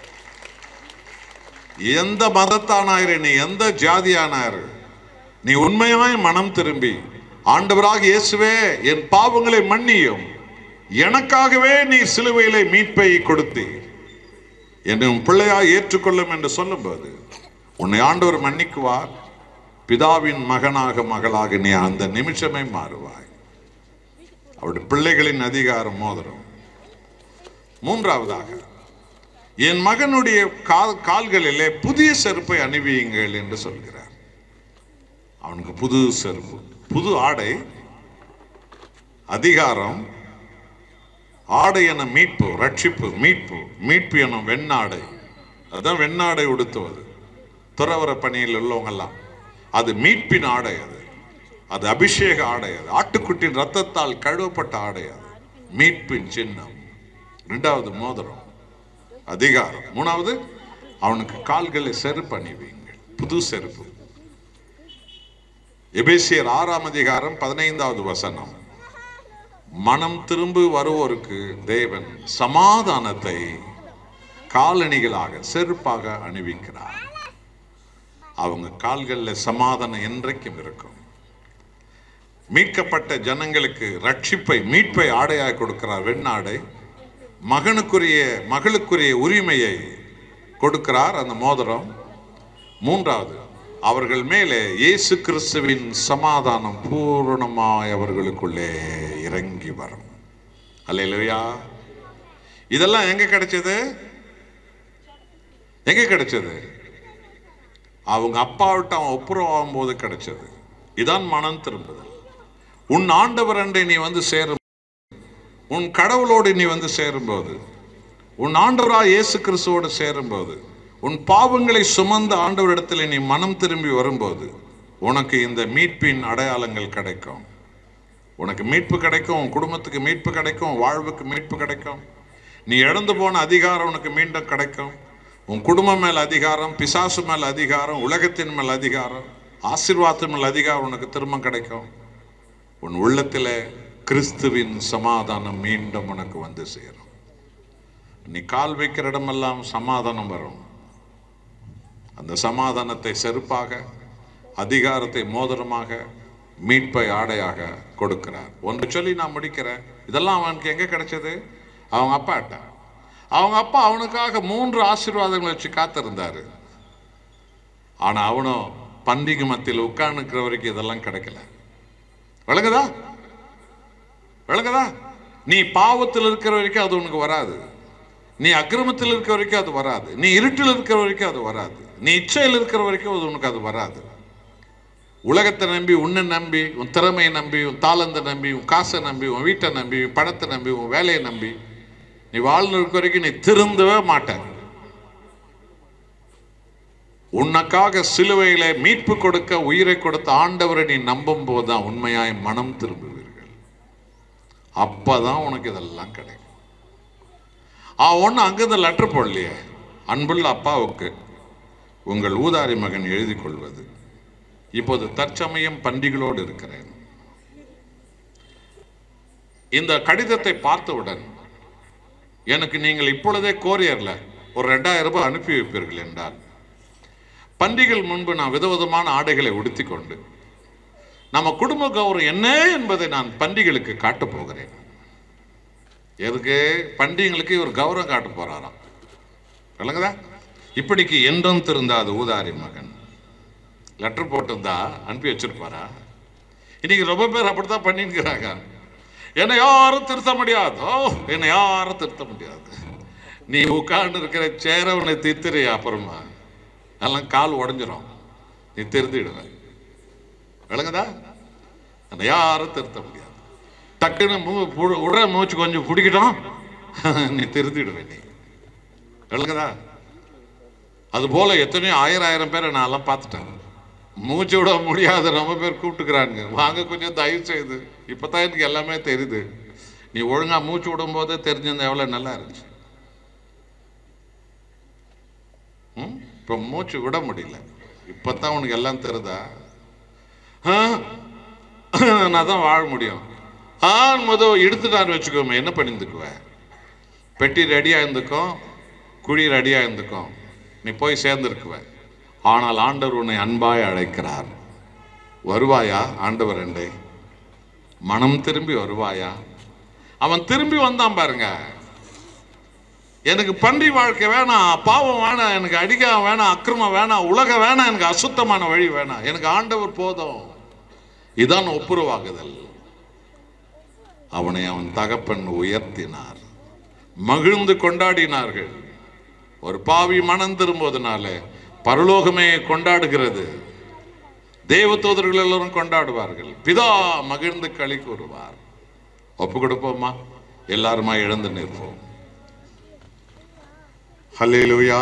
எந்த மதத்தானாயிரு நீ எந்த ஜாதியானாயிரு நீ உண்மையாய் மனம் திரும்பி ஆண்டவராக இயேசுவே என் பாவங்களை மன்னியும் எனக்காகவே நீ சிலுவையிலே மீட்பை கொடுத்தீர் என்னை உன் பிள்ளையாய் ஏற்றுக்கொள்ளும் என்று சொல்லும்போது உன்னை ஆண்டவர் மன்னிக்குவார் பிதாவின் மகனாக மகளாக நீ அந்த நிமிஷமே மாறுவாய் அவருடைய பிள்ளைகளின் அதிகாரம் மோதிரம் மூன்றாவதாக என் மகனுடைய கால் கால்களிலே புதிய செருப்பை அணிவியுங்கள் என்று சொல்கிறார் அவனுக்கு புது செருப்பு புது ஆடை அதிகாரம் ஆடை என மீட்பு ரட்சிப்பு மீட்பு மீட்பு எனும் வெண்ணாடை அதுதான் வெண்ணாடை உடுத்துவது துறவர பணியில் உள்ளவங்கெல்லாம் அது மீட்பின் ஆடை அது அது அபிஷேக ஆடை அது ஆட்டுக்குட்டின் ரத்தத்தால் கழுவப்பட்ட ஆடை அது மீட்பின் சின்னம் இரண்டாவது மோதிரம் அதிகாரம் மூணாவது அவனுக்கு கால்களை செருப்பு அணிவீங்கள் புது செருப்பு எபேசியர் ஆறாம் அதிகாரம் பதினைந்தாவது வசனம் மனம் திரும்பி வருவோருக்கு தேவன் சமாதானத்தை காலணிகளாக செருப்பாக அணிவிக்கிறார் அவங்க கால்களில் சமாதானம் என்றைக்கும் இருக்கும் மீட்கப்பட்ட ஜனங்களுக்கு ரட்சிப்பை மீட்பை ஆடையாக கொடுக்கிறார் வெண்ணாடை மகனுக்குரிய மகளுக்குரிய உரிமையை கொடுக்கிறார் அந்த மோதிரம் மூன்றாவது அவர்கள் மேலே இயேசு கிறிஸ்துவின் சமாதானம் பூரணமாய் அவர்களுக்குள்ளே இறங்கி வரும் அல்லையா இதெல்லாம் எங்க கிடைச்சது எங்க கிடைச்சது அவங்க அப்பாவிட்ட அவன் ஒப்புரவாகும் போது கிடைச்சது இதான் மனம் திரும்புதல் உன் ஆண்டவர் அண்டை நீ வந்து சேரும் உன் கடவுளோடு நீ வந்து சேரும்போது உன் ஆண்டவராய் இயேசு கிறிஸ்துவோடு சேரும்போது உன் பாவங்களை சுமந்த ஆண்டவரிடத்தில் நீ மனம் திரும்பி வரும்போது உனக்கு இந்த மீட்பின் அடையாளங்கள் கிடைக்கும் உனக்கு மீட்பு கிடைக்கும் உன் குடும்பத்துக்கு மீட்பு கிடைக்கும் உன் வாழ்வுக்கு மீட்பு கிடைக்கும் நீ இழந்து போன அதிகாரம் உனக்கு மீண்டும் கிடைக்கும் உன் குடும்பம் மேல் அதிகாரம் பிசாசு மேல் அதிகாரம் உலகத்தின் மேல் அதிகாரம் ஆசீர்வாதத்தின் மேல் அதிகாரம் உனக்கு திரும்ப கிடைக்கும் உன் உள்ளத்திலே கிறிஸ்துவின் சமாதானம் மீண்டும் உனக்கு வந்து சேரும் நீ கால் வைக்கிற இடமெல்லாம் சமாதானம் வரும் அந்த சமாதானத்தை செருப்பாக அதிகாரத்தை மோதிரமாக மீட்பை ஆடையாக கொடுக்கிறார் ஒன்று சொல்லி நான் முடிக்கிறேன் இதெல்லாம் அவனுக்கு எங்க கிடைச்சது அவங்க அப்பாட்ட அவங்க அப்பா அவனுக்காக மூன்று ஆசீர்வாதங்களை வச்சு காத்திருந்தாரு ஆனா அவனும் பண்டிகை மத்தியில் உட்கார்ந்துக்கிற வரைக்கும் இதெல்லாம் கிடைக்கல விளங்குதா விளங்குதா நீ பாவத்தில் இருக்கிற வரைக்கும் அது உனக்கு வராது நீ அக்கிரமத்தில் இருக்கிற வரைக்கும் அது வராது நீ இருட்டில் இருக்கிற வரைக்கும் அது வராது நீ இச்சையில் இருக்கிற வரைக்கும் அது உனக்கு அது வராது உலகத்தை நம்பி உன்னை நம்பி உன் திறமையை நம்பி உன் தாளந்தை நம்பி உன் காசை நம்பி உன் வீட்டை நம்பி உன் படத்தை நம்பி உன் வேலையை நம்பி நீ வாழ்ந்து இருக்க வரைக்கும் நீ திருந்தவே மாட்ட உனக்காக சிலுவையில மீட்பு கொடுக்க உயிரை கொடுத்த ஆண்டவரை நீ நம்பும் போதுதான் உண்மையாய் மனம் திரும்புவீர்கள் அப்பதான் உனக்கு இதெல்லாம் கிடைக்கும் ஆ ஒன்று அங்கிருந்து லெட்டர் போடலையே அன்புள்ள அப்பாவுக்கு உங்கள் ஊதாரி மகன் எழுதி கொள்வது இப்போது தற்சமயம் பண்டிகளோடு இருக்கிறேன் இந்த கடிதத்தை பார்த்தவுடன் எனக்கு நீங்கள் இப்பொழுதே கோரியர்ல ஒரு ரெண்டாயிரம் ரூபாய் அனுப்பி வைப்பீர்கள் என்றால் பண்டிகள் முன்பு நான் விதவிதமான ஆடைகளை உடுத்திக் கொண்டு நம்ம குடும்ப கௌரவம் என்ன என்பதை நான் பண்டிகளுக்கு காட்டப் போகிறேன் எதுக்கு பண்டிகைகளுக்கு இவர் கௌரவம் காட்ட போறாராம் விளங்குதா இப்படிக்கு என்றும் திருந்தாது ஊதாரி மகன் லெட்டர் போட்டிருந்தா அனுப்பி வச்சிருப்பாரா இன்னைக்கு ரொம்ப பேர் அப்படித்தான் பண்ணிருக்கிறாங்க என்னை யாரும் திருத்த முடியாது ஓ என்னை யாரும் திருத்த முடியாது நீ உட்கார்ந்து இருக்கிற சேர உன்னை தித்துறிய அப்புறமா எல்லாம் கால் உடஞ்சிரும் நீ திருத்திடுவ விளங்குதா என்னை யாரும் திருத்த முடியாது டக்குன்னு மூ பு- உடற மூச்சு கொஞ்சம் பிடிக்கட்டும் நீ திருத்திடுவே நீ விளங்குதா அது போல எத்தனையோ ஆயிரம் ஆயிரம் பேரை நான் எல்லாம் பார்த்துட்டேன் மூச்சு விட முடியாத ரொம்ப பேர் கூப்பிட்டுக்கிறாங்க வாங்க கொஞ்சம் தயவு செய்து இப்பதான் எனக்கு எல்லாமே தெரியுது நீ ஒழுங்கா மூச்சு விடும் போதே தெரிஞ்சிருந்தா எவ்வளவு நல்லா இருந்துச்சு ம்? இப்ப மூச்சு விட முடியல இப்பதான் உனக்கு எல்லாம் தெரியுதா ஆ? நான் தான் வாழ முடியும் ஆ முத எடுத்துட்டான்னு வச்சுக்கோமே என்ன பண்ணிருந்துக்குவேன் பெட்டி ரெடியா இருந்துக்கும் குழி ரெடியா இருந்துக்கும் நீ போய் சேர்ந்திருக்குவ ஆனால் ஆண்டவர் உன்னை அன்பாய் அழைக்கிறார் வருவாயா ஆண்டவர் என்றே மனம் திரும்பி வருவாயா அவன் திரும்பி வந்தான் பாருங்க எனக்கு பன்றி வாழ்க்கை வேணாம் பாவம் வேணாம் எனக்கு அடிக்காம வேணாம் அக்கிரமம் வேணாம் உலகம் வேணாம் எனக்கு அசுத்தமான வழி வேணாம் எனக்கு ஆண்டவர் போதும் இதான் ஒப்புரவாகுதல் அவனை அவன் தகப்பன் உயர்த்தினார் மகிழ்ந்து கொண்டாடினார்கள் ஒரு பாவி மனம் திரும்புவதனால பரலோகமே கொண்டாடுகிறது தேவதூதர்கள் எல்லாரும் கொண்டாடுவார்கள் பிதா மகிழ்ந்து களி கூறுவார் ஒப்பு கொடுப்போமா எல்லாருமா எழுந்து நிற்போம் ஹல்லேலூயா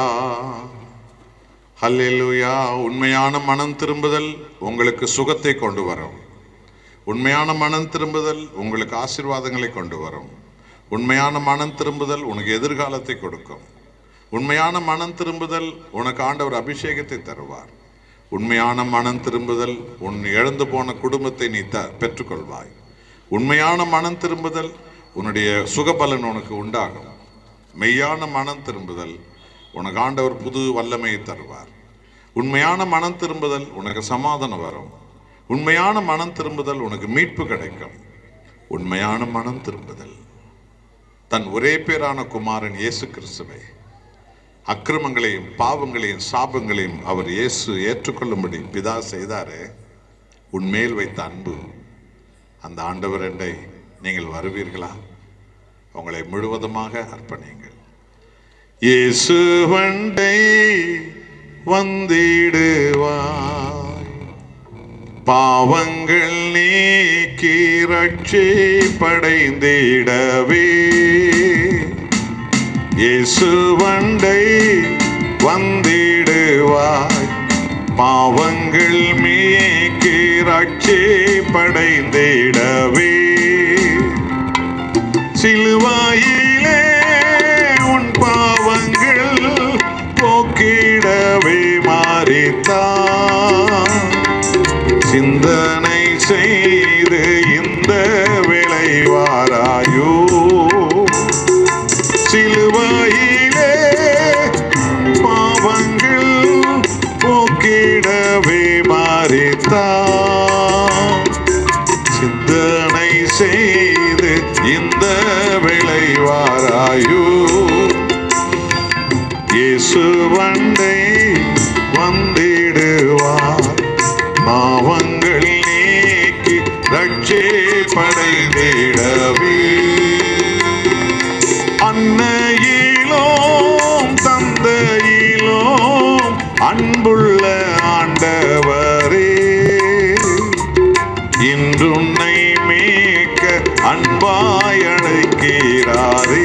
ஹல்லேலூயா உண்மையான மனம் திரும்புதல் உங்களுக்கு சுகத்தை கொண்டு வரும் உண்மையான மனம் திரும்புதல் உங்களுக்கு ஆசீர்வாதங்களை கொண்டு வரும் உண்மையான மனம் திரும்புதல் உனக்கு எதிர்காலத்தை கொடுக்கும் உண்மையான மனம் திரும்புதல் உனக்கு ஆண்டவர் அபிஷேகத்தை தருவார் உண்மையான மனம் திரும்புதல் உன் இழந்து போன குடும்பத்தை நீ த பெற்றுக்கொள்வாய் உண்மையான மனம் திரும்புதல் உன்னுடைய சுகபலன் உனக்கு உண்டாகும் மெய்யான மனம் திரும்புதல் உனக்கு ஆண்டவர் புது வல்லமையை தருவார் உண்மையான மனம் திரும்புதல் உனக்கு சமாதானம் வரும் உண்மையான மனம் திரும்புதல் உனக்கு மீட்பு கிடைக்கும் உண்மையான மனம் திரும்புதல் தன் ஒரே பேரான குமாரன் இயேசு கிறிஸ்துவை அக்கிரமங்களையும் பாவங்களையும் சாபங்களையும் அவர் இயேசு ஏற்றுக்கொள்ளும்படி பிதா செய்தாரே உன்மேல் வைத்த அன்பு அந்த ஆண்டவர் என்றை நீங்கள் வருவீர்களா உங்களை முழுவதுமாக அர்ப்பணியுங்கள் இயேசு வண்டை வந்திடுவாய் பாவங்கள் நீக்கி ரட்சி படைந்திடவே இயேசு வண்டை வந்திடுவாய் பாவங்கள் மீக்கி ரட்சி படைந்திடவே சிலுவாயிலே உன் பாவங்கள் போக்கிடவே மாறித்தான் சிந்தனை செய்து இந்த விளைவாராயோ சிலுவையிலே பாவங்கள் போக்கிடவே மாறித்தான் சிந்தனை செய்து இந்த விளைவாராயோ இயேசு வண்டை வந்திடுவார் பாவங்கள் நீக்கி ரட்சே படைந்திடவே அன்னையிலோம் தந்தையிலோம் அன்புள்ள ஆண்டவரே இன்றுன்னை மீட்க அன்பாய் அழைக்கிறாரே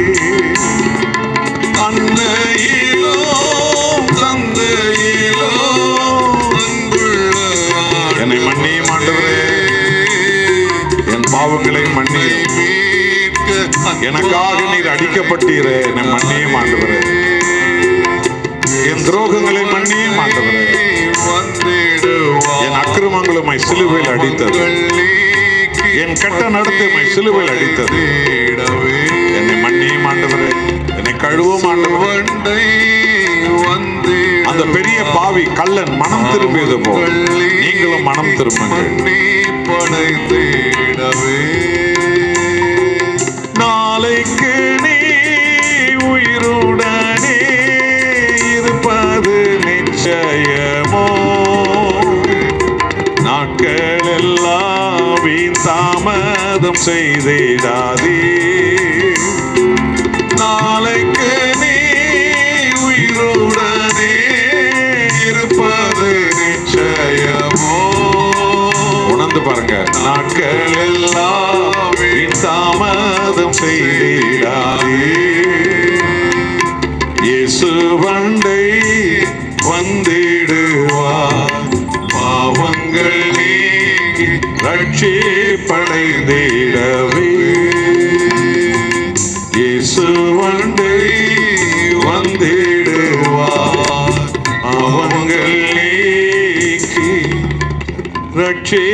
அன்னையிலோம் தந்தையிலோம் அன்புள்ள என்னை மன்னியும் ஆண்டவரே என் பாவங்களை மன்னியும் எனக்காக நீர் அடிக்கப்பட்டீரே என்னை மன்னியும் ஆண்டவரே என் துரோகங்களை மன்னியும் ஆண்டவரே என் அக்கிரமங்களுமை சிலுவையில் அடித்தது என் கட்ட நடத்துமை சிலுவையில் அடித்தது என்னை மன்னியும் ஆண்டவரே என்னை கழுவும் ஆண்டவரே அந்த பெரிய பாவி கள்ளன் மனம் திரும்பியது போல் நீங்களும் மனம் திரும்புங்கள் நாளைக்கு நீ உயிருடனே இருப்பது நிச்சயமோ நாட்கள் எல்லாம் வீண் தாமதம் செய்திடாதே நாளைக்கு நீ உயிருடனே இருப்பது நிச்சயமோ உணர்ந்து பாருங்க நாட்கள் எல்லாம் வீண் தாமதம் செய்திடாதே இயேசு வண்டை வந்திடுவார் பாவங்கள் நீங்கி ரட்சி படைந்திடவே இயேசு வண்டை வந்திடுவார் பாவங்கள் நீக்கி ரட்சி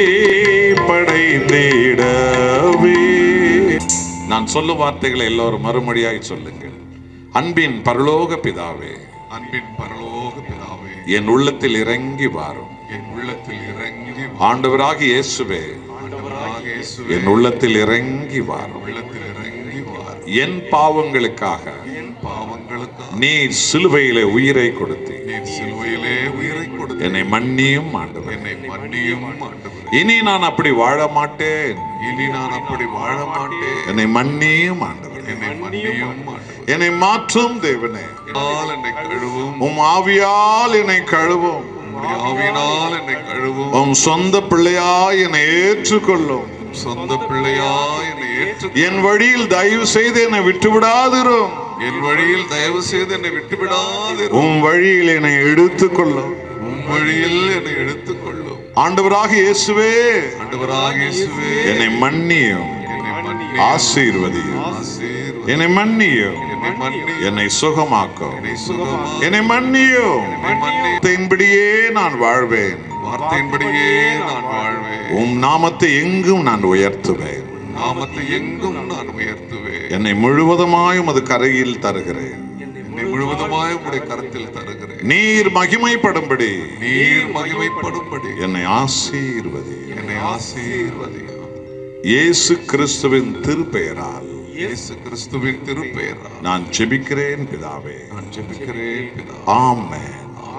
படைந்திடவே நான் சொல்லும் வார்த்தைகளை எல்லோரும் மறுமொழியாய் சொல்லுங்கள் அன்பின் பரலோக பிதாவே அன்பின் பரலோக பிதாவே என் உள்ளத்தில் இறங்கி வாரும் என் உள்ளத்தில் இறங்கி ஆண்டவராக இயேசுவே ஆண்டவராக இயேசுவே, என் உள்ளத்தில் இறங்கி வாரும் உள்ளத்தில் இறங்கி வார் என் பாவங்களுக்காக என் பாவங்களுக்காக நீர் சிலுவையிலே உயிரை கொடுத்து நீர் சிலுவையிலே உயிரை கொடுத்து என்னை மன்னியும் ஆண்டவர் என்னை மன்னியும் ஆண்டவரே இனி நான் அப்படி வாழ மாட்டேன் இனி நான் அப்படி வாழ மாட்டேன் என்னை மன்னியும் ஆண்டவர் என்னை மன்னியும் ஆண்டவரே என்னை மாற்றும் தேவனே ஆல் என்னை கழுவும் உம் ஆவியால் என்னை கழுவும் உம்முடைய ஆவியினால் என்னை கழுவும் உம் சொந்த பிள்ளையாய் என்னை ஏற்றுக்கொள்ளும் சொந்த பிள்ளையாய் என்னை ஏற்று என் வழியில் தயவு செய்து என்னை விட்டு விடாதிரும் என் வழியில் தயவு செய்து என்னை விட்டுவிடாது உம் வழியில் என்னை எடுத்துக்கொள்ளும் உன் வழியில் என்னை எடுத்துக்கொள்ளும் ஆண்டவராக இயேசுவே ஆண்டவராக இயேசுவே என்னை மன்னியும் என்னை மன்னி ஆசீர்வதியும் ஆசீர்வதி என்னை மன்னியும் என்னை மன்னியும் என்னை சுகமாக்கும் என்னை சுகமாக்கும். என்னை மன்னியும் மன்னியும். வார்த்தையின்படியே நான் வாழ்வேன் வார்த்தையின்படியே நான் வாழ்வேன் உம் நாமத்தை எங்கும் நான் உயர்த்துவேன் நாமத்தை எங்கும் நான் உயர்த்துவேன் என்னை முழுவதுமாயும் அது கரையில் தருகிறேன் என்னை முழுவதுமாய் உடைய கருத்தில் தருகிறேன் நீர் மகிமைப்படும்படி நீர் மகிமைப்படும்படி என்னை ஆசீர்வதி என்னை ஆசீர்வதியும் இயேசு கிறிஸ்துவின் திருப்பெயரால் இயேசு கிறிஸ்துவின் திருப்பெயரா நான் ஜெபிக்கிறேன் பிதாவே நான் ஜெபிக்கிறேன் பிதா ஆமென்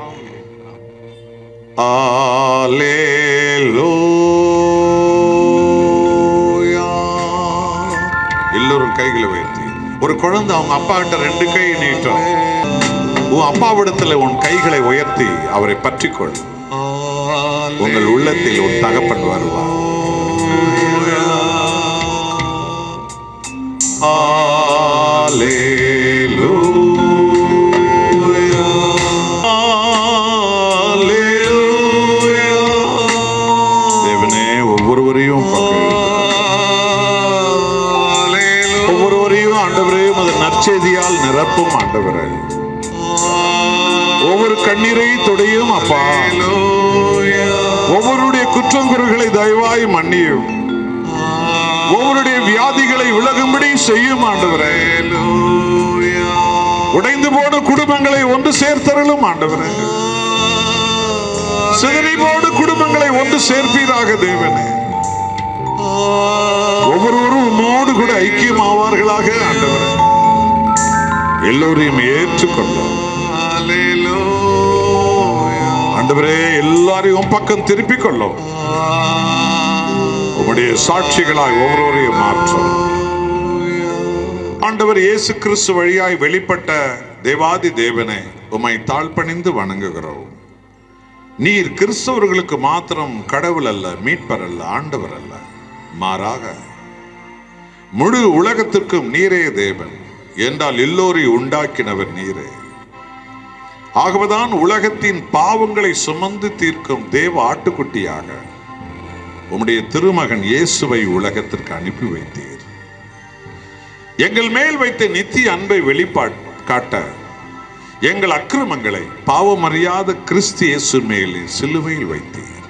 அல்லேலூயா எல்லோரும் கைகளை உயர்த்தி ஒரு குழந்தை அவங்க அப்பா கிட்ட ரெண்டு கை நீட்டும் உன் அப்பாவிடத்துல உன் கைகளை உயர்த்தி அவரை பற்றிக்கொள் உங்கள் உள்ளத்தில் உன் தகப்பன் வருவார் தேவனே ஒவ்வொருவரையும் ஒவ்வொருவரையும் ஆண்டவரையும் அது நற்செய்தியால் நிரப்பும் ஆண்டவரே ஒவ்வொரு கண்ணீரை தொடையும் அப்பா ஒவ்வொருடைய குற்றங்குறைகளை தயவாய் மன்னியும் ஒவ்வொருடைய வியாதிகளை விலகும்படி செய்யும் ஆண்டவரே உடைந்து போன குடும்பங்களை ஒன்று சேர்த்தருளும் ஆண்டவரே சிதறி போன குடும்பங்களை ஒன்று சேர்ப்பீராக தேவனே ஒவ்வொருவரும் உம்மோடு கூட ஐக்கியமாவார்களாக ஆண்டவரே எல்லோரையும் ஏற்றுக்கொண்டோம் ஆண்டவரே எல்லாரையும் உம் பக்கம் திருப்பிக் கொள்ளும் உம்முடைய சாட்சிகளாய் ஒவ்வொருவரையும் மாற்றும் ஆண்டவர் இயேசு கிறிஸ்து வழியாய் வெளிப்பட்ட தேவாதி தேவனை உம்மை தாழ்பணிந்து வணங்குகிறோம் நீர் கிறிஸ்தவர்களுக்கு மாத்திரம் கடவுள் அல்ல மீட்பர் அல்ல ஆண்டவர் அல்ல மாறாக முழு உலகத்திற்கும் நீரே தேவன் என்றால் எல்லோரையும் உண்டாக்கினவர் நீரே ஆகவேதான் உலகத்தின் பாவங்களை சுமந்து தீர்க்கும் தேவ ஆட்டுக்குட்டியாக உம்முடைய திருமகன் இயேசுவை உலகத்திற்கு அனுப்பி வைத்தீர் எங்கள் மேல் வைத்த நித்திய அன்பை வெளிப்பாட் காட்ட எங்கள் அக்கிரமங்களை பாவமறியாத கிறிஸ்து இயேசு மேலே சிலுவையில் வைத்தீர்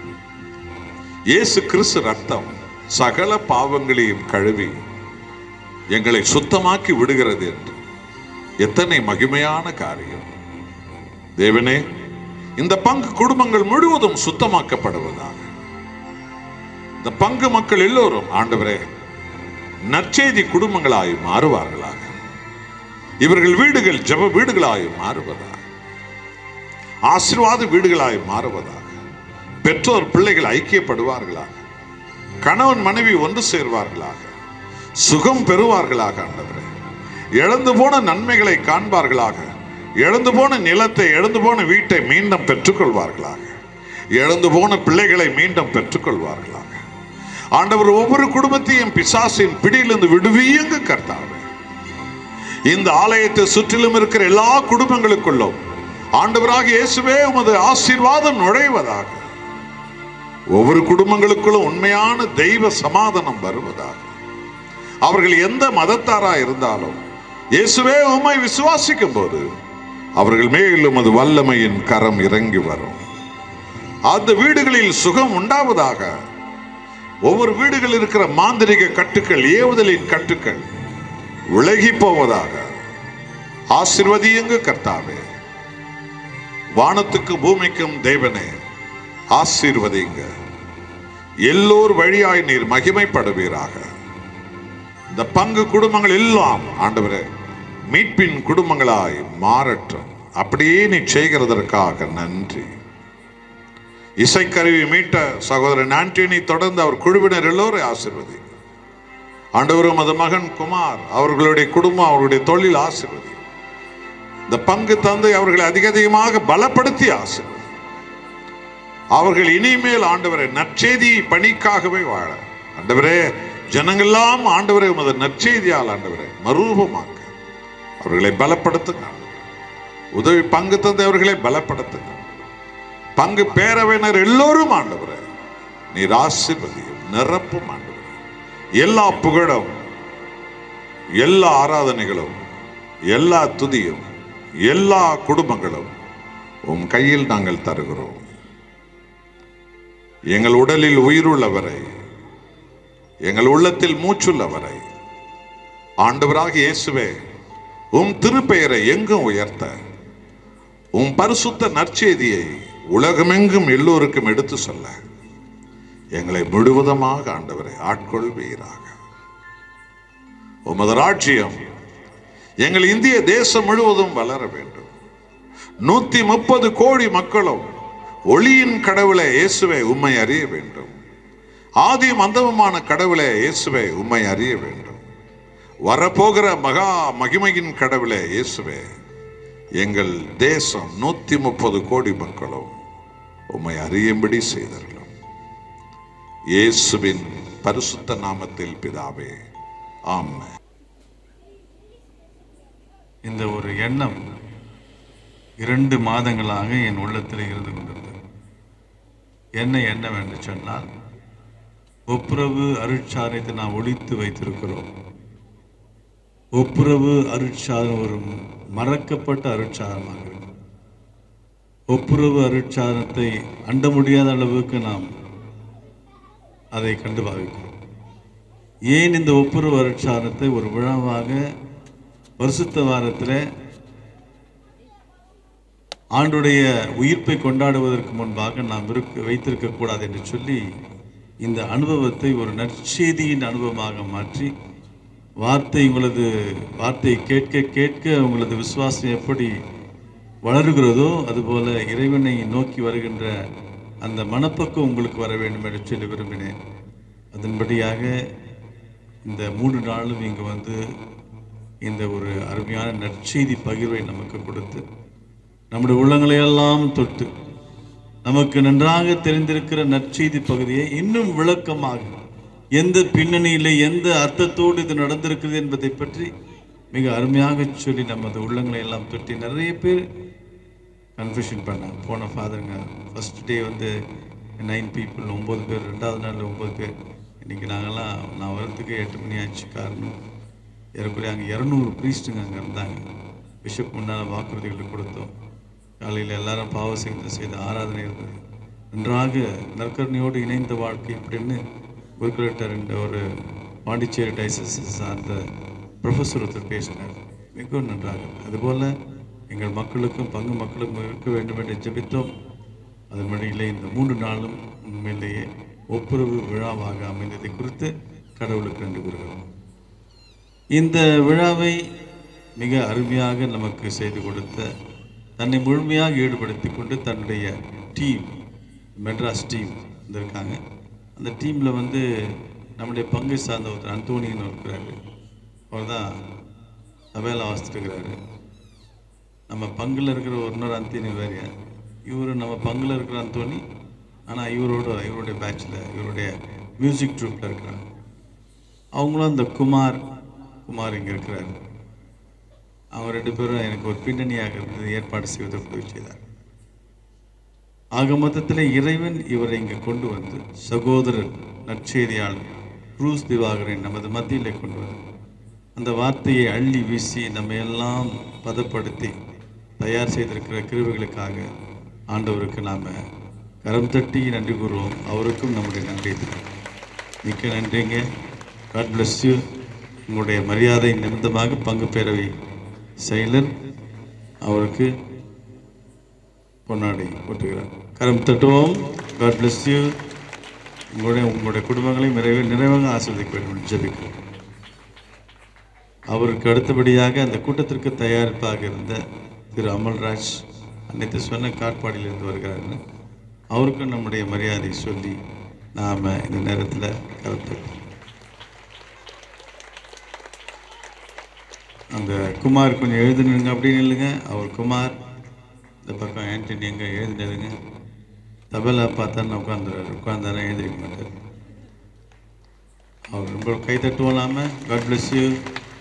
இயேசு கிறிஸ்து ரத்தம் சகல பாவங்களையும் கழுவி எங்களை சுத்தமாக்கி விடுகிறது என்று எத்தனை மகிமையான காரியம் தேவனே இந்த பங்கு குடும்பங்கள் முழுவதும் சுத்தமாக்கப்படுவதாக இந்த பங்கு மக்கள் எல்லோரும் ஆண்டவரே நற்செய்தி குடும்பங்களாய் மாறுவார்களாக இவர்கள் வீடுகள் ஜப வீடுகளாய் மாறுவதாக ஆசீர்வாத வீடுகளாய் மாறுவதாக பெற்றோர் பிள்ளைகள் ஐக்கியப்படுவார்களாக கணவன் மனைவி ஒன்று சேர்வார்களாக சுகம் பெறுவார்களாக ஆண்டவரே இழந்து போன நன்மைகளை காண்பார்களாக இழந்து போன நிலத்தை இழந்து போன வீட்டை மீண்டும் பெற்றுக்கொள்வார்களாக இழந்து போன பிள்ளைகளை மீண்டும் பெற்றுக்கொள்வார்களாக ஆண்டவர் ஒவ்வொரு குடும்பத்தையும் பிசாசின் பிடியிலிருந்து விடுவியுங்க கர்த்தாவே இந்த ஆலயத்தை சுற்றிலும் இருக்கிற எல்லா குடும்பங்களுக்குள்ளும் ஆண்டவராக இயேசுவே உமது ஆசீர்வாதம் நுழைவதாக ஒவ்வொரு குடும்பங்களுக்குள்ளும் உண்மையான தெய்வ சமாதானம் வருவதாக அவர்கள் எந்த மதத்தாரா இருந்தாலும் இயேசுவே உம்மை விசுவாசிக்கும் போது அவர்கள் மேலும் அது வல்லமையின் கரம் இறங்கி வரும் அந்த வீடுகளில் சுகம் உண்டாவதாக ஒவ்வொரு வீடுகளில் இருக்கிற மாந்திரிக கட்டுக்கள் ஏவுதலின் கட்டுக்கள் விலகி போவதாக ஆசிர்வதியுங்க கர்த்தாவே வானத்துக்கு பூமிக்கும் தேவனே ஆசீர்வதிங்க எல்லோர் வழியாய் நீர் மகிமைப்படுவீராக இந்த பங்கு குடும்பங்கள் எல்லாம் ஆண்டவரே மீட்பின் குடும்பங்களாய் மாறட்டும் அப்படியே நீ செய்கிறதற்காக நன்றி இசைக்கருவி மீட்ட சகோதரன் ஆண்டனி தொடர்ந்து அவர் குழுவினர் எல்லோரும் ஆசிர்வதி ஆண்டவரும் அது மகன் குமார் அவர்களுடைய குடும்பம் அவர்களுடைய தொழில் ஆசிர்வதி இந்த பங்கு தந்தை அவர்களை அதிக அதிகமாக பலப்படுத்தி ஆசிர்வதி அவர்கள் இனிமேல் ஆண்டவரை நற்செய்தி பணிக்காகவே வாழ ஆண்டவரே ஜனங்கள்லாம் ஆண்டவரை உமது நற்செய்தியால் ஆண்டவரை மரூபமாக்க அவர்களை பலப்படுத்துங்க உதவி பங்கு தந்தை அவர்களை பலப்படுத்துங்க பங்கு பேரவையினர் எல்லோரும் ஆண்டவரே நீர் ஆசிர்வதியும் நிரப்பும் ஆண்டவரே எல்லா புகழும் எல்லா ஆராதனைகளும் எல்லா துதியும் எல்லா குடும்பங்களும் உம் கையில் நாங்கள் தருகிறோம் எங்கள் உடலில் உயிருள்ளவரை எங்கள் உள்ளத்தில் மூச்சுள்ளவரை ஆண்டவராக இயேசுவே உம் திருப்பெயரை எங்கும் உயர்த்த உம் பரிசுத்த நற்செய்தியை உலகமெங்கும் எல்லோருக்கும் எடுத்து சொல்ல எங்களை முழுவதுமாக ஆண்டவரை ஆட்கொள்வீராக உமது ராஜ்யம் எங்கள் இந்திய தேசம் முழுவதும் வளர வேண்டும் நூத்தி முப்பது கோடி மக்களும் ஒளியின் கடவுளை இயேசுவை உம்மை அறிய வேண்டும் ஆதி மந்தவமான கடவுளை இயேசுவை உம்மை அறிய வேண்டும் வரப்போகிற மகா மகிமையின் கடவுளே இயேசுவே எங்கள் தேசம் நூத்தி முப்பது கோடி மக்களும் உம்மை அறியும்படி செய்தார்கள் இயேசுவின் பரிசுத்த நாமத்தில் பிதாவே ஆமென் இந்த ஒரு எண்ணம் இரண்டு மாதங்களாக என் உள்ளத்தில் இருந்து கொண்டிருந்தது என்ன என்னவென்று சொன்னால் ஒப்புரவு அருட்சாரத்தை நாம் ஒழித்து வைத்திருக்கிறோம் ஒப்புரவு அருட்சாரம் ஒரு மறக்கப்பட்ட அருட்சாரமாக இருக்கு. ஒப்புரவு அருட்சாரத்தை அண்ட முடியாத அளவுக்கு நாம் அதை கண்டு பாவிக்கிறோம் ஏன் இந்த ஒப்புரவு அருட்சாரத்தை ஒரு விழாவாக பரிசுத்த வாரத்தில் ஆண்டுடைய உயிர்ப்பை கொண்டாடுவதற்கு முன்பாக நாம் இருக்க வைத்திருக்க கூடாது என்று சொல்லி இந்த அனுபவத்தை ஒரு நற்செய்தியின் அனுபவமாக மாற்றி வார்த்தை உங்களது வார்த்தை கேட்க கேட்க உங்களது விசுவாசம் எப்படி வளருகிறதோ அதுபோல இறைவனை நோக்கி வருகின்ற அந்த மனப்பக்குவம் உங்களுக்கு வர வேண்டும் என்று சொல்லி விரும்பினேன் அதன்படியாக இந்த மூன்று நாளும் இங்கு வந்து இந்த ஒரு அருமையான நற்செய்தி பகிர்வை நமக்கு கொடுத்து நம்முடைய உள்ளங்களை எல்லாம் தொட்டு நமக்கு நன்றாக தெரிந்திருக்கிற நற்செய்தி பகுதியை இன்னும் விளக்கமாக எந்த பின்னணியில் எந்த அர்த்தத்தோடு இது நடந்திருக்கிறது என்பதை பற்றி மிக அருமையாக சொல்லி நமது உள்ளங்களை எல்லாம் தொட்டி நிறைய பேர் கன்ஃபியூஷன் பண்ணாங்க போன ஃபாதருங்க ஃபர்ஸ்ட் டே வந்து நைன் பீப்புள் ஒம்பது பேர் ரெண்டாவது நாள் ஒம்பது பேர் இன்றைக்கி நாங்கள்லாம் நான் வரதுக்கு எட்டு மணி ஆச்சு காரணம் ஏறக்குறைய அங்கே இரநூறு ப்ரீஸ்ட்டுங்க அங்கே இருந்தாங்க பிஷப் முன்னால் வாக்குறுதிகள் கொடுத்தோம் காலையில் எல்லாரும் பாவ செய்து செய்த ஆராதனை இருந்தது நன்றாக நற்கரணையோடு இணைந்த வாழ்க்கை இப்படின்னு குருகுலேட்டர் என்ற ஒரு பாண்டிச்சேரி டைசஸ் சார்ந்த ப்ரொஃபஸர் ஒருத்தர் பேசினார் மிகவும் நன்றாக அதுபோல் எங்கள் மக்களுக்கும் பங்கு மக்களுக்கும் இருக்க வேண்டும் என்று ஜெபித்தோம் அதன் வழியிலே இந்த மூன்று நாளும் உண்மையிலேயே ஒப்புரவு விழாவாக அமைந்ததை குறித்து கடவுளுக்கு நன்றி கூறுகிறோம் இந்த விழாவை மிக அருமையாக நமக்கு செய்து கொடுத்த தன்னை முழுமையாக ஈடுபடுத்தி கொண்டு தன்னுடைய டீம் மெட்ராஸ் டீம் வந்திருக்காங்க அந்த டீமில் வந்து நம்முடைய பங்கை சார்ந்த ஒருத்தர் அந்தோனின்னு இருக்கிறாரு அவர் தான் சபையில் வாசித்துருக்கிறாரு நம்ம பங்கில் இருக்கிற ஒரு இன்னொரு அந்தோனி வேறு இவர் நம்ம பங்கில் இருக்கிற அந்தோனி ஆனால் இவரோட இவருடைய பேட்சில் இவருடைய மியூசிக் ட்ரூப்பில் இருக்கிறாங்க அவங்களும் அந்த குமார் குமார் இங்கே இருக்கிறாரு அவங்க ரெண்டு பேரும் எனக்கு ஒரு பின்னணியாக இருந்தது ஏற்பாடு செய்வதற்கு உதவி செய்தார் ஆக மொத்தத்தில் இறைவன் இவரை இங்கே கொண்டு வந்து சகோதரர் நற்செய்தியாளர் குரூஸ் திவாகரை நமது மத்தியிலே கொண்டு வந்து அந்த வார்த்தையை அள்ளி வீசி நம்ம எல்லாம் பதப்படுத்தி தயார் செய்திருக்கிற கிருவுகளுக்காக ஆண்டவருக்கு நாம் கரம் தட்டி நன்றி கூறுவோம் அவருக்கும் நம்முடைய நன்றி தெரிவிக்கிறோம். மிக்க நன்றிங்க காட் bless யூ உங்களுடைய மரியாதை நிமித்தமாக பங்கு பேரவை செயலர் அவருக்கு பொன்னாடை போட்டுகிறார் கரம் தட்டுவோம் காட் bless யூ உங்களுடைய உங்களுடைய குடும்பங்களை நிறைவே நிறைவாக ஆஸ்வதிக்க வேண்டும் என்று ஜெபிக்கிறோம் அவருக்கு அடுத்தபடியாக அந்த கூட்டத்திற்கு தயாரிப்பாக இருந்த திரு அமல்ராஜ் அன்னைத்து சொன்ன காட்பாடியிலிருந்து வருகிறாருன்னு அவருக்கும் நம்முடைய மரியாதை சொல்லி நாம் இந்த நேரத்தில் கலந்து அந்த குமார் கொஞ்சம் எழுதுனுங்க அப்படின்னு இல்லைங்க அவர் குமார் இந்த பக்கம் ஆண்டனி எங்கே எழுதினதுங்க தபலா பார்த்தா உட்காந்துறாரு உட்காந்தாரா எழுந்திருக்க மாட்டார் அவர் ரொம்ப கை தட்டுவோலாம காட் பிளஸ் யூ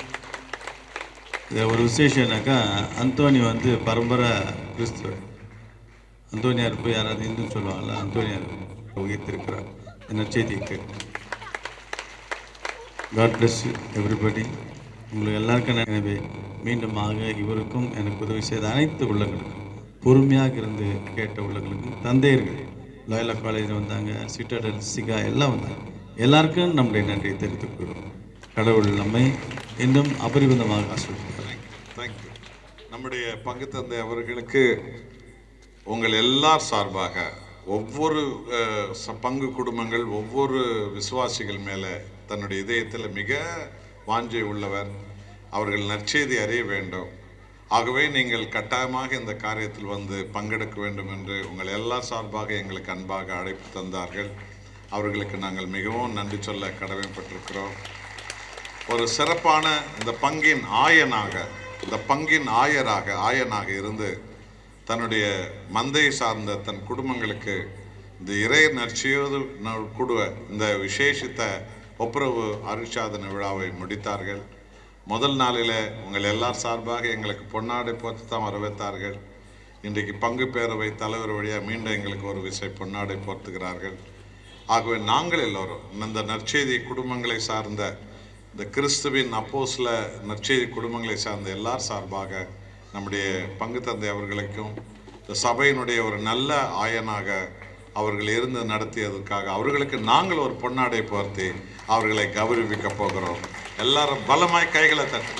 இது ஒரு விசேஷம்னாக்கா அந்தோனி வந்து பரம்பரை கிறிஸ்துவர் அந்தோனியார் போய் யாராவது இந்துன்னு சொல்லுவாங்கல்ல அந்தோனியார் உயிர்த்திருக்கிறார் என்ன செய்தி கேட்கும் காட் பிளஸ் யூ எவ்ரிபடி உங்களுக்கு எல்லாருக்கும் எனவே மீண்டுமாக இவருக்கும் எனக்கு உதவி செய்த அனைத்து உள்ளங்களுக்கும் பொறுமையாக இருந்து கேட்ட உள்ளங்களுக்கும் தந்தையர்கள் லோயலா காலேஜில் வந்தாங்க சிட்டடல் சிகா எல்லாம் வந்தாங்க எல்லாருக்கும் நம்முடைய நன்றியை தெரிவித்துக் கொள்கிறோம் கடவுள் நம்மை இன்னும் அபரிமிதமாக ஆசிர்வதிக்கிறார் தேங்க்யூ நம்முடைய பங்கு தந்தை அவர்களுக்கு உங்கள் எல்லார் சார்பாக ஒவ்வொரு அஹ், ச- பங்கு குடும்பங்கள் ஒவ்வொரு விசுவாசிகள் மேலே தன்னுடைய இதயத்தில் மிக வாஞ்சை உள்ளவர் அவர்கள் நற்செய்தி அறிய வேண்டும் ஆகவே நீங்கள் கட்டாயமாக இந்த காரியத்தில் வந்து பங்கெடுக்க வேண்டும் என்று உங்கள் எல்லா சார்பாக எங்களுக்கு அன்பாக அழைப்பு தந்தார்கள் அவர்களுக்கு நாங்கள் மிகவும் நன்றி சொல்ல கடமைப்பட்டிருக்கிறோம் ஒரு சிறப்பான இந்த பங்கின் ஆயனாக இந்த பங்கின் ஆயராக ஆயனாக இருந்து தன்னுடைய மந்தையை சார்ந்த தன் குடும்பங்களுக்கு இந்த இறை நற்செய்து ந- குடுவ இந்த விசேஷித்த ஒப்புரவு அருட்சாதன விழாவை முடித்தார்கள் முதல் நாளில் உங்கள் எல்லார் சார்பாக எங்களுக்கு பொன்னாடை போட்டு தான் வரவேற்றார்கள் இன்றைக்கு பங்கு பேரவை தலைவர் வழியாக மீண்டும் எங்களுக்கு ஒரு விசை பொன்னாடை போர்த்துகிறார்கள் ஆகவே நாங்கள் எல்லோரும் இந்த நற்செய்தி குடும்பங்களை சார்ந்த இந்த கிறிஸ்துவின் அப்போஸ்ல நற்செய்தி குடும்பங்களை சார்ந்த எல்லார் சார்பாக நம்முடைய பங்கு தந்தை அவர்களுக்கும் இந்த சபையினுடைய ஒரு நல்ல ஆயனாக அவர்கள் இருந்து நடத்தியதற்காக அவர்களுக்கு நாங்கள் ஒரு பொன்னாடை போர்த்தி அவர்களை கௌரவிக்க போகிறோம் எல்லாரும் பலமாய் கைகளை தட்டு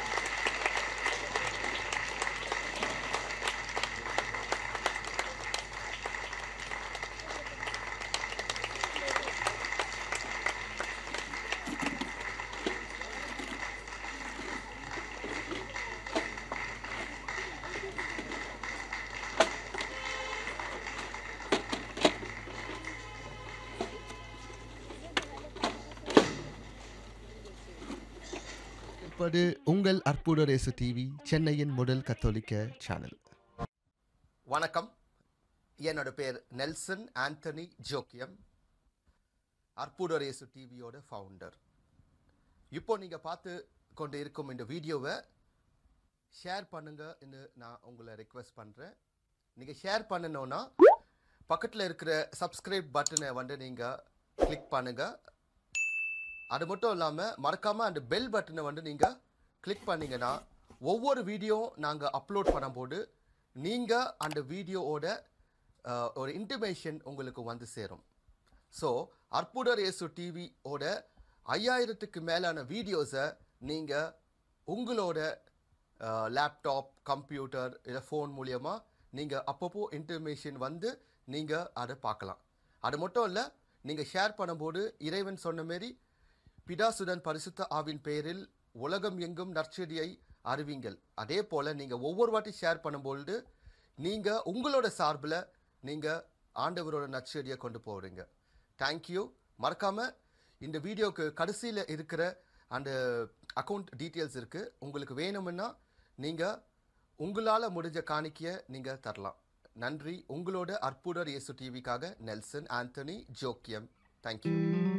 இருப்பது உங்கள் அற்புத ரேசு டிவி சென்னையின் முதல் கத்தோலிக்க சேனல் வணக்கம் என்னோட பேர் நெல்சன் ஆண்டனி ஜோக்கியம் அற்புதரேசு டிவியோட ஃபவுண்டர் இப்போ நீங்கள் பார்த்து கொண்டு இருக்கும் இந்த வீடியோவை ஷேர் பண்ணுங்கன்னு நான் உங்களை ரெக்வெஸ்ட் பண்ணுறேன் நீங்கள் ஷேர் பண்ணணுன்னா பக்கத்தில் இருக்கிற சப்ஸ்கிரைப் பட்டனை வந்து நீங்கள் கிளிக் பண்ணுங்கள் அது மட்டும் இல்லாமல் மறக்காமல் அந்த பெல் பட்டனை வந்து நீங்கள் கிளிக் பண்ணீங்கன்னா ஒவ்வொரு வீடியோ நாங்கள் அப்லோட் பண்ணும்போது நீங்கள் அந்த வீடியோவோட அஹ், ஒரு இன்டிமேஷன் உங்களுக்கு வந்து சேரும் ஸோ அற்புதர் இயேசு டிவியோட ஐயாயிரத்துக்கு மேலான வீடியோஸை நீங்கள் உங்களோட லேப்டாப் கம்ப்யூட்டர் இல்லை ஃபோன் மூலியமா நீங்கள் அப்பப்போ இன்டர்மேஷன் வந்து நீங்கள் அதை பார்க்கலாம் அது மட்டும் இல்லை நீங்கள் ஷேர் பண்ணும்போது இறைவன் சொன்ன மாரி பிதாசுடன் பரிசுத்த ஆவின் பெயரில் உலகம் எங்கும் நற்செடியை அறிவிங்கள் அதே போல் நீங்கள் ஒவ்வொரு வாட்டி ஷேர் பண்ணும்பொழுது நீங்கள் உங்களோட சார்பில் நீங்கள் ஆண்டவரோட நற்செடியை கொண்டு போகிறீங்க தேங்க்யூ மறக்காமல் இந்த வீடியோக்கு கடைசியில் இருக்கிற அந்த அக்கௌண்ட் டீட்டெயில்ஸ் இருக்குது உங்களுக்கு வேணும்னா நீங்கள் உங்களால் முடிஞ்ச காணிக்கையை நீங்கள் தரலாம் நன்றி உங்களோட அற்புதர் இயேசு டிவிக்காக நெல்சன் ஆண்டனி ஜோக்கியம் தேங்க்யூ